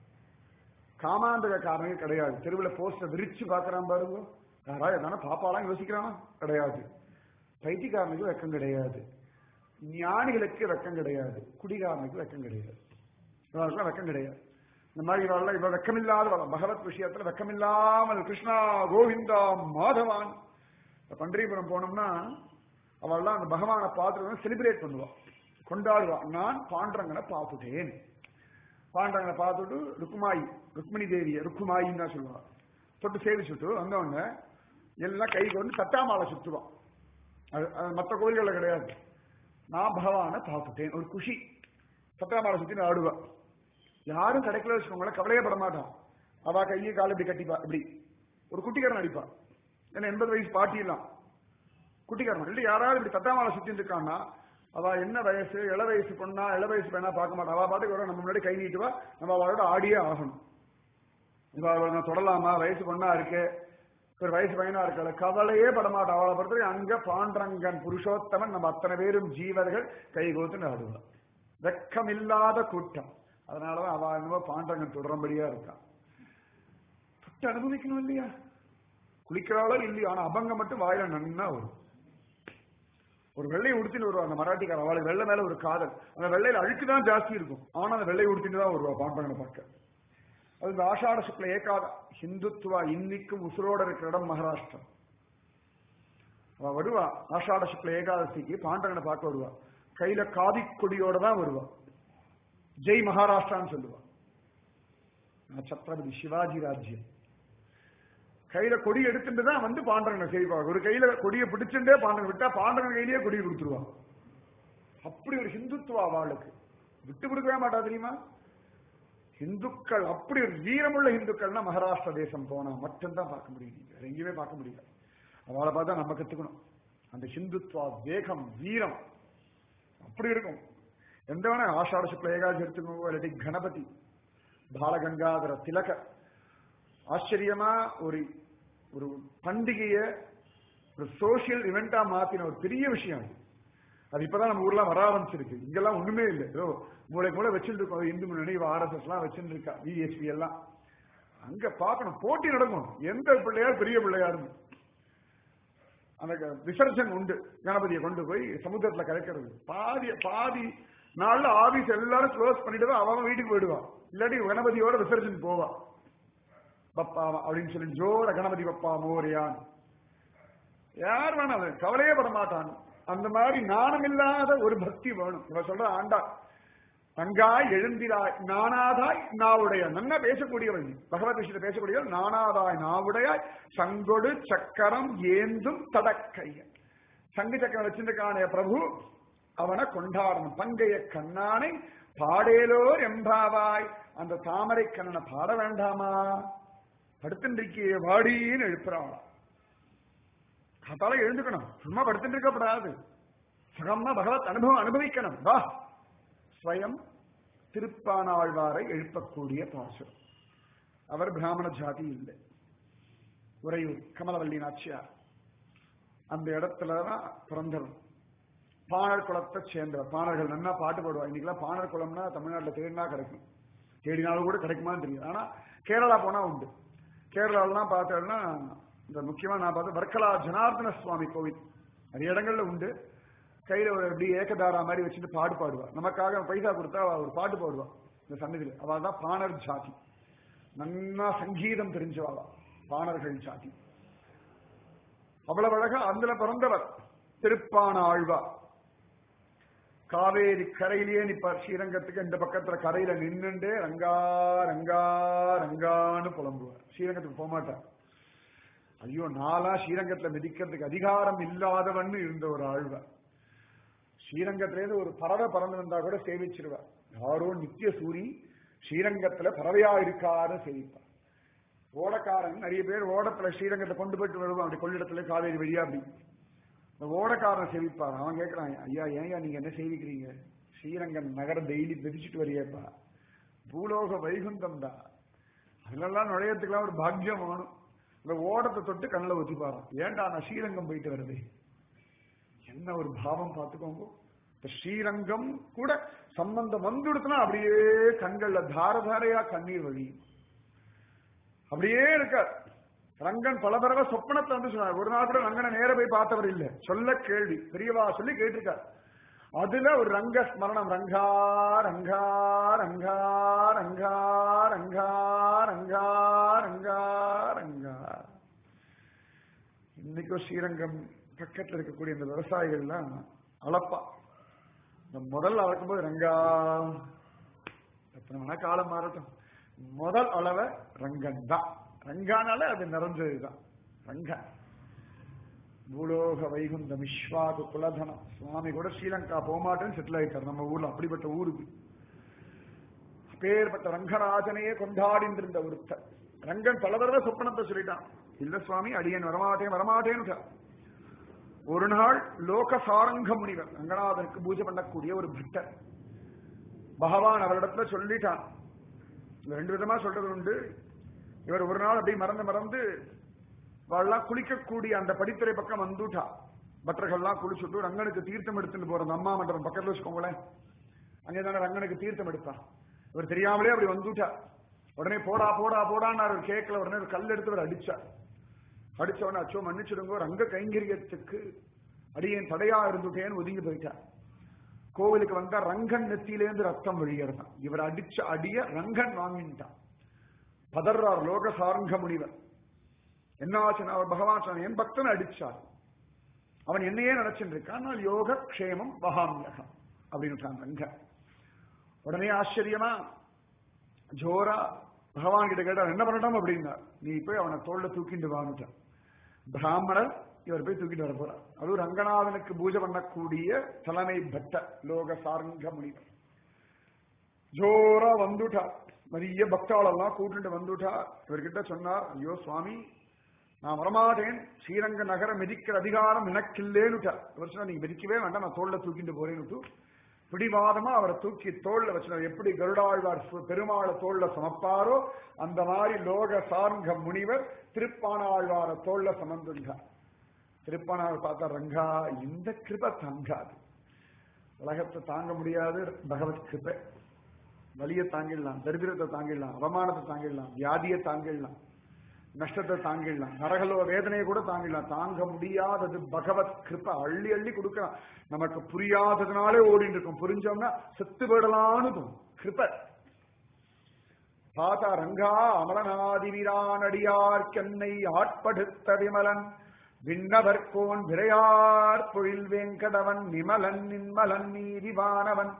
காமாந்தக காரணங்க கிடையாது தெருவில் போஸ்டர் விரிச்சு பார்க்கறான் பாருங்க யாரா எதான பாப்பாலாம் யோசிக்கிறானா கிடையாது பைத்தியக்காரனுக்கு வெக்கம் கிடையாது ஞானிகளுக்கு வெக்கம் கிடையாது குடிகாரனுக்கு வெக்கம் கிடையாது இவர்களுக்கு வெக்கம் கிடையாது இந்த மாதிரி இவரெல்லாம் இவ வெக்கமில்லாத பகவத் விஷயத்துல வெக்கமில்லாமல் கிருஷ்ணா கோவிந்தா மாதவான் இப்ப பண்டரிபுரம் போனோம்னா அவள்லாம் அந்த பகவானை பார்த்துட்டு செலிப்ரேட் பண்ணுவான் கொண்டாடுவான் நான் பாண்டரங்கனை பார்த்துட்டேன் பாண்டரங்கனை பார்த்துட்டு ருக்குமாயி ருக்மிணி தேவியை ருக்குமாயின்னு தான் சொல்லுவாள் தொட்டு சேவிச்சுட்டு வந்தவொடனே எல்லாம் கை கொண்டு தட்டாமாலை சுத்துவோம் அது அது மற்ற கோயில்களில் கிடையாது நான் பகவானை பார்த்துட்டேன் ஒரு குஷி தட்டாமாலை சுத்தி ஆடுவா யாரும் கிடைக்கல வச்சுக்கோங்களேன் கவலையே பட மாட்டான் அவ கையை காலை இப்படி கட்டிப்பா இப்படி ஒரு குட்டிக்காரன் அடிப்பா ஏன்னா எண்பது வயசு பாட்டியெல்லாம் குட்டிக்காரன் இல்லை யாராவது இப்படி தட்டாமாலை சுத்திட்டு இருக்கான்னா அவ என்ன வயசு இள வயசு பொண்ணா இள வயசு பெண்ணா பார்க்க மாட்டா அவ பாட்டுக்கு வரும் நம்ம முன்னாடி கை நீட்டுவா நம்ம அவளோட ஆடியே ஆகணும் இவ அவளை நான் தொடலாமா வயசு பொண்ணா இருக்கு ஒரு வயசு பையனா இருக்கல கவலையே படமாட்டா அவளை பொறுத்தவரை அங்க பாண்டரங்கன் புருஷோத்தமன் நம்ம அத்தனை பேரும் ஜீவர்கள் கை கோத்து ஆடுவா வெக்கமில்லாத கூட்டம் அதனாலதான் அவ என்னவோ பாண்டரங்கன் தொடரும்படியா இருக்கான் தொட்டு அனுபவிக்கணும் இல்லையா குளிக்கிறாளோ இல்லையோ ஆனா அபங்கம் மட்டும் வாயில நன்னா வரும் ஒரு வெள்ளையை உடுத்தின்னு வருவா அந்த மராட்டிக்கார அவளுக்கு வெள்ளை மேல ஒரு காதல் அந்த வெள்ளையில அழுக்கு தான் ஜாஸ்தி இருக்கும் ஆனா அந்த வெள்ளையை உடுத்திட்டு தான் வருவா பாண்டவனை பார்க்க அது இந்த ஆஷாட சுக்ல ஏகாத ஹிந்துத்துவா இன்னைக்கும் உசுரோட இருக்கிற இடம் மகாராஷ்டிரம் அவ வருவா ஆஷாட சுக்ல ஏகாதசிக்கு பாண்டவனை பார்க்க வருவா கையில காதி கொடியோட தான் வருவா ஜெய் மகாராஷ்டிரான்னு சொல்லுவா சத்ரபதி சிவாஜி ராஜ்யம் கையில கொடி எடுத்துட்டு தான் வந்து பாண்டவனை செய்வாங்க ஒரு கையில கொடியை பிடிச்சுட்டே பாண்டவன் விட்டா பாண்டவன் கையிலேயே கொடியை கொடுத்துருவான் அப்படி ஒரு ஹிந்துத்துவா அவளுக்கு விட்டு கொடுக்கவே மாட்டா தெரியுமா இந்துக்கள் அப்படி ஒரு வீரமுள்ள இந்துக்கள்னா மகாராஷ்டிரா தேசம் போனா மட்டும்தான் பார்க்க முடியும் நீங்க வேற எங்கேயுமே பார்க்க முடியல அவளை பார்த்தா நம்ம கத்துக்கணும் அந்த ஹிந்துத்வா வேகம் வீரம் அப்படி இருக்கும் எந்த வேணா ஆஷாட சுக்ல ஏகாதி எடுத்துக்கோங்க இல்லாட்டி கணபதி பாலகங்காதர திலக ஆச்சரியமா ஒரு ஒரு பண்டிகைய ஒரு சோசியல் இவெண்டா மாத்தின ஒரு பெரிய விஷயம் அது அது இப்பதான் நம்ம ஊர்ல வர ஆரம்பிச்சிருக்கு இங்கெல்லாம் ஒண்ணுமே இல்லை ஏதோ மூளை மூளை வச்சுட்டு இருக்கோம் இந்து முன்னணி ஆர்எஸ்எஸ் எல்லாம் வச்சுட்டு இருக்கா விஎஸ்பி எல்லாம் அங்க பார்க்கணும் போட்டி நடக்கும் எந்த பிள்ளையார் பெரிய பிள்ளையாருன்னு அந்த விசர்ஜன் உண்டு கணபதியை கொண்டு போய் சமுத்திரத்துல கரைக்கிறது பாதி பாதி நாள்ல ஆபீஸ் எல்லாரும் க்ளோஸ் பண்ணிட்டு அவன் வீட்டுக்கு போயிடுவான் இல்லாட்டி கணபதியோட விசர்ஜன் போவா பப்பா அப்படின்னு சொல்லி ஜோர கணபதி பப்பா மோரியான் யார் வேணாம் அவன் கவலையே பட மாட்டான் அந்த மாதிரி நாணம் இல்லாத ஒரு பக்தி வேணும் இவ சொல்ற ஆண்டா தங்காய் எழுந்திராய் நானாதாய் நாவுடைய நன்னா பேசக்கூடியவள் நீ பகவத் விஷயத்தை பேசக்கூடியவள் நானாதாய் நாவுடையாய் சங்கொடு சக்கரம் ஏந்தும் தடக்கைய சங்கு சக்கரம் வச்சிருக்கானே பிரபு அவனை கொண்டாடணும் பங்கைய கண்ணானை பாடேலோர் எம்பாவாய் அந்த தாமரை கண்ணனை பாட வேண்டாமா படுத்துருக்கிய வாடின்னு எழுப்புறாங்களா காத்தால எழுந்துக்கணும் சும்மா படுத்துட்டு இருக்கப்படாது சுகம்னா பகவத் அனுபவம் அனுபவிக்கணும் வா ஸ்வயம் திருப்பானாழ்வாரை எழுப்பக்கூடிய பாசுரம் அவர் பிராமண ஜாதி இல்லை உறையூர் கமலவல்லி நாச்சியார் அந்த இடத்துல தான் பிறந்தவர் பாணர் குளத்தை சேர்ந்தவர் பாணர்கள் நன்னா பாட்டு பாடுவா இன்னைக்கெல்லாம் பாணர் குளம்னா தமிழ்நாட்டில் தேடினா கிடைக்கும் தேடினாலும் கூட கிடைக்குமான்னு தெரியும் ஆனா கேரளா போனா உண்டு கேரளாலாம் பார்த்தோம்னா இந்த முக்கியமா நான் பார்த்த வர்க்கலா ஜனார்தன சுவாமி கோவில் நிறைய இடங்கள்ல உண்டு கையில ஒரு எப்படி ஏகதாரா மாதிரி வச்சுட்டு பாடு பாடுவா நமக்காக பைசா கொடுத்தா அவ ஒரு பாட்டு பாடுவா இந்த சன்னதியில் அவள் தான் பாணர் ஜாதி நன்னா சங்கீதம் தெரிஞ்சவாளா பாணர்கள் ஜாதி அவ்வளவு அழகா அதுல பிறந்தவர் திருப்பான ஆழ்வா காவேரி கரையிலேயே நிப்பார் ஸ்ரீரங்கத்துக்கு இந்த பக்கத்துல கரையில நின்னுண்டே ரங்கா ரங்கா ரங்கான்னு புலம்புவார் ஸ்ரீரங்கத்துக்கு போக மாட்டார் ஐயோ நாளா ஸ்ரீரங்கத்துல மிதிக்கிறதுக்கு அதிகாரம் இல்லாதவன்னு இருந்த ஒரு ஆழ்வார் ஸ்ரீரங்கத்திலேருந்து ஒரு பறவை பறந்து வந்தா கூட சேவிச்சிருவார் யாரோ நித்திய சூரி ஸ்ரீரங்கத்துல பறவையா இருக்காரு சேவிப்பார் ஓடக்காரன் நிறைய பேர் ஓடத்துல ஸ்ரீரங்கத்தை கொண்டு போயிட்டு வருவான் அப்படி கொள்ளிடத்துல காவேரி வழியா அப்படி இந்த ஓடக்காரன் சேவிப்பார் அவன் கேட்கறான் ஐயா ஏன்யா நீங்க என்ன சேவிக்கிறீங்க ஸ்ரீரங்கம் நகரம் டெய்லி மிதிச்சுட்டு வரியப்பா பூலோக வைகுந்தம் தான் அதுலெல்லாம் நுழையத்துக்கெல்லாம் ஒரு பாக்கியம் வேணும் இந்த ஓடத்தை தொட்டு கண்ணில் ஒத்திப்பாரான் ஏன்டா நான் ஸ்ரீரங்கம் போயிட்டு வருது என்ன ஒரு பாவம் பார்த்துக்கோங்க இந்த ஸ்ரீரங்கம் கூட சம்பந்தம் வந்துடுத்துனா அப்படியே கண்கள்ல தார தாரையா கண்ணீர் வழியும் அப்படியே இருக்கார் ரங்கன் பல தடவை சொப்பனத்தை வந்து சொன்னார் ஒரு நாள் கூட ரங்கனை நேர போய் பார்த்தவர் இல்ல சொல்ல கேள்வி பெரியவா சொல்லி கேட்டிருக்கார் அதுல ஒரு ரங்க ஸ்மரணம் ரங்கா ரங்கா ரங்கா ரங்கா ரங்கா ரங்கா ரங்கா ரங்கா இன்னைக்கும் ஸ்ரீரங்கம் பக்கத்துல இருக்கக்கூடிய இந்த விவசாயிகள்லாம் அளப்பா இந்த முதல் அளக்கும்போது ரங்கா எத்தனை மணி காலம் மாறட்டும் முதல் அளவை ரங்கன் தான் ரங்கானால அது நிறைஞ்சதுதான் ரங்கா பூலோக வைகுந்த விஸ்வாகு குலதனம் சுவாமி கூட ஸ்ரீலங்கா போகமாட்டேன்னு செட்டில் ஆயிட்டார் நம்ம ஊர்ல அப்படிப்பட்ட ஊருக்கு அப்பேற்பட்ட ரங்கராஜனையே கொண்டாடிட்டு இருந்த ஒருத்தர் ரங்கன் பல தடவை சொப்பனத்தை சொல்லிட்டான் இல்ல சுவாமி அடியன் வரமாட்டேன் வரமாட்டேன்னு ஒரு நாள் லோக சாரங்க முனிவர் ரங்கநாதனுக்கு பூஜை பண்ணக்கூடிய ஒரு பக்தர் பகவான் அவரிடத்துல சொல்லிட்டான் இந்த ரெண்டு விதமா சொல்றது உண்டு இவர் ஒரு நாள் அப்படி மறந்து மறந்து வாழலாம் குளிக்கக்கூடிய அந்த படித்துறை பக்கம் வந்துட்டா பக்தர்கள்லாம் குளிச்சுட்டு ரங்கனுக்கு தீர்த்தம் எடுத்துட்டு போற அந்த அம்மா மண்டபம் பக்கத்துல வச்சுக்கோங்களேன் அங்கே தானே ரங்கனுக்கு தீர்த்தம் எடுப்பான் இவர் தெரியாமலே அப்படி வந்துட்டா உடனே போடா போடா போடான்னு ஒரு கேட்கல உடனே ஒரு கல் எடுத்து அவர் அடிச்சார் அடிச்ச உடனே அச்சோ மன்னிச்சிடுங்கோ ரங்க கைங்கரியத்துக்கு அடியேன் தடையா இருந்துட்டேன்னு ஒதுங்கி போயிட்டார் கோவிலுக்கு வந்தா ரங்கன் நெத்தியிலேருந்து ரத்தம் வழிகிறதான் இவர் அடிச்ச அடிய ரங்கன் வாங்கிட்டான் பதர்றார் லோக சாரங்க முனிவர் என்ன ஆச்சுன்னா அவர் பகவான் சொன்ன என் பக்தன் அடிச்சார் அவன் என்னையே நினைச்சுட்டு இருக்கான் ஆனால் யோக க்ஷேமம் வகாமியகம் அப்படின்னு ரங்க உடனே ஆச்சரியமா ஜோரா பகவான் கிட்ட கேட்டார் என்ன பண்ணட்டும் அப்படின்னா நீ போய் அவனை தோல்ல தூக்கிட்டு வாங்கிட்டான் பிராமணர் இவர் போய் தூக்கிட்டு வர போறார் அதுவும் ரங்கநாதனுக்கு பூஜை பண்ணக்கூடிய தலைமை பட்ட லோக சாரங்க முனிவர் ஜோரா வந்துட்டா நிறைய பக்தாளெல்லாம் கூட்டிட்டு வந்துட்டா இவர்கிட்ட சொன்னார் ஐயோ சுவாமி நான் வரமாட்டேன் ஸ்ரீரங்க நகரம் மிதிக்கிற அதிகாரம் எனக்கில்லேன்னுட்டார் இவர் சொன்னா நீங்க மிதிக்கவே வேண்டாம் நான் தோல்ல தூக்கிட்டு போறேன்னு பிடிவாதமா அவரை தூக்கி தோல்ல வச்சு எப்படி கருடாழ்வார் பெருமாளை தோல்ல சமப்பாரோ அந்த மாதிரி லோக சார்ங்க முனிவர் திருப்பானாழ்வார தோல்ல சமந்துள்ளார் திருப்பானார் பார்த்தா ரங்கா இந்த கிருப தாங்காது உலகத்தை தாங்க முடியாது பகவத் கிருபை வலியை தாங்கிடலாம் தரித்திரத்தை தாங்கிடலாம் அவமானத்தை தாங்கிடலாம் வியாதியை தாங்கிடலாம் நஷ்டத்தை தாங்கிடலாம் நரகலோ வேதனையை கூட தாங்கிடலாம் தாங்க முடியாதது பகவத் கிருப்ப அள்ளி அள்ளி கொடுக்கலாம் நமக்கு புரியாததுனாலே ஓடிட்டு இருக்கும் புரிஞ்சோம்னா செத்து போயிடலான்னு தோணும் கிருப்ப பாத்தா ரங்கா அமலநாதிவிரான் அடியார் கென்னை ஆட்படுத்த விமலன் விண்ணவர்கோன் விரையார் பொழில் வேங்கடவன் நிமலன் நின்மலன் நீதிவானவன்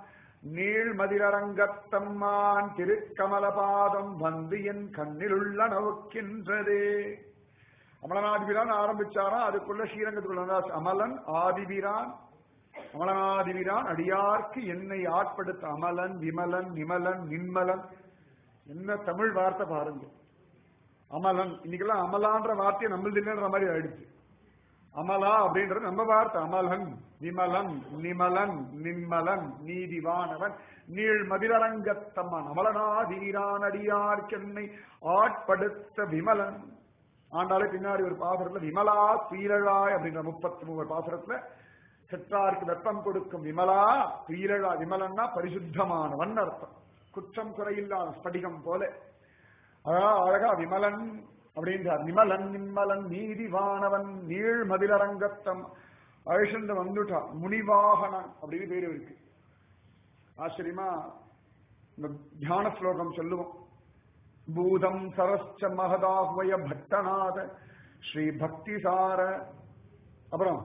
நீழ்மதிரங்கத்தம்மான் திருக்கமலபாதம் வந்து என் கண்ணிலுள்ள நோக்கின்றதே அமலநாதிபிரான் ஆரம்பிச்சாரா அதுக்குள்ள ஸ்ரீரங்கத்துக்குள்ள அமலன் ஆதிபிரான் அமலநாதிபிரான் அடியார்க்கு என்னை ஆட்படுத்த அமலன் விமலன் நிமலன் நின்மலன் என்ன தமிழ் வார்த்தை பாருங்க அமலன் இன்னைக்கெல்லாம் அமலான்ற வார்த்தையை நம்மளது இல்லைன்ற மாதிரி ஆயிடுச்சு அமலா அப்படின்றது நம்ம வார்த்தை அமலன் விமலன் நிமலன் நின்மலன் நீதிவானவன் நீள் மதிலரங்கத்தம்மன் அமலனாதிரான் அடியார் சென்னை ஆட்படுத்த விமலன் ஆண்டாலே பின்னாடி ஒரு பாசுரத்துல விமலா துயிலழாய் அப்படின்ற முப்பத்தி மூணு பாசுரத்துல செற்றாருக்கு வெப்பம் கொடுக்கும் விமலா துயிலழா விமலன்னா பரிசுத்தமானவன் அர்த்தம் குற்றம் குறையில்லாத ஸ்படிகம் போல அழகா அழகா விமலன் அப்படின்றார் நிமலன் நிம்மலன் நீதிவானவன் நீள் மதிலரங்கத்தம் அழிஷந்து வந்துட்டா முனிவாகனன் அப்படின்னு பேரு இருக்கு ஆச்சரியமா இந்த தியான ஸ்லோகம் சொல்லுவோம் பூதம் சரஸ்ச மகதாஹ்வய பட்டநாத ஸ்ரீ பக்திசார அப்புறம்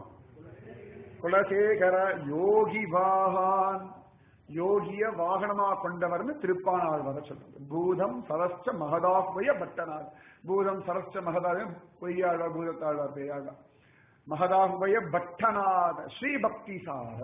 குலசேகர யோகி வாகான் யோகிய வாகனமா கொண்டவர்னு திருப்பானாழ்வார சொல்றது பூதம் சரஸ்ச மகதாஹ்வய பட்டநாத பூதம் சரஸ்ச மகதாய பொய்யாழ்வார் பூதத்தாழ்வார் பெய்யாழ்வார் மகதாஹ்வய பட்டநாத ஸ்ரீ பக்திசார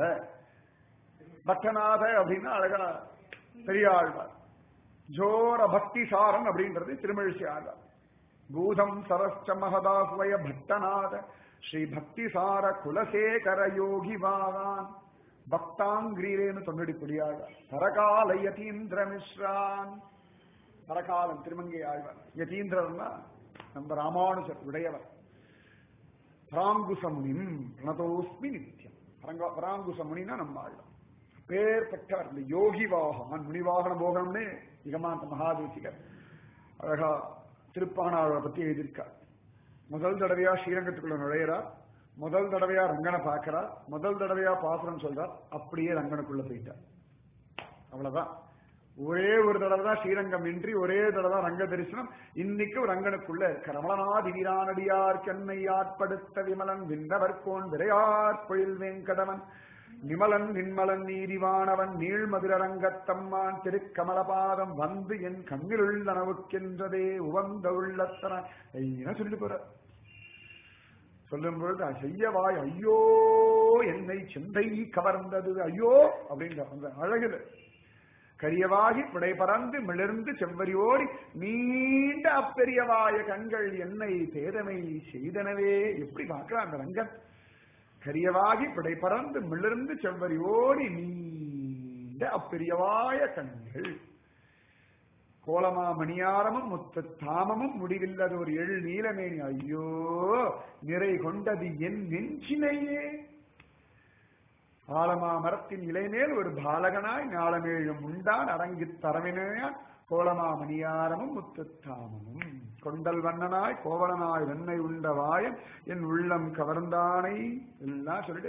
பட்டநாத அப்படின்னா அழகா பெரியாழ்வார் ஜோர பக்திசாரன் அப்படின்றது திருமழிசை ஆழ்வார் பூதம் சரஸ்ச மகதாஹ்வய பட்டநாத ஸ்ரீ பக்திசார குலசேகர யோகி வாகான் பக்தாங்கிரீரேன்னு தொண்டடி குடியாழ பரகால யதீந்திர மிஸ்ரான் பரகாலம் திருமங்கை ஆழ்வார் யதீந்திரர்னா நம்ம ராமானுஜர் உடையவர் பராங்குசமுனிம் பிரணதோஸ்மி நித்தியம் பரங்கா- பராங்குசமுனினா நம்ம ஆழ்வார் பேர்பட்டவர் இந்த யோகி வாகன் முனிவாகன போகனம்னு நிகமாந்த மகாதேசிகர் அழகா திருப்பானாழ்வை பத்தி எழுதியிருக்கார் முதல் தடவையா ஸ்ரீரங்கத்துக்குள்ள நுழையிறார் முதல் தடவையா ரங்கனை பார்க்கிறார் முதல் தடவையா பாசுரம் சொல்றார் அப்படியே ரங்கனுக்குள்ள போயிட்டார் அவ்வளவுதான் ஒரே ஒரு தடவை தான் ஸ்ரீரங்கம் இன்றி ஒரே தடவை தான் ரங்க தரிசனம் இன்னைக்கு ரங்கனுக்குள்ள இருக்க ரமணநாதி வீரானடியார் சென்னை ஆட்படுத்த விமலன் விண்ணவர் கோன் விரையார் பொழில் வெங்கடவன் நிமலன் நின்மலன் நீதிவானவன் நீள்மதுரரங்கத்தம்மான் திருக்கமலபாதம் வந்து என் கண்ணிலுள் நனவுக்கின்றதே உவந்த உள்ளத்தன என்ன சொல்லிட்டு போற சொல்லும் பொழுது செய்யவாய் ஐயோ என்னை சிந்தை கவர்ந்தது ஐயோ அப்படின்ற அந்த அழகுல கரியவாகி பிடை பறந்து மிளர்ந்து செவ்வரியோடி நீண்ட அப்பெரியவாய கண்கள் என்னை பேதமை செய்தனவே எப்படி பார்க்கலாம் அந்த ரங்கன் கரியவாகி பிடை பறந்து மிளர்ந்து செவ்வரியோடி நீண்ட அப்பெரியவாய கண்கள் கோலமா மணியாரமும் முத்த தாமமும் முடிவில்லது ஒரு எள் நீலமேனி ஐயோ நிறை கொண்டது என் நெஞ்சினையே ஆலமா மரத்தின் இலைமேல் ஒரு பாலகனாய் ஞாலமேழும் உண்டான் அரங்கித் தரவினான் கோலமா மணியாரமும் முத்துத்தாமமும் கொண்டல் வண்ணனாய் கோவலனாய் வெண்ணை உண்ட வாயன் என் உள்ளம் கவர்ந்தானை எல்லாம் சொல்லிட்டு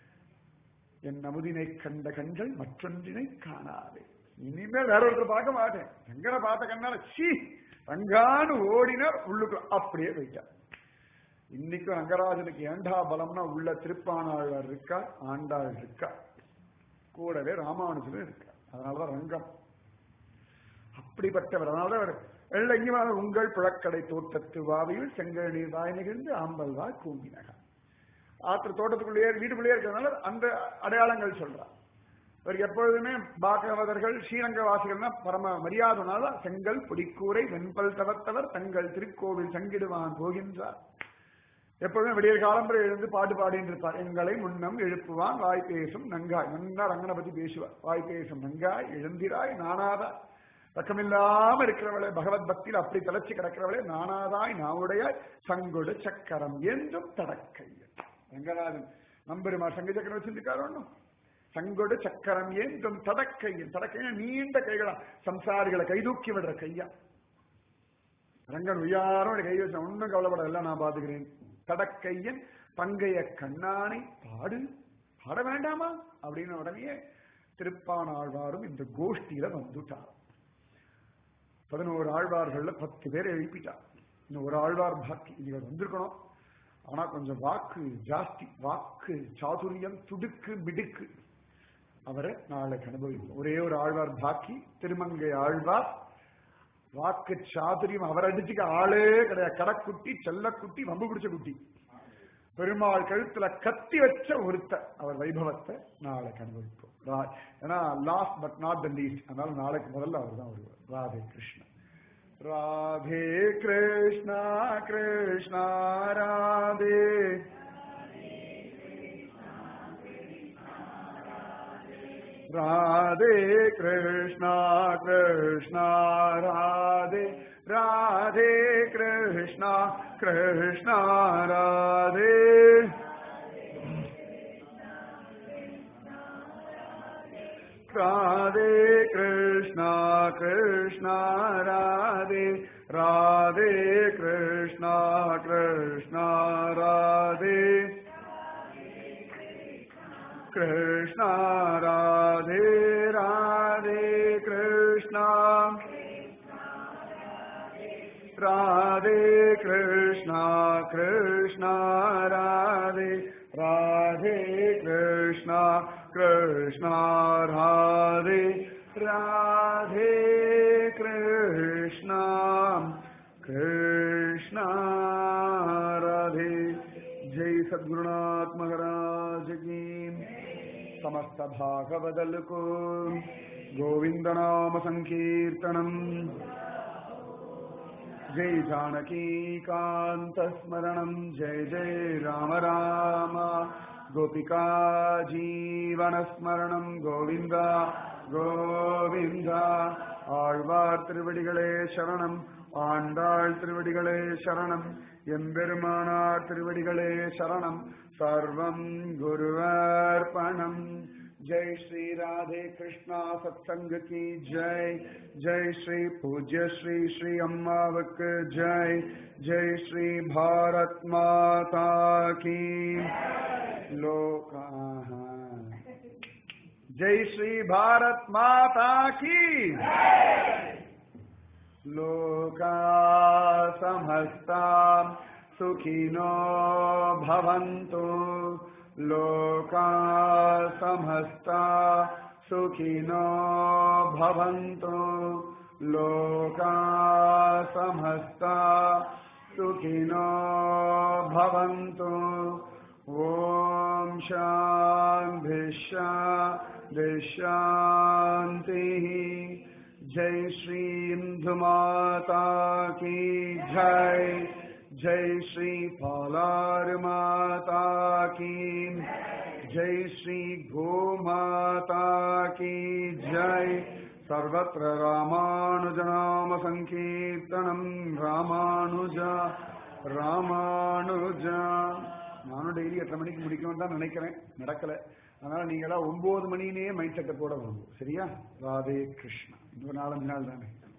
என் அமுதினை கண்ட கண்கள் மற்றொன்றினை காணாதே இனிமேல் வேற ஒருத்தர் பார்க்க மாட்டேன் ரங்கனை பார்த்த கண்ணால சீ ரங்கான்னு ஓடினார் உள்ளுக்குள்ள அப்படியே போயிட்டார் இன்னைக்கும் ரங்கராஜனுக்கு ஏண்டா பலம்னா உள்ள திருப்பானாழ்வார் இருக்கா ஆண்டாள் இருக்கா கூடவே ராமானுஜனும் இருக்கா அதனாலதான் ரங்கம் அப்படிப்பட்டவர் அதனால அவர் எங்கேயுமான உங்கள் புழக்கடை தோட்டத்து வாவியில் செங்கல் நீர் வாய் நிகழ்ந்து ஆம்பல் வாய் கூம்பினகா ஆற்று தோட்டத்துக்குள்ளேயே வீட்டுக்குள்ளேயே இருக்கிறதுனால அந்த அடையாளங்கள் சொல்றார் இவருக்கு எப்பொழுதுமே பாகவதர்கள் ஸ்ரீரங்க வாசிகள்னா பரம மரியாதனால செங்கல் பொடிக்கூரை வெண்பல் தவத்தவர் தங்கள் திருக்கோவில் சங்கிடுவான் போகின்றார் எப்பொழுதுமே விடியற் காலம்பரை எழுந்து பாட்டு பாடிட்டு இருப்பார் எங்களை முன்னம் எழுப்புவான் வாய் பேசும் நங்காய் நன்னா ரங்கனை பத்தி பேசுவார் வாய் பேசும் நங்காய் எழுந்திராய் நானாதா பக்கமில்லாம இருக்கிறவளே பகவத் பக்தியில் அப்படி தலைச்சு கிடக்கிறவளே நானாதாய் நாவுடையாய் சங்கொடு சக்கரம் என்றும் தடக்கையன் ரங்கநாதன் நம்பெருமா சங்க சக்கரம் வச்சிருக்காரு ஒண்ணும் சங்கொடு சக்கரம் ஏந்தும் தடக்கையன் தடக்கையன் நீண்ட கைகளா சம்சாரிகளை கைதூக்கி விடுற கையா ரங்கன் உயாரோட கை வச்ச ஒன்னும் கவலைப்பட எல்லாம் நான் பாத்துக்கிறேன் தடக்கையன் பங்கைய கண்ணானை பாடு பாட வேண்டாமா அப்படின்னு உடனே திருப்பானாழ்வாரும் இந்த கோஷ்டியில வந்துட்டார் பதினோரு ஆழ்வார்கள்ல பத்து பேர் எழுப்பிட்டார் இன்னும் ஒரு ஆழ்வார் பாக்கி இவர் வந்திருக்கணும் ஆனா கொஞ்சம் வாக்கு ஜாஸ்தி வாக்கு சாதுரியம் துடுக்கு மிடுக்கு அவரை நாளைக்கு அனுபவிப்போம் ஒரே ஒரு ஆழ்வார் பாக்கி திருமங்கை ஆழ்வார் வாக்கு சாதுரியம் அவர் அடிச்சுக்க ஆளே கிடையாது கடக்குட்டி செல்லக்குட்டி வம்பு பிடிச்ச குட்டி பெருமாள் கழுத்துல கத்தி வச்ச ஒருத்தர் அவர் வைபவத்தை நாளைக்கு அனுபவிப்போம் ரா- ஏன்னா last but not the least அதனால நாளைக்கு முதல்ல அவர் தான் வருவார் ராதே கிருஷ்ணா ராதே கிருஷ்ணா கிருஷ்ணா ராதே ராதே கிருஷ்ணா கிருஷ்ணா ராதே ராதே கிருஷ்ணா கிருஷ்ணா ராதே ராதே கிருஷ்ணா கிருஷ்ணா ராதே ராதே கிருஷ்ணா கிருஷ்ணா ராதே कृष्णा राधे राधे कृष्णा राधे कृष्णा कृष्णा राधे राधे कृष्णा कृष्णा राधे राधे कृष्णा कृष्णा राधे जय सद्गुरुनाथ महाराज की समस्त भागवदल को गोविंद नाम संकीर्तनम जय जानकी कांत स्मरणम जय जय राम राम गोपिका जीवन स्मरणम गोविंद गोविंद ஆழ்வார் திருவடிகளே சரணம் ஆண்டாள் திருவடிகளே சரணம் எம்பெருமானார் திருவடிகளே சரணம் சர்வம் குருவர்ப்பணம் जय श्री राधे कृष्णा सत्संग की जय जय श्री पूज्य श्री श्री अम्मावक जय जय श्री भारत माता की लोक जय श्री भारत माता की लोका समस्ता सुखिनो भवन्तु लोका समस्ता सुखिनो भवन्तु लोका समस्ता सुखिनो भवन्तु ॐ शान्तिः जय श्री इंदु माता की जय जय श्री पालार माता की जय श्री गो माता की जय सर्वत्र रामानुजनाम सङ्कीर्तनम् ராமானுஜா ராமானுஜா நானும் டெய்லி எத்தனை மணிக்கு முடிக்கணும்னு தான் நினைக்கிறேன் நடக்கல அதனால நீங்க எல்லாம் ஒன்பது மணினே மைண்ட் செட்டப்போட வரணும் சரியா ராதே கிருஷ்ணா இன்னொரு நாலஞ்சு நாள் தானே